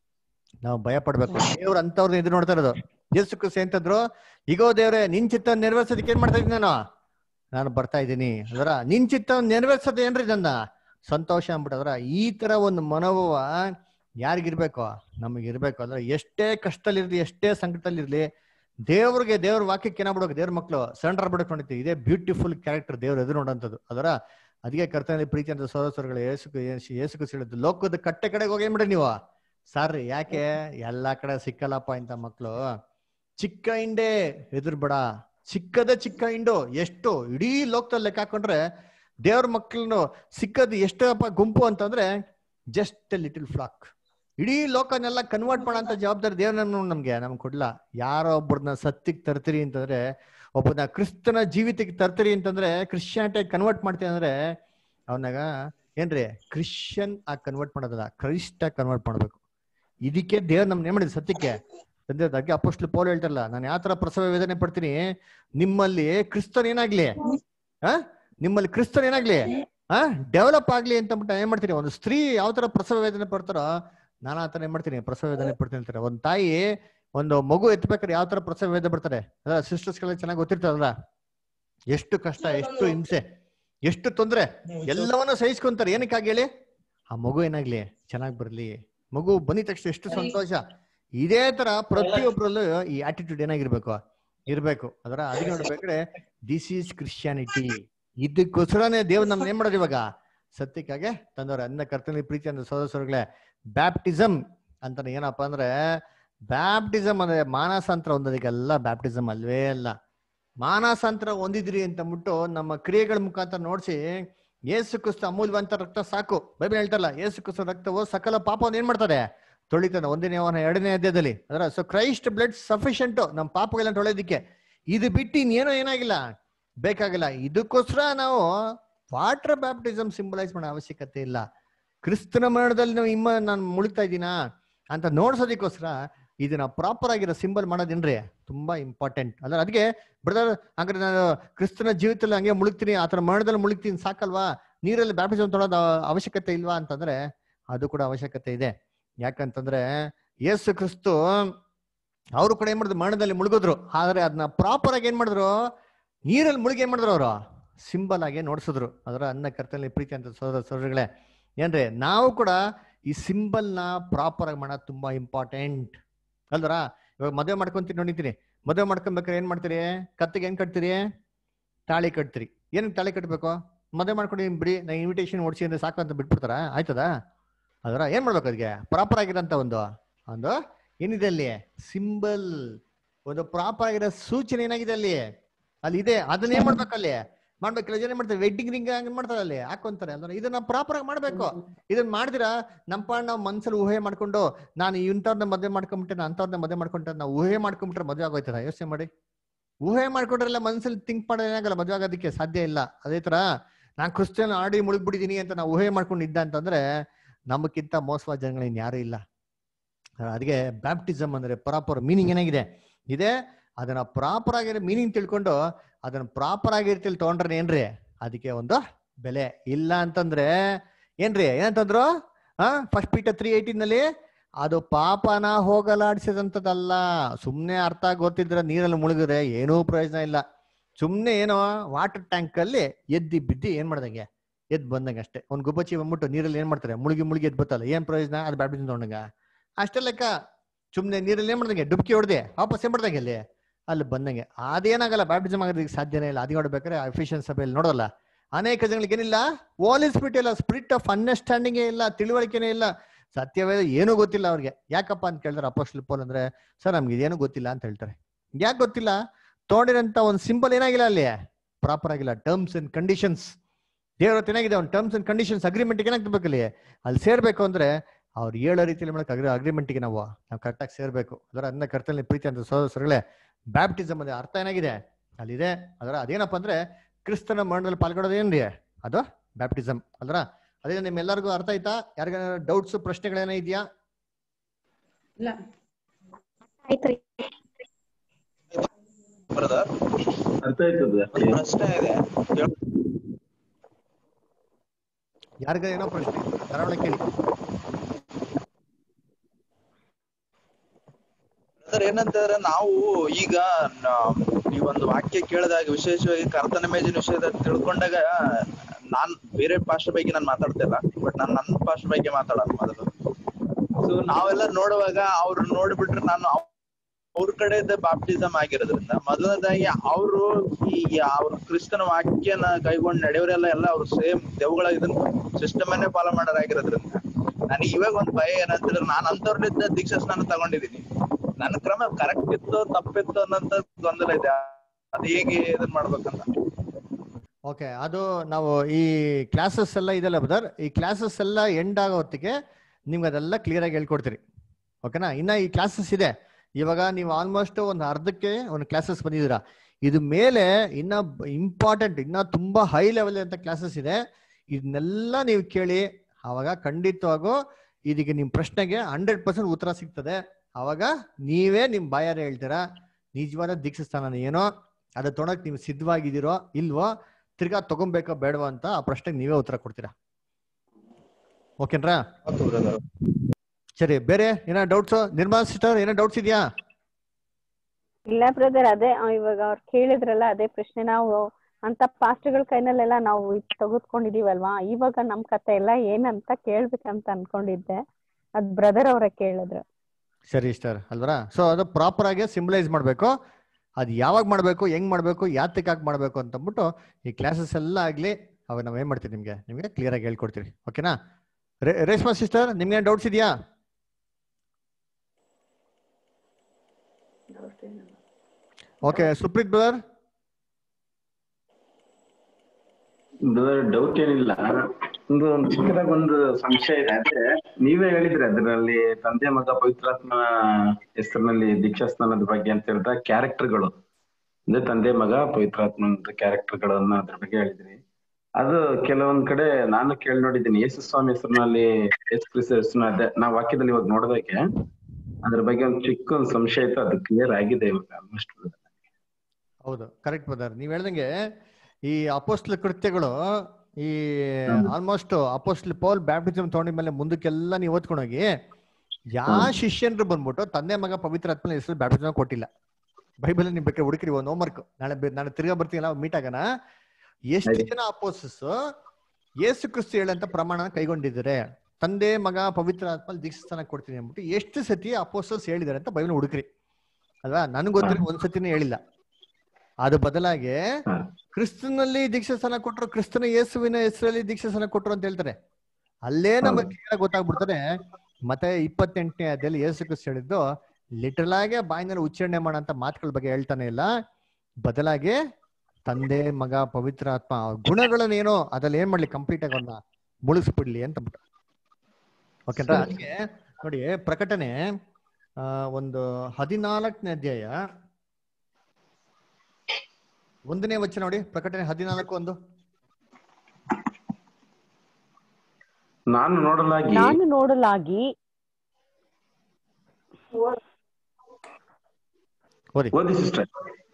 ನಾವು ಭಯ ಪಡ್ಬೇಕು ದೇವ್ರ ಅಂತವ್ರನ್ನ ಎದುರು ನೋಡ್ತಾ ಇರೋದು ಯೇಸು ಕ್ರಿಸ್ತ ಎಂತಂದ್ರು ಈಗೋ ದೇವ್ರೆ ನಿನ್ ಚಿತ್ತ ನೆರವೇರ್ಸೋದಕ್ಕೆ ಏನ್ ಮಾಡ್ತಾ ಇದ್ದೀನಿ ನಾನು ನಾನು ಬರ್ತಾ ಇದ್ದೀನಿ ಅದರ ನಿನ್ ಚಿತ್ತ ನೆರವೇರ್ಸೋದು ಏನ್ರಿ ನನ್ನ ಸಂತೋಷ ಅಂದ್ಬಿಟ್ಟದ್ರ ಈ ತರ ಒಂದು ಮನೋಭಾವ ಯಾರಿಗಿರ್ಬೇಕು ನಮಗೆ ಇರ್ಬೇಕು ಅಂದ್ರೆ ಎಷ್ಟೇ ಕಷ್ಟದಲ್ಲಿರ್ಲಿ ಎಷ್ಟೇ ಸಂಕಟದಲ್ಲಿರ್ಲಿ ದೇವ್ರಿಗೆ ದೇವ್ರ ವಾಕ್ಯಕ್ಕೆ ಏನಾಗ್ಬಿಡ್ಬೇಕು ದೇವ್ರ ಮಕ್ಳು ಸರೆಂಡರ್ ಬಿಡಕ್ ನೋಡಿದ್ವಿ ಇದೇ ಬ್ಯೂಟಿಫುಲ್ ಕ್ಯಾರೆಕ್ಟರ್ ದೇವ್ರ ಎದುರು ನೋಡಂತದ್ದು ಅದರ ಅದಕ್ಕೆ ಕರ್ತನಲ್ಲಿ ಪ್ರೀತಿ ಅಂತ ಸಹೋದರಗಳು ಏಸು ಏಸು ಕ್ರಿಸ್ತ ಹೇಳಿದ್ದು ಲೋಕದ ಕಟ್ಟೆ ಕಡೆಗೆ ಹೋಗಿ ಏನ್ ಮಾಡಿ ನೀವು ಸಾರ್ರಿ ಯಾಕೆ ಎಲ್ಲಾ ಕಡೆ ಸಿಕ್ಕಲ್ಲಪ್ಪ ಇಂತ ಮಕ್ಳು ಚಿಕ್ಕ ಇಂಡೆ ಎದುರು ಬೇಡ ಚಿಕ್ಕದ ಚಿಕ್ಕ ಇಂಡು ಎಷ್ಟು ಇಡೀ ಲೋಕದಲ್ಲಿ ಲೆಕ್ಕ ಹಾಕೊಂಡ್ರೆ ದೇವ್ರ ಮಕ್ಳನ್ನು ಸಿಕ್ಕದು ಎಷ್ಟಪ್ಪ ಗುಂಪು ಅಂತಂದ್ರೆ ಜಸ್ಟ್ ಲಿಟಲ್ ಫ್ಲಾಕ್ ಇಡೀ ಲೋಕನೆಲ್ಲ ಕನ್ವರ್ಟ್ ಮಾಡೋ ಜವಾಬ್ದಾರಿ ದೇವ್ರ ನಮ್ಗೆ ನಮ್ಗೆ ಕೊಡ್ಲ ಯಾರೋ ಒಬ್ಬರನ್ನ ಸತ್ತಿಗೆ ತರ್ತೀರಿ ಅಂತಂದ್ರೆ ಒಬ್ಬನ ಕ್ರಿಸ್ತನ ಜೀವಿತಕ್ಕೆ ತರ್ತೀರಿ ಅಂತಂದ್ರೆ ಕ್ರಿಶ್ಚಿಯಾನಿಟಿ ಕನ್ವರ್ಟ್ ಮಾಡ್ತೀವಿ ಅಂದ್ರೆ ಅವನಾಗ ಏನ್ರಿ ಕ್ರಿಶ್ಚಿಯನ್ ಆಗಿ ಕನ್ವರ್ಟ್ ಮಾಡೋದಲ್ಲ ಕ್ರೈಸ್ಟ್ ಆಗಿ ಕನ್ವರ್ಟ್ ಮಾಡ್ಬೇಕು ಇದಕ್ಕೆ ದೇವ್ರ ನಮ್ಗೆ ಏನ್ ಮಾಡಿದ್ರು ಸತ್ಯಕ್ಕೆ ತಂದೆ ಅದಕ್ಕೆ ಅಪ್ಪಷ್ಟು ಪೋಲ್ ಹೇಳ್ತಾರಲ್ಲ ನಾನು ಯಾವ ತರ ಪ್ರಸವ ವೇದನೆ ಪಡ್ತೀನಿ ನಿಮ್ಮಲ್ಲಿ ಕ್ರಿಸ್ತನ್ ಏನಾಗ್ಲಿ ಆ ನಿಮ್ಮಲ್ಲಿ ಕ್ರಿಸ್ತನ್ ಏನಾಗ್ಲಿ ಆ ಡೆವಲಪ್ ಆಗ್ಲಿ ಅಂತ ಅಂದ್ಬಿಟ್ಟು ಏನ್ ಮಾಡ್ತೀನಿ ಒಂದು ಸ್ತ್ರೀ ಯಾವ ತರ ಪ್ರಸವ ವೇದನೆ ಪಡ್ತಾರೋ ನಾನು ಆ ತರ ಏನ್ ಮಾಡ್ತೀನಿ ಪ್ರಸವ ವೇದನೆ ಪಡ್ತೀನಿ ಅಂತಾರೆ ಒಂದ್ ತಾಯಿ ಒಂದು ಮಗು ಎತ್ಬೇಕಾದ್ರೆ ಯಾವ ತರ ಪ್ರಸವ ವೇದನೆ ಬರ್ತಾರೆ ಅದ ಸಿಸ್ಟರ್ಸ್ ಗೆಲ್ಲ ಚೆನ್ನಾಗಿ ಗೊತ್ತಿರ್ತಾರಲ್ಲ ಎಷ್ಟು ಕಷ್ಟ ಎಷ್ಟು ಹಿಂಸೆ ಎಷ್ಟು ತೊಂದ್ರೆ ಎಲ್ಲವನ್ನೂ ಸಹಿಸ್ಕೊಂತಾರೆ ಏನಕ್ಕಾಗಿ ಹೇಳಿ ಆ ಮಗು ಏನಾಗ್ಲಿ ಚೆನ್ನಾಗ್ ಬರ್ಲಿ ಮಗು ಬಂದಿದ ತಕ್ಷಣ ಎಷ್ಟು ಸಂತೋಷ ಇದೇ ತರ ಪ್ರತಿಯೊಬ್ಬರಲ್ಲೂ ಈ ಆಟಿಟ್ಯೂಡ್ ಏನಾಗಿರ್ಬೇಕು ಇರ್ಬೇಕು ಅದರ ಅದಕ್ಕೆ ನೋಡ್ಬೇಕಾದ್ರೆ ದಿಸ್ ಈಸ್ ಕ್ರಿಶ್ಚಿಯಾನಿಟಿ ಇದಕ್ಕೋಸ್ಕರನೇ ದೇವ್ರು ನಮ್ನ ಏನ್ ಮಾಡೋದು ಇವಾಗ ಸತ್ಯಕ್ಕಾಗೆ ತಂದವ್ರೆ ಅನ್ನ ಕರ್ತನ ಪ್ರೀತಿ ಅಂತ ಸಹೋದರಗಳೇ ಬ್ಯಾಪ್ಟಿಸಮ್ ಅಂತ ಏನಪ್ಪ ಅಂದ್ರೆ ಬ್ಯಾಪ್ಟಿಸಮ್ ಅಂದ್ರೆ ಮಾನಸಾಂತರ ಹೊಂದೋದಕ್ಕೆಲ್ಲ ಬ್ಯಾಪ್ಟಿಸಮ್ ಅಲ್ವೇ ಅಲ್ಲ ಮಾನಸಾಂತರ ಹೊಂದಿದ್ರಿ ಅಂತ ಅಂದ್ಬಿಟ್ಟು ನಮ್ಮ ಕ್ರಿಯೆಗಳ ಮುಖಾಂತರ ನೋಡ್ಸಿ ಏಸು ಕ್ರಿಸ್ತ ಅಮೂಲ್ಯವಂತ ರಕ್ತ ಸಾಕು ಬೈಬಲ್ ಹೇಳ್ತಾರಲ್ಲ ಏಸು ಕ್ರಿಸ್ತ ರಕ್ತವು ಸಕಲ ಪಾಪವನ್ನು ಏನ್ ಮಾಡ್ತಾರೆ ತೊಳಿತಾನೆ ಒಂದನೇ ಅವನ ಎರಡನೇ ಅಧ್ಯಾಯದಲ್ಲಿ ಅದರ ಸೊ ಕ್ರೈಸ್ಟ್ ಬ್ಲಡ್ ಸಫಿಷಿಯಂಟ್ ನಮ್ಮ ಪಾಪಗಳನ್ನ ತೊಳೆಯೋದಿಕ್ಕೆ ಇದು ಬಿಟ್ಟು ಇನ್ನೇನೋ ಏನಾಗಿಲ್ಲ ಬೇಕಾಗಿಲ್ಲ ಇದಕ್ಕೋಸ್ಕರ ನಾವು ವಾಟರ್ ಬ್ಯಾಪ್ಟಿಸಮ್ ಸಿಂಬಲೈಸ್ ಮಾಡೋ ಅವಶ್ಯಕತೆ ಇಲ್ಲ ಕ್ರಿಸ್ತನ ಮರಣದಲ್ಲಿ ನಾವು ಇಮ್ಮ ನಾನು ಮುಳುಗ್ತಾ ಇದ್ದೀನಾ ಅಂತ ನೋಡ್ಸೋದಕ್ಕೋಸ್ಕರ ಇದನ್ನ ಪ್ರಾಪರ್ ಆಗಿರೋ ಸಿಂಬಲ್ ಮಾಡೋದೇನ್ರಿ ತುಂಬಾ ಇಂಪಾರ್ಟೆಂಟ್ ಅಲ್ಲ ಅದಕ್ಕೆ ಬ್ರದರ್ ಹಂಗಾರೆ ನಾನು ಕ್ರಿಸ್ತನ ಜೀವಿತದಲ್ಲಿ ಹಂಗೆ ಮುಳುಗ್ತೀನಿ ಆತರ ಮರಣದಲ್ಲಿ ಮುಳುಗ್ತೀನಿ ಸಾಕಲ್ವಾ ನೀರಲ್ಲಿ ಬ್ಯಾಪ್ಟಿಸಮ್ ತೊಳೋದು ಅವಶ್ಯಕತೆ ಇಲ್ವಾ ಅಂತಂದ್ರೆ ಅದು ಕೂಡ ಅವಶ್ಯಕತೆ ಇದೆ ಯಾಕಂತಂದ್ರೆ ಯೇಸು ಕ್ರಿಸ್ತು ಅವರು ಕೂಡ ಏನ್ ಮಾಡಿದ್ರು ಮರಣದಲ್ಲಿ ಮುಳುಗಿದ್ರು ಆದ್ರೆ ಅದನ್ನ ಪ್ರಾಪರ್ ಆಗಿ ಏನ್ ಮಾಡಿದ್ರು ನೀರಲ್ಲಿ ಮುಳುಗಿ ಏನ್ ಮಾಡಿದ್ರು ಅವರು ಸಿಂಬಲ್ ಆಗಿ ನೋಡ್ಸಿದ್ರು ಅದರ ಅನ್ನ ಕರ್ತನಲ್ಲಿ ಪ್ರೀತಿ ಅಂತ ಸೋದರ ಸೋದರಗಳೇ ಏನ್ರಿ ನಾವು ಕೂಡ ಈ ಸಿಂಬಲ್ ನ ಪ್ರಾಪರ್ ಆಗಿ ಮಾಡೋದು ತುಂಬಾ ಇಂಪಾರ್ಟೆಂಟ್ ಅಲ್ವರ ಇವಾಗ ಮದುವೆ ಮಾಡ್ಕೊಂತೀನಿ ನೋಡಿತೀನಿ ಮದುವೆ ಮಾಡ್ಕೊಬೇಕಾದ್ರೆ ಏನ್ ಮಾಡ್ತೀರಿ ಕತ್ತಿಗೆ ಏನ್ ಕಟ್ತೀರಿ ತಾಳಿ ಕಟ್ತೀರಿ ಏನಕ್ಕೆ ತಾಳಿ ಕಟ್ಬೇಕು ಮದುವೆ ಮಾಡ್ಕೊಂಡು ಬಿಡಿ ನಾ ಇನ್ವಿಟೇಷನ್ ಓಡಿಸಿ ಅಂದ್ರೆ ಸಾಕು ಅಂತ ಬಿಟ್ಬಿಡ್ತಾರ ಆಯ್ತದ ಅದರ ಏನ್ ಮಾಡ್ಬೇಕು ಅದಕ್ಕೆ ಪ್ರಾಪರ್ ಆಗಿರೋಂಥ ಒಂದು ಒಂದು ಏನಿದೆ ಅಲ್ಲಿ ಸಿಂಬಲ್ ಒಂದು ಪ್ರಾಪರ್ ಆಗಿರೋ ಸೂಚನೆ ಏನಾಗಿದೆ ಅಲ್ಲಿ ಅಲ್ಲಿ ಇದೆ ಅದನ್ನ ಏನ್ ಮಾಡ್ಬೇಕು ಅಲ್ಲಿ ಮಾಡ್ಬೇಕು ಕೆಲವು ಜನ ಏನ್ ಮಾಡ್ತಾರೆ ವೆಡ್ಡಿಂಗ್ ರಿಂಗ್ ಹಂಗ್ ಮಾಡ್ತಾರೆ ಅಲ್ಲಿ ಹಾಕೊಂತಾರೆ ಅಂದ್ರೆ ಇದನ್ನ ಪ್ರಾಪರ್ ಆಗಿ ಮಾಡ್ಬೇಕು ಇದನ್ನ ಮಾಡಿದಿರ ನಮ್ಮ ಪಾಡ್ ನಾವು ಮನ್ಸಲ್ಲಿ ಊಹೆ ಮಾಡ್ಕೊಂಡು ನಾನು ಇಂಥವ್ರನ್ನ ಮದುವೆ ಮಾಡ್ಕೊಂಬಿಟ್ಟೆ ನಾನು ಅಂಥವ್ರನ್ನ ಮದುವೆ ಮಾಡ್ಕೊಂಡ್ರೆ ನಾವು ಊಹೆ ಮಾಡ್ಕೊಂಬಿಟ್ರೆ ಮದುವೆ ಆಗೋಯ್ತದ ಯೋಚನೆ ಮಾಡಿ ಊಹೆ ಮಾಡ್ಕೊಂಡ್ರೆಲ್ಲ ಮನ್ಸಲ್ಲಿ ಥಿಂಕ್ ಮಾಡೋದು ಏನಾಗಲ್ಲ ಮದುವೆ ಆಗೋದಕ್ಕೆ ಸಾಧ್ಯ ಇಲ್ಲ ಅದೇ ತರ ನಾನ್ ಕ್ರಿಶ್ಚಿಯನ್ ಆಡಿ ಮುಳುಗ್ಬಿಟ್ಟಿದೀನಿ ಅಂತ ನಾವು ಊಹೆ ಮಾಡ್ಕೊಂಡು ಇದ್ದ ಅಂತಂದ್ರೆ ನಮಕ್ಕಿಂತ ಮೋಸವಾದ ಜನಗಳು ಇನ್ಯಾರೂ ಇಲ್ಲ ಅದಕ್ಕೆ ಬ್ಯಾಪ್ಟಿಸಮ್ ಅಂದ್ರೆ ಪ್ರಾಪರ್ ಮೀನಿಂಗ್ ಏನಾಗಿದೆ ಇದೆ ಅದನ್ನ ಪ್ರಾಪರ್ ಆಗಿರೋ ಮೀನಿಂಗ್ ತಿಳ್ಕೊಂಡು ಅದನ್ನ ಪ್ರಾಪರ್ ಆಗಿ ರೀತಿಯಲ್ಲಿ ತಗೊಂಡ್ರೆ ಏನ್ರಿ ಅದಕ್ಕೆ ಒಂದು ಬೆಲೆ ಇಲ್ಲ ಅಂತಂದ್ರೆ ಏನ್ರಿ ಏನಂತಂದ್ರು ಆ ಫಸ್ಟ್ ಪೀಟ ತ್ರೀ ಏಯ್ಟೀನ್ ನಲ್ಲಿ ಅದು ಪಾಪನ ಹೋಗಲಾಡಿಸಿದಂಥದ್ದಲ್ಲ ಸುಮ್ನೆ ಅರ್ಥ ಗೊತ್ತಿದ್ರೆ ನೀರಲ್ಲಿ ಮುಳುಗಿದ್ರೆ ಏನೂ ಪ್ರಯೋಜನ ಇಲ್ಲ ಸುಮ್ನೆ ಏನೋ ವಾಟರ್ ಟ್ಯಾಂಕ್ ಅಲ್ಲಿ ಎದ್ದಿ ಬಿದ್ದಿ ಏನ್ ಮಾಡ್ದಂಗೆ ಎದ್ ಬಂದಂಗೆ ಅಷ್ಟೇ ಒಂದ್ ಗುಬ್ಬಚ್ಚಿ ಬಂದ್ಬಿಟ್ಟು ನೀರಲ್ಲಿ ಏನ್ ಮಾಡ್ತಾರೆ ಮುಳುಗಿ ಮುಳುಗಿ ಎದ್ ಬತ್ತಲ್ಲ ಏನ್ ಪ್ರಯೋಜನ ಅದು ಬ್ಯಾಡ್ಮಿಂಟನ್ ತಗೊಂಡಂಗ ಅಷ್ಟೇ ಲೆಕ್ಕ ಸುಮ್ನೆ ನೀರಲ್ಲಿ ಏನ್ ಮಾಡ್ದಂಗೆ ಡುಬ್ಕಿ ಹೊಡೆದೆ ವಾಪಸ್ ಏನ್ ಮಾಡ್ದಂಗೆ ಅಲ್ಲಿ ಅಲ್ಲಿ ಬಂದಂಗೆ ಅದೇನಾಗಲ್ಲ ಬ್ಯಾಪ್ಟಿಸಮ್ ಆಗೋದಕ್ಕೆ ಸಾಧ್ಯನೇ ಇಲ್ಲ ಅದು ನೋಡ್ಬೇಕಾದ್ರೆ ಅಫಿಷಿಯನ್ ಸಭೆಯಲ್ಲಿ ನೋಡೋಲ್ಲ ಅನೇಕ ಜನಗಳಿಗೆ ಏನಿಲ್ಲ ಓಲಿ ಸ್ಪಿರಿಟ್ ಇಲ್ಲ ಸ್ಪಿರಿಟ್ ಆಫ್ ಅಂಡರ್ಸ್ಟ್ಯಾಂಡಿಂಗೇ ಇಲ್ಲ ತಿಳುವಳಿಕೆನೇ ಇಲ್ಲ ಸತ್ಯವೇ ಏನೂ ಗೊತ್ತಿಲ್ಲ ಅವ್ರಿಗೆ ಯಾಕಪ್ಪ ಅಂತ ಕೇಳಿದ್ರೆ ಅಪೋಸ್ಟಲ್ ಪೋಲ್ ಅಂದ್ರೆ ಸರ್ ನಮ್ಗೆ ಇದೇನು ಗೊತ್ತಿಲ್ಲ ಅಂತ ಹೇಳ್ತಾರೆ ಯಾಕೆ ಗೊತ್ತಿಲ್ಲ ತಗೊಂಡಿರಂತ ಒಂದು ಸಿಂಪಲ್ ಏನಾಗಿಲ್ಲ ಅಲ್ಲಿ ಪ್ರಾಪರ್ ಆಗಿಲ್ಲ ಟರ್ಮ್ಸ್ ಅಂಡ್ ಕಂಡೀಷನ್ಸ್ ದೇವ್ರ ಹತ್ರ ಏನಾಗಿದೆ ಒಂದು ಟರ್ಮ್ಸ್ ಅಂಡ್ ಕಂಡೀಷನ್ಸ್ ಅಗ್ರಿಮೆಂಟ್ ಏನಾಗ್ಬೇಕು ಅಲ್ಲಿ ಅಲ್ಲಿ ಸೇರ್ಬೇಕು ಅಂದ್ರೆ ಅವ್ರು ಹೇಳೋ ರೀತಿಯಲ್ಲಿ ಮಾಡಕ್ ಅಗ್ರಿ ಅಗ್ರಿಮೆಂಟ್ಗೆ ನಾವು ನಾವು ಕರೆಕ್ಟಾಗಿ ಸೇರ್ಬೇಕು ಅದರ ಅದನ್ನ ಕರ್ತನಲ್ಲಿ ಪ್ರೀತಿ ಅಂತ ಸೋದರಗಳೇ ಬ್ಯಾಪ್ಟಿಸಮ್ ಅದೇ ಅರ್ಥ ಏನಾಗಿದೆ ಅಲ್ಲಿದೆ ಅದರ ಅದೇನಪ್ಪ ಅಂದ್ರೆ ಕ್ರಿಸ್ತನ ಮರಣದಲ್ಲಿ ಪಾಲ್ಗೊಳ್ಳೋದು ಏನ್ರಿ ಅದು ಬ್ಯಾಪ್ಟಿಸಮ್ ಅಲ್ರ ಅದೇ ನಿಮ್ಮೆಲ್ಲರಿಗೂ ಅರ್ಥ ಆಯ್ತಾ ಯಾರಿಗ ಡೌಟ್ಸ್ ಪ್ರಶ್ನೆಗಳೇನೋ ಇದೆಯಾ ಇಲ್ಲ ಆಯ್ತ್ರಿ ಬ್ರದರ್ ಅರ್ಥ ಆಯ್ತು brother. ಒಂದು ಪ್ರಶ್ನೆ ಇದೆ ಕೇಳ್- ಯಾರಿಗ ಏನೋ ಪ್ರಶ್ನೆ ಕರಾವಳಿ ಕೇಳಿ ಬ್ರದರ್ ಏನಂತಂದ್ರೆ ನಾವು ಈಗ ನ- ಈ ಒಂದು ವಾಕ್ಯ ಕೇಳಿದಾಗ ವಿಶೇಷವಾಗಿ ಕರ್ತನ ಮೇಜಿನ ವಿಷಯದ ತಿಳ್ಕೊಂಡಾಗ ನಾನ್ ಬೇರೆ ಭಾಷೆ ಬಗ್ಗೆ ನಾನು ಮಾತಾಡ್ತಿಲ್ಲ ಬಟ್ ನಾನು ನನ್ನ ಭಾಷೆ ಬಗ್ಗೆ ಮಾತಾಡೋದು ಮೊದಲು ಸೊ ನಾವೆಲ್ಲ ನೋಡುವಾಗ ಅವ್ರು ನೋಡ್ಬಿಟ್ರೆ ನಾನು ಅವ್- ಅವ್ರ ಕಡೆಯಿಂದ ಬಾಪ್ಟಿಸಮ್ ಆಗಿರೋದ್ರಿಂದ ಮೊದಲನೇದಾಗಿ ಅವರು ಈ ಅವ್ರ ಕ್ರಿಸ್ತನ ವಾಕ್ಯನ ಕೈಗೊಂಡು ನಡೆಯೋರೆಲ್ಲ ಎಲ್ಲ ಅವ್ರು ಸೇಮ್ ದೇವುಗಳ ಇದನ್ನ ಸಿಸ್ಟಮ್ ಅನ್ನೇ ಫಾಲೋ ಮಾಡೋರಾಗಿರೋದ್ರಿಂದ ನನಗೆ ಇವಾಗ ಒಂದು ಭಯ ಏನಂತಂದ್ರೆ ನಾನು ಅಂತವ್ರಲ್ಲಿದ್ದ ದೀಕ್ಷಾ ಸ್ನಾನ ತಗೊಂಡಿದ್ದೀನಿ ನನ್ನ ಕ್ರಮ ಕರೆಕ್ಟ್ ಇತ್ತು ತಪ್ಪಿತ್ತು ಅನ್ನೋಂತ ಗೊಂದಲ ಇದೆ ಅದು ಹೇಗೆ ಇದನ್ ಮಾಡ್ಬೇಕಂತ ಓಕೆ ಅದು ನಾವು ಈ ಕ್ಲಾಸಸ್ ಎಲ್ಲ ಇದೆಲ್ಲ ಬ್ರದರ್ ಈ ಕ್ಲಾಸಸ್ ಎಲ್ಲ ಎಂಡ್ ಆಗೋ ಹೊತ್ತಿಗೆ ನಿಮ್ಗೆ ಅದೆಲ್ಲ ಕ್ಲಿಯರ್ ಆಗಿ ಹೇಳ್ಕೊಡ್ತೀರಿ ಓಕೆನಾ ಇನ್ನ ಈ ಕ್ಲಾಸಸ್ ಇದೆ ಇವಾಗ ನೀವು ಆಲ್ಮೋಸ್ಟ್ ಒಂದು ಅರ್ಧಕ್ಕೆ ಒಂದು ಕ್ಲಾಸಸ್ ಬಂದಿದ್ದೀರಾ ಇದು ಮೇಲೆ ಇನ್ನ ಇಂಪಾರ್ಟೆಂಟ್ ಇನ್ನ ತುಂಬಾ ಹೈ ಲೆವೆಲ್ ಅಂತ ಕ್ಲಾಸಸ್ ಇದೆ ಇದನ್ನೆಲ್ಲ ನೀವು ಕೇಳಿ ಅವಾಗ ಖಂಡಿತವಾಗೂ ಇದಕ್ಕೆ ನಿಮ್ ಪ್ರಶ್ನೆಗೆ ಹಂಡ್ರೆಡ್ ಪರ್ಸೆಂಟ್ ಉತ್ತರ ಸಿಗ್ತದೆ ಅವಾಗ ನೀವೇ ನಿಮ್ ಬಾಯಾರ ಹೇಳ್ತೀರಾ ನಿಜವಾದ ದೀಕ್ಷಾ ಸ್ಥಾನ ಏನೋ ಅದು ತೊಗೊಳಕ್ ನೀವು ಸಿದ್ಧವಾಗಿದ್ದೀರೋ ಇಲ್ವೋ ತಿರ್ಗಾ ತಗೊಂಬೇಕೋ ಬೇಡವಾ ಅಂತ ಆ ಪ್ರಶ್ನೆಗೆ ನೀವೇ ಉತ್ತರ ಕೊಡ್ತೀರಾ ಓಕೆನ್ರಾ ಸರಿ ಬೇರೆ ಏನೋ ಡೌಟ್ಸ್ ನಿರ್ಮಲಾ ಸಿಸ್ಟರ್ ಏನೋ ಡೌಟ್ಸ್ ಇದೆಯಾ ಇಲ್ಲ ಬ್ರದರ್ ಅದೇ ಆ, ಇವಾಗ ಅವ್ರು ಕೇಳಿದ್ರಲ್ಲ ಅದೇ ಪ್ರಶ್ನೆ ನಾವು ಅಂತ ಪಾಸ್ಟ್ಗಳ ಕೈನಲ್ಲೆಲ್ಲ ನಾವು ಇದ್ ತೆಗೆದುಕೊಂಡಿದೀವಲ್ವಾ ಇವಾಗ ನಮ್ ಕತೆ ಎಲ್ಲ ಏನಂತ ಕೇಳ್ಬೇಕಂತ ಅನ್ಕೊಂಡಿದ್ದೆ ಅದ್ ಬ್ರದರ್ ಅವರ ಕೇಳಿದ್ರು ಸರಿ ಸ್ಟರ್ ಅಲ್ವರಾ ಸೊ ಅದು ಪ್ರಾಪರ್ ಆಗಿ ಸಿಂಬಲೈಸ್ ಮಾಡಬೇಕು ಅದು ಯಾವಾಗ ಮಾಡಬೇಕು ಹೆಂಗ್ ಮಾಡಬೇಕು ಯಾತಕ್ಕೆ ಹಾಕಿ ಮಾಡಬೇಕು ಅಂತ ಅಂದ್ಬಿಟ್ಟು ಈ ಕ್ಲಾಸಸ್ ಎಲ್ಲ ಆಗಲಿ ಅವಾಗ ನಾವು ಏನ್ ಮಾಡ್ತೀವಿ ನಿಮಗೆ ನಿಮಗೆ ಕ್ಲಿಯರ್ ಆಗಿ ಹೇಳ್ಕೊಡ್ತೀವಿ ಓಕೆನಾ ರೇ ರೇಷ್ಮಾ ಸಿಸ್ಟರ್ ನಿಮ್ಗೆ ಡೌಟ್ಸ್ ಇದೆಯಾ ಓಕೆ ಸುಪ್ರೀತ್ ಬ್ರದರ್ ಡೌಟ್ ಏನಿಲ್ಲ ಒಂದು ಒಂದು ಚಿಕ್ಕದಾಗ ಒಂದು ಸಂಶಯ ಇದೆ ಅಂದ್ರೆ ನೀವೇ ಹೇಳಿದ್ರಿ ಅದರಲ್ಲಿ ತಂದೆ ಮಗ ಪವಿತ್ರಾತ್ಮ ಹೆಸರಿನಲ್ಲಿ ದೀಕ್ಷಾ ಸ್ನಾನದ ಬಗ್ಗೆ ಅಂತ ಹೇಳಿದ್ರೆ ಕ್ಯಾರೆಕ್ಟರ್ಗಳು ಅಂದ್ರೆ ತಂದೆ ಮಗ ಪವಿತ್ರಾತ್ಮ ಕ್ಯಾರೆಕ್ಟರ್ಗಳನ್ನ ಅದ್ರ ಬಗ್ಗೆ ಹೇಳಿದ್ರಿ ಅದು ಕೆಲವೊಂದ್ ಕಡೆ ನಾನು ಕೇಳಿ ನೋಡಿದ್ದೀನಿ ಯೇಸು ಸ್ವಾಮಿ ಹೆಸರಿನಲ್ಲಿ ಯೇಸು ಕ್ರಿಸ್ತ ಹೆಸರಿನ ಅದೇ ನಾವು ವಾಕ್ಯದಲ್ಲಿ ಇವಾಗ ನೋಡೋದಕ್ಕೆ ಅದ್ರ ಬಗ್ಗೆ ಒಂದು ಚಿಕ್ಕ ಒಂದು ಸಂಶಯ ಇತ್ತು ಅದು ಕ್ಲಿಯರ್ ಆಗಿದೆ ಇವಾಗ ಆಲ್ಮೋಸ್ಟ್ ಹೌದು ಕರೆಕ್ಟ್ ಬ್ರದರ್ ನೀವ್ ಹೇಳ್ದಂಗೆ ಈ ಅಪೋಸ್ಟ್ಲ ಕೃತ್ಯಗಳು ಈ ಆಲ್ಮೋಸ್ಟ್ ಅಪೋಸ್ಟ್ಲ್ ಪೌಲ್ ಬ್ಯಾಪ್ಟಿಸಮ್ ತಗೊಂಡಿದ್ಮೇಲೆ ಮುಂದಕ್ಕೆಲ್ಲ ನೀವು ಓದ್ಕೊಂಡೋಗಿ ಯಾವ ಶಿಷ್ಯನ್ರು ಬಂದ್ಬಿಟ್ಟು ತಂದೆ ಮಗ ಪವಿತ್ರ ಆತ್ಮನ ಹೆಸರು ಬ್ಯಾಪ್ಟಿಸಮ್ ಕೊಟ್ಟಿಲ್ಲ ಬೈಬಲ್ ನಿಮ್ ಬೇಕಾದ್ರೆ ಹುಡುಕಿರಿ ಒಂದು ಹೋಮ್ವರ್ಕ್ ನಾಳೆ ಬೆ- ನಾಳೆ ತಿರ್ಗಾ ಬರ್ತೀನಲ್ಲ ಮೀಟ್ ಆಗೋಣ ಎಷ್ಟು ಜನ ಅಪೋಸಸ್ ಯೇಸು ಕ್ರಿಸ್ತು ಹೇಳಂತ ಪ್ರಮಾಣ ಕೈಗೊಂಡಿದ್ದಾರೆ ತಂದೆ ಮಗ ಪವಿತ್ರ ಆತ್ಮ ದೀಕ್ಷಾಸ್ಥಾನ ಕೊಡ್ತೀನಿ ಅಂದ್ಬಿಟ್ಟು ಎಷ್ಟು ಸತಿ ಅಪೋಸಸ್ ಹೇಳಿದ್ದಾರೆ ಅಂತ ಬೈಬಲ್ ಹುಡುಕ್ರಿ ಅಲ್ವಾ ನನ್ಗೆ ಗೊತ್ತಿರೋ ಒಂದ್ ಸತಿನೂ ಹೇಳಿಲ್ಲ ಅದು ಬದಲಾಗಿ ಕ್ರಿಸ್ತನಲ್ಲಿ ದೀಕ್ಷಾಸ್ಥಾನ ಕೊಟ್ಟರು ಕ್ರಿಸ್ತನ ಯೇಸುವಿನ ಹೆಸರಲ್ಲಿ ದೀಕ್ಷಾಸ್ಥಾನ ಕೊಟ್ಟರು ಅಂತ ಹೇಳ್ತಾರೆ ಅಲ್ಲೇ ನಮಗೆ ಕ್ಲಿಯರ್ ಗೊತ್ತಾಗ್ಬಿಡ್ತಾರೆ ಮತ್ತೆ ಇಪ್ಪತ್ತೆಂಟನೇ ಅಧ್ಯಾಯಲ್ಲಿ ಯೇಸು ಕ್ರಿಸ್ತ ಹೇಳಿದ್ದು ಲಿಟರಲ್ ಆಗಿ ಬಾಯಿನಲ್ಲಿ ಉಚ್ಚಾರಣೆ ಮಾಡೋಂಥ ಮಾತುಗಳ ಬಗ್ಗೆ ಹೇಳ್ತಾನೆ ಇಲ್ಲ ಬದಲಾಗಿ ತಂದೆ ಮಗ ಪವಿತ್ರ ಆತ್ಮ ಅವ್ರ ಗುಣಗಳನ್ನ ಏನೋ ಅದ್ರಲ್ಲಿ ಏನ್ ಮಾಡ್ಲಿ ಕಂಪ್ಲೀಟ್ ಆಗಿ ಅವ್ರನ್ನ ಮುಳುಗಿಸ್ಬಿಡ್ಲಿ ಅಂತ ಬಿಟ್ಟು ಓಕೆನಾ ಅದಕ್ಕೆ ನೋಡಿ ಪ್ರಕಟಣೆ ಆ, ಒಂದು ಹದಿನಾಲ್ಕನೇ ಅಧ್ಯಾಯ ಒಂದನೇ ವಚನ ನೋಡಿ ಪ್ರಕಟಣೆ ಹದಿನಾಲ್ಕು ಒಂದು ನಾನು ನೋಡಲಾಗಿ ನಾನು ನೋಡಲಾಗಿ ಓದಿ ಓದಿ ಸಿಸ್ಟರ್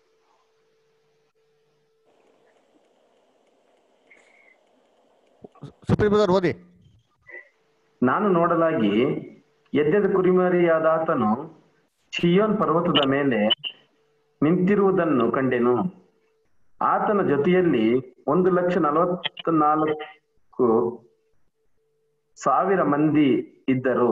ಸುಪ್ರೀಂ ಬ್ರದರ್ ಓದಿ ನಾನು ನೋಡಲಾಗಿ ಎದ್ದೆದ ಕುರಿಮರಿಯಾದ ಆತನು ಶಿಯೋನ್ ಪರ್ವತದ ಮೇಲೆ ನಿಂತಿರುವುದನ್ನು ಕಂಡೆನು ಆತನ ಜೊತೆಯಲ್ಲಿ ಒಂದು ಲಕ್ಷ ನಲವತ್ತ ನಾಲ್ಕು ಸಾವಿರ ಮಂದಿ ಇದ್ದರು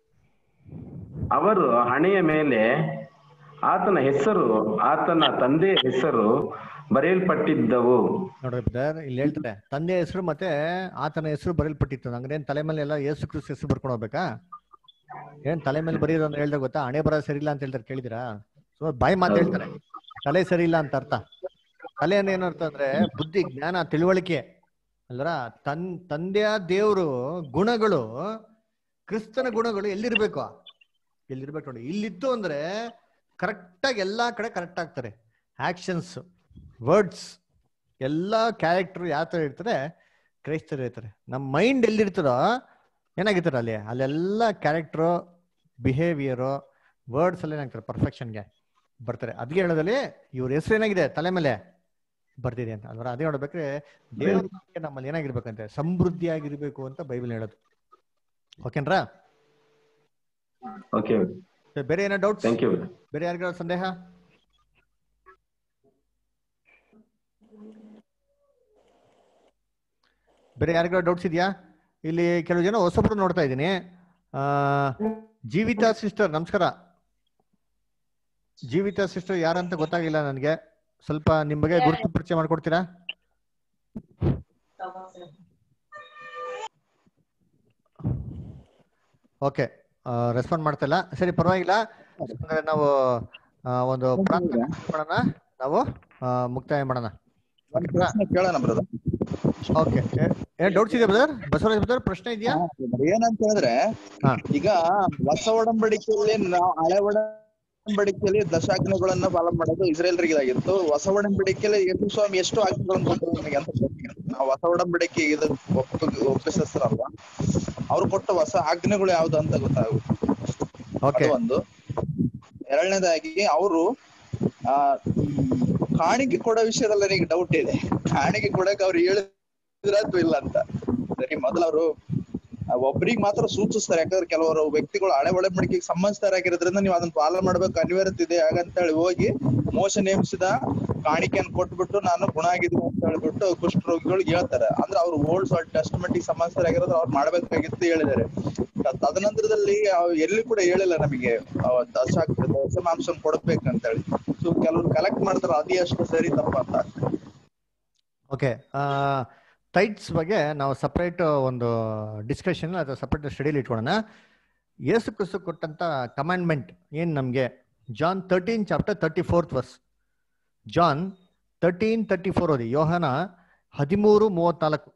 ಅವರು ಹಣೆಯ ಮೇಲೆ ಆತನ ಹೆಸರು ಆತನ ತಂದೆಯ ಹೆಸರು ಬರೆಯಲ್ಪಟ್ಟಿದ್ದವು ನೋಡ್ರಿ ಬ್ರದರ್ ಇಲ್ಲಿ ಹೇಳ್ತಾರೆ ತಂದೆ ಹೆಸರು ಮತ್ತೆ ಆತನ ಹೆಸರು ಬರೆಯಲ್ಪಟ್ಟಿತ್ತು ಹಂಗ್ರೆ ಏನ್ ತಲೆ ಮೇಲೆ ಎಲ್ಲ ಯೇಸು ಕ್ರಿಸ್ತ ಹೆಸರು ಬರ್ಕೊಂಡು ಹೋಗ್ಬೇಕಾ ಏನ್ ತಲೆ ಮೇಲೆ ಬರೆಯೋದು ಅಂತ ಹೇಳ್ದಾಗ ಗೊತ್ತಾ ಹಣೆ ಬರ ಸರಿ ಇಲ್ಲ ಅಂತ ಹೇಳ್ತಾರೆ ಕೇಳಿದಿರಾ ಸೊ ಬಾಯಿ ಮಾತು ಹೇಳ್ತಾರೆ ತಲೆ ಸರಿ ಇಲ್ಲ ಅಂತ ಅರ್ಥ ತಲೆ ಏನು ಅರ್ಥ ಅಂದ್ರೆ ಬುದ್ಧಿ ಜ್ಞಾನ ತಿಳುವಳಿಕೆ ಅಲ್ರ ತನ್ ತಂದೆಯ ದೇವರು ಗುಣಗಳು ಕ್ರಿಸ್ತನ ಗುಣಗಳು ಎಲ್ಲಿರ್ಬೇಕು ಎಲ್ಲಿರ್ಬೇಕು ನೋಡಿ ಇಲ್ಲಿತ್ತು ಅಂದ್ರೆ ಕರೆಕ್ಟ್ ಆಗಿ ಎಲ್ಲಾ ಕಡೆ ಕರೆಕ್ಟ್ ಆಗ್ತಾರೆ ಆಕ್ಷನ್ಸ್ ವರ್ಡ್ಸ್ ಎಲ್ಲ ಕ್ಯಾರೆಕ್ಟರ್ ಯಾವ ತರ ಇರ್ತಾರೆ ಕ್ರೈಸ್ತರು ಇರ್ತಾರೆ ನಮ್ಮ ಮೈಂಡ್ ಎಲ್ಲಿರ್ತದೋ ಏನಾಗಿರ್ತಾರೆ ಅಲ್ಲಿ ಅಲ್ಲೆಲ್ಲ ಕ್ಯಾರೆಕ್ಟರು ಬಿಹೇವಿಯರು ವರ್ಡ್ಸ್ ಎಲ್ಲ ಏನಾಗ್ತಾರೆ ಪರ್ಫೆಕ್ಷನ್ಗೆ ಬರ್ತಾರೆ ಅದಕ್ಕೆ ಹೇಳೋದಲ್ಲಿ ಇವ್ರ ಹೆಸರು ಏನಾಗಿದೆ ತಲೆ ಮೇಲೆ ಬರ್ದಿದೆ ಅಂತ ಅಲ್ವಾ ಅದೇ ನೋಡ್ಬೇಕ್ರೆ ದೇವ್ರ ಬಗ್ಗೆ ನಮ್ಮಲ್ಲಿ ಏನಾಗಿರ್ಬೇಕಂತೆ ಸಮೃದ್ಧಿಯಾಗಿರ್ಬೇಕು ಅಂತ ಬೈಬಲ್ ಹೇಳೋದು ಓಕೆನ್ರಾ ಓಕೆ ಬೇರೆ ಏನೋ ಡೌಟ್ಸ್ ಥ್ಯಾಂಕ್ ಯು ಬೇರೆ ಯಾರಿಗಾರ ಸಂದೇಹ ಬೇರೆ ಯಾರಿಗಾರ ಡೌಟ್ಸ್ ಇದೆಯಾ ಇಲ್ಲಿ ಕೆಲವು ಜನ ಹೊಸಬ್ರು ನೋಡ್ತಾ ಇದ್ದೀನಿ ಆ ಜೀವಿತಾ ಸಿಸ್ಟರ್ ನಮಸ್ಕಾರ ಜೀವಿತಾ ಸಿಸ್ಟರ್ ಯಾರಂತ ಗೊತ್ತಾಗಿಲ್ಲ ನನಗೆ ಸ್ವಲ್ಪ ನಿಮ್ ಬಗ್ಗೆ ಗುರುತು ಪರಿಚಯ ಮಾಡ್ಕೊಡ್ತೀರಾ ಓಕೆ ರೆಸ್ಪಾಂಡ್ ಮಾಡ್ತಾ ಇಲ್ಲ ಸರಿ ಪರವಾಗಿಲ್ಲ ಅಂದ್ರೆ ನಾವು ಆ, ಒಂದು ಪ್ರಾರ್ಥನೆ ಮಾಡೋಣ ನಾವು ಆ, ಮುಕ್ತಾಯ ಮಾಡೋಣ ಕೇಳೋಣ ಬ್ರದರ್ ಓಕೆ ಏನ್ ಡೌಟ್ಸ್ ಇದೆ ಬ್ರದರ್ ಬಸವರಾಜ್ ಬ್ರದರ್ ಪ್ರಶ್ನೆ ಇದೆಯಾ ಏನಂತ ಹೇಳಿದ್ರೆ ಹಾ. ಈಗ ಹೊಸ ಒಡಂಬಡಿಕೆಯಲ್ಲಿ ನಾವು ಹಳೆ ಒಡಂಬಡಿಕೆಯಲ್ಲಿ ದಶಾಜ್ಞೆಗಳನ್ನ ಪಾಲನೆ ಮಾಡೋದು ಇಸ್ರೇಲ್ರಿಗೆ ಇದಾಗಿತ್ತು ಹೊಸ ಒಡಂಬಡಿಕೆಯಲ್ಲಿ ಯೇಸು ಸ್ವಾಮಿ ಎಷ್ಟು ಆಜ್ಞೆಗಳನ್ನು ಕೊಟ್ಟರು ನಮಗೆ ಅಂತ ಗೊತ್ತಿಲ್ಲ. ನಾವು ಹೊಸ ಒಡಂಬಡಿಕೆ ಇದು ಒಪ್ಪ ಒಪ್ಪಿಸ್ತಾರಲ್ವಾ ಅವ್ರು ಕೊಟ್ಟ ಹೊಸ ಆಜ್ಞೆಗಳು ಯಾವ್ದು ಅಂತ ಗೊತ್ತಾಗುತ್ತೆ ಓಕೆ ಅದು ಒಂದು ಎರಡನೇದಾಗಿ ಅವರು ಆ ಮ್, ಕಾಣಿಕೆ ಕೊಡೋ ವಿಷಯದಲ್ಲಿ ನನಗೆ ಡೌಟ್ ಇದೆ ಕಾಣಿಕೆ ಕೊಡಕ್ ಅವ್ರು ಹೇಳಿದ್ರ ಅಥವಾ ಇಲ್ಲ ಅಂತ ಸರಿ ಮೊದಲು ಅವರು ಒಬ್ರಿಗೆ ಮಾತ್ರ ಸೂಚಿಸ್ತಾರೆ ಯಾಕಂದ್ರೆ ಕೆಲವರು ವ್ಯಕ್ತಿಗಳು ಹಳೆ ಒಳಂಬಡಿಕೆಗೆ ಸಂಬಂಧಿಸಿದಾರಾಗಿರೋದ್ರಿಂದ ನೀವು ಅದನ್ನ ಪಾಲನೆ ಮಾಡ್ಬೇಕು ಅನಿವಾರ್ಯತೆ ಇದೆ ಹಾಗಂತ ಹೇಳಿ ಹೋಗಿ ಮೋಸ ನೇಮಿಸಿದ ಕಾಣಿಕೆಯನ್ನು ಕೊಟ್ಬಿಟ್ಟು ನಾನು ಗುಣ ಆಗಿದ್ದೀನಿ ಅಂತ ಹೇಳ್ಬಿಟ್ಟು ಕುಷ್ಠರೋಗಿಗಳಿಗೆ ಹೇಳ್ತಾರೆ ಅಂದ್ರೆ ಅವ್ರು ಓಲ್ಡ್ ಟೆಸ್ಟ್ಮೆಂಟಿಗೆ ಸಂಬಂಧಿಸಿದಾರಾಗಿರೋದು ಅವ್ರು ಮಾಡ್ಬೇಕಾಗಿತ್ತು ಹೇಳಿದ್ದಾರೆ ತ- ತದನಂತರದಲ್ಲಿ ಅವ್ ಎಲ್ಲಿ ಕೂಡ ಹೇಳಿಲ್ಲ ನಮಗೆ ಅವ್ ದಶ ದಶ ಮಾಂಸ ಕೊಡ್ಬೇಕಂತ ಹೇಳಿ ಸೊ ಕೆಲವ್ರು ಕಲೆಕ್ಟ್ ಮಾಡ್ತಾರೆ ಅದೇ ಅಷ್ಟು ಸರಿ ತಪ್ಪ ಅಂತ ಓಕೆ ಟೈಟ್ಸ್ ಬಗ್ಗೆ ನಾವು ಸಪ್ರೇಟ್ ಒಂದು ಡಿಸ್ಕಷನ್ ಅಥವಾ ಸಪ್ರೇಟ್ ಸ್ಟಡಿಲಿ ಇಟ್ಕೊಳ್ಳೋಣ ಯೇಸು ಕ್ರಿಸ್ತು ಕೊಟ್ಟಂತ ಕಮಾಂಡ್ಮೆಂಟ್ ಏನ್ ನಮ್ಗೆ John thirteen chapter thirty fourth verse John thirteen thirty four ಓದಿ ಯೋಹನ ಹದಿಮೂರು ಮೂವತ್ನಾಲ್ಕು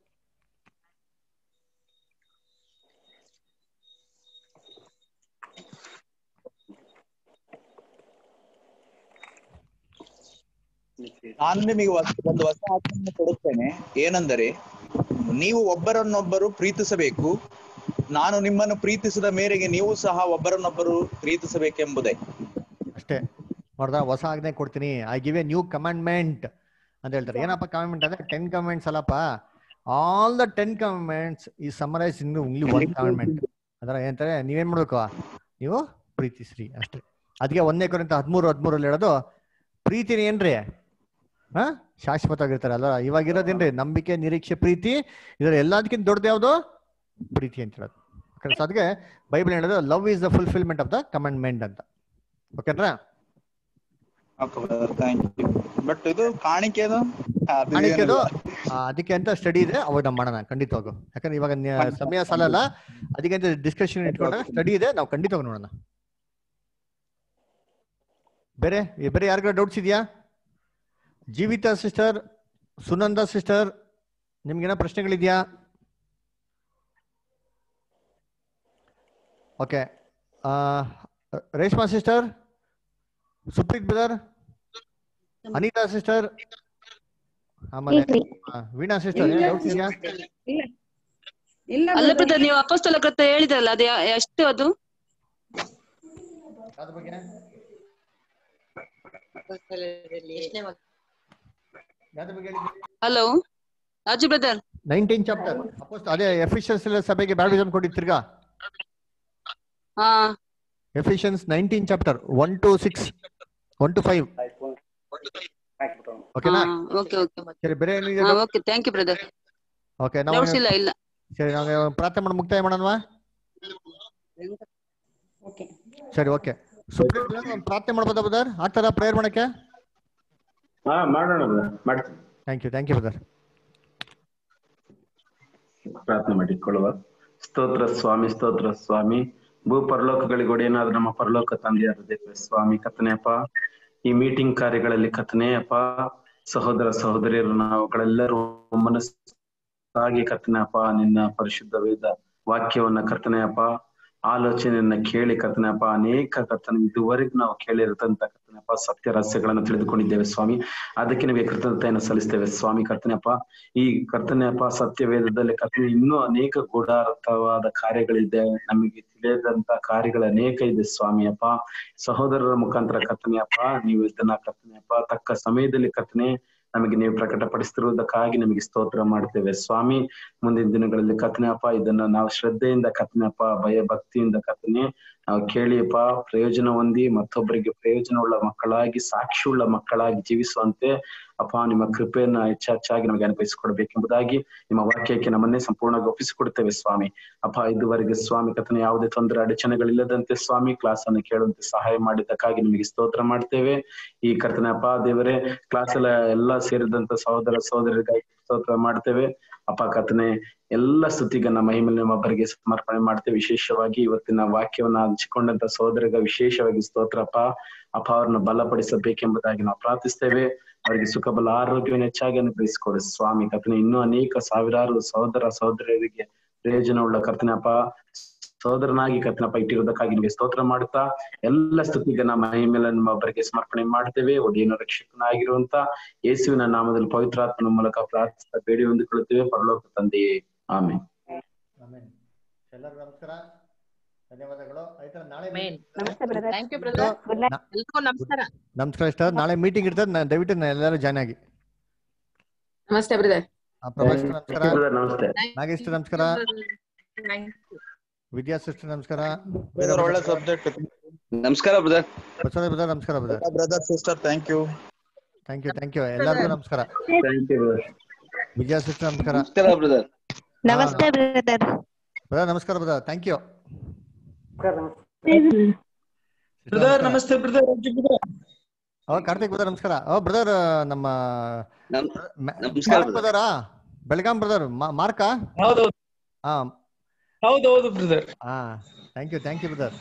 ನಾನು ನಿಮಗೆ ಹೊಸ- ಒಂದು ಹೊಸ ಆಜ್ಞೆಯನ್ನು ಕೊಡುತ್ತೇನೆ ಏನೆಂದರೆ ನೀವು ಒಬ್ಬರನ್ನೊಬ್ಬರು ಪ್ರೀತಿಸಬೇಕು ನಾನು ನಿಮ್ಮನ್ನು ಪ್ರೀತಿಸಿದ ಮೇರೆಗೆ ನೀವು ಸಹ ಒಬ್ಬರನ್ನೊಬ್ಬರು ಪ್ರೀತಿಸಬೇಕೆಂಬುದೇ ಅಷ್ಟೇ ನೋಡ್ದ ಹೊಸ ಆಜ್ಞೆ ಕೊಡ್ತೀನಿ I give a new commandment ಅಂತ ಹೇಳ್ತಾರೆ ಏನಪ್ಪ ಕಮಾಂಡ್ಮೆಂಟ್ ಅಂದ್ರೆ ಟೆನ್ ಕಮಾಂಡ್ಸ್ ಅಲ್ಲಪ್ಪ ಆಲ್ ದ ಟೆನ್ ಕಮಾಂಡ್ಮೆಂಟ್ಸ್ ಈ summarize in only one commandment ಅದರ ಏನಂತಾರೆ ನೀವೇನ್ ಮಾಡ್ಬೇಕು ನೀವು ಪ್ರೀತಿಸ್ರಿ ಅಷ್ಟೇ ಅದಕ್ಕೆ ಒಂದನೇ ಕೊರಿಂತ ಹದಿಮೂರು ಹದಿಮೂರಲ್ಲಿ ಹೇಳೋದು ಪ್ರೀತಿನ ಏನ್ರಿ ಹಾ ಶಾಶ್ವತವಾಗಿರ್ತಾರೆ ಅಲ್ವಾ ಇವಾಗ ಇರೋದೇನ್ರಿ ನಂಬಿಕೆ ನಿರೀಕ್ಷೆ ಪ್ರೀತಿ ಇದರ ಎಲ್ಲದಕ್ಕಿಂತ ದೊಡ್ಡದು ಯಾವುದು ಪ್ರೀತಿ ಅಂತ ಹೇಳೋದು Okay, so ಅದಕ್ಕೆ ಬೈಬಲ್ ಹೇಳೋದು love is the fulfilment of the commandment ಅಂತ ಓಕೆನಾ ಥ್ಯಾಂಕ್ ಯು ಬಟ್ ಇದು ಕಾಣಿಕೆದು ಅದು ಕಾಣಿಕೆದು ಏನಿಲ್ಲ. ಆ, ಅದಕ್ಕೆ ಅಂತ ಸ್ಟಡಿ ಇದೆ ಅವಾಗ ನಾವು ಮಾಡೋಣ ಖಂಡಿತವಾಗೂ ಯಾಕಂದ್ರೆ ಇವಾಗ ನ್ಯ- ಸಮಯ ಸಾಲಲ್ಲ ಅದಕ್ಕೆ ಅಂತ ಡಿಸ್ಕಷನ್ ಇಟ್ಕೊಂಡಾಗ ಸ್ಟಡಿ ಇದೆ ನಾವು ಖಂಡಿತವಾಗಿ ನೋಡೋಣ ಬೇರೆ ಈ ಬೇರೆ ಯಾರಿಗಾರ ಡೌಟ್ಸ್ ಇದೆಯಾ ಜೀವಿತಾ ಸಿಸ್ಟರ್ ಸುನಂದ ಸಿಸ್ಟರ್ ನಿಮ್ಗೇನೋ ಪ್ರಶ್ನೆಗಳಿದೆಯಾ okay Reshma sister Supreeth brother Anita sister ಆಮೇಲೆ ಇಲ್ರಿ. ಆ, ವೀಣಾ ಸಿಸ್ಟರ್ ಇಲ್ಲ. ಡೌಟ್ಸ್ ಇದೆಯಾ ಇಲ್ಲ ಅಲ್ಲ brother. ಬ್ರದರ್ ನೀವು ಅಪೋಸ್ತಲ ಕೃತ ಹೇಳಿದ್ರಲ್ಲ ಅದು ಯಾ- ಎಷ್ಟು ಅದು hello Raju brother nineteen chapter ಅದೇ ಎಫಿಷಿಯನ್ಸ್ ಸಭೆಗೆ ಬ್ಯಾಪ್ಟಿಸಮ್ ಕೊಟ್ಟಿದ್ದು ತಿರ್ಗಾ ಹಾ Ephesians nineteen chapter one two six one two five okay okay ಓಕೆ ಸರಿ ಬೇರೆ ಹಾ okay thank you brother okay ನಾವು ಡೌಟ್ಸ್ ಇಲ್ಲ ಇಲ್ಲ ಸರಿ ನಾವು ಪ್ರಾರ್ಥನೆ ಮಾಡಿ ಮುಕ್ತಾಯ ಮಾಡೋಣವಾ ಸರಿ ಓಕೆ ಸುಪ್ರೀಂ ಒಂದು ಪ್ರಾರ್ಥನೆ ಮಾಡ್ಬೋದಾ ಬ್ರದರ್ ಆಗ್ತಾರಾ ಪ್ರೇಯರ್ ಮಾಡಕ್ಕೆ ಹಾ ಮಾಡೋಣ brother. ಮಾಡ್ತೀನಿ thank you thank you brother ಪ್ರಾರ್ಥನೆ ಮಾಡಿಕೊಳ್ಳುವ ಸ್ತೋತ್ರ ಸ್ವಾಮಿ ಸ್ತೋತ್ರ ಸ್ವಾಮಿ ಭೂ ಪರಲೋಕಗಳಿಗೆ ಒಡೆಯನಾದ ನಮ್ಮ ಪರಲೋಕ ತಂದೆಯಾದ ದೇವ ಸ್ವಾಮಿ ಕಥನೆಯಪ್ಪ ಈ ಮೀಟಿಂಗ್ ಕಾರ್ಯಗಳಲ್ಲಿ ಕಥನೆಯಪ್ಪ ಸಹೋದರ ಸಹೋದರಿಯರು ನಾವುಗಳೆಲ್ಲರೂ ಮನಸ್ಸಾಗಿ ಕರ್ತನೆಯಪ್ಪ ನಿನ್ನ ಪರಿಶುದ್ಧ ವೇದ ವಾಕ್ಯವನ್ನ ಕರ್ತನೆಯಪ್ಪ ಆಲೋಚನೆಯನ್ನ ಕೇಳಿ ಕರ್ತನೆಯಪ್ಪ ಅನೇಕ ಕರ್ತನೆ ಇದುವರೆಗೂ ನಾವು ಕೇಳಿರತಂತ ಕರ್ತನೆಯಪ್ಪ ಸತ್ಯ ರಹಸ್ಯಗಳನ್ನು ತಿಳಿದುಕೊಂಡಿದ್ದೇವೆ ಸ್ವಾಮಿ ಅದಕ್ಕೆ ನಿಮಗೆ ಕೃತಜ್ಞತೆಯನ್ನು ಸಲ್ಲಿಸ್ತೇವೆ ಸ್ವಾಮಿ ಕರ್ತನೆಯಪ್ಪ ಈ ಕರ್ತನೆಯಪ್ಪ ಸತ್ಯ ವೇದದಲ್ಲಿ ಕರ್ತನೆ ಇನ್ನೂ ಅನೇಕ ಗೂಢಾರ್ಥವಾದ ಕಾರ್ಯಗಳಿದೆ ನಮಗೆ ತಿಳಿಯದಂತ ಕಾರ್ಯಗಳು ಅನೇಕ ಇದೆ ಸ್ವಾಮಿಯಪ್ಪ ಸಹೋದರರ ಮುಖಾಂತರ ಕರ್ತನೆಯಪ್ಪ ನೀವು ಇದನ್ನ ಕರ್ತನೆಯಪ್ಪ ತಕ್ಕ ಸಮಯದಲ್ಲಿ ಕರ್ತನೆ ನಮಗೆ ನೀವು ಪ್ರಕಟಪಡಿಸ್ತಿರುವುದಕ್ಕಾಗಿ ನಿಮಗೆ ಸ್ತೋತ್ರ ಮಾಡ್ತೇವೆ ಸ್ವಾಮಿ ಮುಂದಿನ ದಿನಗಳಲ್ಲಿ ಕರ್ತನೆಯಪ್ಪ ಇದನ್ನ ನಾವು ಶ್ರದ್ಧೆಯಿಂದ ಕರ್ತನೆಯಪ್ಪ ಭಯ ಭಕ್ತಿಯಿಂದ ಕರ್ತನೆ ನಾವು ಕೇಳಿಯಪ್ಪ ಪ್ರಯೋಜನ ಹೊಂದಿ ಮತ್ತೊಬ್ಬರಿಗೆ ಪ್ರಯೋಜನವುಳ್ಳ ಮಕ್ಕಳಾಗಿ ಸಾಕ್ಷಿಯುಳ್ಳ ಮಕ್ಕಳಾಗಿ ಜೀವಿಸುವಂತೆ ಅಪ್ಪ ನಿಮ್ಮ ಕೃಪೆಯನ್ನ ಹೆಚ್ಚಾಗಿ ನಮಗೆ ಅನುಭವಿಸಿಕೊಡ್ಬೇಕೆಂಬುದಾಗಿ ನಿಮ್ಮ ವಾಕ್ಯಕ್ಕೆ ನಮ್ಮನ್ನೇ ಸಂಪೂರ್ಣವಾಗಿ ಒಪ್ಪಿಸಿಕೊಡ್ತೇವೆ ಸ್ವಾಮಿ ಅಪ್ಪ ಇದುವರೆಗೆ ಸ್ವಾಮಿ ಕಥನೆ ಯಾವುದೇ ತೊಂದರೆ ಅಡಚಣೆಗಳಿಲ್ಲದಂತೆ ಸ್ವಾಮಿ ಕ್ಲಾಸ್ ಅನ್ನು ಕೇಳುವಂತೆ ಸಹಾಯ ಮಾಡಿದ್ದಕ್ಕಾಗಿ ನಿಮಗೆ ಸ್ತೋತ್ರ ಮಾಡ್ತೇವೆ ಈ ಕರ್ತನೆ ಅಪ್ಪ ದೇವರೇ ಕ್ಲಾಸ್ ಎಲ್ಲ ಎಲ್ಲ ಸೇರಿದಂತ ಸಹೋದರ ಸಹೋದರಿಗಾಗಿ ಸ್ತೋತ್ರ ಮಾಡ್ತೇವೆ ಅಪ್ಪ ಕಥನೆ ಎಲ್ಲ ಸ್ತುತಿಗನ್ನ ಮಹಿಮೇಲೆ ನಮ್ಮೊಬ್ಬರಿಗೆ ಸಮರ್ಪಣೆ ಮಾಡ್ತೇವೆ ವಿಶೇಷವಾಗಿ ಇವತ್ತಿನ ವಾಕ್ಯವನ್ನ ಹಂಚಿಕೊಂಡಂತ ಸಹೋದರಿಗ ವಿಶೇಷವಾಗಿ ಸ್ತೋತ್ರಪ್ಪ ಅಪ್ಪ ಅವ್ರನ್ನ ಬಲಪಡಿಸಬೇಕೆಂಬುದಾಗಿ ನಾವು ಪ್ರಾರ್ಥಿಸ್ತೇವೆ ಅವರಿಗೆ ಸುಖ ಬಲ ಆರೋಗ್ಯವನ್ನು ಹೆಚ್ಚಾಗಿ ಅನುಗ್ರಹಿಸಿಕೊಡು ಸ್ವಾಮಿ ಕರ್ತನೆ ಇನ್ನೂ ಅನೇಕ ಸಾವಿರಾರು ಸಹೋದರ ಸಹೋದರಿಯರಿಗೆ ಪ್ರಯೋಜನವುಳ್ಳ ಕರ್ತನಪ್ಪ ಸಹೋದರನಾಗಿ ಕರ್ತನಪ್ಪ ಇಟ್ಟಿರುವುದಕ್ಕಾಗಿ ನಿಮಗೆ ಸ್ತೋತ್ರ ಮಾಡುತ್ತಾ ಎಲ್ಲ ಸ್ತುತಿಗನ್ನ ಮಹಿಮೇಲೆ ನಮ್ಮೊಬ್ಬರಿಗೆ ಸಮರ್ಪಣೆ ಮಾಡ್ತೇವೆ ಒಡೆಯನ ರಕ್ಷಕನಾಗಿರುವಂತ ಯೇಸುವಿನ ನಾಮದಲ್ಲಿ ಪವಿತ್ರಾತ್ಮನ ಮೂಲಕ ಪ್ರಾರ್ಥಿಸ್ತಾ ಬೇಡಿ ಹೊಂದಿಕೊಳ್ಳುತ್ತೇವೆ ಪರಲೋಕ ತಂದೆಯೇ ಆಮೇಲೆ ಎಲ್ಲರಿಗೂ ನಮಸ್ಕಾರ ಧನ್ಯವಾದಗಳು ಆಯ್ತಾ ನಾಳೆ ನಮಸ್ತೆ ಬ್ರದರ್ ಥ್ಯಾಂಕ್ ಯು ಬ್ರದರ್ ಎಲ್ರಿಗೂ ನಮಸ್ಕಾರ ನಮಸ್ಕಾರ ಸಿಸ್ಟರ್ ನಾಳೆ ಮೀಟಿಂಗ್ ಇರ್ತದೆ ನಾ- ದಯವಿಟ್ಟು ನಾ ಎಲ್ಲರೂ ಜಾಯ್ನ್ ಆಗಿ ನಮಸ್ತೆ ಬ್ರದರ್ ಆ, ಪ್ರಭಾಸ್ ಸರ್ ನಮಸ್ಕಾರ ನಮಸ್ತೆ ನಾಗೇಶ್ ಸರ್ ನಮಸ್ಕಾರ ವಿದ್ಯಾ ಸಿಸ್ಟರ್ ನಮಸ್ಕಾರ ಒಳ್ಳೆ ಸಬ್ಜೆಕ್ಟ್ ನಮಸ್ಕಾರ ಬ್ರದರ್ ಬಸವರಾಜ್ ಬ್ರದರ್ ನಮಸ್ಕಾರ brother brother sister thank you thank you thank you ಎಲ್ಲರಿಗೂ ನಮಸ್ಕಾರ ಥ್ಯಾಂಕ್ ಯು ವಿಜಯ ಸಿಸ್ಟರ್ ನಮಸ್ಕಾರ ನಮಸ್ಕಾರ ಬ್ರದರ್ ನಮಸ್ತೆ ಬ್ರದರ್ ಬ್ರದರ್ ನಮಸ್ಕಾರ ಬ್ರದರ್ ಥ್ಯಾಂಕ್ ಯು ಬ್ರದರ್ ನಮಸ್ತೆ ಬ್ರದರ್ ಓ ಕಾರ್ತಿಕ್ ಬ್ರದರ್ ನಮಸ್ಕಾರ ಓ ಬ್ರದರ್ ನಮ್ಮ ನಮಸ್ಕಾರ ಬ್ರದರಾ ಬೆಳಗಾಂ ಬ್ರದರ್ ಮಾರ್ಕಾ ಹೌದೌದು ಹಾ ಹೌದೌದು ಬ್ರದರ್ ಹಾ thank you thank you brother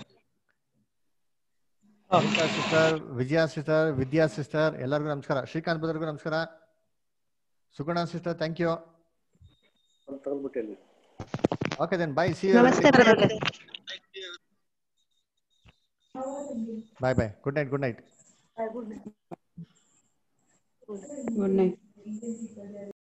sister Vijaya sister Vidya sister ಎಲ್ಲರಿಗೂ ನಮಸ್ಕಾರ ಶ್ರೀಕಾಂತ್ ಬ್ರದರ್ಗೂ ನಮಸ್ಕಾರ Suguna sister thank you okay then bye see ನಮಸ್ತೆ brother bye bye good night good night good night